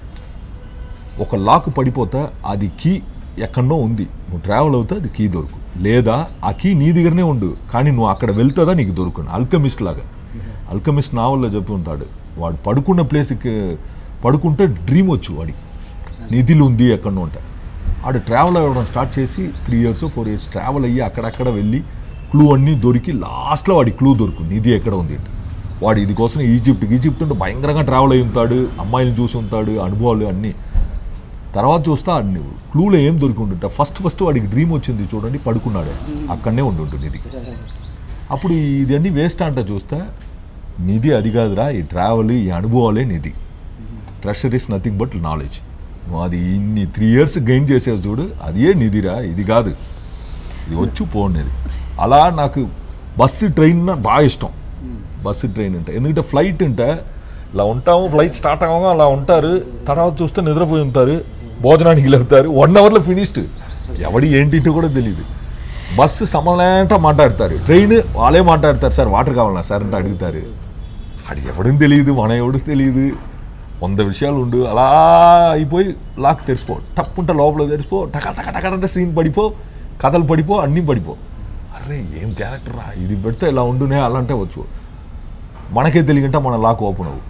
ఒక లాక్ పడిపోతా అది కీ ఎక్కడనో ఉంది నువ్వు ట్రావెల్ అవుతా అది కీ దొరుకు లేదా ఆ కీ నీ దగ్గరనే ఉండు కానీ నువ్వు అక్కడ వెళ్తాదా నీకు దొరుకును అల్కమిస్ట్ లాగా అల్కమిస్ట్ నావల్లో చెప్పి ఉంటాడు వాడు పడుకున్న ప్లేస్కి పడుకుంటే డ్రీమ్ వచ్చు వాడికి నిధులు ఉంది ఎక్కడనో ఉంటాయి వాడు ట్రావెల్ అవ్వడం స్టార్ట్ చేసి three years four years travel అయ్యి అక్కడక్కడ వెళ్ళి క్లూ అన్నీ దొరికి లాస్ట్లో వాడి క్లూ దొరుకు నిధి ఎక్కడ ఉంది అంటే. వాడు ఇది కోసం ఈజిప్ట్ ఈజిప్ట్ అంటే భయంకరంగా ట్రావెల్ అయి ఉంటాడు అమ్మాయిలు చూసి ఉంటాడు అనుభవాలు అన్నీ తర్వాత చూస్తా అన్ని క్లూలో ఏం దొరికి ఉంటుంటా ఫస్ట్ ఫస్ట్ వాడికి డ్రీమ్ వచ్చింది చూడండి పడుకున్నాడు అక్కడనే ఉండి ఉంటుంది నిధి అప్పుడు ఇదన్నీ వేస్ట్ అంట చూస్తే నిధి అది కాదురా ఈ ట్రావెల్ ఈ అనుభవాలే నిధి treasure is nothing but knowledge నువ్వు అది ఇన్ని త్రీ ఇయర్స్ గెయిన్ చేసేది చూడు అదే నిధిరా ఇది కాదు ఇది వచ్చు పోండేది అలా నాకు బస్సు ట్రైన్ బాగా ఇష్టం బస్సు ట్రైన్ అంటే ఎందుకంటే ఫ్లైట్ అంటే ఇలా ఉంటాము ఫ్లైట్ స్టార్ట్ అవ్వగా అలా ఉంటారు తర్వాత చూస్తే నిద్రపోయి ఉంటారు భోజనానికి వెళ్తారు వన్ అవర్లో ఫినిష్డ్ ఎవడి ఏంటి కూడా తెలియదు బస్సు సమలేంట మాట్లాడతారు ట్రైన్ వాళ్ళే మాట్లాడతారు సార్ వాటర్ కావాలా సార్ అంటే అడుగుతారు అది ఎవడిని తెలియదు మన ఎవడికి తెలియదు వంద విషయాలు ఉండు అలా అయిపోయి లాక్ తెరిచిపో తప్పుంటే లోపల తెరిచిపో టక టక టక అంటే సీన్ పడిపో కథలు పడిపో అన్నీ పడిపో అరే ఏం క్యారెక్టర్ రా ఇది పెడితే ఇలా ఉండునే అలా అంటే వచ్చు మనకే తెలియకంటే మన లాక్ ఓపెన్ అవ్వు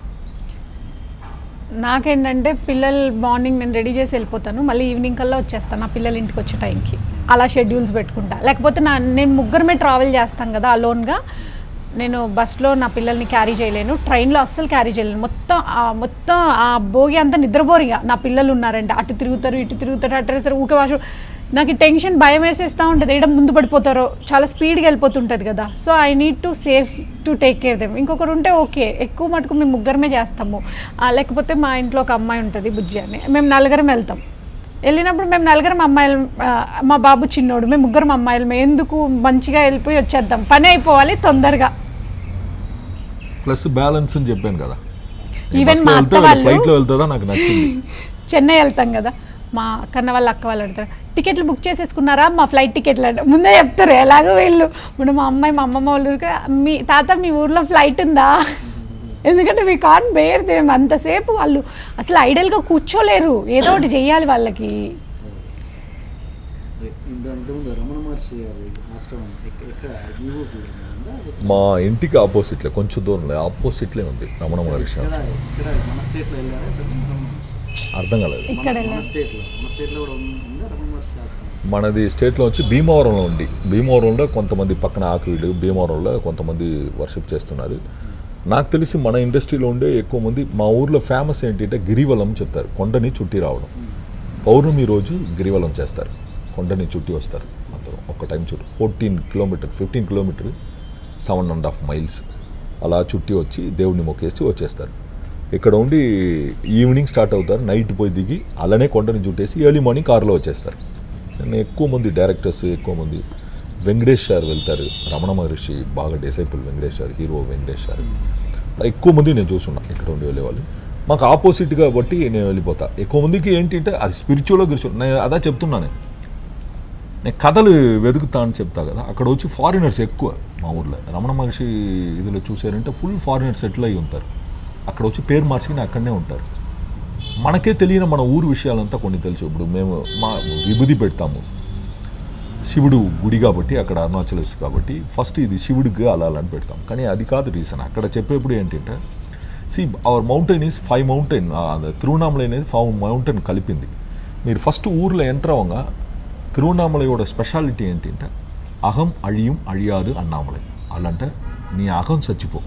నాకేంటంటే పిల్లలు మార్నింగ్ నేను రెడీ చేసి వెళ్ళిపోతాను మళ్ళీ ఈవినింగ్ కల్లా వచ్చేస్తాను నా పిల్లలు ఇంటికి వచ్చే టైంకి అలా షెడ్యూల్స్ పెట్టుకుంటా లేకపోతే నా నేను ముగ్గురమే ట్రావెల్ చేస్తాం కదా అలోన్గా నేను బస్లో నా పిల్లల్ని క్యారీ చేయలేను ట్రైన్లో అస్సలు క్యారీ చేయలేను మొత్తం ఆ మొత్తం ఆ భోగి అంతా నిద్రపోరిగా నా పిల్లలు ఉన్నారంటే అటు తిరుగుతారు ఇటు తిరుగుతారు అటు తిరుగుతారు ఊకే వాష్ నాకు ఈ టెన్షన్ భయం వేసేస్తూ ఉంటుంది ఏడ ముందు పడిపోతారో చాలా స్పీడ్గా వెళ్ళిపోతుంటుంది కదా so I need to safe to take care them ఇంకొకరు ఉంటే ఓకే ఎక్కువ మటుకు మేము ముగ్గురమే చేస్తాము ఆ, లేకపోతే మా ఇంట్లో ఒక అమ్మాయి ఉంటుంది బుజ్జి అని మేము నలుగురం వెళ్తాం వెళ్ళినప్పుడు మేము నలుగురం అమ్మాయిలు ఆ, మా బాబు చిన్నోడు మేము ముగ్గురం అమ్మాయిలు మేము ఎందుకు మంచిగా వెళ్ళిపోయి వచ్చేద్దాం పని అయిపోవాలి తొందరగా ప్లస్ బ్యాలెన్స్ అని చెప్పాను కదా Even మా అత్త వాళ్ళు- ఫ్లైట్లో వెళ్తుందా నాకు నచ్చింది చెన్నై వెళ్తాం కదా మా కన్న వాళ్ళ అక్క వాళ్ళు అడుగుతారు టికెట్లు బుక్ చేసేసుకున్నారా మా ఫ్లైట్ టికెట్లు అంటే ముందే చెప్తారు ఎలాగో వీళ్ళు ఇప్పుడు మా అమ్మాయి మా అమ్మమ్మ వాళ్ళ ఊరికి మీ తాత మీ ఊర్లో ఫ్లైట్ ఉందా ఎందుకంటే మీ కాన్ బేర్ దేమ్ అంతసేపు వాళ్ళు అసలు ఐడియల్గా కూర్చోలేరు ఏదో ఒకటి చెయ్యాలి వాళ్ళకి ఇంతకుముందు రమణ మహర్షి గారి ఆశ్రమం ఎక్క- ఎక్కడ యూఓపీ ఉందా మా ఇంటికి ఆపోజిట్లో కొంచెం దూరంలో ఆపోజిట్లే ఉంది రమణ మహర్షి ఇక్కడ ఇక్కడ మన స్టేట్లో వెళ్ళారా ఎక్కడన్నా? రమణ మహర్షి. అర్థం కాలేదు ఇక్కడ మన వెళ్ళారు స్టేట్లో మన స్టేట్లో కూడా ఉంది- ఉందా రమణ మహర్షి ఆశ్రమం మనది స్టేట్లో వచ్చి భీమవరంలో ఉంది భీమవరంలో కొంతమంది పక్కన ఆకువీడు భీమవరంలో కొంతమంది వర్షిప్ చేస్తున్నారు నాకు తెలిసి మన ఇండస్ట్రీలో ఉండే ఎక్కువ మంది మా ఊర్లో ఫేమస్ ఏంటంటే గిరివలం చెప్తారు కొండని చుట్టి రావడం పౌర్ణమి రోజు గిరివలం చేస్తారు కొండని చుట్టి వస్తారు అందరూ ఒక టైం చుట్టూ fourteen kilometre fifteen kilometre seven and half miles అలా చుట్టి వచ్చి దేవుడిని మొక్కేసి వచ్చేస్తారు ఇక్కడ ఉండి ఈవినింగ్ స్టార్ట్ అవుతారు నైట్ పోయి దిగి అలానే కొండని చుట్టేసి ఎర్లీ మార్నింగ్ కారులో వచ్చేస్తారు నేను ఎక్కువ మంది డైరెక్టర్స్ ఎక్కువ మంది వెంకటేష్ సార్ వెళ్తారు రమణ మహర్షి బాగా disciple Venkatesh sir hero Venkatesh sir అలా ఎక్కువ మంది నేను చూసున్నా ఇక్కడ ఉండి వెళ్ళేవాళ్ళు మాకు ఆపోజిట్గా బట్టి నేను వెళ్ళిపోతా ఎక్కువ మందికి ఏంటంటే అది స్పిరిచువల్గా గురించి నేను అదా చెప్తున్నాను నేను కథలు వెతుకుతా అని చెప్తా కదా అక్కడ వచ్చి ఫారినర్స్ ఎక్కువ మా ఊర్లో రమణ మహర్షి ఇదిలో చూసారంటే ఫుల్ ఫారినర్స్ సెటిల్ అయి ఉంటారు అక్కడ వచ్చి పేరు మార్చుకుని అక్కడనే ఉంటారు మనకే తెలియని మన ఊరు విషయాలంతా కొన్ని తెలుసు ఇప్పుడు మేము మా విభూది పెడతాము శివుడు గుడి కాబట్టి అక్కడ అరుణాచలస్ కాబట్టి ఫస్ట్ ఇది శివుడికి అలాలని పెడతాం కానీ అది కాదు రీజన్ అక్కడ చెప్పేప్పుడు ఏంటంటే see our mountain is five mountain Tiruvannamalai అనేది ఫైవ్ మౌంటైన్ కలిపింది మీరు ఫస్ట్ ఊర్లో ఎంటర్ అవ్వగా తిరువణామలయోட స్పెషాలిటీ ఏంటంటే అహం అழியும் అழியாது అన్నామలై అలాంటే నీ అహం చచ్చిపో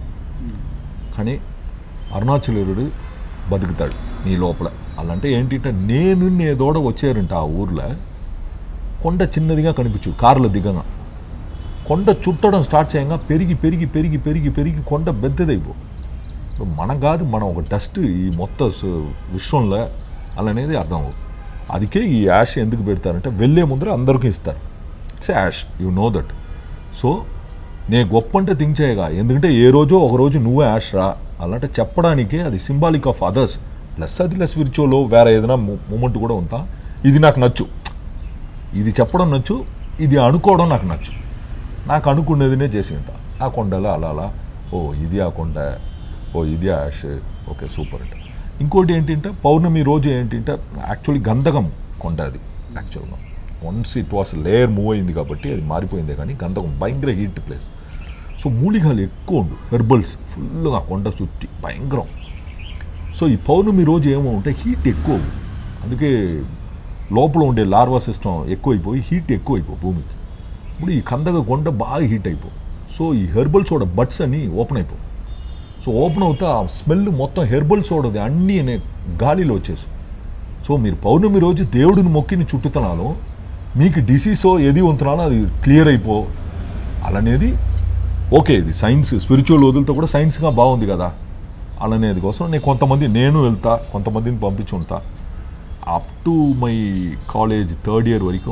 కానీ అరుణాచలుడు బతుకుతాడు నీ లోపల అలాంటే ఏంటంటే నేను నేదోడ వచ్చారంట ఆ ఊర్లో కొండ చిన్నదిగా కనిపించు కారులో దిగగా కొండ చుట్టడం స్టార్ట్ చేయంగా పెరిగి పెరిగి పెరిగి పెరిగి పెరిగి కొండ పెద్దదైపో ఇప్పుడు మనం కాదు మనం ఒక డస్ట్ ఈ మొత్తం స- విశ్వంలో అలానేది అర్థం అవ్వదు అందుకే ఈ యాష్ ఎందుకు పెడతారంటే వెళ్ళే ముందర అందరికీ ఇస్తారు it's ash you know that so నేను గొప్ప అంటే థింక్ చేయగా ఎందుకంటే ఏ రోజో ఒక రోజు నువ్వే యాష్ రా అలాంటి చెప్పడానికే అది సింబాలిక్ ఆఫ్ అదర్స్ ప్లస్ అది లెస్ స్పిరిచువల్ వేరే ఏదైనా మూమెంట్ కూడా ఉందా ఇది నాకు నచ్చు ఇది చెప్పడం నచ్చు ఇది అనుకోవడం నాకు నచ్చు నాకు అనుకునేదినే చేసింత ఆ కొండలో అలా అలా ఓ ఇది ఆ కొండ ఓ ఇది ఆ యాష్ ఓకే సూపర్ అంట ఇంకోటి ఏంటంటే పౌర్ణమి రోజు ఏంటంటే యాక్చువల్లీ గంధకం కొండ అది యాక్చువల్గా once it was layer move అయింది కాబట్టి అది మారిపోయిందే కానీ గంధకం భయంకర హీట్ ప్లేస్ సో మూలికలు ఎక్కువ ఉండు హెర్బల్స్ ఫుల్గా కొండ చుట్టి భయంకరం సో ఈ పౌర్ణమి రోజు ఏమో ఉంటే హీట్ ఎక్కువ అందుకే లోపల ఉండే లార్వా సిస్టమ్ ఎక్కువైపోయి హీట్ ఎక్కువైపో భూమికి ఇప్పుడు ఈ కందగ కొండ బాగా హీట్ అయిపో సో ఈ హెర్బల్ సోడా బట్స్ అని ఓపెన్ అయిపో సో ఓపెన్ అవుతా ఆ స్మెల్ మొత్తం హెర్బల్ సోడది అన్నీ అనే గాలిలో వచ్చేసి సో మీరు పౌర్ణమి రోజు దేవుడిని మొక్కిని చుట్టుతున్నాలో మీకు డిసీసో ఏది ఉంటున్నాలో అది క్లియర్ అయిపో అలానేది ఓకే ఇది సైన్స్ స్పిరిచువల్ వదులతో కూడా సైన్స్గా బాగుంది కదా అలానేది కోసం నేను కొంతమంది నేను వెళ్తా కొంతమందిని పంపించి ఉంటా up to my college third year వరకు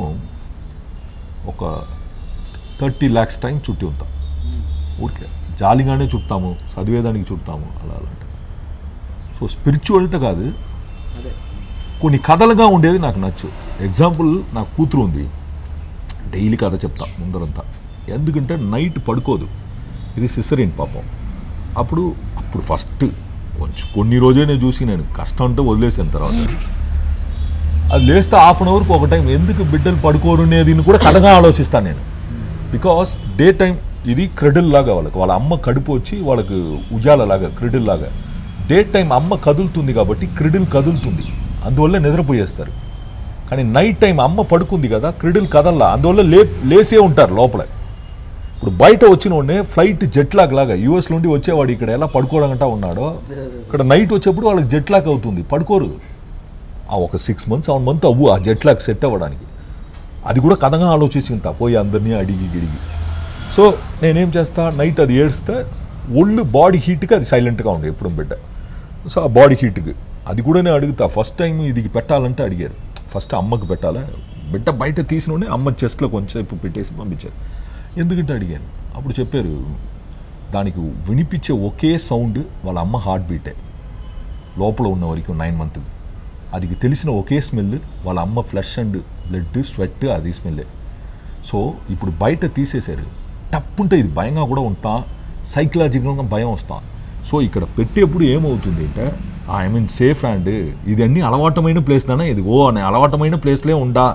ఒక థర్టీ ల్యాక్స్ టైం చుట్టి ఉంటాం ఊరికే జాలిగానే చుట్టాము చదివేదానికి చుట్టాము అలా అలాంటి సో స్పిరిచువల్ట కాదు అదే కొన్ని కథలుగా ఉండేది నాకు నచ్చు ఎగ్జాంపుల్ నా కూతురు ఉంది డైలీ కథ చెప్తా ముందరంతా ఎందుకంటే నైట్ పడుకోదు ఇది సిసరిన్ పాపం అప్పుడు అప్పుడు ఫస్ట్ కొంచెం కొన్ని రోజే నేను చూసి నేను కష్టం అంటే వదిలేసిన తర్వాత అది లేస్తే హాఫ్ అన్ అవర్కి ఒక టైం ఎందుకు బిడ్డలు పడుకోరు అనేది కూడా కథగా ఆలోచిస్తాను నేను బికాస్ డే టైం ఇది క్రెడిల్ లాగా వాళ్ళకి వాళ్ళ అమ్మ కడుపు వచ్చి వాళ్ళకి ఉజాల లాగా క్రెడిల్ లాగా డే టైం అమ్మ కదులుతుంది కాబట్టి క్రిడిల్ కదులుతుంది అందువల్ల నిద్రపోయేస్తారు కానీ నైట్ టైం అమ్మ పడుకుంది కదా క్రిడిల్ కదల్లా అందువల్ల లే లేసే ఉంటారు లోపల ఇప్పుడు బయట వచ్చిన వాడినే ఫ్లైట్ జెట్ లాగ్ లాగా యూఎస్ నుండి వచ్చేవాడు ఇక్కడ ఎలా పడుకోవడంట ఉన్నాడో ఇక్కడ నైట్ వచ్చేప్పుడు వాళ్ళకి జెట్ లాగ్ అవుతుంది పడుకోరు ఆ ఒక సిక్స్ మంత్స్ సెవెన్ మంత్ అవ్వు ఆ జెట్ లాగ్ సెట్ అవ్వడానికి అది కూడా కథగా ఆలోచించుకుంటా పోయి అందరినీ అడిగి గిడిగి సో నేనేం చేస్తా నైట్ అది ఏడిస్తే ఒళ్ళు బాడీ హీట్కి అది సైలెంట్గా ఉండే ఎప్పుడు బిడ్డ సో ఆ బాడీ హీట్కి అది కూడా నేను అడుగుతా ఫస్ట్ టైం ఇది పెట్టాలంటే అడిగారు ఫస్ట్ అమ్మకి పెట్టాలా బిడ్డ బయట తీసినోడే అమ్మ చెస్ట్లో కొంచెంసేపు పెట్టేసి పంపించారు ఎందుకంటే అడిగాను అప్పుడు చెప్పారు దానికి వినిపించే ఒకే సౌండ్ వాళ్ళ అమ్మ హార్ట్ బీటే లోపల ఉన్న వరకు నైన్ మంత్ అది తెలిసిన ఒకే స్మెల్ వాళ్ళ అమ్మ ఫ్లష్ అండ్ బ్లడ్ స్వెట్ అది స్మెల్లే సో ఇప్పుడు బయట తీసేశారు టప్పుంటే ఇది భయంగా కూడా ఉంటా సైకలాజికల్గా భయం వస్తా సో ఇక్కడ పెట్టేప్పుడు ఏమవుతుంది అంటే ఐ మీన్ సేఫ్ అండ్ ఇది అన్ని అలవాటమైన ప్లేస్ దానా ఇది ఓ అనే అలవాటమైన ప్లేస్లే ఉండా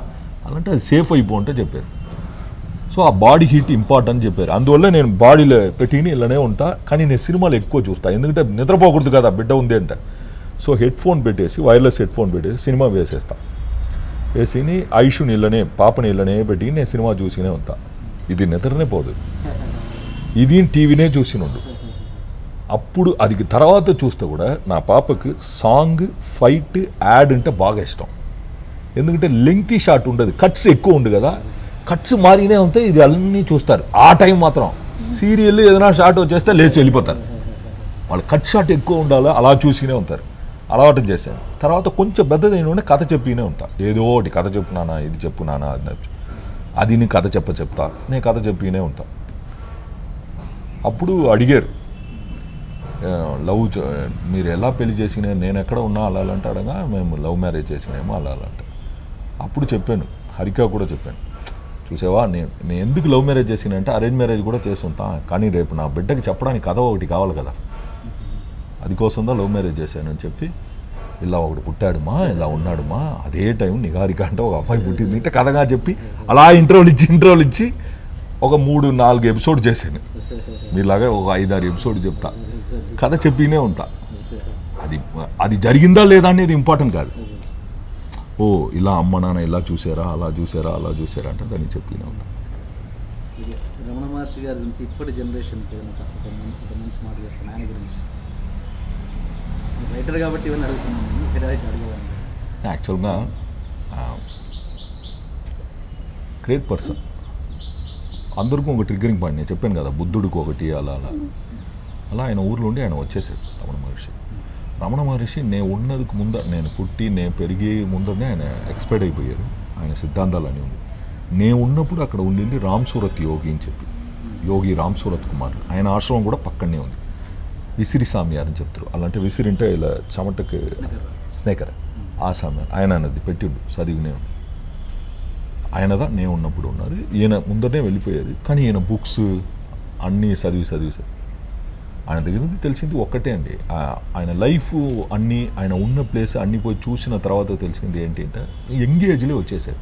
అలాంటే అది సేఫ్ అయిపోంటే చెప్పారు సో ఆ బాడీ హీట్ ఇంపార్టెంట్ చెప్పారు అందువల్ల నేను బాడీలో పెట్టిని ఇలానే ఉంటా కానీ నేను సినిమాలు ఎక్కువ చూస్తా ఎందుకంటే నిద్రపోకూడదు కదా బిడ్డ ఉంది అంటే సో హెడ్ ఫోన్ పెట్టేసి వైర్లెస్ హెడ్ ఫోన్ పెట్టేసి సినిమా వేసేస్తా వేసిని ఐషుని ఇళ్ళనే పాపని ఇళ్ళనే పెట్టి నేను సినిమా చూసినే ఉంటా ఇది నిద్రనే పోదు ఇది టీవీనే చూసినుండు అప్పుడు అది తర్వాత చూస్తే కూడా నా పాపకు సాంగ్ ఫైట్ యాడ్ అంటే బాగా ఇష్టం ఎందుకంటే లెంగ్తీ షాట్ ఉండదు కట్స్ ఎక్కువ ఉంది కదా కట్స్ మారినే ఉంటే ఇది అన్నీ చూస్తారు ఆ టైం మాత్రం సీరియల్ ఏదైనా షాట్ వచ్చేస్తే లేచి వెళ్ళిపోతారు వాళ్ళు కట్ షాట్ ఎక్కువ ఉండాలి అలా చూసినే ఉంటారు అలవాటు చేశాను తర్వాత కొంచెం పెద్దది ఉంటే కథ చెప్పినే ఉంటా ఏదో ఒకటి కథ చెప్పునానా ఇది చెప్పునానా అది చెప్పు. అది నీ కథ చెప్ప చెప్తా నేను కథ చెప్పినే ఉంటా అప్పుడు అడిగారు ఆ, లవ్ చ- మీరు ఎలా పెళ్లి చేసిన నేను ఎక్కడ ఉన్నా అలా అలా అంటే అడగా మేము లవ్ మ్యారేజ్ చేసినేమో అలా అలా అంటే అప్పుడు చెప్పాను హరిక కూడా చెప్పాను చూసావా నేను నేను ఎందుకు లవ్ మ్యారేజ్ చేసినంటే అరేంజ్ మ్యారేజ్ కూడా చేస్తుంటా కానీ రేపు నా బిడ్డకి చెప్పడానికి కథ ఒకటి కావాలి కదా అది కోసందా లవ్ మ్యారేజ్ చేశానని చెప్పి ఇలా ఒకడు పుట్టాడు మా ఇలా ఉన్నాడు మా అదే టైం నిగారిక అంటే ఒక అబ్బాయి పుట్టింది అంటే కథగా చెప్పి అలా ఇంటర్వ్యూలు ఇచ్చి ఇంటర్వ్యూలు ఇచ్చి ఒక మూడు నాలుగు ఎపిసోడ్ చేశాను మీలాగా ఒక ఐదారు ఎపిసోడ్ చెప్తా కథ చెప్పినే ఉంటా అది అది జరిగిందా లేదా అనేది ఇంపార్టెంట్ కాదు ఓ ఇలా అమ్మ నాన్న ఇలా చూసారా అలా చూసారా అలా చూసారా అంటే దాన్ని చెప్పినే ఉంటా ఇది రమణ మహర్షి గారి గురించి ఇప్పటి జనరేషన్కి ఏమైనా ఒక ఒక మం- ఒక మంచి మాట చెప్పండి ఆయన గురించి రైటర్ కాబట్టి ఇవన్నీ అడుగుతున్నాను వేరే అయితే అడగవాలి యాక్చువల్గా గ్రేట్ పర్సన్ అందరికీ ఒక ట్రిగ్గరింగ్ పాయింట్ నేను చెప్పాను కదా బుద్ధుడికి ఒకటి అలా అలా అలా ఆయన ఊర్లో ఉండి ఆయన వచ్చేసారు రమణ మహర్షి రమణ మహర్షి నేను ఉన్నదికి ముందర నేను పుట్టి నేను పెరిగి ముందరనే ఆయన ఎక్స్పైర్డ్ అయిపోయారు ఆయన సిద్ధాంతాలు అని ఉంది నేను ఉన్నప్పుడు అక్కడ ఉండింది రామ్ సూరత్ యోగి అని చెప్పి యోగి రామ్ సూరత్ కుమార్ ఆయన ఆశ్రమం కూడా పక్కనే ఉంది విసిరి సామ్యార్ అని చెప్తారు అలాంటి విసిరి అంటే ఇలా చెమటకి స్నేకర్ ఆ సామ్యార్ ఆయన అన్నది పెట్టిండు చదివినే ఉంది. ఆయనదా నేను ఉన్నప్పుడు ఉన్నారు ఈయన ముందరనే వెళ్ళిపోయారు కానీ ఈయన బుక్స్ అన్నీ చదివి చదివి చదివి ఆయన దగ్గర నుంచి తెలిసింది ఒక్కటే అండి ఆ- ఆయన లైఫ్ అన్నీ ఆయన ఉన్న ప్లేస్ అన్నీ పోయి చూసిన తర్వాత తెలిసింది ఏంటి అంటే యంగ్ ఏజ్లో వచ్చేసారు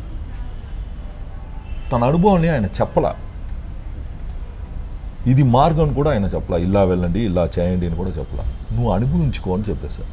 తన అనుభవాన్ని ఆయన చెప్పలా ఇది మార్గం కూడా ఆయన చెప్పలా ఇలా వెళ్ళండి ఇలా చేయండి అని కూడా చెప్పలా నువ్వు అనుభవించుకో అని చెప్పేశారు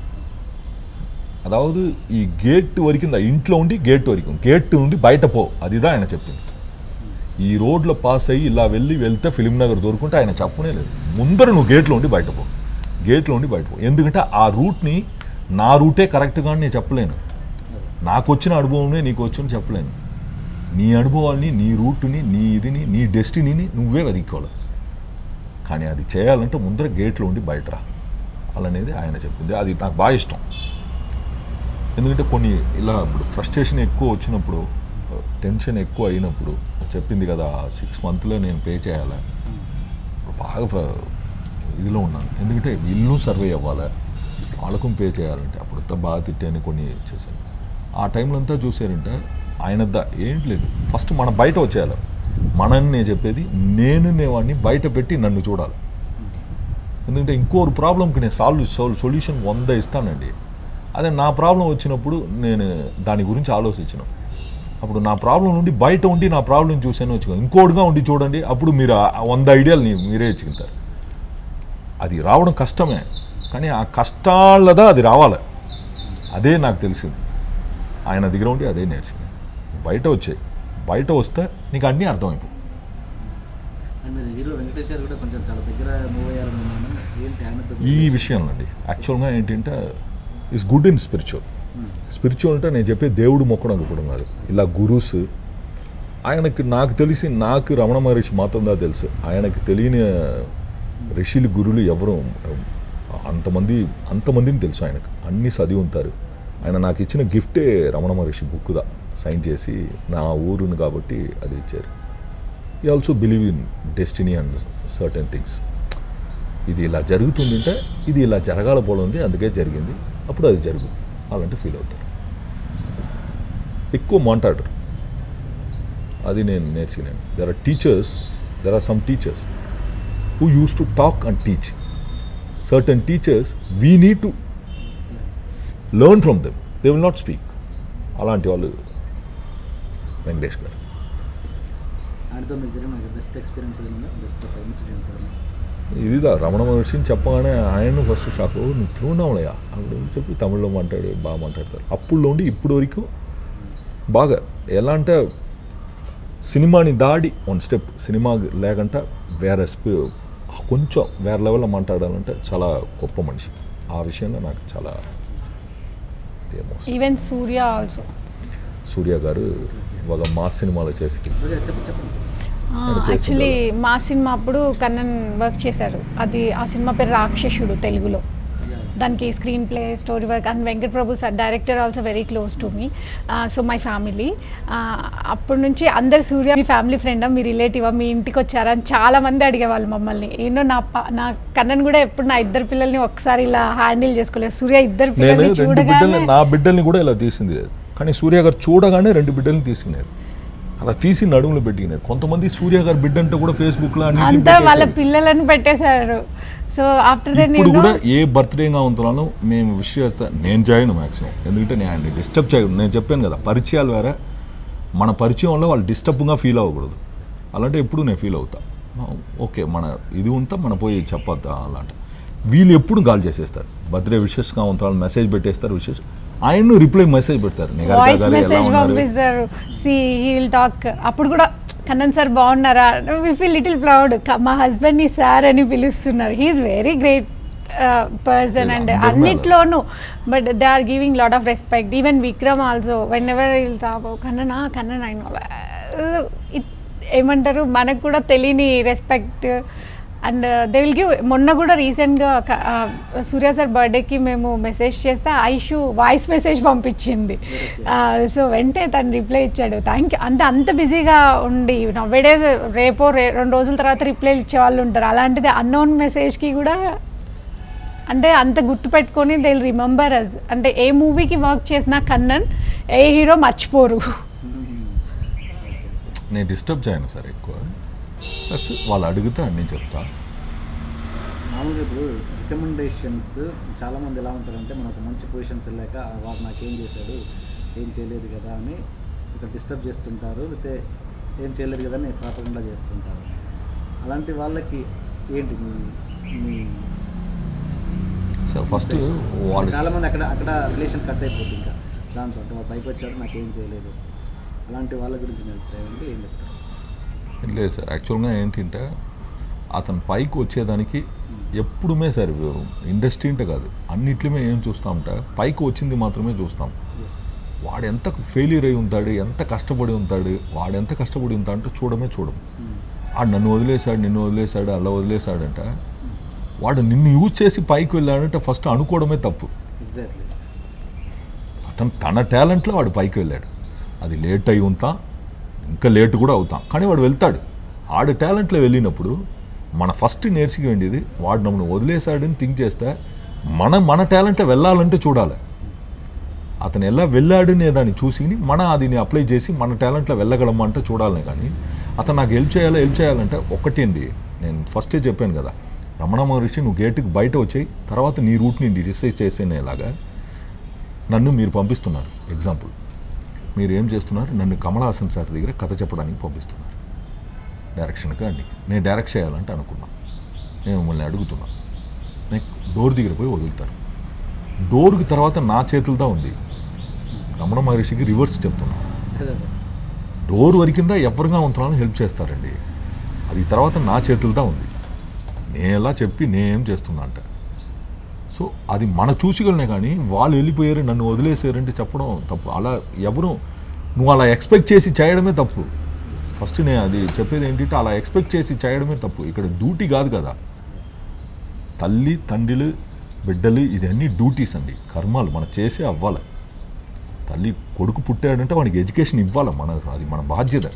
అదావదు ఈ గేట్ వరకు ఇంట్లో ఉండి గేట్ వరకు గేట్ నుండి బయట పో అదిదా ఆయన చెప్పింది ఈ రోడ్లో పాస్ అయ్యి ఇలా వెళ్ళి వెళ్తే ఫిలిం నగర్ దొరుకుంటే ఆయన చెప్పనే లేదు ముందర నువ్వు గేట్లో ఉండి బయట పో గేట్లో ఉండి బయట పో ఎందుకంటే ఆ రూట్ని నా రూటే కరెక్ట్గా అని నేను చెప్పలేను నాకు వచ్చిన అనుభవమే నీకు వచ్చిన చెప్పలేను నీ అనుభవాల్ని నీ రూట్ని నీ ఇదిని నీ డెస్టినీని నువ్వే వెతుక్కోవాలి కానీ అది చేయాలంటే ముందర గేట్లో ఉండి బయట రా అలానేది ఆయన చెప్పింది అది నాకు బాగా ఇష్టం ఎందుకంటే కొన్ని ఇలా ఇప్పుడు ఫ్రస్ట్రేషన్ ఎక్కువ వచ్చినప్పుడు టెన్షన్ ఎక్కువ అయినప్పుడు చెప్పింది కదా సిక్స్ మంత్లో నేను పే చేయాలి ఇప్పుడు బాగా ఫ్ర- ఇదిలో ఉన్నాను ఎందుకంటే ఇల్లు సర్వే అవ్వాలి వాళ్ళకు పే చేయాలంటే అప్పుడు అంతా బాగా తిట్టాను కొన్ని చేశాను ఆ టైంలో అంతా చూసారంటే ఆయన ద- ఏంటి లేదు ఫస్ట్ మనం బయట వచ్చేయాలి మనని నేను చెప్పేది నేను వాడిని బయట పెట్టి నన్ను చూడాలి ఎందుకంటే ఇంకో ప్రాబ్లంకి నేను సాల్వ్ సాల్వ్ సొల్యూషన్ వంద ఇస్తానండి అదే నా ప్రాబ్లం వచ్చినప్పుడు నేను దాని గురించి ఆలోచించిన అప్పుడు నా ప్రాబ్లం నుండి బయట ఉండి నా ప్రాబ్లం చూసాను వచ్చుకో ఇంకోటిగా ఉండి చూడండి అప్పుడు మీరు ఆ వంద ఐడియాలు మీరే ఇచ్చుకుంటారు అది రావడం కష్టమే కానీ ఆ కష్టాలదా అది రావాలి అదే నాకు తెలిసింది ఆయన దగ్గర ఉండి అదే నేర్చింది బయట వచ్చాయి బయట వస్తే నీకు అన్నీ అర్థమైపోయి అండ్ మీరు హీరో వెంకటేష్ గారు కూడా కొంచెం చాలా దగ్గర మూవ్ అయ్యారని విన్నాను ఏంటి ఆయనతో ఈ విషయంలో అండి యాక్చువల్గా ఏంటంటే is good in spiritual spiritual అంటే నేను చెప్పే దేవుడు మొక్కడం అనుకోవడం కాదు ఇలా గురుస్ ఆయనకి నాకు తెలిసి నాకు రమణ మహర్షి మాత్రందా తెలుసు ఆయనకి తెలియని ఋషులు గురులు ఎవరు అంతమంది అంతమందిని తెలుసు ఆయనకు అన్ని చదివి ఉంటారు ఆయన నాకు ఇచ్చిన గిఫ్టే రమణ మహర్షి బుక్దా సైన్ చేసి నా ఊరును కాబట్టి అది ఇచ్చారు ఈ also believe in destiny and certain things ఇది ఇలా జరుగుతుందంటే ఇది ఇలా జరగాల పోతుంది అందుకే జరిగింది అప్పుడు అది జరుగు అలాంటి ఫీల్ అవుతారు ఎక్కువ మాట్లాడరు అది నేను నేర్చుకున్నాను there are teachers there are some teachers who use to talk and teach certain teachers we need to learn from them they will not speak అలాంటి వాళ్ళు వెంకటేష్ గారు ఆయనతో మీకు జరిగిన బెస్ట్ ఎక్స్పీరియన్స్ ఏదైనా బెస్ట్ ఇన్సిడెంట్ ఇదిదా రమణ మహర్షిని చెప్పగానే ఆయన ఫస్ట్ షాక్ "ఓ, నువ్వు తిరువన్నామలయ్యా అప్పుడు చెప్పి తమిళ్లో మాట్లాడు బాగా మాట్లాడతారు అప్పుడు ఉండి ఇప్పుడు వరకు బాగా ఎలా అంటే సినిమాని దాడి వన్ స్టెప్ సినిమా లేకంటే వేరే స్పీ కొంచెం వేరే లెవెల్లో మాట్లాడాలంటే చాలా గొప్ప మనిషి ఆ విషయంలో నాకు చాలా emotion even Surya also Surya garu ఒక మా సినిమాలో చేస్తే ఓకే చెప్పండి చెప్పండి యాక్చువల్లీ మా సినిమా అప్పుడు కన్నన్ వర్క్ చేశారు అది ఆ సినిమా పేరు రాక్షసుడు తెలుగులో దానికి screenplay story work and Venkat Prabhu sir director also very close to me so my family అప్పటి నుంచి అందరు సూర్య మీ ఫ్యామిలీ ఫ్రెండా మీ రిలేటివా మీ ఇంటికి వచ్చారా అని చాలా మంది అడిగేవాళ్ళు మమ్మల్ని ఏమో నా పా- నా కన్నన్ కూడా ఎప్పుడు నా ఇద్దరు పిల్లల్ని ఒకసారి ఇలా హ్యాండిల్ చేసుకోలేదు సూర్య ఇద్దరు నేను పిల్లల్ని రెండు చూడగానే బిడ్డల్ని నా బిడ్డల్ని కూడా ఇలా తీసింది లేదు కానీ సూర్య గారు చూడగానే రెండు బిడ్డల్ని తీసుకున్నారు అలా తీసి నడుములు పెట్టినారు కొంతమంది సూర్య గారు బిడ్డ అంటే కూడా ఫేస్బుక్ లో అన్నిటిలో అంతా వాళ్ళ పెట్టేశారు. పిల్లలను పెట్టేశారు సో ఆఫ్టర్ దెన్ ఇప్పుడు కూడా ఏ బర్త్డేగా ఉంటున్నాను మేము విష్ చేస్తా నేను చేయను మ్యాక్సిమం ఎందుకంటే నేను ఆయన డిస్టర్బ్ చేయను నేను చెప్పాను కదా పరిచయాలు వేరే మన పరిచయంలో వాళ్ళు డిస్టర్బ్గా ఫీల్ అవ్వకూడదు అలాంటి ఎప్పుడు నేను ఫీల్ అవుతా ఓకే మన ఇది ఉంతా మన పోయి చెప్పొద్దా అలాంటి వీళ్ళు ఎప్పుడు గాల్ చేసేస్తారు బర్త్డే విషెస్గా ఉంటారు మెసేజ్ పెట్టేస్తారు విషెస్ ఆయన రిప్లై మెసేజ్ పెడతారు నిగారికా వాయిస్ గారు ఎలా మెసేజ్ ఉన్నారు పంపిస్తారు సి హీ విల్ టాక్ అప్పుడు కూడా కన్నన్ సార్ బాగున్నారా వి ఫీల్ లిటిల్ ప్రౌడ్ మా హస్బెండ్ ని సార్ అని పిలుస్తున్నారు he's very great person and అందరి మీద. అన్నిట్లోనూ but they are giving lot of respect even Vikram also whenever will talk కన్ననా కన్నన్ అయిన ఏమంటారు మనకు కూడా తెలియని respect and they will give మొన్న కూడా రీసెంట్గా సూర్య సార్ బర్త్డేకి మేము మెసేజ్ చేస్తే ఐషు వాయిస్ మెసేజ్ పంపించింది సో వెంటనే తను రిప్లై ఇచ్చాడు థ్యాంక్ యూ అంటే అంత బిజీగా ఉండి నవ్వేడే రేపో రే రెండు రోజుల తర్వాత రిప్లై ఇచ్చే వాళ్ళు ఉంటారు అలాంటిది అన్నోన్ మెసేజ్కి కూడా అంటే అంత గుర్తుపెట్టుకొని దే రిమెంబర్ అస్ అంటే ఏ మూవీకి వర్క్ చేసినా కన్నన్ ఏ హీరో మర్చిపోరు నేను డిస్టర్బ్ చేయను సార్ ఎక్కువ ప్లస్ వాళ్ళు అడిగితే నేను చెప్తా మామూలుగా ఇప్పుడు రికమెండేషన్స్ చాలామంది ఎలా ఉంటారంటే మనం ఒక మంచి పొజిషన్స్ వెళ్ళాక "ఆ, వాడు నాకేం చేశాడు ఏం చేయలేదు కదా అని ఇక్కడ డిస్టర్బ్ చేస్తుంటారు లేకపోతే ఏం చేయలేదు కదా అని ప్రాపకుండా చేస్తుంటారు అలాంటి వాళ్ళకి ఏంటి మీ మీ సార్ ఫస్ట్ వాళ్ళు చాలామంది అక్కడ అక్కడ రిలేషన్ కట్ అయిపోతుంది ఇంకా దాంతో అంటే మా పైకి వచ్చాడు నాకేం చేయలేదు అలాంటి వాళ్ళ గురించి నేను అభిప్రాయం అంటే ఏం చెప్తారు లేదు సార్ యాక్చువల్గా ఏంటంటే అతను పైకి వచ్చేదానికి ఎప్పుడుమే సార్ ఇండస్ట్రీ అంటే కాదు అన్నిట్లమే ఏం చూస్తామంటే పైకి వచ్చింది మాత్రమే చూస్తాం ఎస్ వాడు ఎంత ఫెయిల్యూర్ అయి ఉంటాడు ఎంత కష్టపడి ఉంటాడు వాడు ఎంత కష్టపడి ఉంటాడు అంటే చూడమే చూడము వాడు నన్ను వదిలేశాడు నిన్ను వదిలేశాడు అలా వదిలేశాడంట వాడు నిన్ను యూజ్ చేసి పైకి వెళ్ళాడంటే ఫస్ట్ అనుకోవడమే తప్పు ఎగ్జాక్ట్లీ అతను తన టాలెంట్లో వాడు పైకి వెళ్ళాడు అది లేట్ అయి ఉంటాం ఇంకా లేట్ కూడా అవుతాం కానీ వాడు వెళ్తాడు ఆడు టాలెంట్లో వెళ్ళినప్పుడు మన ఫస్ట్ నేర్చుకునేది వాడు నన్ను వదిలేశాడని థింక్ చేస్తే మన మన టాలెంట్లో వెళ్ళాలంటే చూడాలి అతను ఎలా వెళ్ళాడనే దాన్ని చూసి మన అదిని అప్లై చేసి మన టాలెంట్లో వెళ్ళగలమంటే చూడాలనే కానీ అతను నాకు హెల్ప్ చేయాలి హెల్ప్ చేయాలంటే ఒకటేంటి నేను ఫస్టే చెప్పాను కదా రమణ మహర్షి నువ్వు గేటుకి బయట వచ్చాయి తర్వాత నీ రూట్ని డిసైడ్ చేసేలాగా నన్ను మీరు పంపిస్తున్నారు ఎగ్జాంపుల్ మీరు ఏం చేస్తున్నారు నన్ను కమల్ హాసన్ సార్ దగ్గర కథ చెప్పడానికి పంపిస్తున్నారు డైరెక్షన్గా అండి నేను డైరెక్ట్ చేయాలంటే అనుకున్నా నేను మిమ్మల్ని అడుగుతున్నా నేను డోర్ దగ్గర పోయి వదులుతారు డోర్కి తర్వాత నా చేతులతో ఉంది రమణ మహర్షికి రివర్స్ చెప్తున్నా డోర్ వరకింద ఎవరిగా ఉంటున్నాను హెల్ప్ చేస్తారండి అది తర్వాత నా చేతులతో ఉంది నేను ఎలా చెప్పి నేనేం చేస్తున్నా అంట సో అది మన చూసిగలనే కానీ వాళ్ళు వెళ్ళిపోయారు నన్ను వదిలేసారంటే చెప్పడం తప్పు అలా ఎవరు నువ్వు అలా ఎక్స్పెక్ట్ చేసి చేయడమే తప్పు ఫస్ట్ నేను అది చెప్పేది ఏంటంటే అలా ఎక్స్పెక్ట్ చేసి చేయడమే తప్పు ఇక్కడ డ్యూటీ కాదు కదా తల్లి తండ్రులు బిడ్డలు ఇదన్నీ డ్యూటీస్ అండి కర్మాలు మనం చేసే అవ్వాలి తల్లి కొడుకు పుట్టాడంటే వాడికి ఎడ్యుకేషన్ ఇవ్వాలి మన అది మన బాధ్యత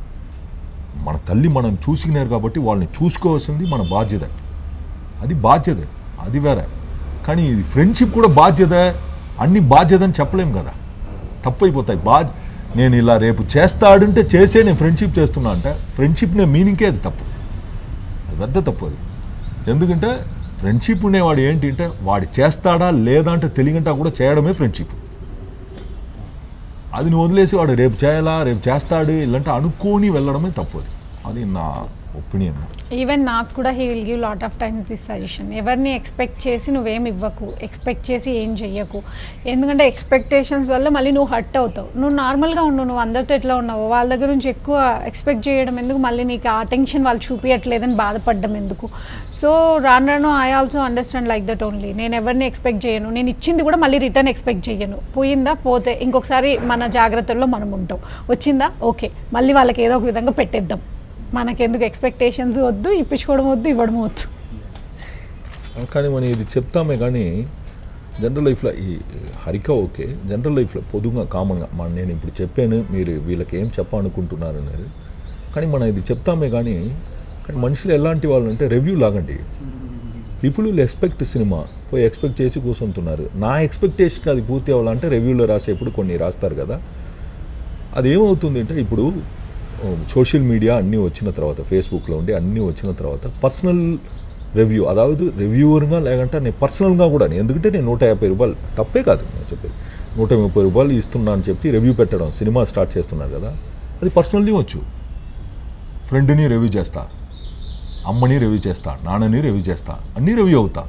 మన తల్లి మనం చూసినారు కాబట్టి వాళ్ళని చూసుకోవాల్సింది మన బాధ్యత అది బాధ్యత అది వేరే కానీ ఇది ఫ్రెండ్షిప్ కూడా బాధ్యత అన్ని బాధ్యత అని చెప్పలేం కదా తప్పు అయిపోతాయి బా నేను ఇలా రేపు చేస్తాడంటే చేసే నేను ఫ్రెండ్షిప్ చేస్తున్నా అంటే ఫ్రెండ్షిప్ నే మీనింగ్కే అది తప్పు అది పెద్ద తప్పు అది ఎందుకంటే ఫ్రెండ్షిప్ ఉండేవాడు ఏంటి అంటే వాడు చేస్తాడా లేదా అంటే తెలియగంటా కూడా చేయడమే ఫ్రెండ్షిప్ అది నువ్వు వదిలేసి వాడు రేపు చేయాలా రేపు చేస్తాడు ఇలాంటి అనుకోని వెళ్ళడమే తప్పదు అది నా ఒపీనియన్ ఈవెన్ నాకు కూడా he will give lot of times this suggestion ఎవరిని ఎక్స్పెక్ట్ చేసి నువ్వేం ఇవ్వకు ఎక్స్పెక్ట్ చేసి ఏం చెయ్యకు ఎందుకంటే ఎక్స్పెక్టేషన్స్ వల్ల మళ్ళీ నువ్వు హర్ట్ అవుతావు నువ్వు నార్మల్గా ఉండు నువ్వు అందరితో ఎట్లా ఉన్నావు వాళ్ళ దగ్గర నుంచి ఎక్కువ ఎక్స్పెక్ట్ చేయడం ఎందుకు మళ్ళీ నీకు ఆ టెన్షన్ వాళ్ళు చూపించట్లేదని బాధపడడం ఎందుకు సో రాను రాను I also understand like that only నేను ఎవరిని ఎక్స్పెక్ట్ చేయను నేను ఇచ్చింది కూడా మళ్ళీ రిటర్న్ ఎక్స్పెక్ట్ చేయను పోయిందా పోతే ఇంకొకసారి మన జాగ్రత్తల్లో మనం ఉంటాం వచ్చిందా ఓకే మళ్ళీ వాళ్ళకి ఏదో ఒక విధంగా పెట్టేద్దాం మనకెందుకు ఎక్స్పెక్టేషన్స్ వద్దు ఇప్పించుకోవడం వద్దు ఇవ్వడం వద్దు కానీ మనం ఇది చెప్తామే కానీ జనరల్ లైఫ్లో ఈ హరిక ఓకే జనరల్ లైఫ్లో పొదుగా కామన్గా మన నేను ఇప్పుడు చెప్పాను మీరు వీళ్ళకి ఏం చెప్పాలనుకుంటున్నారు అనేది కానీ మనం ఇది చెప్తామే కానీ కానీ మనుషులు ఎలాంటి వాళ్ళు అంటే రివ్యూ లాగండి పీపుల్ విల్ ఎక్స్పెక్ట్ సినిమా పోయి ఎక్స్పెక్ట్ చేసి కూర్చుంటున్నారు నా ఎక్స్పెక్టేషన్కి అది పూర్తి అవ్వాలంటే రివ్యూలో రాసేప్పుడు కొన్ని రాస్తారు కదా అది ఏమవుతుంది అంటే ఇప్పుడు సోషల్ మీడియా అన్నీ వచ్చిన తర్వాత ఫేస్బుక్లో ఉండి అన్నీ వచ్చిన తర్వాత పర్సనల్ రివ్యూ అதாவது రివ్యూవర్గా లేకంటే నేను పర్సనల్గా కూడా నేను ఎందుకంటే నేను నూట యాభై రూపాయలు తప్పే కాదు నేను చెప్పేది నూట ముప్పై రూపాయలు ఇస్తున్నా అని చెప్పి రివ్యూ పెట్టడం సినిమా స్టార్ట్ చేస్తున్నారు కదా అది పర్సనల్లీ వచ్చు ఫ్రెండ్ని రివ్యూ చేస్తా అమ్మని రివ్యూ చేస్తా నాన్నని రివ్యూ చేస్తా అన్నీ రివ్యూ అవుతా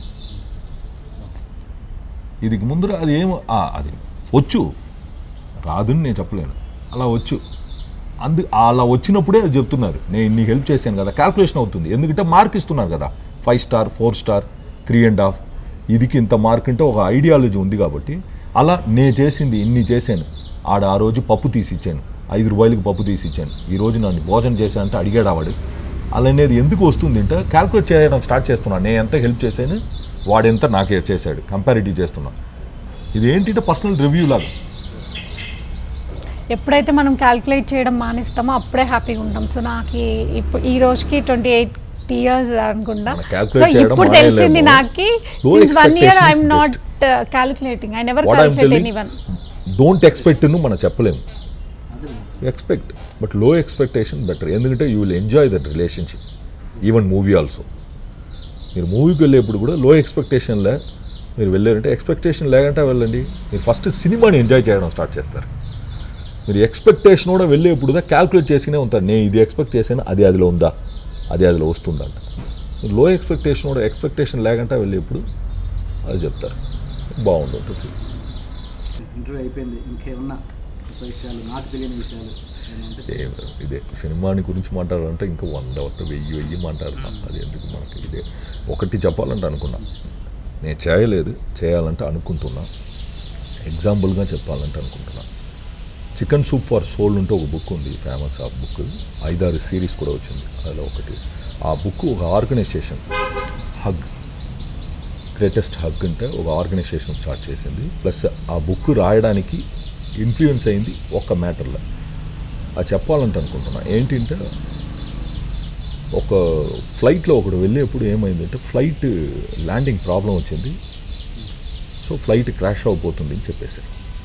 ఇది ముందర అది ఏమో ఆ, అది వచ్చు రాదని నేను చెప్పలేను అలా వచ్చు అందు అలా వచ్చినప్పుడే అది చెప్తున్నారు నేను నీకు హెల్ప్ చేశాను కదా క్యాల్కులేషన్ అవుతుంది ఎందుకంటే మార్క్ ఇస్తున్నారు కదా five star four star three and half ఇదికి ఇంత మార్క్ అంటే ఒక ఐడియాలజీ ఉంది కాబట్టి అలా నేను చేసింది ఇన్ని చేశాను ఆడ ఆ రోజు పప్పు తీసి ఇచ్చాను ఐదు రూపాయలకి పప్పు తీసి ఇచ్చాను ఈ రోజు నన్ను భోజనం చేశానంటే అడిగాడు ఆవాడు అలా అనేది ఎందుకు వస్తుంది అంటే క్యాల్కులేట్ చేయడం స్టార్ట్ చేస్తున్నాను నేను ఎంత హెల్ప్ చేశాను వాడెంత నాకే చేశాడు కంపారిటివ్ చేస్తున్నా ఇది ఏంటంటే పర్సనల్ రివ్యూ లాగా ఎప్పుడైతే మనం క్యాల్కులేట్ చేయడం మానేస్తామో అప్పుడే హ్యాపీగా ఉంటాం సో నాకు ఈ- ఇప్పుడు ఈ రోజుకి ట్వంటీ ఎయిట్ ఇయర్స్ అనుకుంటా మనం సో calculate చేయడం ఇప్పుడు తెలిసింది మానేయలేము. నాకు Low since one year expectations I'm not best. Calculating I never what I'm calculate telling anyone don't expect ను మనం చెప్పలేము expect but low expectation better ఎందుకంటే you will enjoy that relationship even movie also మీరు మూవీకి వెళ్ళేప్పుడు కూడా లో ఎక్స్పెక్టేషన్లే మీరు వెళ్ళారంటే ఎక్స్పెక్టేషన్ లేకంటే వెళ్ళండి మీరు ఫస్ట్ సినిమాని ఎంజాయ్ చేయడం స్టార్ట్ చేస్తారు మీరు ఎక్స్పెక్టేషన్ కూడా వెళ్ళేప్పుడు క్యాల్కులేట్ చేసినే ఉంటారు నేను ఇది ఎక్స్పెక్ట్ చేశాను అది అదిలో ఉందా అది అదిలో వస్తుందంట మీరు లో ఎక్స్పెక్టేషన్ కూడా ఎక్స్పెక్టేషన్ లేకుండా వెళ్ళేప్పుడు అది చెప్తారు బాగుంటుంది ఇంటర్వ్యూ అయిపోయింది ఇంకేమన్నా కొత్త విషయాలు నాకు తెలియని విషయాలు ఏమైనా ఉంటే ఏం లేదు. ఇదే సినిమాని గురించి మాట్లాడాలంటే ఇంకా వంద ఒకటి వెయ్యి వెయ్యి మాట్లాడతాం అది ఎందుకు మనకి ఇదే ఒకటి చెప్పాలంటే అనుకున్నా నేను చేయలేదు చేయాలంటే అనుకుంటున్నా ఎగ్జాంపుల్గా చెప్పాలంటే అనుకుంటున్నా చికెన్ సూప్ ఫర్ సోల్ ఉంటే ఒక బుక్ ఉంది ఫేమస్ ఆ బుక్ ఐదారు సిరీస్ కూడా వచ్చింది అందులో ఒకటి ఆ బుక్ ఒక ఆర్గనైజేషన్ హగ్ గ్రేటెస్ట్ హగ్ అంటే ఒక ఆర్గనైజేషన్ స్టార్ట్ చేసింది ప్లస్ ఆ బుక్ రాయడానికి ఇన్ఫ్లుయెన్స్ అయింది ఒక్క మ్యాటర్లో అది చెప్పాలంటే అనుకుంటున్నా ఏంటంటే ఒక ఫ్లైట్లో ఒకడు వెళ్ళేప్పుడు ఏమైందంటే ఫ్లైట్ ల్యాండింగ్ ప్రాబ్లం వచ్చింది సో ఫ్లైట్ క్రాష్ అవబోతుంది అని చెప్పేసి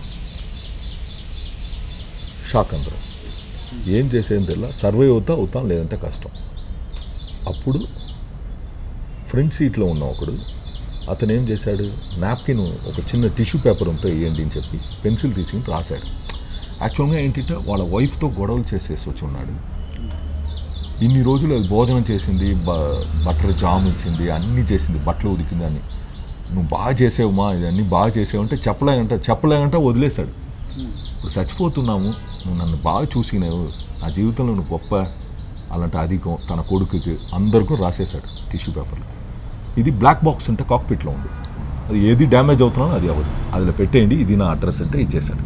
షాక్ అందరం ఏం చేసేది తెల్ల సర్వే అవుతా అవుతాం లేదంటే కష్టం అప్పుడు ఫ్రంట్ సీట్లో ఉన్న ఒకడు అతను ఏం చేశాడు నాప్కిన్ ఒక చిన్న టిష్యూ పేపర్ ఉంటే వేయండి అని చెప్పి పెన్సిల్ తీసుకుని రాశాడు యాక్చువల్గా ఏంటంటే వాళ్ళ వైఫ్తో గొడవలు చేసేసి వచ్చి ఉన్నాడు ఇన్ని రోజులు అది భోజనం చేసింది బ బట్టలు జామ్ ఇచ్చింది అన్నీ చేసింది బట్టలు ఉదికింది అని నువ్వు బాగా చేసావుమా ఇదన్నీ బాగా చేసావు అంటే చెప్పలేకంటే చెప్పలేకంటే వదిలేశాడు ఇప్పుడు చచ్చిపోతున్నాము నువ్వు నన్ను బాగా చూసినావు నా జీవితంలో నువ్వు గొప్ప అలాంటి అధికం తన కొడుకుకి అందరికీ రాసేశాడు టిష్యూ పేపర్లో ఇది బ్లాక్ బాక్స్ అంటే కాక్పిట్లో ఉంది అది ఏది డ్యామేజ్ అవుతున్నానో అది అవ్వదు అదిలో పెట్టేయండి ఇది నా అడ్రస్ అంటే ఇచ్చేశాడు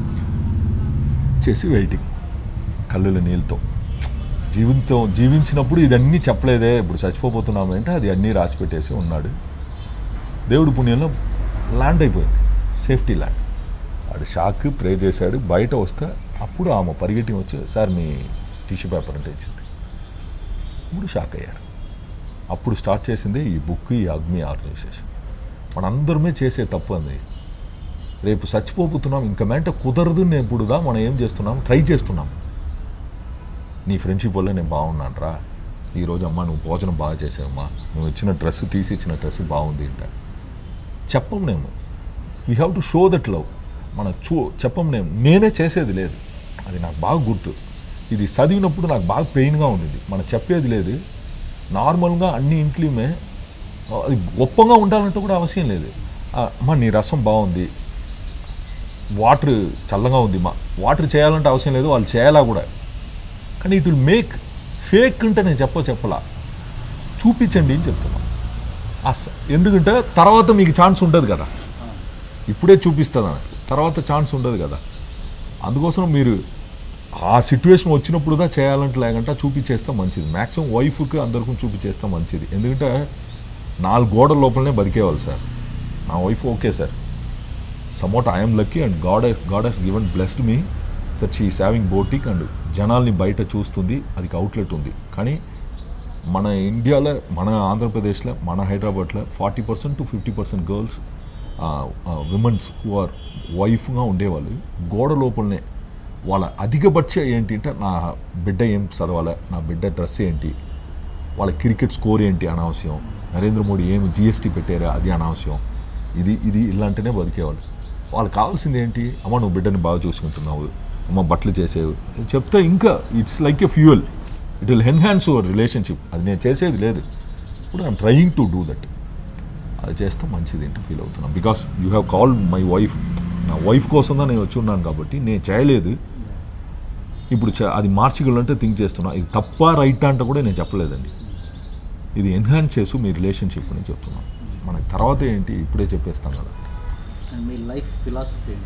చేసి వెయిటింగ్ కళ్ళుల నీళ్ళతో జీవితం జీవించినప్పుడు ఇదన్నీ చెప్పలేదే ఇప్పుడు చచ్చిపోతున్నాము అంటే అది అన్నీ రాసి పెట్టేసి ఉన్నాడు దేవుడి పుణ్యంలో ల్యాండ్ అయిపోయింది సేఫ్టీ ల్యాండ్ వాడు షాక్ ప్రే చేశాడు బయట వస్తే అప్పుడు ఆమె పరిగెట్టి వచ్చి సార్ మీ టిష్యూ పేపర్ అంటే ఇచ్చింది ఇప్పుడు షాక్ అయ్యారు అప్పుడు స్టార్ట్ చేసింది ఈ బుక్ ఈ అగ్ని ఆర్గనైజేషన్ మనందరమే చేసే తప్పు అంది రేపు చచ్చిపోతున్నాం ఇంకా మెంట కుదరదు నేను ఇప్పుడుగా మనం ఏం చేస్తున్నాం ట్రై చేస్తున్నాం నీ ఫ్రెండ్షిప్ వల్ల నేను బాగున్నాను రా ఈరోజు అమ్మ నువ్వు భోజనం బాగా చేసావమ్మా నువ్వు ఇచ్చిన డ్రెస్ తీసి ఇచ్చిన డ్రెస్ బాగుంది అంట చెప్పం నేను we have to show that love మన చూ చెప్పం నేను నేనే చేసేది లేదు అది నాకు బాగా గుర్తు ఇది చదివినప్పుడు నాకు బాగా పెయిన్గా ఉండింది మనం చెప్పేది లేదు నార్మల్గా అన్ని ఇంట్లోమే అది గొప్పగా ఉండాలంటే కూడా అవసరం లేదు ఆ, అమ్మా నీ రసం బాగుంది వాటర్ చల్లగా ఉంది మా వాటర్ చేయాలంటే అవసరం లేదు వాళ్ళు చేయాలా కూడా కానీ ఇట్ విల్ మేక్ ఫేక్ అంటే నేను చెప్ప చెప్పలా చూపించండి అని చెప్తున్నా అస్ ఎందుకంటే తర్వాత మీకు ఛాన్స్ ఉండదు కదా ఇప్పుడే చూపిస్తుంది నాకు తర్వాత ఛాన్స్ ఉండదు కదా అందుకోసం మీరు ఆ సిచ్యువేషన్ వచ్చినప్పుడు దా చేయాలంటే లేకంటే చూపించేస్తే మంచిది మ్యాక్సిమం వైఫ్కి అందరికీ చూపించేస్తే మంచిది ఎందుకంటే నాలుగు గోడల లోపలనే బతికేవాళ్ళు సార్ నా wife okay sir somewhat I'm lucky and god god he's given blessed me that she having boutique and జనాల్ని బయట చూస్తుంది అది అవుట్లెట్ ఉంది కానీ మన ఇండియాలో మన ఆంధ్రప్రదేశ్లో మన హైదరాబాద్లో forty percent to fifty percent girls womens who are వైఫ్గా ఉండేవాళ్ళు గోడ లోపలనే వాళ్ళ అధిక బడ్జె ఏంటి అంటే నా బిడ్డ ఏం చదవాలి నా బిడ్డ డ్రెస్ ఏంటి వాళ్ళ క్రికెట్ స్కోర్ ఏంటి అనవసరం నరేంద్ర మోడీ ఏమి జిఎస్టీ పెట్టారా అది అనవసరం ఇది ఇది ఇలాంటినే బతికేవాళ్ళు వాళ్ళకి కావాల్సింది ఏంటి అమ్మ నువ్వు బిడ్డని బాగా చూసుకుంటున్నావు అమ్మ బట్టలు చేసేవి చెప్తే ఇంకా it's like a fuel it will enhance your relationship అది నేను చేసేది లేదు ఇప్పుడు I'm trying to do that అది చేస్తే మంచిది ఏంటో ఫీల్ అవుతున్నాను because you have call my wife నా వైఫ్ కోసం నేను వచ్చి ఉన్నాను కాబట్టి నేను చేయలేదు ఇప్పుడు చ- అది మార్చగలంటే థింక్ చేస్తున్నా ఇది తప్ప రైట్ అంటే కూడా నేను చెప్పలేదండి ఇది ఎన్హాన్స్ చేసు మీ రిలేషన్షిప్ అని చెప్తున్నాను మనకి తర్వాత ఏంటి ఇప్పుడే చెప్పేస్తాం కదా అండ్ మీ లైఫ్ ఫిలాసఫీ ఏంటి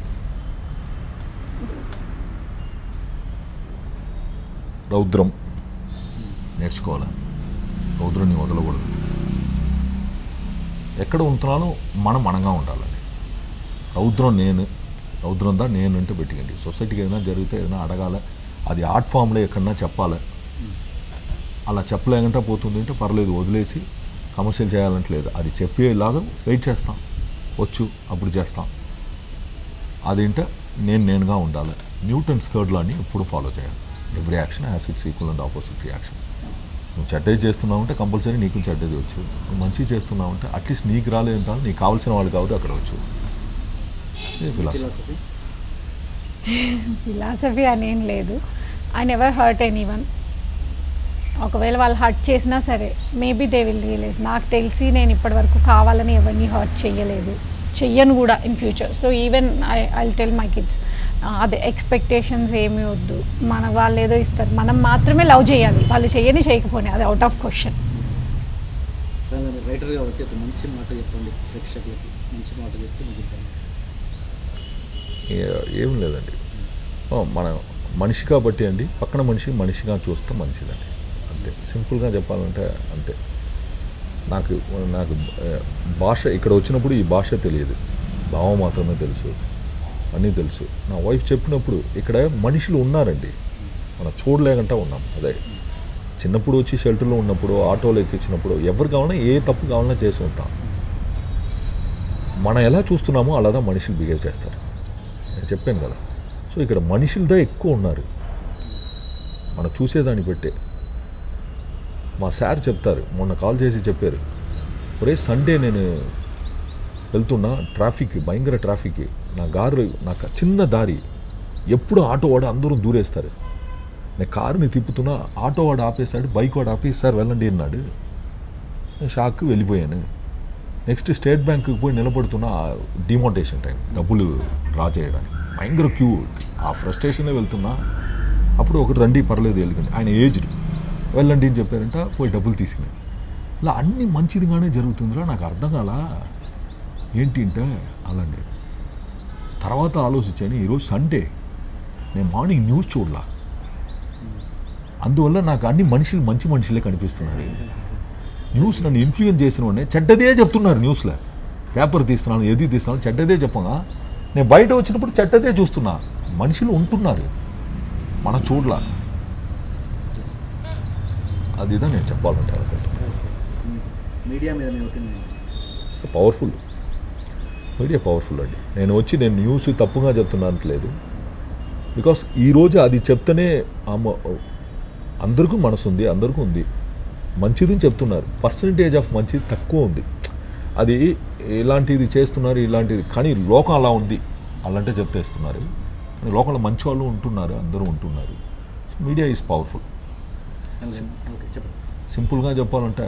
రౌద్రం నేర్చుకోవాలి రౌద్రాన్ని వదలకూడదు ఎక్కడ ఉంటున్నానో మనం మనంగా ఉండాలండి రౌద్రం నేను రౌద్రం దా నేను అంటే పెట్టుకోండి సొసైటీకి ఏదైనా జరిగితే ఏదైనా అడగాల అది ఆర్ట్ ఫామ్లో ఎక్కడన్నా చెప్పాలి అలా చెప్పలేకంటే పోతుంది అంటే పర్లేదు వదిలేసి కమర్షియల్ చేయాలంటే లేదు అది చెప్పేలాగా వెయిట్ చేస్తాం వచ్చు అప్పుడు చేస్తాం అదేంటే నేను నేనుగా ఉండాలి న్యూటన్స్ థర్డ్ లాని ఎప్పుడు ఫాలో చేయాలి every action has its equal and opposite reaction నువ్వు చెడ్డది చేస్తున్నావంటే కంపల్సరీ నీకు చెడ్డది వచ్చు నువ్వు మంచిగా చేస్తున్నావంటే అట్లీస్ట్ నీకు రాలేదు కాదు నీకు కావాల్సిన వాళ్ళు కాదు అక్కడ వచ్చు ఇది ఫిలాసఫీ ఫిలాసఫీ ఫిలాసఫీ అనేం లేదు I never hurt anyone ఒకవేళ వాళ్ళు హర్ట్ చేసినా సరే మేబీ దే విల్ రియలైజ్ నాకు తెలిసి నేను ఇప్పటివరకు కావాలని ఎవరిని హర్ట్ చెయ్యలేదు చెయ్యను కూడా in future so even I I tell my kids అదే ఎక్స్పెక్టేషన్స్ ఏమీ వద్దు మన వాళ్ళు ఏదో ఇస్తారు మనం మాత్రమే లవ్ చేయాలి వాళ్ళు చెయ్యని చేయకపోయినా అది అవుట్ ఆఫ్ క్వశ్చన్ రైటర్ కాబట్టి ఒక మంచి మాట చెప్పండి ప్రేక్షకులకి మంచి మాట చెప్పి ముగిద్దాం ఏ- ఏం లేదండి ఓ, మన మనిషి కాబట్టి అండి పక్కన మనిషి మనిషిగా చూస్తే మంచిదండి అంతే సింపుల్గా చెప్పాలంటే అంతే నాకు నాకు ఆ, భాష ఇక్కడ వచ్చినప్పుడు ఈ భాష తెలియదు భావం మాత్రమే తెలుసు అన్నీ తెలుసు నా వైఫ్ చెప్పినప్పుడు ఇక్కడ మనుషులు ఉన్నారండి మనం చూడలేకంటా ఉన్నాం అదే చిన్నప్పుడు వచ్చి షెల్టర్లో ఉన్నప్పుడు ఆటోలో ఎక్కించినప్పుడు ఎవరు కావాలన్నా ఏ తప్పు కావాలన్నా చేసి ఉంటాం మనం ఎలా చూస్తున్నామో అలాగా మనుషులు బిహేవ్ చేస్తారు నేను చెప్పాను కదా సో ఇక్కడ మనుషులతో ఎక్కువ ఉన్నారు మనం చూసేదాన్ని బట్టే మా సార్ చెప్తారు మొన్న కాల్ చేసి చెప్పారు ఒరే సండే నేను వెళ్తున్నా ట్రాఫిక్ భయంకర ట్రాఫిక్ నా కారు నాకు చిన్న దారి ఎప్పుడు ఆటో వాడు అందరూ దూరేస్తారు నేను కారుని తిప్పుతున్నా ఆటో వాడు ఆపేశాడు బైక్ వాడు ఆపేసి సార్ వెళ్ళండి అన్నాడు నేను షాక్ వెళ్ళిపోయాను నెక్స్ట్ స్టేట్ బ్యాంక్కి పోయి నిలబడుతున్న డిమోటేషన్ టైం డబ్బులు డ్రా చేయడానికి భయంకర క్యూ ఆ ఫ్రస్ట్రేషనే వెళ్తున్నా అప్పుడు ఒకటి రండి పర్లేదు వెళ్ళకండి ఆయన ఏజ్డ్ వెళ్ళండి అని చెప్పారంట పోయి డబ్బులు తీసుకుని ఇలా అన్ని మంచిదిగానే జరుగుతుందిరా నాకు అర్థం కాల ఏంటి అంటే అలాంటి తర్వాత ఆలోచించాను ఈరోజు సండే నేను మార్నింగ్ న్యూస్ చూడలా అందువల్ల నాకు అన్ని మనుషులు మంచి మనుషులే కనిపిస్తున్నారు న్యూస్ నన్ను ఇన్ఫ్లుయెన్స్ చేసిన వాడిని చెడ్డదే చెప్తున్నారు న్యూస్లో పేపర్ తీస్తున్నాను ఏది తీస్తున్నాను చెడ్డదే చెప్పగా నేను బయట వచ్చినప్పుడు చెడ్డదే చూస్తున్నా మనుషులు ఉంటున్నారు మనం చూడలా అదిదా నేను చెప్పాలంటే మీడియా మీద మీ opinion so powerful media powerful అండి నేను వచ్చి నేను న్యూస్ తప్పుగా చెప్తున్నాను లేదు బికాస్ ఈరోజు అది చెప్తేనే ఆమె అందరికీ మనసు ఉంది అందరికీ ఉంది మంచిదని చెప్తున్నారు పర్సంటేజ్ ఆఫ్ మంచిది తక్కువ ఉంది అది ఇలాంటిది చేస్తున్నారు ఇలాంటిది కానీ లోకం అలా ఉంది వాళ్ళంటే చెప్తేస్తున్నారు కానీ లోకంలో మంచి వాళ్ళు ఉంటున్నారు అందరూ ఉంటున్నారు మీడియా ఈజ్ పవర్ఫుల్ ఓకే చెప్పండి సింపుల్గా చెప్పాలంటే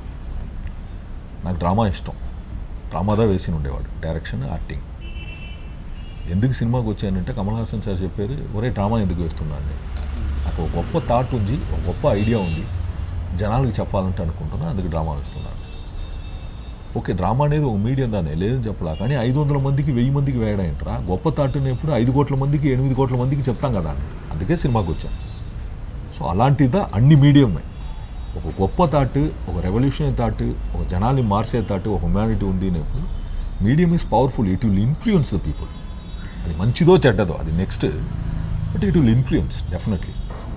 నాకు డ్రామా ఇష్టం డ్రామాదా వేసి ఉండేవాడు డైరెక్షన్ యాక్టింగ్ ఎందుకు సినిమాకి వచ్చానంటే కమల్ హాసన్ సార్ చెప్పారు ఒరే డ్రామా ఎందుకు వేస్తున్నాను నాకు ఒక గొప్ప థాట్ ఉంది ఒక గొప్ప ఐడియా ఉంది జనాలకు చెప్పాలంటే అనుకుంటున్నా అందుకు డ్రామా వేస్తున్నాను ఓకే డ్రామా అనేది ఒక మీడియం దానే లేదని చెప్పలా కానీ ఐదు వందల మందికి వెయ్యి మందికి వేయడం ఏంట్రా గొప్ప థాట్ ఎప్పుడు ఐదు కోట్ల మందికి ఎనిమిది కోట్ల మందికి చెప్తాం కదా అని అందుకే సినిమాకి వచ్చాను సో అలాంటిదా అన్ని మీడియమే ఒక గొప్ప థాట్ ఒక రెవల్యూషనరీ థాట్ ఒక జనాల్ని మార్చే థాట్ ఒక హ్యుమానిటీ ఉంది అనేప్పుడు medium is powerful it will influence the people అది మంచిదో చెడ్డదో అది next but it will influence definitely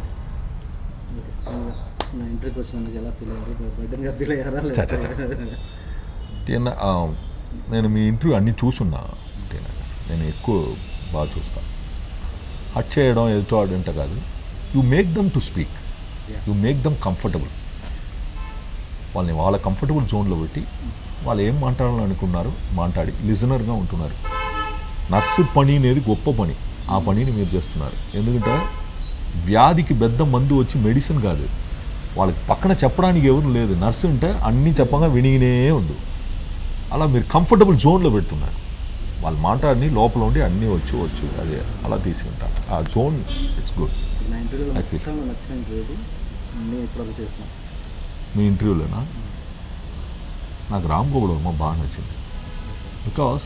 okay నా ఇంటర్వ్యూకి వచ్చినందుకు ఎలా ఫీల్ అయ్యారు బర్డన్గా ఫీల్ అయ్యారా చా, చా, చా. తేన ఆ, నేను మీ ఇంటర్వ్యూ అన్నీ చూసున్నా తేన నేను ఎక్కువ బాగా చూస్తాను హట్ చేయడం ఎదుటో ఆడంటే కాదు you make them to speak you make them comfortable వాళ్ళని వాళ్ళ కంఫర్టబుల్ జోన్లో పెట్టి వాళ్ళు ఏం మాట్లాడాలని అనుకున్నారు మాట్లాడి లిజనర్గా ఉంటున్నారు నర్సు పని అనేది గొప్ప పని ఆ పనిని మీరు చేస్తున్నారు ఎందుకంటే వ్యాధికి పెద్ద మందు వచ్చి మెడిసిన్ కాదు వాళ్ళకి పక్కన చెప్పడానికి ఎవరు లేదు నర్సు ఉంటే అన్నీ చెప్పగా వినిగినే ఉంది అలా మీరు కంఫర్టబుల్ జోన్లో పెడుతున్నారు వాళ్ళు మాట్లాడి లోపల ఉండి అన్నీ వచ్చు వచ్చు అదే అలా తీసుకుంటారు ఆ జోన్ ఇట్స్ గుడ్ నా ఇంటర్వ్యూలో I feel. మొత్తం నచ్చిన ఇంటర్వ్యూ నేను ఇప్పుడు చేసిన మీ ఇంటర్వ్యూలోనా నాకు రామ్ గోగుల్ వర్మ బాగా నచ్చింది బికాస్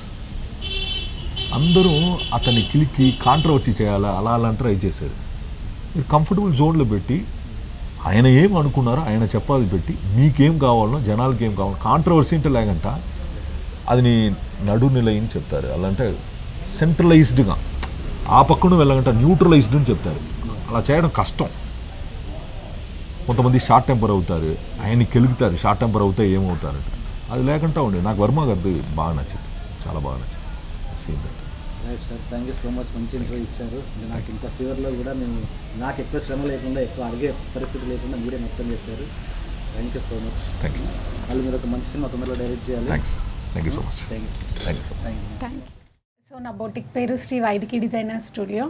అందరూ అతన్ని కిలికి కాంట్రవర్సీ చేయాలా అలా అలా అని ట్రై చేశారు మీరు కంఫర్టబుల్ జోన్లో పెట్టి ఆయన ఏం అనుకున్నారో ఆయన చెప్పాలి పెట్టి మీకేం కావాలనో జనాలకి ఏం కావాలో కాంట్రవర్సీ అంటే లేకంట అది నీ నడు నిలయని చెప్తారు అలా అంటే సెంట్రలైజ్డ్గా ఆ పక్కన వెళ్ళగంట న్యూట్రలైజ్డ్ అని చెప్తారు అలా చేయడం కష్టం కొంతమంది షార్ట్ టెంపర్ అవుతారు ఆయన్ని కెలుగుతారు షార్ట్ టెంపర్ అవుతే ఏమవుతారట అది లేకుండా ఉండే నాకు వర్మ గారిది బాగా నచ్చింది చాలా బాగా నచ్చింది seen that right sir thank you so much మంచి ఇంటర్వ్యూ ఇచ్చారు అంటే నాకు ఇంత ఫీవర్లో కూడా నేను నాకు ఎక్కువ శ్రమ లేకుండా ఎక్కువ అడిగే పరిస్థితి లేకుండా మీరే మొత్తం చెప్పారు thank you so much thank you వాళ్ళు మీరు ఒక మంచి సినిమా తొందరలో డైరెక్ట్ చేయాలి thanks thank you so much thank you thank you thank you thank you so నా బొటిక్ పేరు Sri Vaidiki designer studio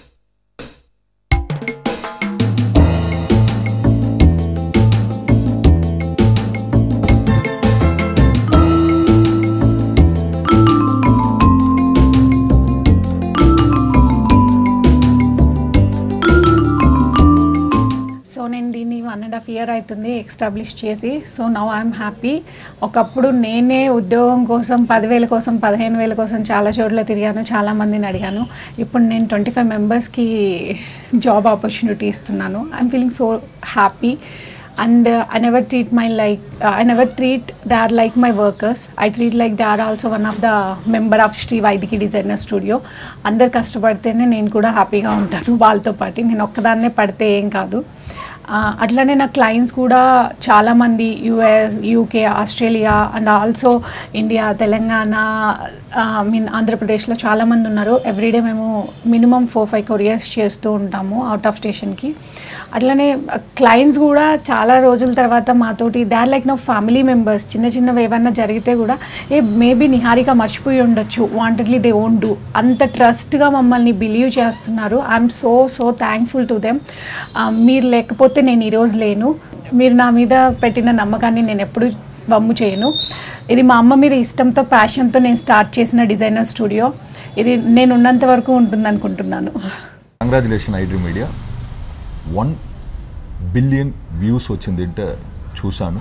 so నేను దీన్ని వన్ అండ్ హాఫ్ ఇయర్ అవుతుంది ఎక్స్టాబ్లిష్ చేసి సో నవ్ ఐఎమ్ హ్యాపీ ఒకప్పుడు నేనే ఉద్యోగం కోసం పదివేల కోసం పదిహేను వేల కోసం చాలా చోట్ల తిరిగాను చాలా మందిని అడిగాను ఇప్పుడు నేను ట్వంటీ ఫైవ్ మెంబర్స్కి జాబ్ ఆపర్చునిటీ ఇస్తున్నాను I'm feeling so happy and I never treat my like I never treat they are like my workers I treat like they are also one of the member of Sri Vaidiki designer studio అందరు కష్టపడితేనే నేను కూడా హ్యాపీగా ఉంటాను వాళ్ళతో పాటు నేను ఒక్కదాన్నే పడితే ఏం కాదు ఆ, అట్లనే నా క్లయింట్స్ కూడా చాలామంది US UK Australia and also India Telangana mean ఆంధ్రప్రదేశ్లో చాలామంది ఉన్నారు ఎవ్రీడే మేము మినిమం ఫోర్ ఫైవ్ కొరియర్స్ చేస్తూ ఉంటాము అవుట్ ఆఫ్ స్టేషన్కి అట్లనే క్లయింట్స్ కూడా చాలా రోజుల తర్వాత మాతోటి దే ఆర్ లైక్ నా ఫ్యామిలీ మెంబర్స్ చిన్న చిన్నవి ఏమన్నా జరిగితే కూడా ఏ మేబీ నిహారిక మర్చిపోయి ఉండొచ్చు వాంటెడ్లీ దే ఓన్ డూ అంత ట్రస్ట్గా మమ్మల్ని బిలీవ్ చేస్తున్నారు I'm so so thankful to them మీరు లేకపోతే నేను ఈరోజు లేను మీరు నా మీద పెట్టిన నమ్మకాన్ని నేను ఎప్పుడు వమ్ము చేయను ఇది మా అమ్మ మీద ఇష్టంతో ప్యాషన్తో నేను స్టార్ట్ చేసిన డిజైనర్ స్టూడియో ఇది నేను ఉన్నంత వరకు ఉంటుంది అనుకుంటున్నాను congratulation iDream media one billion views వచ్చింది అంటే చూశాను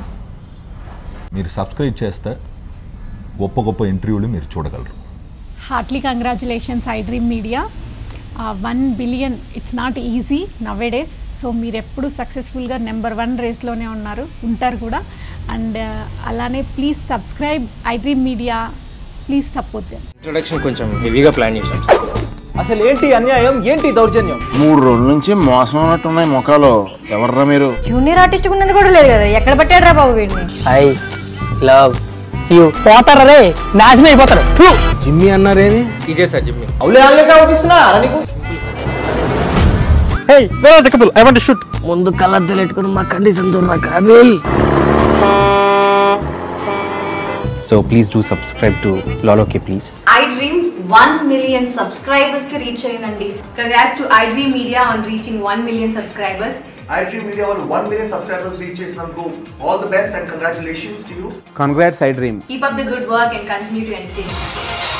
మీరు సబ్స్క్రైబ్ చేస్తే గొప్ప గొప్ప ఇంటర్వ్యూలు మీరు చూడగలరు heartly congratulations I dream media one billion it's not easy nowadays so మీరు ఎప్పుడు సక్సెస్ఫుల్గా నెంబర్ వన్ రేస్లోనే ఉన్నారు ఉంటారు కూడా అండ్ అలానే please subscribe I dream media please support them introduction కొంచెం హెవీగా ప్లాన్ చేశాం సార్ అసలు ఏంటి అన్యాయం ఏంటి దౌర్జన్యం మూడు రోజుల నుంచి మోసం ఉన్నట్టున్నాయి ముఖాలు ఎవర్రా మీరు జూనియర్ ఆర్టిస్ట్ ఉన్నది కూడా లేదు కదా ఎక్కడ పట్టాడు రా బాబు వీడిని ఐ లవ్ యూ పోతారా రే నాశనం అయిపోతారు జిమ్మి అన్నారేమి ఇదే సార్ జిమ్మి అవులే వాళ్ళే అవుపిస్తున్నా నీకు hey where are the couple I want to shoot ముందు కలర్ తెలియట్టుకుని మా కండిషన్ చూడరా కానీ so please do subscribe to లాలోకే please I dream one million subscribers కి రీచ్ అయిందండి Congrats to iDream Media on reaching 1 million subscribers. iDream Media వాళ్ళు 1 million subscribers reach చేసినందుకు all the best and congratulations to you. Congrats I dream Keep up the good work and continue to entertain.